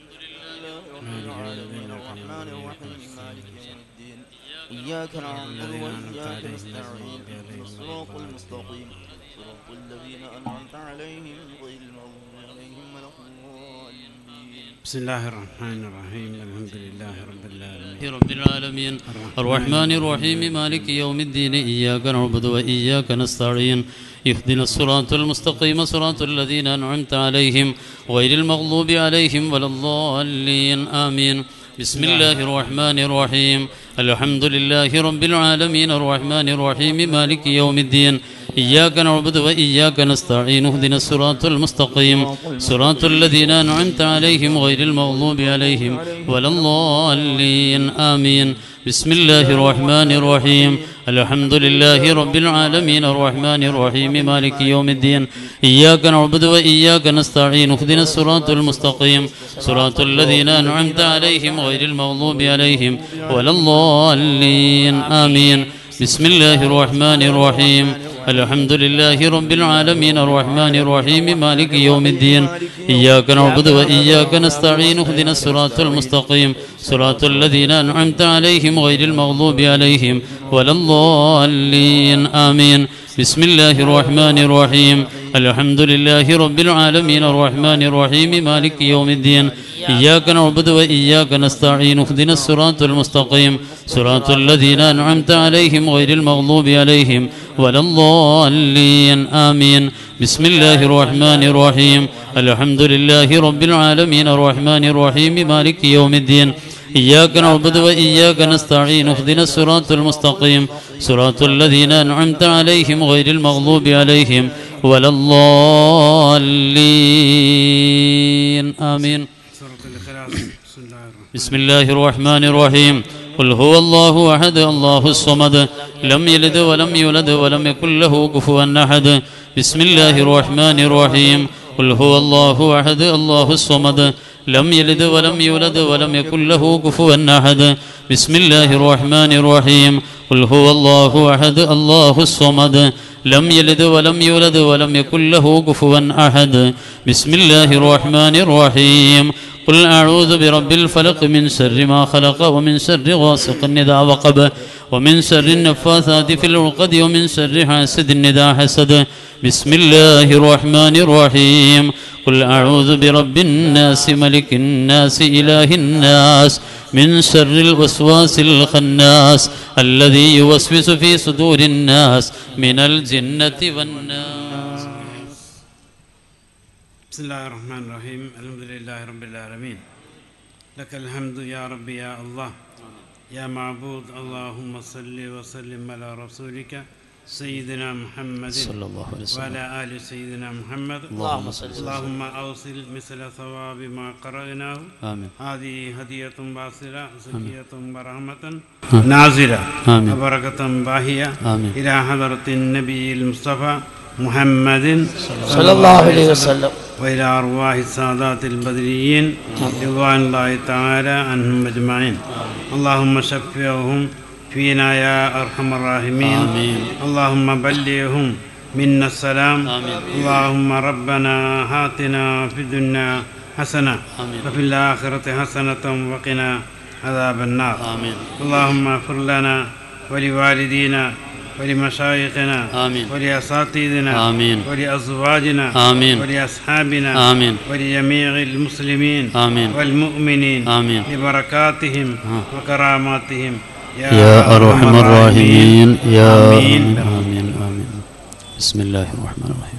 الرحمن الرحيم مالك يوم الدين إياك نعبد وإياك نستعين اهدنا الصراط المستقيم صراط الذين أنعمت عليهم غير المغضوب عليهم ولا الضالين بسم الله الرحمن الرحيم الحمد لله رب العالمين رب العالمين الرحمن الرحيم مالك يوم الدين إياك نعبد وإياك نستعين اهدنا الصراط المستقيم صراط الذين أنعمت عليهم غير المغضوب عليهم ولا الضالين آمين بسم الله الرحمن الرحيم الحمد لله رب العالمين الرحمن الرحيم مالك يوم الدين إياك نعبد وإياك نستعين اهدنا الصراط المستقيم صراط الذين أنعمت عليهم غير المغضوب عليهم ولا الضالين آمين بسم الله الرحمن الرحيم الحمد لله رب العالمين الرحمن الرحيم مالك يوم الدين إياك نعبد وإياك نستعين اهدنا الصراط المستقيم صراط الذين أنعمت عليهم غير المغضوب عليهم ولا الضالين آمين بسم الله الرحمن الرحيم الحمد لله رب العالمين الرحمن الرحيم مالك يوم الدين إياك نعبد وإياك نستعين اهدنا الصراط المستقيم صراط الذين أنعمت عليهم غير المغضوب عليهم ولا الضالين آمين بسم الله الرحمن الرحيم الحمد لله رب العالمين الرحمن الرحيم مالك يوم الدين إياك نعبد وإياك نستعين اهدنا الصراط المستقيم صراط الذين أنعمت عليهم غير المغضوب عليهم ولا الضالين آمين بسم الله الرحمن الرحيم الحمد لله رب العالمين الرحمن الرحيم مالك يوم الدين إياك نعبد وإياك نستعين اهدنا الصراط المستقيم صراط الذين أنعمت عليهم غير المغضوب عليهم ولا الضالين آمين بسم الله الرحمن الرحيم قل هو الله أحد الله الصمد لم يلد ولم يولد ولم يكن له كفوا أحد بسم الله الرحمن الرحيم قل هو الله أحد الله الصمد لم يلد ولم يولد ولم يكن له كفوا أحد بسم الله الرحمن الرحيم قل هو الله أحد الله الصمد لم يلد ولم يولد ولم يكن له كفوا أحد بسم الله الرحمن الرحيم قل أعوذ برب الفلق من شر ما خلق ومن شر غاسق إذا وقب ومن شر النفاثات في العقد ومن شر حاسد إذا حسد بسم الله الرحمن الرحيم قل أعوذ برب الناس ملك الناس إله الناس من شر الوسواس الخناس الذي يوسوس في صدور الناس من الجنة والناس بسم الله الرحمن الرحيم الحمد لله رب العالمين لك الحمد يا ربي يا الله يا معبود اللهم صل وسلم على رسولك سيدنا محمد صلى الله عليه وسلم وعلى آل سيدنا محمد اللهم صل وسلم. اللهم أوصل مثل ثواب ما قرأناه آمين هذه هدية باصرة زكية ورحمة آمين. نازلة آمين. وبركة باهية آمين. إلى حضرة النبي المصطفى محمد صلى الله عليه وسلم وإلى أرواح السادات البدريين رضوان الله تعالى عنهم أجمعين اللهم شفعهم فينا يا أرحم الراحمين آمين. اللهم بلغهم منا السلام آمين. اللهم ربنا هاتنا في الدنيا حسنة آمين. وفي الآخرة حسنة وقنا عذاب النار آمين اللهم اغفر لنا ولوالدينا ولمشايخنا آمين. ولأساتذتنا آمين. ولأزواجنا آمين. ولأصحابنا آمين. ولجميع المسلمين آمين. والمؤمنين آمين. ببركاتهم وكراماتهم يا أرحم الراحمين يا آمين. آمين آمين بسم الله الرحمن الرحيم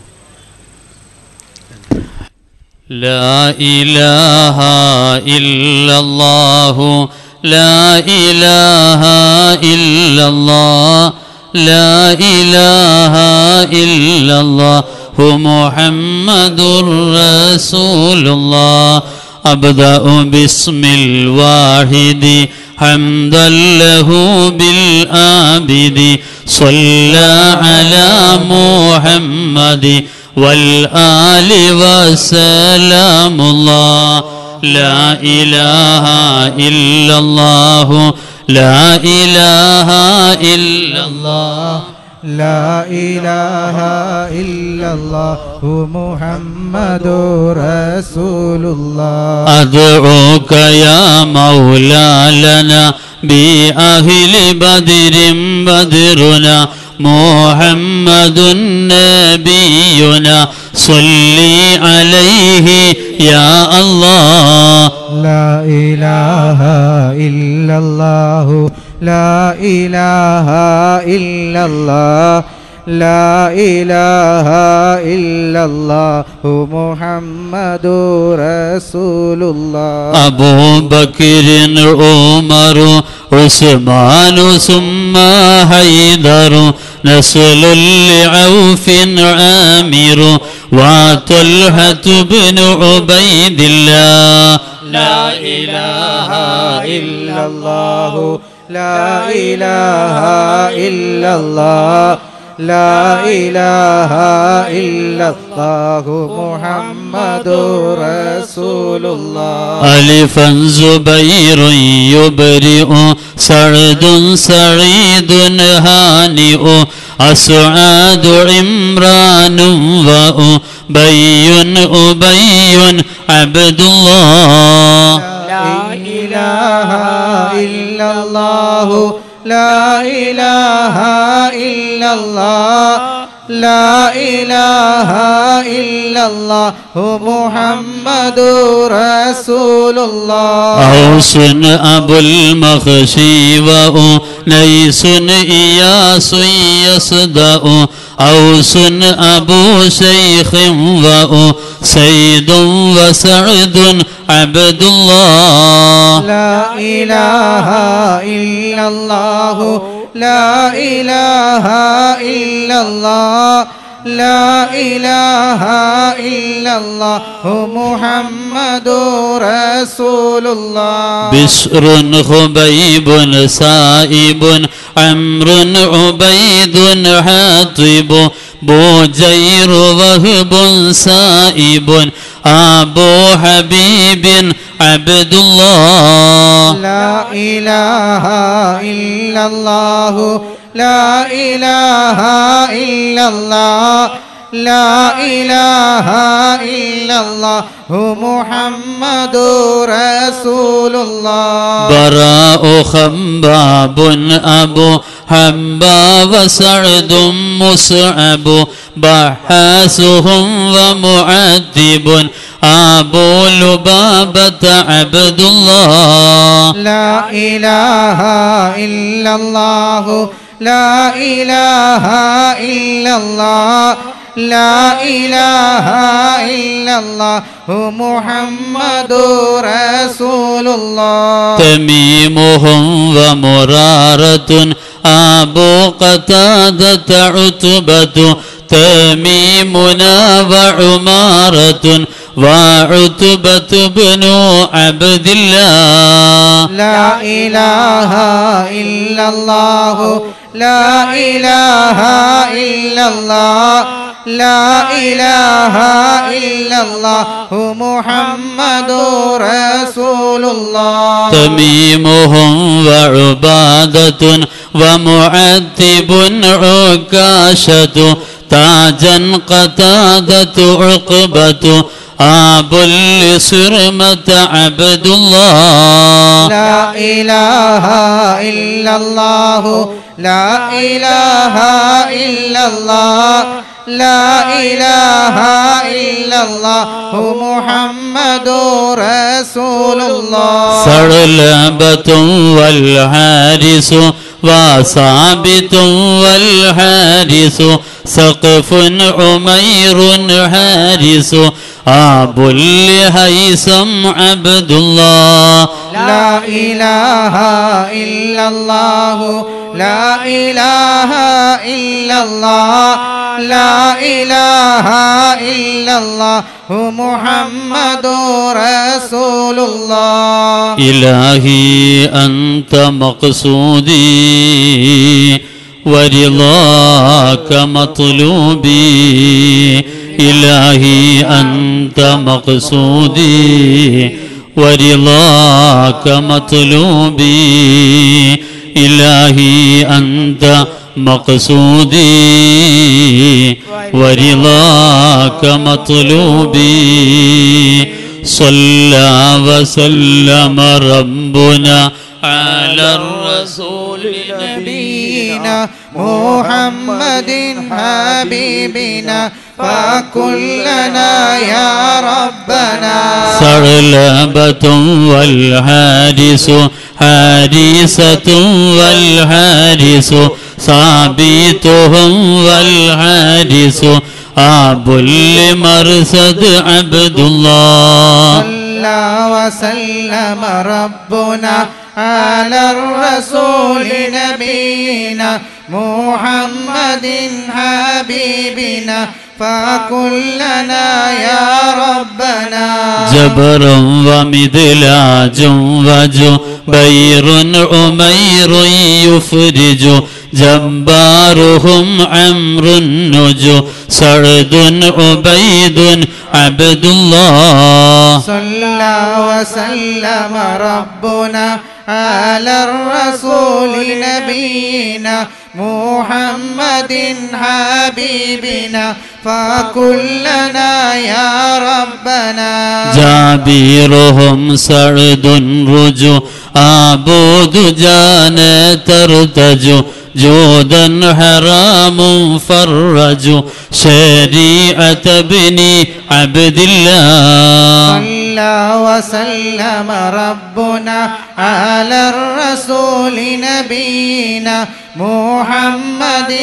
لا إله إلا الله لا إله إلا الله لا إله إلا الله محمد رسول الله أبدأ باسم الواحد حمدا له بالآبد صلى على محمد والآل وسلام الله لا إله إلا الله لا إله إلا الله لا إله إلا الله محمد رسول الله أدعوك يا مولا لنا بأهل بدر بدرنا محمد نبينا صلي عليه يا الله لا إله إلا الله لا إله إلا الله لا إله إلا الله محمد رسول الله أبو بكر عمر عثمان ثم حيدر نسل لعوف عامر وطلحة بن عبيد الله لا إله إلا الله لا إله إلا الله لا إله إلا الله محمد رسول الله ألفا زبير يبرئ سعد سعيد هانئ أسعاد عمران وأبي أبي عبد الله لا إله إلا الله لا إله إلا الله لا إله إلا الله محمد رسول الله أوس أبو المخشي وأنيس إياس يصدأ أوس أبو شيخ وأسيد وسعد عبد الله لا إله إلا الله لا إله إلا الله لا إله إلا الله محمد رسول الله بشر خبيب سائب عمرو عبيد حاطب بوجير وهب سائب أبو حبيب عبد الله لا إله إلا الله لا إله إلا الله لا إله إلا الله محمد رسول الله براء خباب أبو حبا وسعد مصعب بحاسهم ومعذب أبو لبابة عبد الله لا إله إلا الله لا إله إلا الله لا إله إلا الله محمد رسول الله تميمهم ومرارة أبو قتادة عتبة تميمنا وعمارة وعتبة بن عبد الله لا إله إلا الله لا إله إلا الله لا إله إلا الله محمد رسول الله تميمهم وعبادة ومعتب عكاشة تاجا قتادة عقبة أبو الصرمة عبد الله لا إله إلا الله لا إله إلا الله لا إله إلا الله محمد رسول الله ثعلبة والحارس وصابت والحارس سقف عمير حارس أبو الهيثم عبد الله لا إله إلا الله لا إله إلا الله لا إله إلا الله محمد رسول الله إلهي أنت مقصودي ورضاك مطلوبي إلهي أنت مقصودي ورضاك مطلوبي إلهي أنت مقصودي ورضاك مطلوبي صلى وسلم ربنا على الرسول نبينا محمد حبيبنا فكلنا يا ربنا ثعلبة والحارس حارسة والحارس صابتهم والحارس أبو المرصد عبد الله صلى وسلم ربنا على الرسول نبينا محمد حبيبنا فكلنا يا ربنا جبر ومدلاج وجبير عمير يفرج جبارهم عمرو النجو سعد عبيد عبد الله صلى وسلم ربنا على الرسول نبينا محمد حبيبنا فكلنا يا ربنا جابيرهم سعد رجو عبود جان ترتجو جودا حرام فرج شريعة ابن عبد الله صلى وسلم ربنا على الرسول نبينا محمد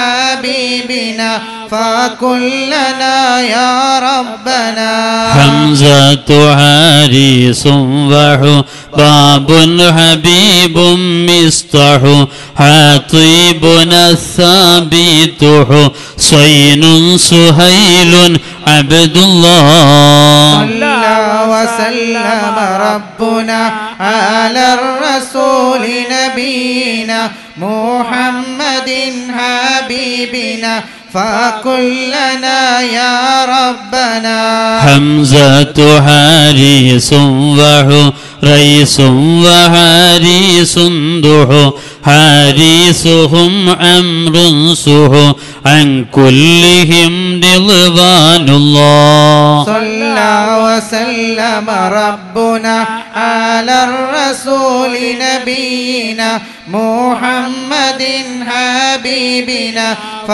حبيبنا فكلنا يا ربنا حمزة حارس وحباب حبيب مصطح حطيبنا الثابت حسين سهيل عبد الله صلى وسلم ربنا على الرسول نبينا محمد حبيبنا فكلنا يا ربنا حمزة حارس وحريس وحارس دح حارسهم أمر سح عن كلهم رضوان الله صلى وسلم ربنا على الرسول نبينا محمد حبيبنا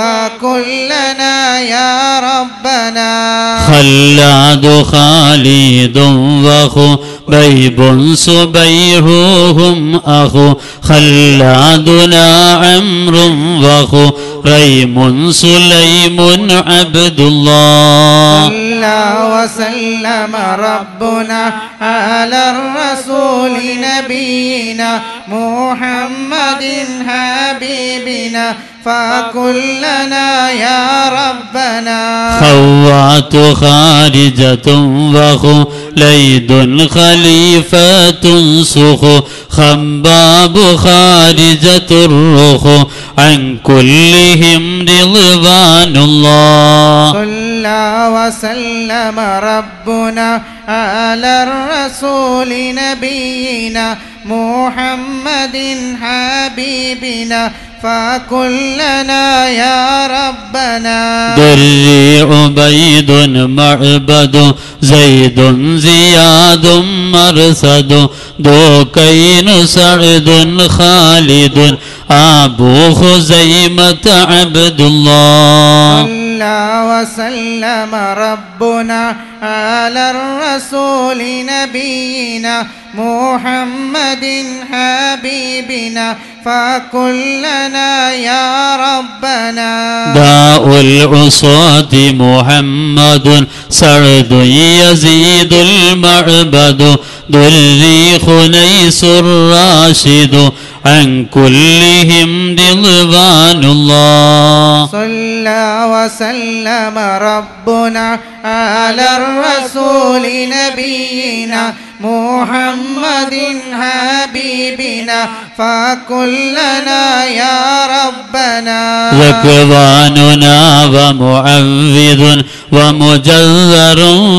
فكلنا يا ربنا خلاد خالد وخو بيب صبيحهم أخو خلادنا عمر وخو ريم سليم عبد الله صلى وسلم ربنا على الرسول نبينا محمد حبيبنا فكلنا يا ربنا خوات خارجة وخو ليد خليفة سخو خباب خارجة الرخو عن كلهم رضوان الله صلى وسلم ربنا على الرسول نبينا محمد حبيبنا فكلنا يا ربنا دري عبيد معبد زيد زياد مرصد دوكين سعد خالد أبو خزيمة عبد الله صلى وسلم ربنا على الرسول نبينا محمد حبيبنا فكلنا يا ربنا داء العصاة محمد سعد يزيد المعبد دري خنيس الراشد عن كلهم رضوان الله صلى وسلم ربنا على الرسول نبينا محمد حبيبنا فكلنا يا ربنا ذكواننا ومعوذ ومجذر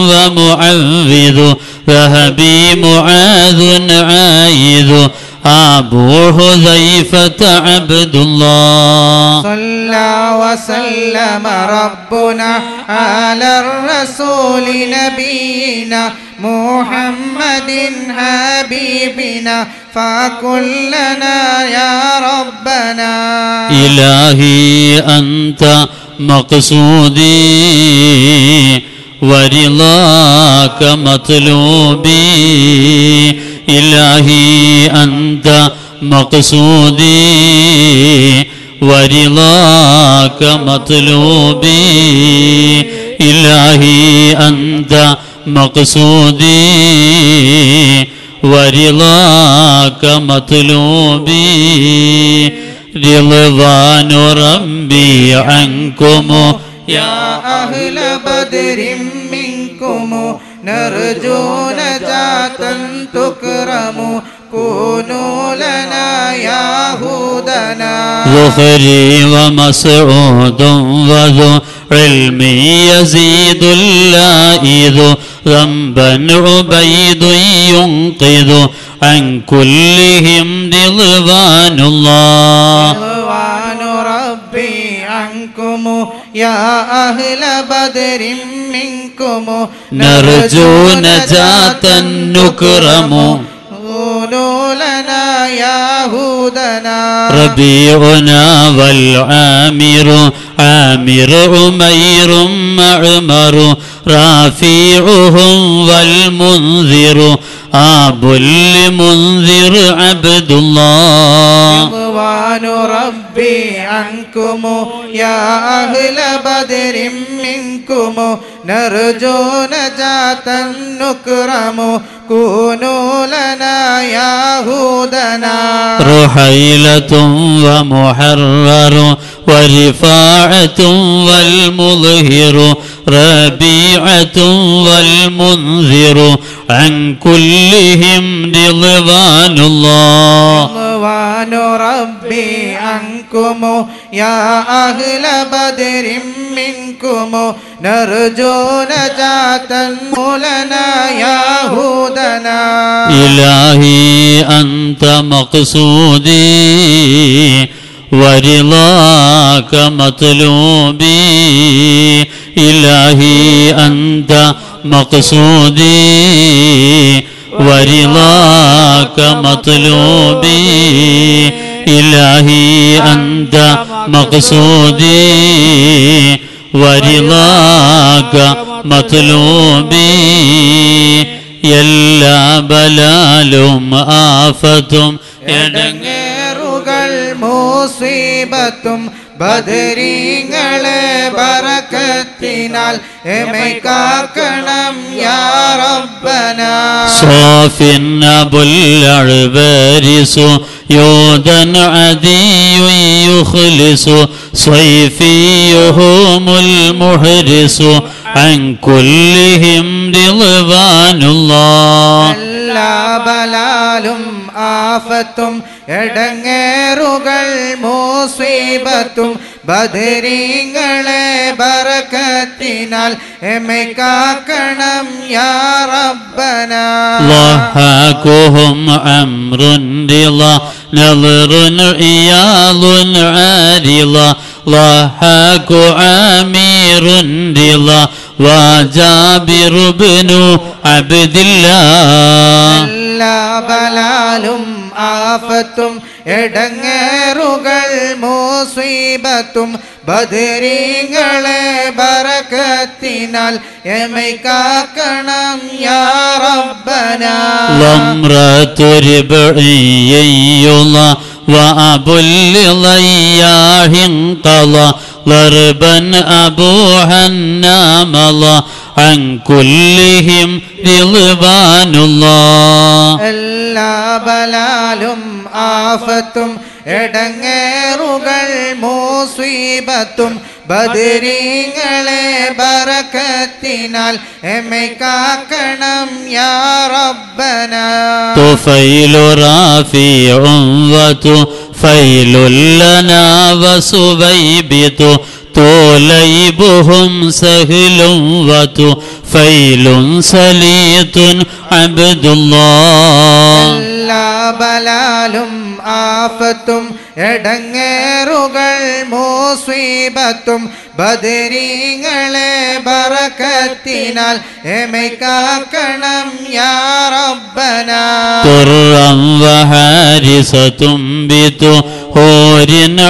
ومعوذ ذهبي معاذ عايذ أبو حذيفة عبد الله صلى وسلم ربنا على الرسول نبينا محمد حبيبنا فكلنا يا ربنا إلهي أنت مقصودي ورضاك مطلوبي إلهي أنت مقصودي ورضاك مطلوبي إلهي أنت مقصودي ورضاك مطلوبي رضوان ربي عنكم يا أهل بدر منكم نرجو نجاة تكرم كونوا لنا يا هودنا ظهري ومسعود وذو علم يزيد اللائذ ذنبا عبيد ينقذ عن كلهم رضوان الله رضوان ربي عنكم يا أهل بدر منكم نرجو نجاة نكرم قولوا لنا يا هودنا ربيعنا والعامر عامر عمير معمر رافيعهم والمنذر آب لمنذر عبد الله رضوان ربي عنكم يا أهل بدر منكم نرجو نجاة نكرم كونوا لنا يا هودنا رحيلة ومحرر ورفاعة والمظهر ربيعة والمنذر عن كلهم رضوان الله رضوان ربي عنكم يا أهل بدر منكم نرجو نجاة لنا يا هودنا إلهي أنت مقصودي ورضاك مطلوبي إلهي أنت مقصودي ورضاك مطلوبي إلهي أنت مقصودي ورضاك مطلوبي എല്ലാ ബലാലും ആഫത്തും എടങ്ങേറുകൾ മൂസീബത്തും ബദരീങ്ങളെ ബറക്കത്തിനാൽ എമൈ കാക്കണം യാ റബ്ബന صاف أبو العبارس يودا عدي يخلص صيفيهم المحرس عن كلهم رضوان الله എല്ലാ ബലാലും ആഫത്തും എടങ്ങേറുകൾ മൂസീബത്തും ബദരീങ്ങളെ ബറക്കത്തിനാൽ എമൈ കാക്കണം യാ റബ്ബന ضحكهم أمر رضا نظر عياض عارضة ضحك عامر رضا وجابر بن عبد الله എല്ലാ ബലാലും ആഫത്തും എടങ്ങേറുകൾ മൂസീബത്തും ബദരീങ്ങളെ ബറക്കത്തിനാൽ എമൈ കാക്കണം യാ റബ്ബന ضمرة ربعي يلا وأبو اللياح انقضى ضربا أبوها النامضى عن كلهم رضوان الله എല്ലാ ബലാലും ആഫത്തും എടങ്ങേറുകൾ മൂസീബത്തും ബദരീങ്ങളെ ബറക്കത്തിനാൽ എമൈ കാക്കണം യാ റബ്ബന طفيل رافع وطفيل لنا وسبيبت طليبهم سهل وطفيل سليط عبد الله എല്ലാ ബലാലും ആഫത്തും എടങ്ങേറുകൾ മൂസീബത്തും ബദരീങ്ങളെ ബറക്കത്തിനാൽ എമൈ കാക്കണം യാ റബ്ബന طرا وحارسة بت هور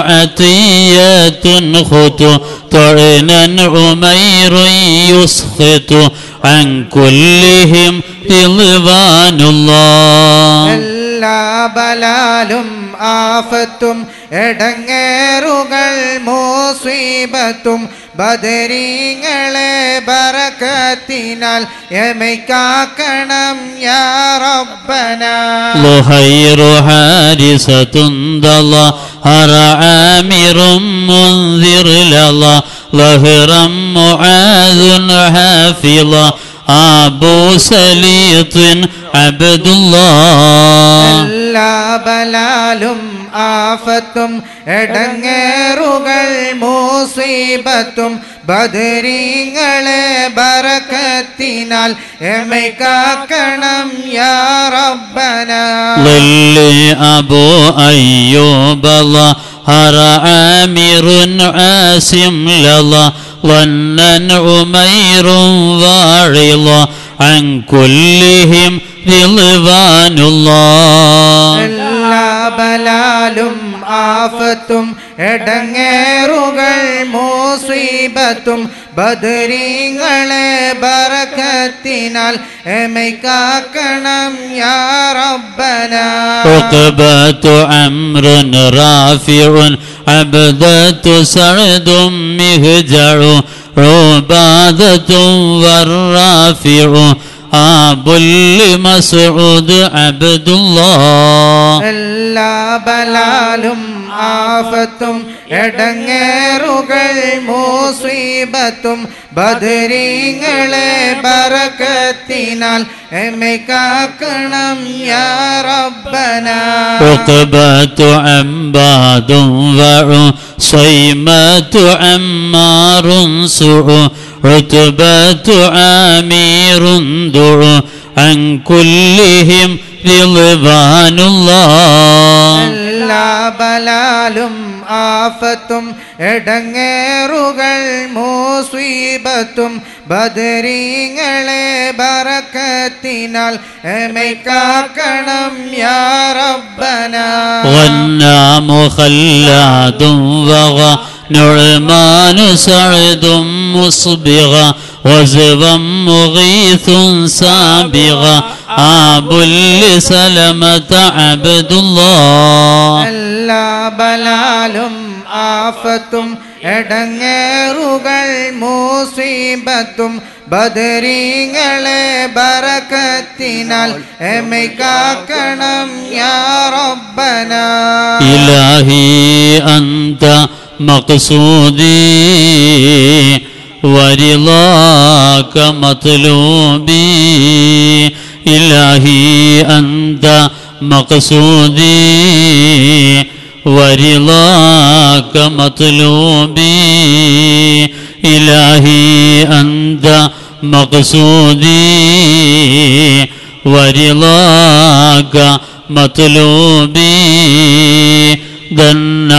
عطية خط طعنا عمير يسخط عن كلهم رضوان الله എല്ലാ ബലാലും ആഫത്തും എടങ്ങേറുകൾ മൂസീബത്തും ബദരീങ്ങളെ ബറക്കത്തിനാൽ എമൈ കാക്കണം യാ റബ്ബന ظهير حارسة ضل هر عامر منذر لظى ظهرا معاذ حافظا أبو سليط عبد الله എല്ലാ ബലാലും ആഫത്തും എടങ്ങേറുകൾ മൂസീബത്തും ബദരീങ്ങളെ ബറക്കത്തിനാൽ എമൈ കാക്കണം യാ റബ്ബന ظل أبو أيوب ظهر عامر عاسم لظى ظنا عمير واعظا عن كلهم رضوان الله എല്ലാ ബലാലും ആഫത്തും എടങ്ങേറുകൾ മൂസീബത്തും ബദരീങ്ങളെ ബറക്കത്തിനാൽ എമൈ കാക്കണം യാ റബ്ബന عقبة عمر رافع عبدة سعد مهجع عبادة والرافع آب لمسعود عبد الله എല്ലാ ബലാലും ആഫത്തും എടങ്ങേറുകൾ മൂസീബത്തും ബദരീങ്ങളെ ബറക്കത്തിനാൽ എമ്മെ കാക്കണം യാ റബ്ബന عقبة عباد وعصيمة عمار سعو عتبة عامير دعو عن كلهم رضوان الله എല്ലാ ബലാലും ആഫത്തും എടങ്ങേറുകൾ മൂസീബത്തും ബദരീങ്ങളെ ബറക്കത്തിനാൽ എമ്മെ കാക്കണം യാ റബ്ബന غنى مخلاد وغى نعمان سعد مصبغا وزبا مغيث سابغا آب لسلمة عبد الله എല്ലാ ബലാലും ആഫത്തും എടങ്ങേറുകൾ മൂസീബത്തും ബദരീങ്ങളെ ബറക്കത്തിനാൽ എമ്മെ കാക്കണം യാ റബ്ബന إلهي أنت مقصودي ورضاك مطلوبي إلهي أنت مقصودي ورضاك مطلوبي إلهي أنت مقصودي ورضاك مطلوبي ധന്നം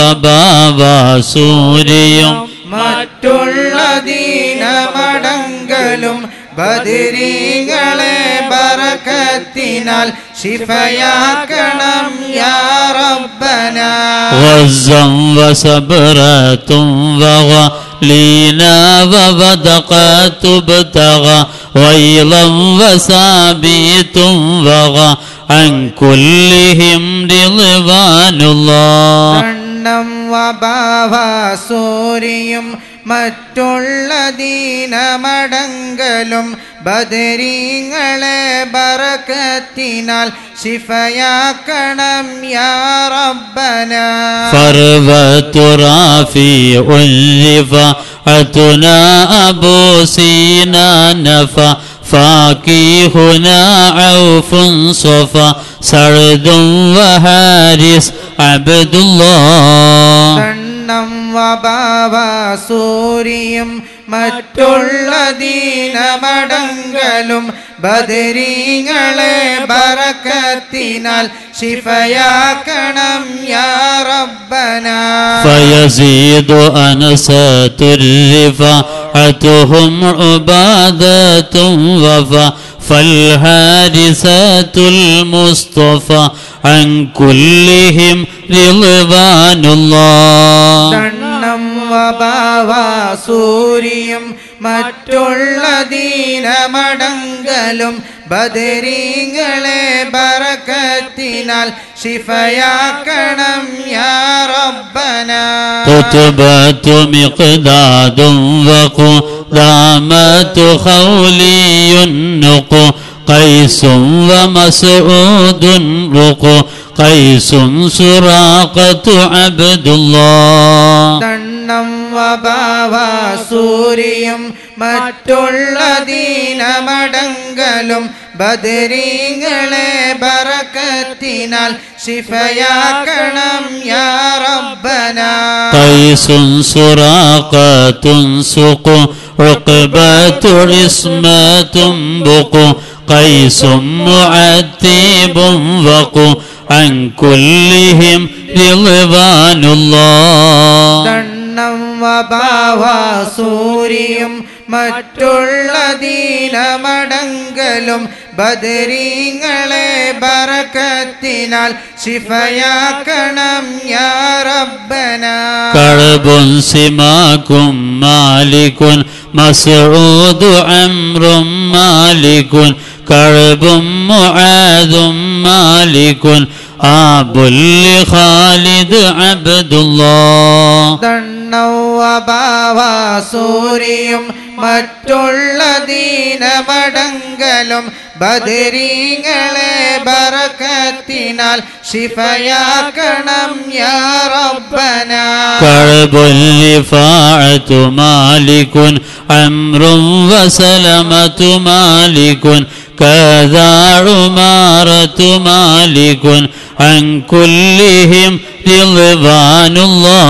വബാവാസൂര്യം മറ്റുള്ള ദീനമടങ്കലും ബദരീങ്ങളെ ബറക്കത്തിനാൽ ശിഫയാക്കണം യാ റബ്ബന غزا وصبرة وغلينا وبدقات ابتغى ويلا وسابيت وغى عن كلهم رضوان الله കണ്ണം വബാവാസൂരിയും മറ്റുള്ള ദീനമടങ്കലും ബദരീങ്ങളെ ബറക്കത്തിനാൽ ശിഫയാക്കണം യാ റബ്ബന فروة رافع رفعتنا أبو سينا نفى فاكيهنا عوف صفا سعد وحارس عبد الله കണ്ണം വബാവാസൂരിയും മറ്റുള്ള ദീനമടങ്കലും ബദരീങ്ങളെ ബറക്കത്തിനാൽ ശിഫയാക്കണം യാ റബ്ബന فيزيد أنسات الرفعتهم عبادة وفا فالحارسات المصطفى عن كلهم رضوان الله കണ്ണം വബാവാസൂരിയും മറ്റുള്ള ദീനമടങ്കലും ബദരീങ്ങളെ ബറക്കത്തിനാൽ ശിഫയാക്കണം യാ റബ്ബന قطبة مقداد وقدامة خولي النق قيس ومسعود رق قيس سراقة عبد الله തണ്ണം വഭാവ സൂരിയും മറ്റുള്ള ദീനമടങ്കലും ബദരീങ്ങളെ ബറക്കത്തിനാൽ ശിഫയാക്കണം യാ റബ്ബന قيس سراقة سق عقبة عصمة بق قيس معتب وق عن كلهم رضوان الله തണ്ണം വഭാവ സൂരിയും മറ്റുള്ള ദീനമടങ്കലും ബദരീങ്ങളെ ബറക്കത്തിനാൽ ശിഫയാക്കണം യാ റബ്ബന كعب سماك مالك مسعود عمر مالك كعب معاذ مالك آب لخالد عبد الله തണ്ണവഭാവ സൂരിയും മറ്റുള്ള ദീനമടങ്കലും ബദരീങ്ങളെ ബറക്കത്തിനാൽ ശിഫയാക്കണം യാ റബ്ബന كعب رفاعة مالك عمر وسلمة مالك كذا عمارة مالك عن كلهم رضوان الله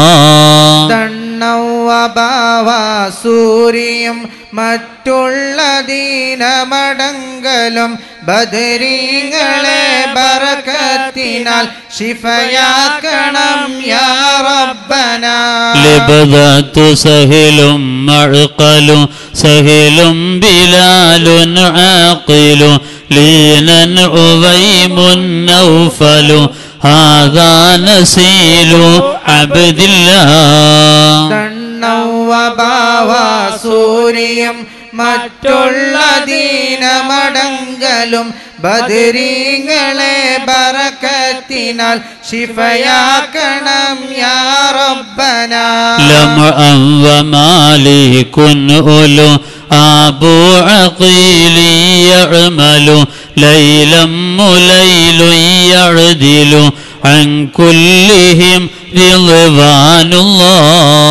തണ്ണവഭാവ സൂരിയും മറ്റുള്ള ദീനമടങ്കലും ബദരീങ്ങളെ ബറക്കത്തിനാൽ ശിഫയാക്കണം യാ റബ്ബന لبذات سهل معقل سهل بلال عاقل لينا عظيم نوفل هذا نسيل عبد الله തണ്ണവഭാവ സൂരിയും മറ്റുള്ള ദീനമടങ്കലും ബദരീങ്ങളെ ബറക്കത്തിനാൽ ശിഫയാക്കണം യാ റബ്ബന لمعا ومالك أولو أبو عقيل يعمل ليلا مليل يعدل عن كلهم رضوان الله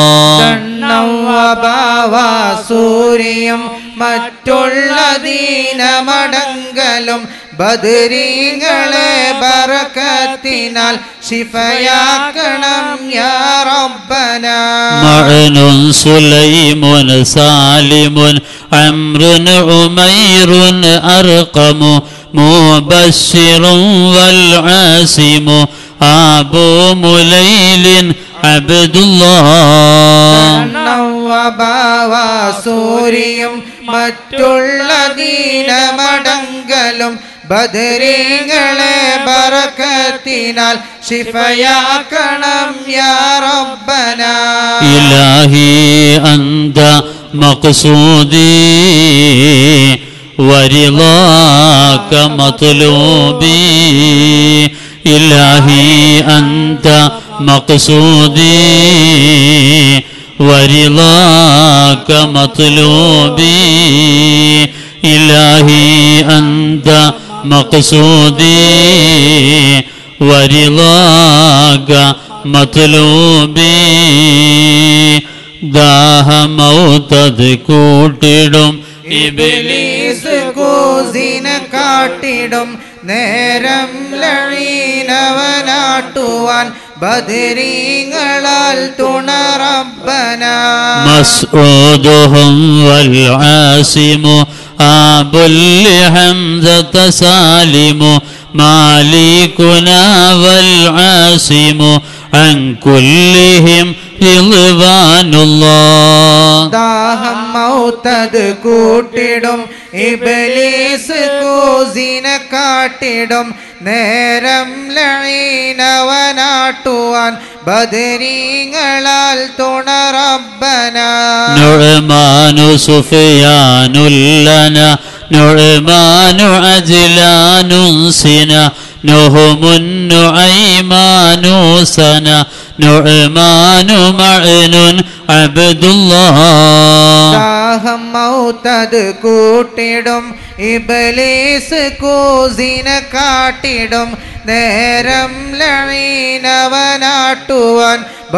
തണ്ണവഭാവ സൂരിയും മറ്റുള്ള ദീനമടങ്കലും ബദരീങ്ങളെ ബറക്കത്തിനാൽ ശിഫയാക്കണം യാ റബ്ബന معن سليم سالم عمرو عمير أرقم مبشر والعاصم أبو مليل عبد الله തണ്ണവഭാവ സൂരിയും മറ്റുള്ള ദീനമടങ്കലും ബദരീങ്ങളെ ബറക്കത്തിനാൽ ശിഫയാക്കണം യാ റബ്ബന إلهي أنت مقصودي ورضاك مطلوبي إلهي أنت مقصودي ورضاك مطلوبي إلهي أنت مقصودي ورضاك مطلوبي ദാഹമൗത്തത് കൂട്ടിടും ഇബിലീസ് കൂസിനെ കാട്ടിടും നേരം ലഴീനവനാട്ടുവാൻ ബദരീങ്ങളാൽ തുണറബന مسعودهم والعاصم أبو لحمزة سالم مالكنا والعاصم عن كلهم رضوان الله ദാഹം മൗത്തത് കൂട്ടിടും ഇബലീസ് കൂസിനെ കാട്ടിടും നേരം ലഴീനവനാട്ടുവാൻ ബദരീങ്ങളാൽ തുണറബന نعمان سفيان لنا نعمان عجلان سنا نهم النعيم نعمان سنا نعمان معن عبد الله ദാഹം മൗത്തത് കൂട്ടിടും ഇബലീസ് കൂസിനെ കാട്ടിടും നേരം ലഴീനവനാട്ടുവാൻ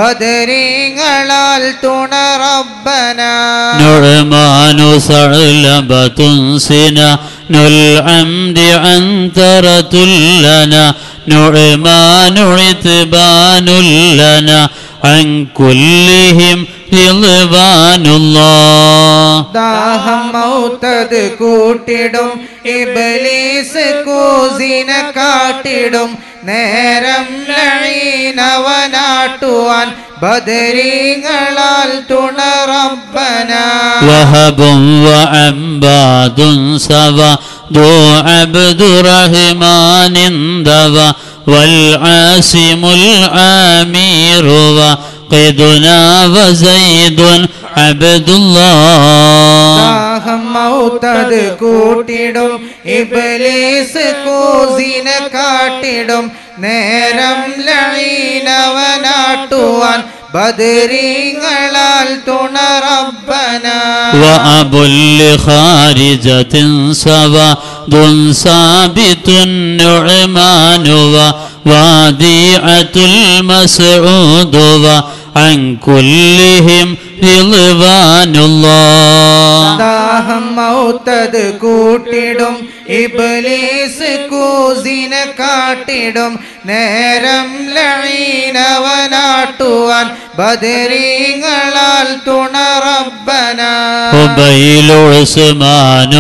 ബദരീങ്ങളാൽ തുണറബന نعمان ثعلبة سنا العمد عنترة لنا نعمان عتبان لنا عن كلهم رضوان الله ദാഹം മൗത്തത് കൂട്ടിടും ഇബലീസ് കൂസിനെ കാട്ടിടും നേരം ലഴീനവനാട്ടുവാൻ ബദരീങ്ങളാൽ തുണറബന وهب وعباد سوى ذو عبد رحمن دوا والعاصم العامير وقدنا وزيد عبد الله ദാഹം മൗത്തത് കൂട്ടിടും ഇബലീസ് കൂസിനെ കാട്ടിടും നേരം ലഴീനവനാട്ടുവാൻ ബദരീങ്ങളാൽ തുണറബന وأب لخارجة سوى ذو ثابت النعمان ووديعة المسعود وعن كلهم رضوان الله ദാഹം മൗത്തത് കൂട്ടിടും ഇബലീസ് കൂസിനെ കാട്ടിടും നേരം ലഴീനവനാട്ടുവാൻ ബദരീങ്ങളാൽ തുണറബന قبيل عثمان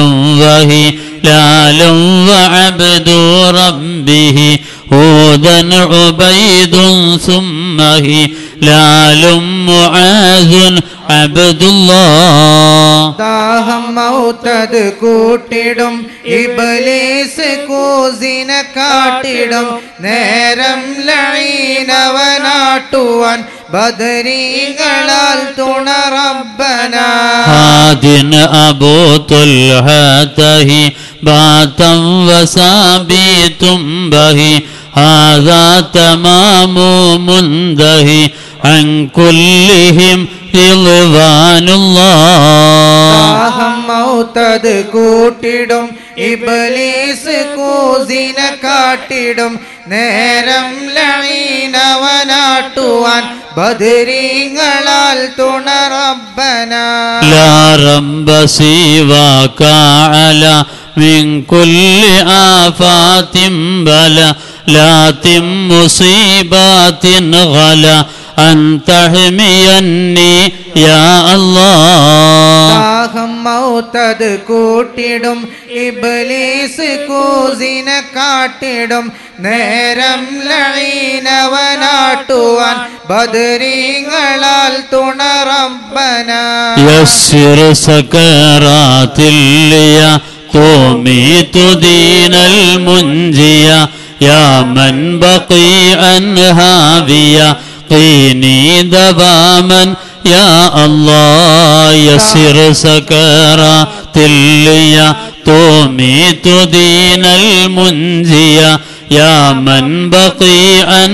وهلال وعبد ربه هودا عبيد ثم هلال معاذ عبد الله ദാഹം മൗത്തത് കൂട്ടിടും ഇബലീസ് കൂസിനെ കാട്ടിടും നേരം ലഴീനവനാട്ടുവാൻ ബദരീങ്ങളാൽ തുണറബന هاد أبو طلحته باتا وثابت به هذا تمام منده عن كلهم رضوان الله ദാഹം മൗത്തത് കൂട്ടിടും ഇബലീസ് കൂസിനെ കാട്ടിടും നേരം ലഴീനവനാട്ടുവാൻ ബദരീങ്ങളാൽ തുണറബന لا رب سواك على من كل آفات بلا لا تم مصيبات غلا أن تحميني يا الله ദാഹം മൗത്തത് കൂട്ടിടും ഇബലീസ് കൂസിനെ കാട്ടിടും നേരം ലഴീനവനാട്ടുവാൻ ബദരീങ്ങളാൽ തുണറബന يسر سكرات الليا تميت دين المنجيا يا من بقي هاويا قيني دواما يا الله يسر سكرات الليا تميت دين المنجيا يا من بقي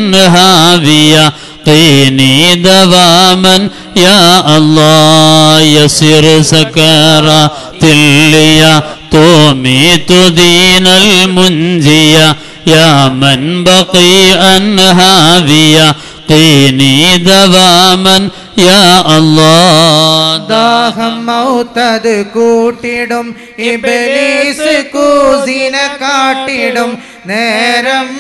هاويا قيني دواما يا الله يسر سكرات الليا تميت دين المنجيا يا من بقي هاويا قيني دواما يا الله ദാഹം മൗത്തത് കൂട്ടിടും ഇബലീസ് കൂസിനെ കാട്ടിടും നേരം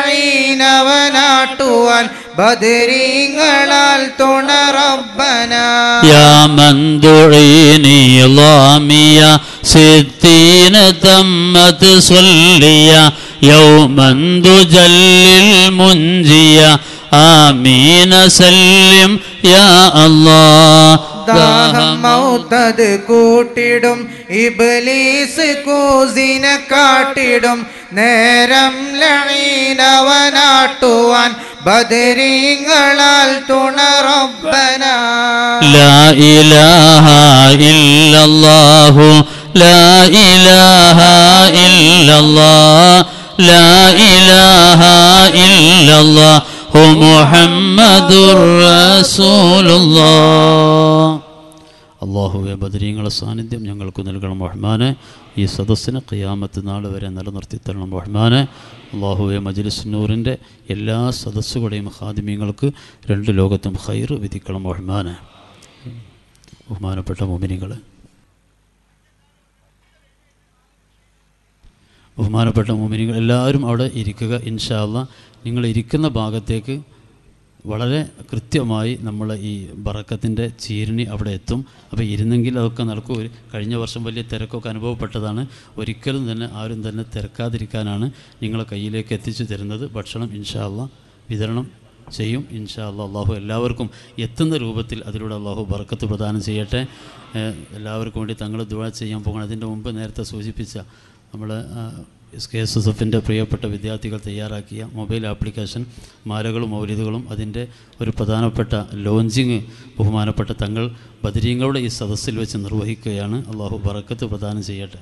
ലഴീനവനാട്ടുവാൻ ബദരീങ്ങളാൽ തുണറബന يا من دعيني ضاميا ستين تمت صليا يوما تجلي المنجيا آمين سلم يا الله ദാഹം മൗത്തത് കൂട്ടിടും ഇബലീസ് കൂസിനെ കാട്ടിടും നേരം ലഴീനവനാട്ടുവാൻ ബദരീങ്ങളാൽ തുണറബന لا إله إلا الله لا إله إلا الله لا إله إلا الله محمد رسول الله അള്ളാഹുവെ ബദരീങ്ങളെ സാന്നിധ്യം ഞങ്ങൾക്ക് നൽകണം റഹ്മാനെ ഈ സദസ്സിന് ഖിയാമത്ത് നാൾ വരെ നിലനിർത്തി തരണം റഹ്മാനെ അള്ളാഹുവെ മജ്ലിസ്നൂറിൻ്റെ എല്ലാ സദസ്സുകളുടെയും ഹാദിമ്യങ്ങൾക്ക് രണ്ട് ലോകത്തും ഹൈർ വിധിക്കണം റഹ്മാനെ ബഹുമാനപ്പെട്ട മോമിനികൾ ബഹുമാനപ്പെട്ട മോമിനികൾ എല്ലാവരും അവിടെ ഇരിക്കുക ഇൻഷാ അല്ലാ നിങ്ങൾ ഇരിക്കുന്ന ഭാഗത്തേക്ക് വളരെ കൃത്യമായി നമ്മൾ ഈ ബറക്കത്തിൻ്റെ ചീരണി അവിടെ എത്തും അപ്പോൾ ഇരുന്നെങ്കിൽ അതൊക്കെ നടക്കും ഒരു കഴിഞ്ഞ വർഷം വലിയ തിരക്കൊക്കെ അനുഭവപ്പെട്ടതാണ് ഒരിക്കലും തന്നെ ആരും തന്നെ തിരക്കാതിരിക്കാനാണ് നിങ്ങളെ കയ്യിലേക്ക് എത്തിച്ചു തരുന്നത് ഭക്ഷണം ഇൻഷാ അല്ലാ വിതരണം ചെയ്യും ഇൻഷാ അല്ലാ അള്ളാഹു എല്ലാവർക്കും എത്തുന്ന രൂപത്തിൽ അതിലൂടെ അള്ളാഹു ബർക്കത്ത് പ്രദാനം ചെയ്യട്ടെ ഏഹ് എല്ലാവർക്കും വേണ്ടി തങ്ങൾ ദുഴ ചെയ്യാൻ പോകണം അതിൻ്റെ മുമ്പ് നേരത്തെ സൂചിപ്പിച്ച നമ്മൾ എസ് കെ എസ് എസ് എഫിൻ്റെ പ്രിയപ്പെട്ട വിദ്യാർത്ഥികൾ തയ്യാറാക്കിയ മൊബൈൽ ആപ്ലിക്കേഷൻ മാലകളും മൗലിദുകളും അതിൻ്റെ ഒരു പ്രധാനപ്പെട്ട ലോഞ്ചിങ് ബഹുമാനപ്പെട്ട തങ്ങൾ ബദരീങ്ങളുടെ ഈ സദസ്സിൽ വെച്ച് നിർവഹിക്കുകയാണ് അള്ളാഹു ബറക്കത്ത് പ്രദാനം ചെയ്യട്ടെ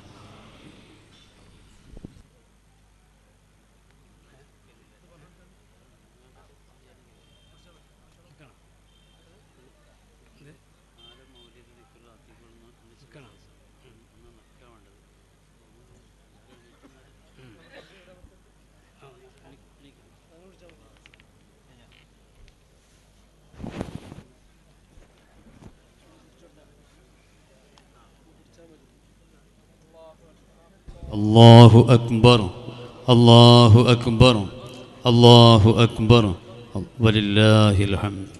അള്ളാഹു അക്ബർ അള്ളാഹു അക്ബർ അള്ളാഹു അക്ബർ വലില്ലാഹിൽ ഹംദ്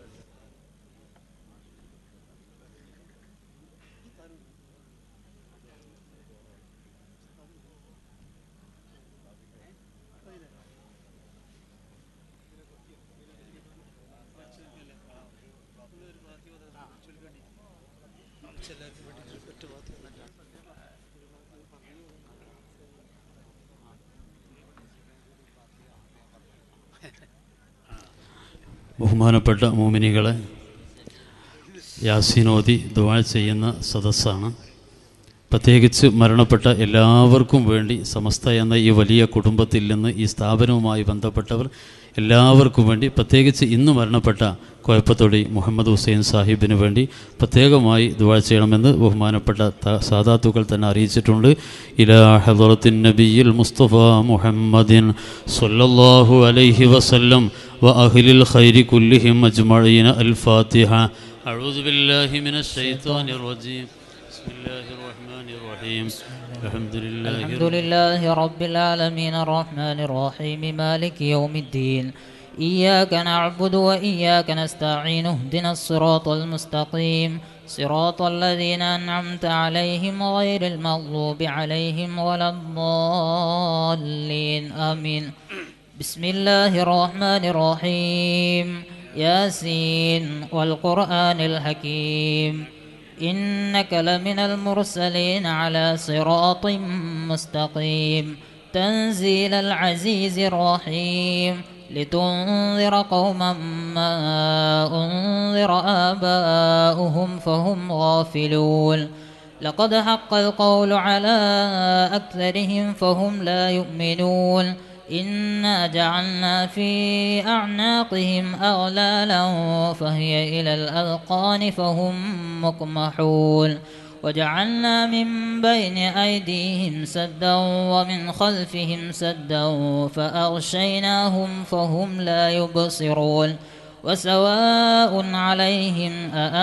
ബഹുമാനപ്പെട്ട മോമിനികളെ യാസീനോദി ദുആ ചെയ്യുന്ന സദസ്സാണ് പ്രത്യേകിച്ച് മരണപ്പെട്ട എല്ലാവർക്കും വേണ്ടി സമസ്ത എന്ന ഈ വലിയ കുടുംബത്തിൽ നിന്ന് ഈ സ്ഥാപനവുമായി ബന്ധപ്പെട്ടവർ എല്ലാവർക്കും വേണ്ടി പ്രത്യേകിച്ച് ഇന്ന് മരണപ്പെട്ട കോയപ്പത്തൊടി മുഹമ്മദ് ഹുസൈൻ സാഹിബിന് വേണ്ടി പ്രത്യേകമായി ദുആ ചെയ്യണമെന്ന് ബഹുമാനപ്പെട്ട ത- സാദാത്തുക്കൾ തന്നെ അറിയിച്ചിട്ടുണ്ട് ഇലാ ഹദറത്തിൻ നബിയിൽ മുസ്തഫ മുഹമ്മദിൻ സല്ലല്ലാഹു അലൈഹി വസല്ലം وأهل الخير كلهم أجمعين الفاتحة أعوذ بالله من الشيطان الرجيم بسم الله الرحمن الرحيم الحمد لله الحمد لله رب العالمين الرحمن الرحيم مالك يوم الدين إياك نعبد وإياك نستعين اهدنا الصراط المستقيم صراط الذين أنعمت عليهم غير المغضوب عليهم ولا الضالين آمين بسم الله الرحمن الرحيم ياسين والقرآن الحكيم إنك لمن المرسلين على صراط مستقيم تنزيل العزيز الرحيم لتنذر قوما ما أنذر آباؤهم فهم غافلون لقد حق القول على أكثرهم فهم لا يؤمنون إنا جعلنا في أعناقهم أغلالا فهي إلى الأذقان فهم مقمحون وجعلنا من بين أيديهم سدا ومن خلفهم سدا فأغشيناهم فهم لا يبصرون وسواء عليهم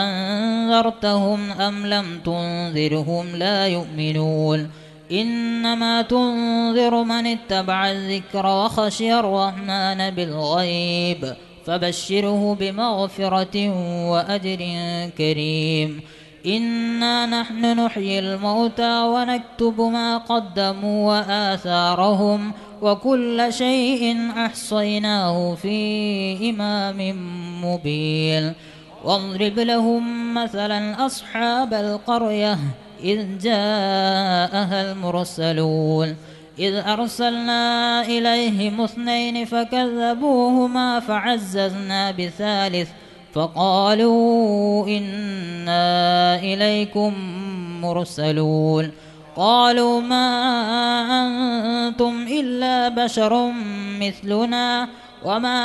أأنذرتهم أم لم تنذرهم لا يؤمنون إنما تنذر من اتبع الذكر وخشي الرحمن بالغيب فبشره بمغفرة وأجر كريم إنا نحن نحيي الموتى ونكتب ما قدموا وآثارهم وكل شيء أحصيناه في إمام مبين واضرب لهم مثلا أصحاب القرية إذ جاءها المرسلون إذ أرسلنا إليهم اثنين فكذبوهما فعززنا بثالث فقالوا إنا إليكم مرسلون قالوا ما أنتم إلا بشر مثلنا وما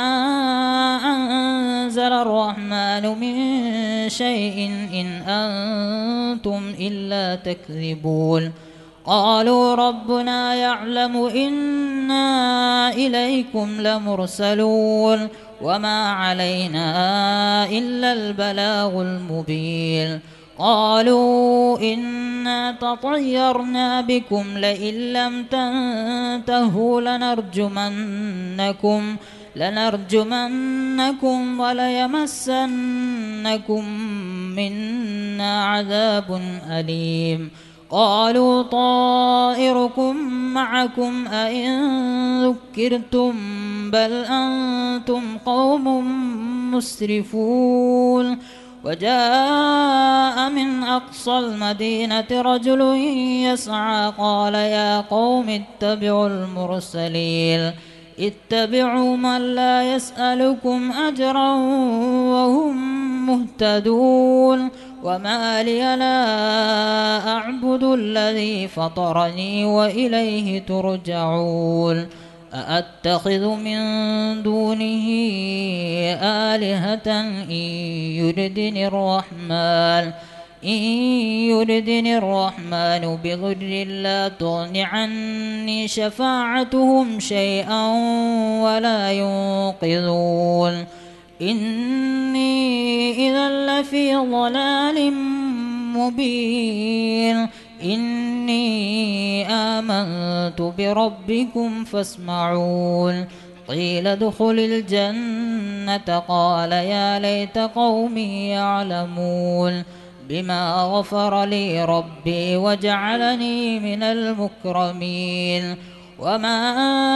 أنزل الرحمن من شيء إن أنتم إلا تكذبون قالوا ربنا يعلم إنا إليكم لمرسلون وما علينا إلا البلاغ المبين قالوا إنا تطيرنا بكم لئن لم تنتهوا لنرجمنكم لنرجمنكم وليمسنكم منا عذاب أليم قالوا طائركم معكم أئن ذكرتم بل أنتم قوم مسرفون وجاء من أقصى المدينة رجل يسعى قال يا قوم اتبعوا المرسلين اتبعوا من لا يسألكم أجرا وهم مهتدون وما لي لا أعبد الذي فطرني وإليه ترجعون أأتخذ من دونه آلهة إن يردني الرحمن إن يردني الرحمن بضر لا تغن عني شفاعتهم شيئا ولا ينقذون إني إذا لفي ضلال مبين إني آمنت بربكم فاسمعون قيل ادخل الجنة قال يا ليت قومي يعلمون بما غفر لي ربي وجعلني من المكرمين وما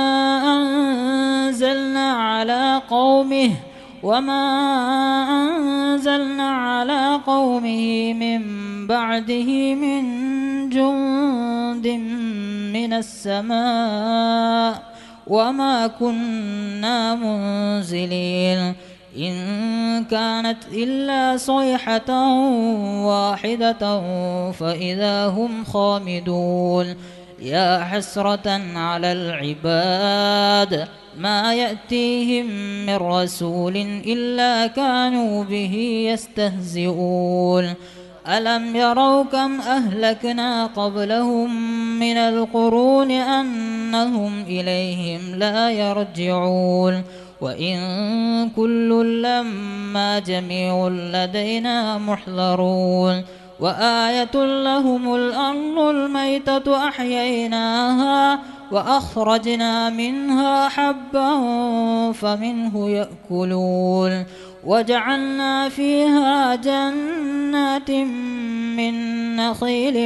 أنزلنا على قومه وما أنزلنا على قومه من بعده من جند من السماء وما كنا منزلين إن كانت إلا صيحة واحدة فإذا هم خامدون يا حسرة على العباد ما يأتيهم من رسول إلا كانوا به يستهزئون ألم يروا كم أهلكنا قبلهم من القرون أنهم إليهم لا يرجعون وإن كل لما جميع لدينا محضرون وآية لهم الأرض الميتة أحييناها وأخرجنا منها حبا فمنه يأكلون وجعلنا فيها جنات من نخيل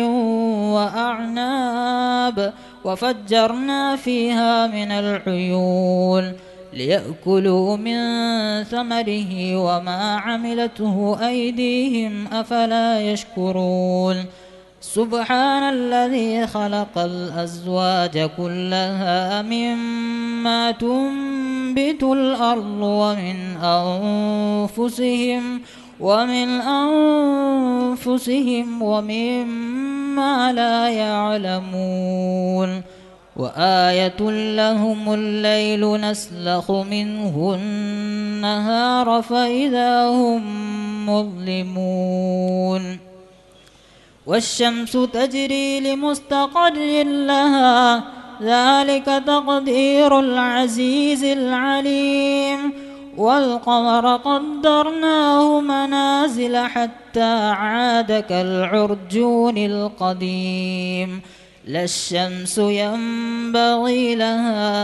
وأعناب وفجرنا فيها من العيون ليأكلوا من ثمره وما عملته أيديهم أفلا يشكرون سبحان الذي خلق الأزواج كلها مما تنبت الأرض ومن أنفسهم ومن أنفسهم ومما لا يعلمون وآية لهم الليل نسلخ منه النهار فإذا هم مظلمون والشمس تجري لمستقر لها ذلك تقدير العزيز العليم والقمر قدرناه منازل حتى عاد كالعرجون القديم لا الشمس ينبغي لها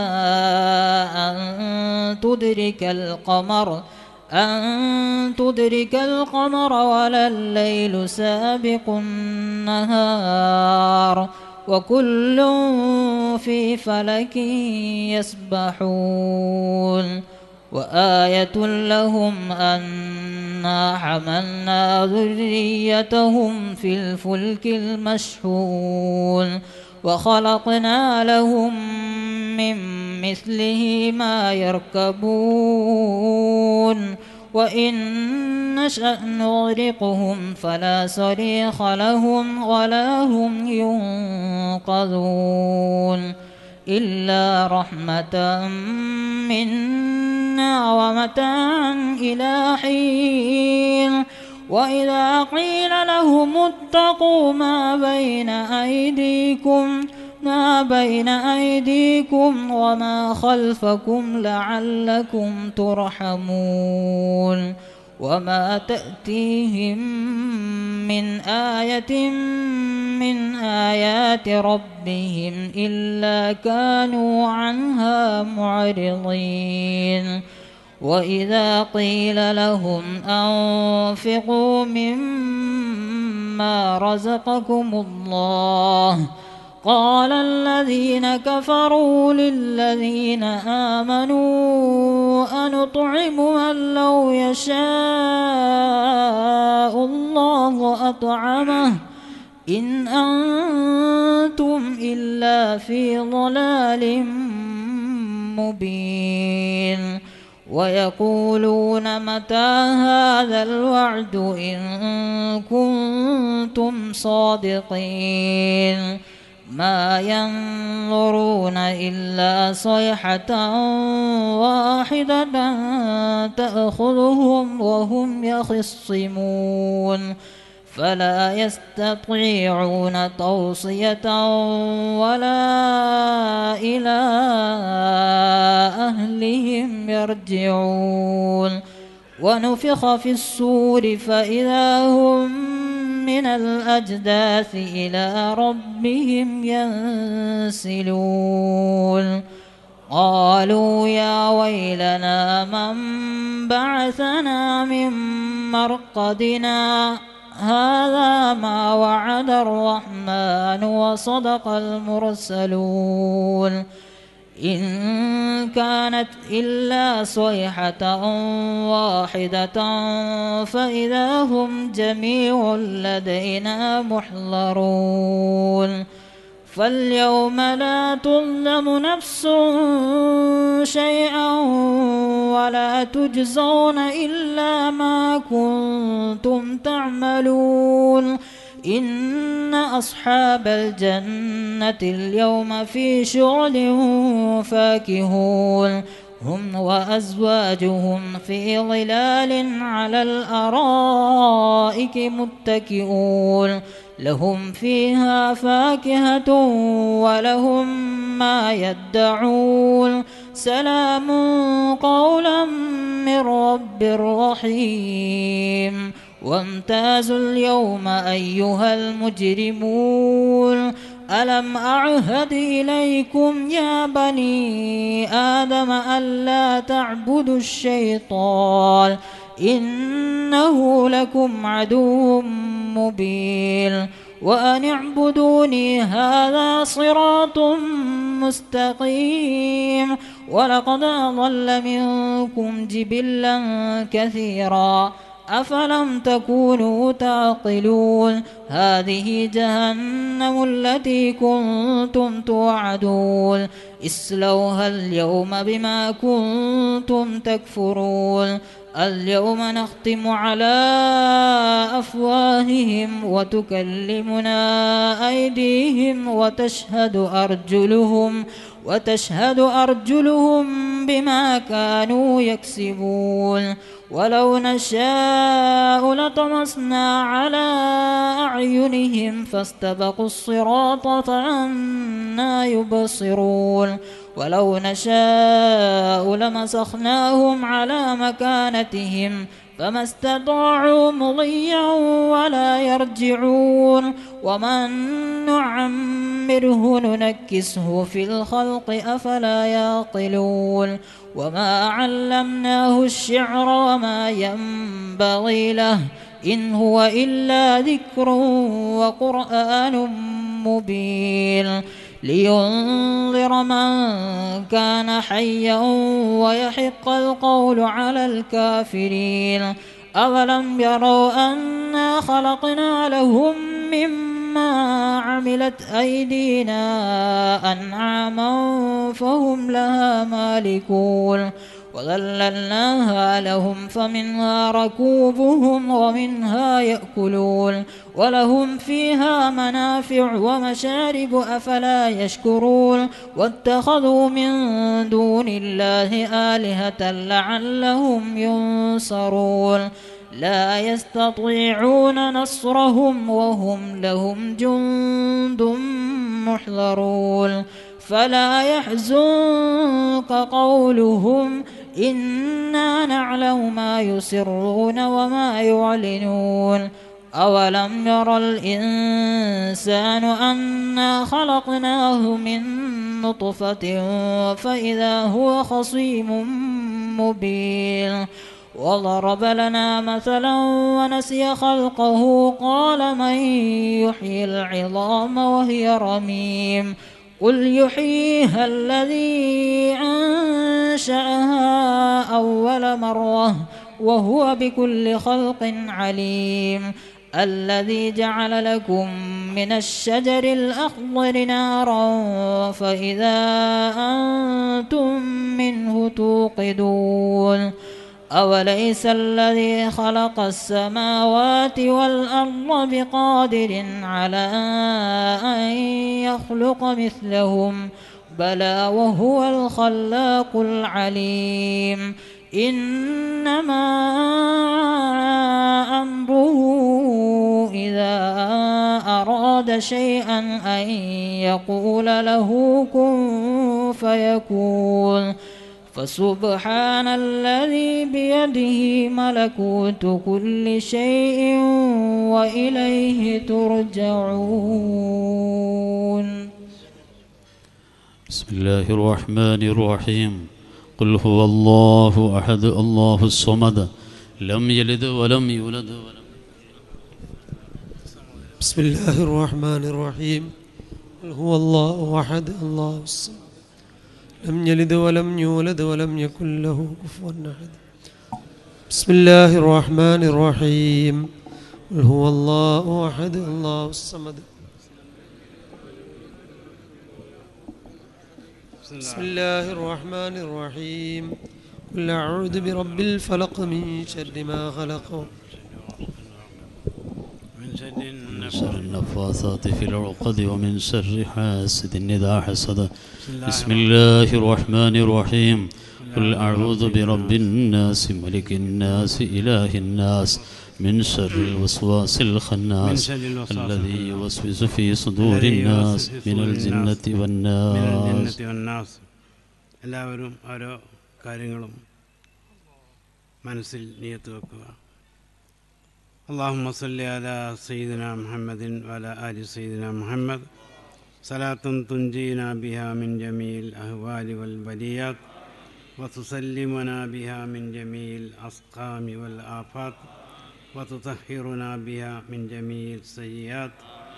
أن تدرك القمر أن تدرك القمر ولا الليل سابق النهار وكل في فلك يسبحون وآية لهم أنا حملنا ذريتهم في الفلك المشحون وخلقنا لهم من مثله ما يركبون وإن نشأ نغرقهم فلا صريخ لهم ولا هم ينقذون إلا رحمة منا ومتاعا إلى حين وإذا قيل لهم اتقوا ما بين أيديكم ما بين أيديكم وما خلفكم لعلكم ترحمون وما تأتيهم من آية من آيات ربهم إلا كانوا عنها معرضين وإذا قيل لهم أنفقوا مما رزقكم الله قال الذين كفروا للذين آمنوا أنطعم من لو يشاء الله أطعمه إن أنتم إلا في ضلال مبين ويقولون متى هذا الوعد إن كنتم صادقين ما ينظرون إلا صيحة واحدة تأخذهم وهم يخصمون فلا يستطيعون توصية ولا إلى أهلهم يرجعون ونفخ في الصور فإذا هم من الأجداث إلى ربهم ينسلون قالوا يا ويلنا من بعثنا من مرقدنا هذا ما وعد الرحمن وصدق المرسلون إن كانت إلا صيحة واحدة فإذا هم جميع لدينا محضرون فاليوم لا تظلم نفس شيئا ولا تجزون إلا ما كنتم تعملون إن أصحاب الجنة اليوم في شغل فاكهون هم وأزواجهم في ظلال على الأرائك متكئون لهم فيها فاكهة ولهم ما يدعون سلام قولا من رب رحيم وامتازوا اليوم أيها المجرمون ألم أعهد إليكم يا بني آدم ألا تعبدوا الشيطان إنه لكم عدو مبين وأن اعبدوني هذا صراط مستقيم ولقد أضل منكم جبلا كثيرا أفلم تكونوا تعقلون هذه جهنم التي كنتم توعدون اسلوها اليوم بما كنتم تكفرون اليوم نختم على أفواههم وتكلمنا أيديهم وتشهد أرجلهم وتشهد أرجلهم بما كانوا يكسبون ولو نشاء لطمسنا على أعينهم فاستبقوا الصراط فأنا يبصرون ولو نشاء لمسخناهم على مكانتهم فما استطاعوا مضيا ولا يرجعون ومن نعمره ننكسه في الخلق أفلا يعقلون وما علمناه الشعر وما ينبغي له إن هو إلا ذكر وقرآن مبين لينذر من كان حيا ويحق القول على الكافرين أولم يروا أنا خلقنا لهم مما عملت أيدينا أنعاما فهم لها مالكون وذللناها لهم فمنها ركوبهم ومنها يأكلون ولهم فيها منافع ومشارب أفلا يشكرون واتخذوا من دون الله آلهة لعلهم ينصرون لا يستطيعون نصرهم وهم لهم جند محضرون فلا يحزنك قولهم إنا نعلم ما يسرون وما يعلنون أولم ير الإنسان أنا خلقناه من نطفة فإذا هو خصيم مبين وضرب لنا مثلا ونسي خلقه قال من يحيي العظام وهي رميم قل يحييها الذي أنشأها أول مرة وهو بكل خلق عليم الذي جعل لكم من الشجر الأخضر نارا فإذا أنتم منه توقدون أوليس الذي خلق السماوات والأرض بقادر على أن يخلق مثلهم بلى وهو الخلاق العليم إنما أمره إذا أراد شيئا أن يقول له كن فيكون فسبحان الذي بيده ملكوت كل شيء وإليه ترجعون بسم الله الرحمن الرحيم قل هو الله أحد الله الصمد لم يلد ولم يولد ولم بسم الله الرحمن الرحيم قل هو الله أحد الله الصمد لم يلد ولم يولد ولم يكن له كفوا أحد بسم الله الرحمن الرحيم قل هو الله أحد الله الصمد بسم الله الرحمن الرحيم قل أعوذ برب الفلق من شر ما خلق من شر من شر النفاثات في العقد ومن شر حاسد إذا حسد بسم الله الرحمن الرحيم قل أعوذ برب الناس ملك الناس إله الناس من شر الوسواس الخناس من شر الوسواس الذي يوسوس في صدور الذي الناس يوسوس في من صدور الجنة من والناس الجنة والناس എല്ലാവരും ഓരോ കാര്യങ്ങളും മനസ്സിൽ നിയത്ത് വെക്കുക اللهم صل على سيدنا محمد وعلى آل سيدنا محمد صلاة تنجينا بها من جميع الأهوال والبليات وتسلمنا بها من جميع الأسقام والآفات وتطهرنا بها من جميع السيئات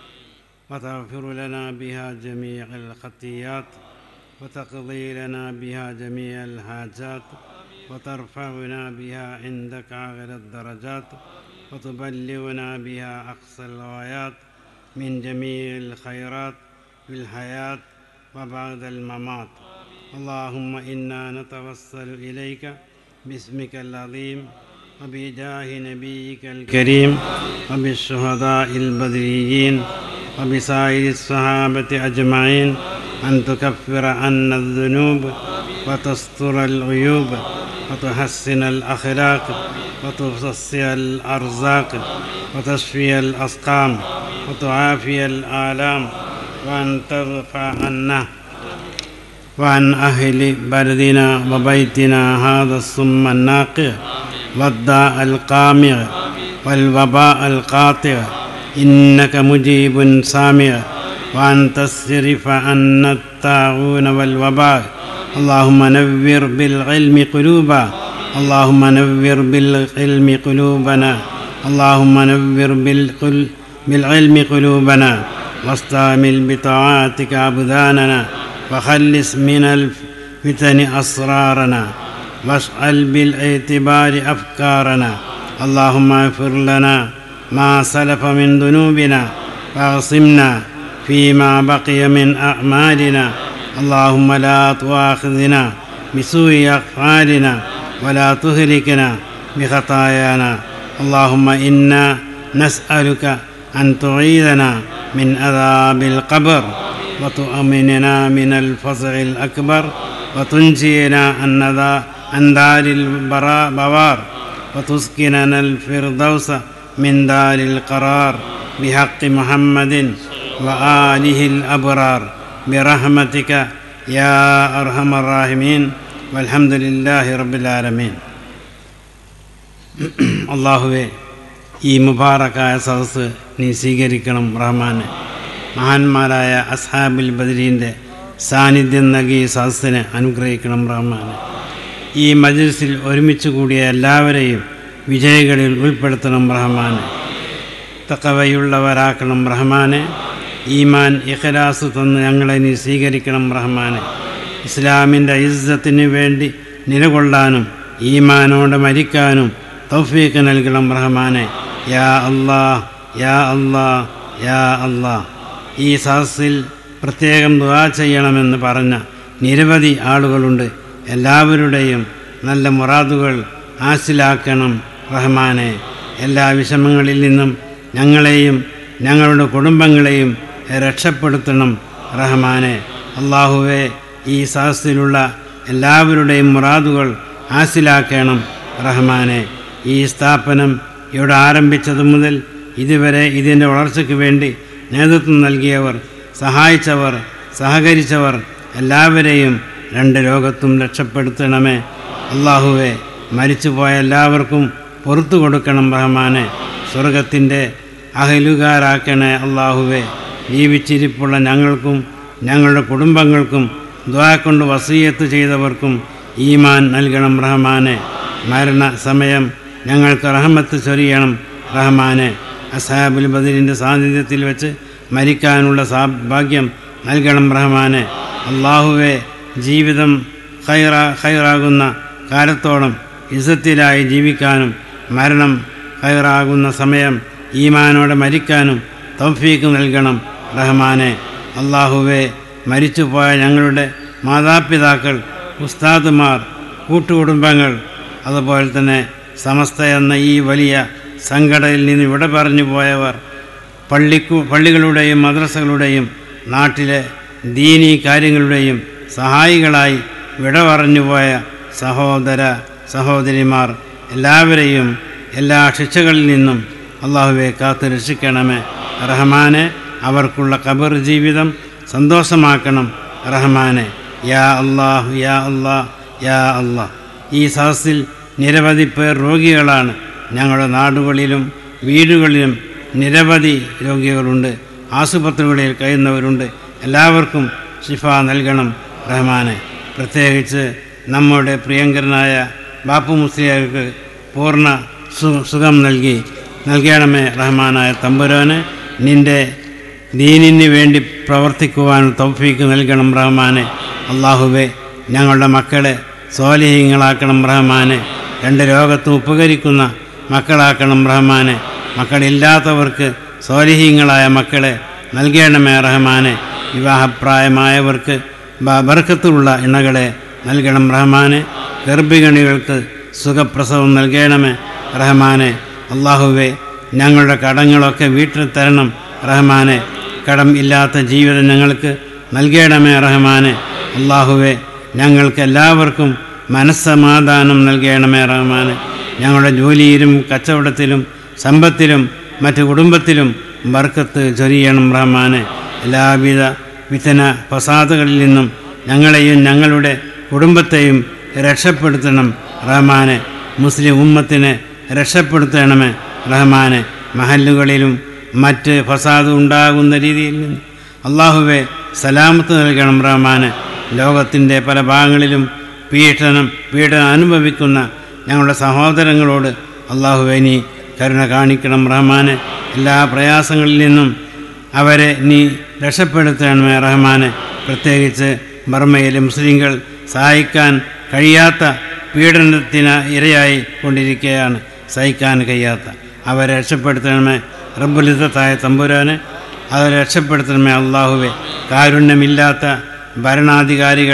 وتغفر لنا بها جميع الخطيات وتقضي لنا بها جميع الحاجات وترفعنا بها عندك أعلى الدرجات وتبلغنا بها أقصى الغايات من جميع الخيرات في الحياة وبعد الممات اللهم إنا نتوسل إليك باسمك العظيم وبجاه نبيك الكريم وبالشهداء البدريين وبسائر الصحابة أجمعين أن تكفر عنا الذنوب وتستر العيوب وتحسن الأخلاق وتوسع الأرزاق وتشفي الأسقام وتعافي الآلام وأن ترفع عنا وعن أهل بلدنا وبيتنا هذا الصم الناقع والداء القامع والوباء القاطع إنك مجيب سامع وأن تصرف عنا الطاعون والوباء اللهم نور بالعلم قلوبا اللهم نور بالعلم قلوبنا اللهم نور بالقل بالعلم قلوبنا واستعمل بطاعاتك أبداننا وخلص من الفتن أسرارنا واشغل بالاعتبار أفكارنا اللهم اغفر لنا ما سلف من ذنوبنا واعصمنا فيما بقي من أعمالنا اللهم لا تؤاخذنا بسوء أخفالنا ولا تهلكنا بخطايانا اللهم إنا نسألك أن تعيذنا من عذاب القبر وتؤمننا من الفزع الأكبر وتنجينا عن ذا- عن دار البوار وتسكننا الفردوس من دار القرار بحق محمد وآله الأبرار برحمتك يا أرحم الراحمين والحمد لله رب العالمين അള്ളാഹുവെ ഈ മുബാറക്കായ സദസ്സ് നീ സ്വീകരിക്കണം റഹ്മാനെ മഹാന്മാരായ അസ്ഹാബുൽ ബദരീൻ്റെ സാന്നിധ്യം നൽകി ഈ സദസ്സിനെ അനുഗ്രഹിക്കണം റഹ്മാനെ ഈ മജ്ലിസിൽ ഒരുമിച്ച് കൂടിയ എല്ലാവരെയും വിജയികളിൽ ഉൾപ്പെടുത്തണം റഹ്മാനെ തക്കവയുള്ളവരാക്കണം റഹ്മാനെ ഈമാൻ ഇഖലാസ് തന്ന് ഞങ്ങളെ നീ സ്വീകരിക്കണം റഹ്മാനെ ഇസ്ലാമിൻ്റെ ഇസ്സത്തിന് വേണ്ടി നിലകൊള്ളാനും ഈമാനോടെ മരിക്കാനും തൗഫീക്ക് നൽകണം റഹ്മാനെ യാ അല്ലാ യാ അല്ലാ യാ അല്ലാ ഈ സദസ്സിൽ പ്രത്യേകം ദുആ ചെയ്യണമെന്ന് പറഞ്ഞ നിരവധി ആളുകളുണ്ട് എല്ലാവരുടെയും നല്ല മുറാദുകൾ ഹാസിലാക്കണം റഹ്മാനെ എല്ലാ വിഷമങ്ങളിൽ നിന്നും ഞങ്ങളെയും ഞങ്ങളുടെ കുടുംബങ്ങളെയും രക്ഷപ്പെടുത്തണം റഹ്മാനെ അള്ളാഹുവെ ഈ സദസ്സിലുള്ള എല്ലാവരുടെയും മുറാദുകൾ ഹാസിലാക്കണം റഹ്മാനെ ഈ സ്ഥാപനം ഇവിടെ ആരംഭിച്ചതു മുതൽ ഇതുവരെ ഇതിൻ്റെ വളർച്ചയ്ക്ക് വേണ്ടി നേതൃത്വം നൽകിയവർ സഹായിച്ചവർ സഹകരിച്ചവർ എല്ലാവരെയും രണ്ട് ലോകത്തും രക്ഷപ്പെടുത്തണമേ അള്ളാഹുവെ മരിച്ചുപോയ എല്ലാവർക്കും പുറത്തു കൊടുക്കണം റഹ്മാനെ സ്വർഗത്തിൻ്റെ അഹലുകാരാക്കണേ അള്ളാഹുവെ ജീവിച്ചിരിപ്പുള്ള ഞങ്ങൾക്കും ഞങ്ങളുടെ കുടുംബങ്ങൾക്കും ദ്വാ കൊണ്ട് വസീയത്ത് ചെയ്തവർക്കും ഈമാൻ നൽകണം റഹ്മാനെ മരണ സമയം ഞങ്ങൾക്ക് റഹമത്ത് ചൊരിയണം റഹ്മാനെ അസാബുൽ ബദരിൻ്റെ സാന്നിധ്യത്തിൽ വെച്ച് മരിക്കാനുള്ള സാ ഭാഗ്യം നൽകണം റഹ്മാനെ അള്ളാഹുവെ ജീവിതം ഹൈറ ഹൈറാകുന്ന കാലത്തോളം ഇസത്തിലായി ജീവിക്കാനും മരണം ഹൈറാകുന്ന സമയം ഈമാനോടെ മരിക്കാനും തൗഫീക്ക് നൽകണം റഹ്മാനെ അള്ളാഹുവെ മരിച്ചുപോയ ഞങ്ങളുടെ മാതാപിതാക്കൾ ഉസ്താദുമാർ കൂട്ടുകുടുംബങ്ങൾ അതുപോലെ തന്നെ സമസ്ത എന്ന ഈ വലിയ സംഘടനയിൽ നിന്ന് വിട പറഞ്ഞു പോയവർ പള്ളിക്കു പള്ളികളുടെയും മദ്രസകളുടെയും നാട്ടിലെ ദീനീ കാര്യങ്ങളുടെയും സഹായികളായി വിട പറഞ്ഞുപോയ സഹോദര സഹോദരിമാർ എല്ലാവരെയും എല്ലാ ശിക്ഷകളിൽ നിന്നും അള്ളാഹുവെ കാത്തു രക്ഷിക്കണമേ റഹ്മാനെ അവർക്കുള്ള ഖബർ ജീവിതം സന്തോഷമാക്കണം റഹ്മാനെ യാ അള്ളാഹ് യാ അള്ളാഹ് യാ അള്ളാഹ് ഈ സദസ്സിൽ നിരവധി പേർ രോഗികളാണ് ഞങ്ങളുടെ നാടുകളിലും വീടുകളിലും നിരവധി രോഗികളുണ്ട് ആശുപത്രികളിൽ കഴിയുന്നവരുണ്ട് എല്ലാവർക്കും ശിഫ നൽകണം റഹ്മാനെ പ്രത്യേകിച്ച് നമ്മുടെ പ്രിയങ്കരനായ ബാപ്പു മുസ്ലിയാർക്ക് പൂർണ്ണ സു സുഖം നൽകി നൽകണമേ റഹ്മാനായ തമ്പുരാന് നിൻ്റെ ദീനിന് വേണ്ടി പ്രവർത്തിക്കുവാൻ തൗഫീക്ക് നൽകണം റഹ്മാനെ അള്ളാഹുവെ ഞങ്ങളുടെ മക്കളെ സ്വാലിഹ്യങ്ങളാക്കണം റഹ്മാനെ രണ്ട് ലോകത്തും ഉപകരിക്കുന്ന മക്കളാക്കണം റഹ്മാനെ മക്കളില്ലാത്തവർക്ക് സ്വാലിഹ്യങ്ങളായ മക്കളെ നൽകണമേ റഹ്മാനെ വിവാഹപ്രായമായവർക്ക് ബർക്കത്തുള്ള ഇണകളെ നൽകണം റഹ്മാനെ ഗർഭിണികൾക്ക് സുഖപ്രസവം നൽകണമേ റഹ്മാനെ അള്ളാഹുവെ ഞങ്ങളുടെ കടങ്ങളൊക്കെ വീട്ടിൽ തരണം റഹ്മാനെ കടം ഇല്ലാത്ത ജീവിതം ഞങ്ങൾക്ക് നൽകണമേ റഹ്മാനെ അള്ളാഹുവെ ഞങ്ങൾക്ക് എല്ലാവർക്കും മനസ്സമാധാനം നൽകണമേ റഹ്മാനെ ഞങ്ങളുടെ ജോലിയിലും കച്ചവടത്തിലും സമ്പത്തിലും മറ്റു കുടുംബത്തിലും ബർക്കത്ത് ചൊരിയണം റഹ്മാനെ എല്ലാവിധ വിധന ഫസാദുകളിൽ നിന്നും ഞങ്ങളെയും ഞങ്ങളുടെ കുടുംബത്തെയും രക്ഷപ്പെടുത്തണം റഹ്മാനെ മുസ്ലിം ഉമ്മത്തിനെ രക്ഷപ്പെടുത്തണമേ റഹ്മാനെ മഹല്ലുകളിലും മറ്റ് ഫസാദ് ഉണ്ടാകുന്ന രീതിയിൽ നിന്ന് അള്ളാഹുവെ സലാമത്ത് നൽകണം റഹ്മാനെ ലോകത്തിൻ്റെ പല ഭാഗങ്ങളിലും പീഡനം പീഡനം അനുഭവിക്കുന്ന ഞങ്ങളുടെ സഹോദരങ്ങളോട് അള്ളാഹുവെ നീ കരുണ കാണിക്കണം റഹ്മാനെ എല്ലാ പ്രയാസങ്ങളിൽ നിന്നും അവരെ നീ രക്ഷപ്പെടുത്തണമേ റഹ്മാനെ പ്രത്യേകിച്ച് ബർമ്മയിലെ മുസ്ലിങ്ങൾ സഹായിക്കാൻ കഴിയാത്ത പീഡനത്തിന് ഇരയായി കൊണ്ടിരിക്കുകയാണ് സഹിക്കാൻ കഴിയാത്ത അവരെ രക്ഷപ്പെടുത്തണമേ റബ്ബുലിതത്തായ തമ്പുരാനെ അവരെ രക്ഷപ്പെടുത്തണമേ അള്ളാഹുവെ കാരുണ്യമില്ലാത്ത ഭരണാധികാരികളെ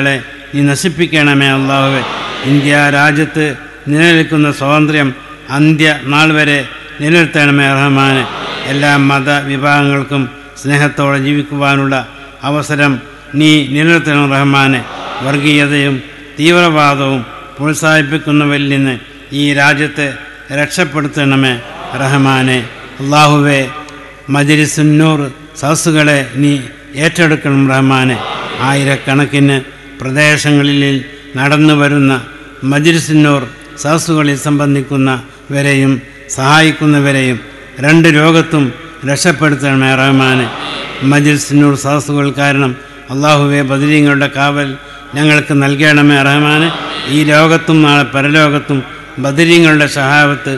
നീ നശിപ്പിക്കണമേ അള്ളാഹുവെ ഇന്ത്യ രാജ്യത്ത് നിലനിൽക്കുന്ന സ്വാതന്ത്ര്യം അന്ത്യ നാൾ വരെ നിലനിർത്തണമേ റഹ്മാനെ എല്ലാ മതവിഭാഗങ്ങൾക്കും സ്നേഹത്തോടെ ജീവിക്കുവാനുള്ള അവസരം നീ നിലനിർത്തണം റഹ്മാനെ വർഗീയതയും തീവ്രവാദവും പ്രോത്സാഹിപ്പിക്കുന്നവരിൽ നിന്ന് ഈ രാജ്യത്തെ രക്ഷപ്പെടുത്തണമേ റഹ്മാനെ അള്ളാഹുവെ മജരിസുന്നൂർ സദസ്സുകളെ നീ ഏറ്റെടുക്കണം റഹ്മാനെ ആയിരക്കണക്കിന് പ്രദേശങ്ങളിൽ നടന്നു വരുന്ന മജിരിസിന്നൂർ സദസ്സുകളിൽ സംബന്ധിക്കുന്നവരെയും സഹായിക്കുന്നവരെയും രണ്ട് ലോകത്തും രക്ഷപ്പെടുത്തണമേ റഹ്മാനെ മജിൽസിനൂർ സദസ്സുകൾ കാരണം അള്ളാഹുവെ ബദരീങ്ങളുടെ കാവൽ ഞങ്ങൾക്ക് നൽകണമേ റഹ്മാനെ ഈ ലോകത്തും നാളെ പരലോകത്തും ബദരീങ്ങളുടെ സഹാബത്ത്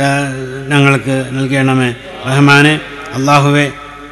ഞങ്ങൾക്ക് നൽകണമേ റഹ്മാനെ അള്ളാഹുവെ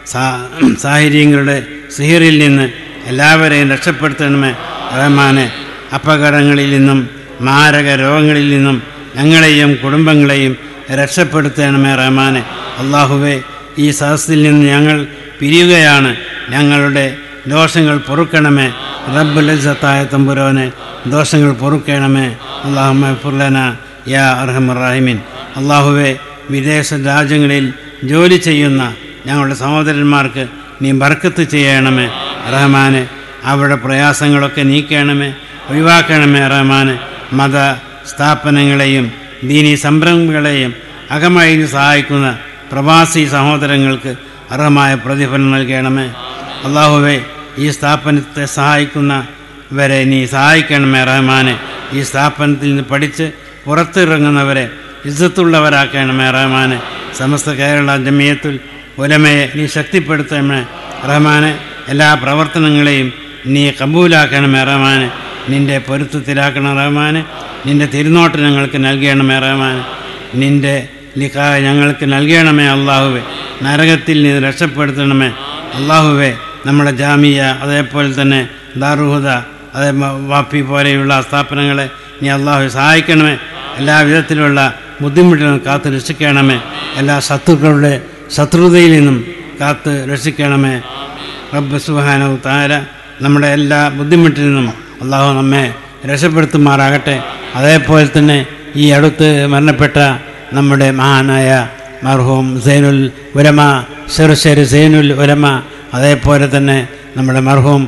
സാഹചര്യങ്ങളുടെ സിഹിറിൽ നിന്ന് എല്ലാവരെയും രക്ഷപ്പെടുത്തണമേ റഹ്മാനെ അപകടങ്ങളിൽ നിന്നും മാരക രോഗങ്ങളിൽ നിന്നും ഞങ്ങളെയും കുടുംബങ്ങളെയും രക്ഷപ്പെടുത്തണമേ റഹ്മാനെ അള്ളാഹുവെ ഈ സദസ്സിൽ നിന്ന് ഞങ്ങൾ പിരിയുകയാണ് ഞങ്ങളുടെ ദോഷങ്ങൾ പൊറുക്കണമേ റബ്ബുലത്തായ തമ്പുരോനെ ദോഷങ്ങൾ പൊറുക്കണമേ അള്ളാഹുമ ഫുർലന യാ അർഹമുറാഹിമിൻ അള്ളാഹുവെ വിദേശ രാജ്യങ്ങളിൽ ജോലി ചെയ്യുന്ന ഞങ്ങളുടെ സഹോദരന്മാർക്ക് നീ ബർക്കത്ത് ചെയ്യണമേ റഹ്മാനെ അവരുടെ പ്രയാസങ്ങളൊക്കെ നീക്കണമേ ഒഴിവാക്കണമേ റഹ്മാനെ മത സ്ഥാപനങ്ങളെയും ദീനി സംരംഭങ്ങളെയും അകമായി സഹായിക്കുന്ന പ്രവാസി സഹോദരങ്ങൾക്ക് അർഹമായ പ്രതിഫലം നൽകണമേ അള്ളാഹുവെ ഈ സ്ഥാപനത്തെ സഹായിക്കുന്നവരെ നീ സഹായിക്കണമേ റഹ്മാനെ ഈ സ്ഥാപനത്തിൽ നിന്ന് പഠിച്ച് പുറത്തിറങ്ങുന്നവരെ ഇജ്ജത്തുള്ളവരാക്കണമേ റഹ്മാനെ സമസ്ത കേരള ജമിയത്തുൽ ഉലമയെ നീ ശക്തിപ്പെടുത്തണമേ റഹ്മാനെ എല്ലാ പ്രവർത്തനങ്ങളെയും നീ കബൂലാക്കണമേ റഹ്മാനെ നിൻ്റെ പൊരുത്തത്തിലാക്കണം റഹ്മാനെ നിൻ്റെ തിരുനോട്ടം ഞങ്ങൾക്ക് നൽകണമേ റഹ്മാനെ നിൻ്റെ ലിഖ ഞങ്ങൾക്ക് നൽകണമേ അള്ളാഹുവെ നരകത്തിൽ നിന്ന് രക്ഷപ്പെടുത്തണമേ അള്ളാഹുവെ നമ്മുടെ ജാമിയ അതേപോലെ തന്നെ ദാറുഹുദ അതേ വാപ്പി പോലെയുള്ള സ്ഥാപനങ്ങളെ നീ അള്ളാഹു സഹായിക്കണമേ എല്ലാ വിധത്തിലുള്ള ബുദ്ധിമുട്ടിലും കാത്ത് രക്ഷിക്കണമേ എല്ലാ ശത്രുക്കളുടെ ശത്രുതയിൽ നിന്നും കാത്ത് രക്ഷിക്കണമേ റബ്ബ് സുബാനവ് താര നമ്മുടെ എല്ലാ ബുദ്ധിമുട്ടിൽ നിന്നും അള്ളാഹു നമ്മെ രക്ഷപ്പെടുത്തുമാറാകട്ടെ അതേപോലെ തന്നെ ഈ അടുത്ത് മരണപ്പെട്ട നമ്മുടെ മഹാനായ മർഹൂം സൈനുൽ ഉലമ ചെറുശ്ശേരി സൈനുൽ ഉലമ അതേപോലെ തന്നെ നമ്മുടെ മർഹൂം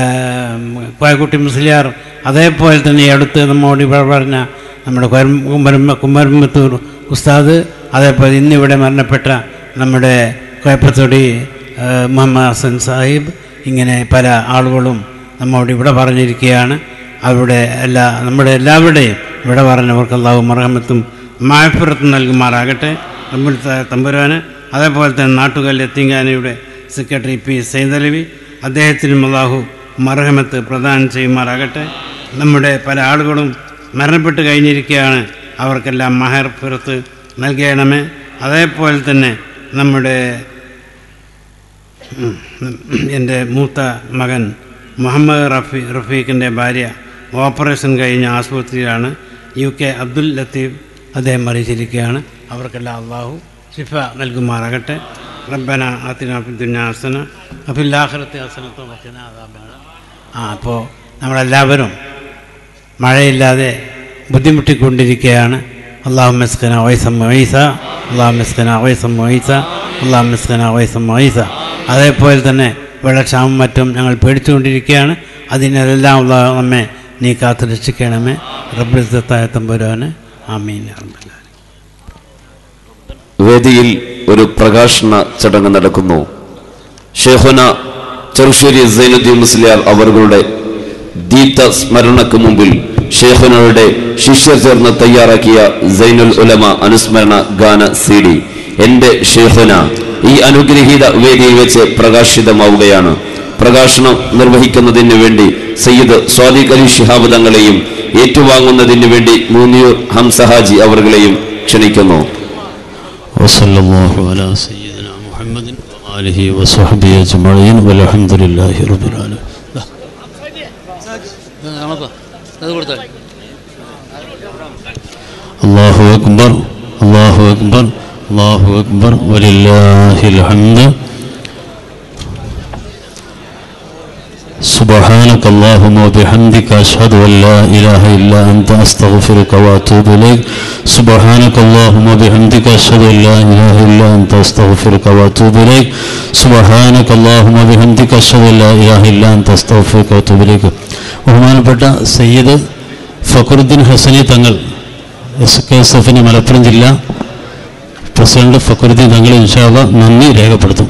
കോയക്കുട്ടി മുസ്ലിയാർ അതേപോലെ തന്നെ ഈ അടുത്ത് നമ്മോട് ഇവിടെ പറഞ്ഞ നമ്മുടെ കുമരം കുമരമ്പത്തൂർ ഉസ്താദ് അതേപോലെ ഇന്നിവിടെ മരണപ്പെട്ട നമ്മുടെ കോയപ്പത്തൊടി മുഹമ്മദ് ഹസൻ സാഹിബ് ഇങ്ങനെ പല ആളുകളും നമ്മോട് ഇവിടെ പറഞ്ഞിരിക്കുകയാണ് അവരുടെ എല്ലാ നമ്മുടെ എല്ലാവരുടെയും ഇവിടെ പറഞ്ഞവർക്ക് അള്ളാഹു മറഹമത്തും മായപ്പുറത്തും നൽകുമാറാകട്ടെ നമ്മൾ തമ്പുരാന് അതേപോലെ തന്നെ നാട്ടുകല്ല് എത്തിങ്കാനയുടെ സെക്രട്ടറി പി സൈതലവി അദ്ദേഹത്തിനും അള്ളാഹു മറഹമത്ത് പ്രദാനം ചെയ്യുമാറാകട്ടെ നമ്മുടെ പല ആളുകളും മരണപ്പെട്ട് കഴിഞ്ഞിരിക്കുകയാണ് അവർക്കെല്ലാം മഹർപുറത്ത് നൽകണമേ അതേപോലെ തന്നെ നമ്മുടെ എൻ്റെ മൂത്ത മകൻ മുഹമ്മദ് റഫീ റഫീഖിൻ്റെ ഭാര്യ ഓപ്പറേഷൻ കഴിഞ്ഞ ആശുപത്രിയിലാണ് യു കെ അബ്ദുൽ ലത്തീഫ് അദ്ദേഹം അറിയിച്ചിരിക്കുകയാണ് അവർക്കെല്ലാം അള്ളാഹു ഷിഫ നൽകുമാറാകട്ടെ റബ്ബന ആത്തിന ഫിദ്ദുന്യ ഹസന അഫില്ലാഖിറത്തെ ഹസനത്തോ വഖിന അദാബാന ആ അപ്പോൾ നമ്മളെല്ലാവരും മഴയില്ലാതെ ബുദ്ധിമുട്ടിക്കൊണ്ടിരിക്കുകയാണ് അള്ളാഹു മെസ്ഖന വൈസം വൈസ അള്ളാഹു മെസ്ഖന വൈസം വൈസ അള്ളാഹു മെസ്ഖന വൈസം വൈസ അതേപോലെ തന്നെ വെള്ളക്ഷാമം മറ്റും ഞങ്ങൾ പേടിച്ചുകൊണ്ടിരിക്കുകയാണ് അതിനെല്ലാം അള്ളാഹു നമ്മെ നീ കാത്തു രക്ഷിക്കണമേ റബ്ബിത്തായ തമ്പുരാന് ആമീൻ റബ്ബല്ല വേദിയിൽ ഒരു പ്രകാശന ചടങ്ങ് നടക്കുന്നു ഷെഹുന ചെറുശ്ശേരി സൈനുദ്ദീൻ മുസ്ലിയാർ അവരുടെ ദീപ്ത സ്മരണക്ക് മുമ്പിൽ ഷെയ്ഖുനയുടെ ശിഷ്യർ ചേർന്ന് തയ്യാറാക്കിയ സൈനുൽ ഉലമ അനുസ്മരണ ഗാന സി ഡി എന്റെ ഷെയ്ഖുന ഈ അനുഗ്രഹീത വേദിയിൽ വെച്ച് പ്രകാശിതമാവുകയാണ് പ്രകാശനം നിർവഹിക്കുന്നതിന് വേണ്ടി സയ്യിദ് സ്വാദിഖ് അലി ശിഹാബ് തങ്ങളെയും ഏറ്റുവാങ്ങുന്നതിന് വേണ്ടി മൂന്നിയൂർ ഹംസഹാജി അവർകളെയും ക്ഷണിക്കുന്നു وصلى الله على سيدنا محمد وآله وصحبه أجمعين والحمد لله رب العالمين الله أكبر الله أكبر الله أكبر ولله الحمد سبحان سبحانك اللهم وبحمدك أشهد أن لا إله إلا أنت أستغفرك وأتوب إليك سبحانك اللهم وبحمدك أشهد أن لا إله إلا أنت أستغفرك وأتوب إليك سبحانك اللهم وبحمدك أشهد أن لا إله إلا أنت أستغفرك وأتوب إليك ബഹുമാനപ്പെട്ട സയ്യിദ് ഫഖറുദ്ദീൻ ഹസനി തങ്ങൾ എസ് കെ എസ് എഫിന് മലപ്പുറം ജില്ല പ്രസിഡന്റ് ഫഖറുദ്ദീൻ തങ്ങൾ ഇൻഷാല്ല നന്ദി രേഖപ്പെടുത്തും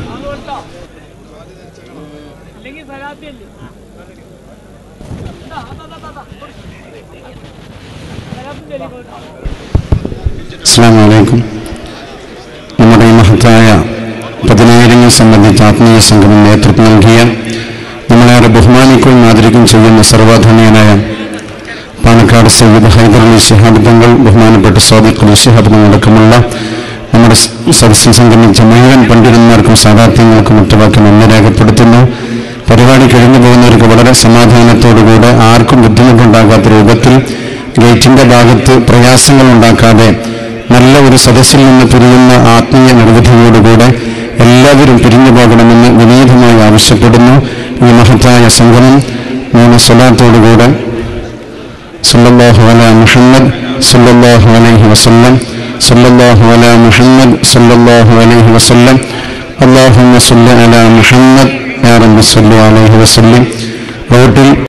അസ്സാം വലൈക്കും നമ്മുടെ ഈ മഹത്തായ പതിനായിരങ്ങൾ സംബന്ധിച്ച് ആത്മീയ സംഗമം നേതൃത്വം നൽകിയ നമ്മളേറെ ബഹുമാനിക്കുകയും ആദരിക്കുകയും ചെയ്യുന്ന സർവാധനീയനായ പാണക്കാട് സയ്യിദ് ഹൈദർ അലി ശിഹാബ് തങ്ങൾ ബഹുമാനപ്പെട്ട സ്വാദിഖ് അലി ശിഹാബ് തങ്ങൾ അടക്കമുള്ള നമ്മുടെ സ- സദസ്സിൽ സംഗമിച്ച മുഴുവൻ പണ്ഡിതന്മാർക്കും സാധാർത്ഥ്യങ്ങൾക്കും ഒറ്റവാക്കി നന്ദി രേഖപ്പെടുത്തുന്നു പരിപാടി കഴിഞ്ഞു പോകുന്നവർക്ക് വളരെ സമാധാനത്തോടുകൂടെ ആർക്കും ബുദ്ധിമുട്ടുണ്ടാകാത്ത രൂപത്തിൽ ഗേറ്റിന്റെ ഭാഗത്ത് പ്രയാസങ്ങൾ ഉണ്ടാക്കാതെ നല്ല ഒരു സദസ്സിൽ നിന്ന് പിരിയുന്ന ആത്മീയ നിർവൃതിയോടുകൂടെ എല്ലാവരും പിരിഞ്ഞു പോകണമെന്ന് വിനീതമായി ആവശ്യപ്പെടുന്നു ഈ മഹത്തായ സംഗമം മൂന്ന് സ്വലാത്തോടുകൂടെ സല്ലല്ലാഹു അലാ മുഹമ്മദ് സല്ലല്ലാഹു അലൈഹി വസല്ലം സല്ലല്ലാഹു അലാ മുഹമ്മദ് സല്ലല്ലാഹു അലൈഹി വസല്ലം അല്ലാഹുമ്മ സല്ലി അലാ മുഹമ്മദ് യാ റബ്ബി സല്ലി അലൈഹി വസല്ലം റോട്ടിൽ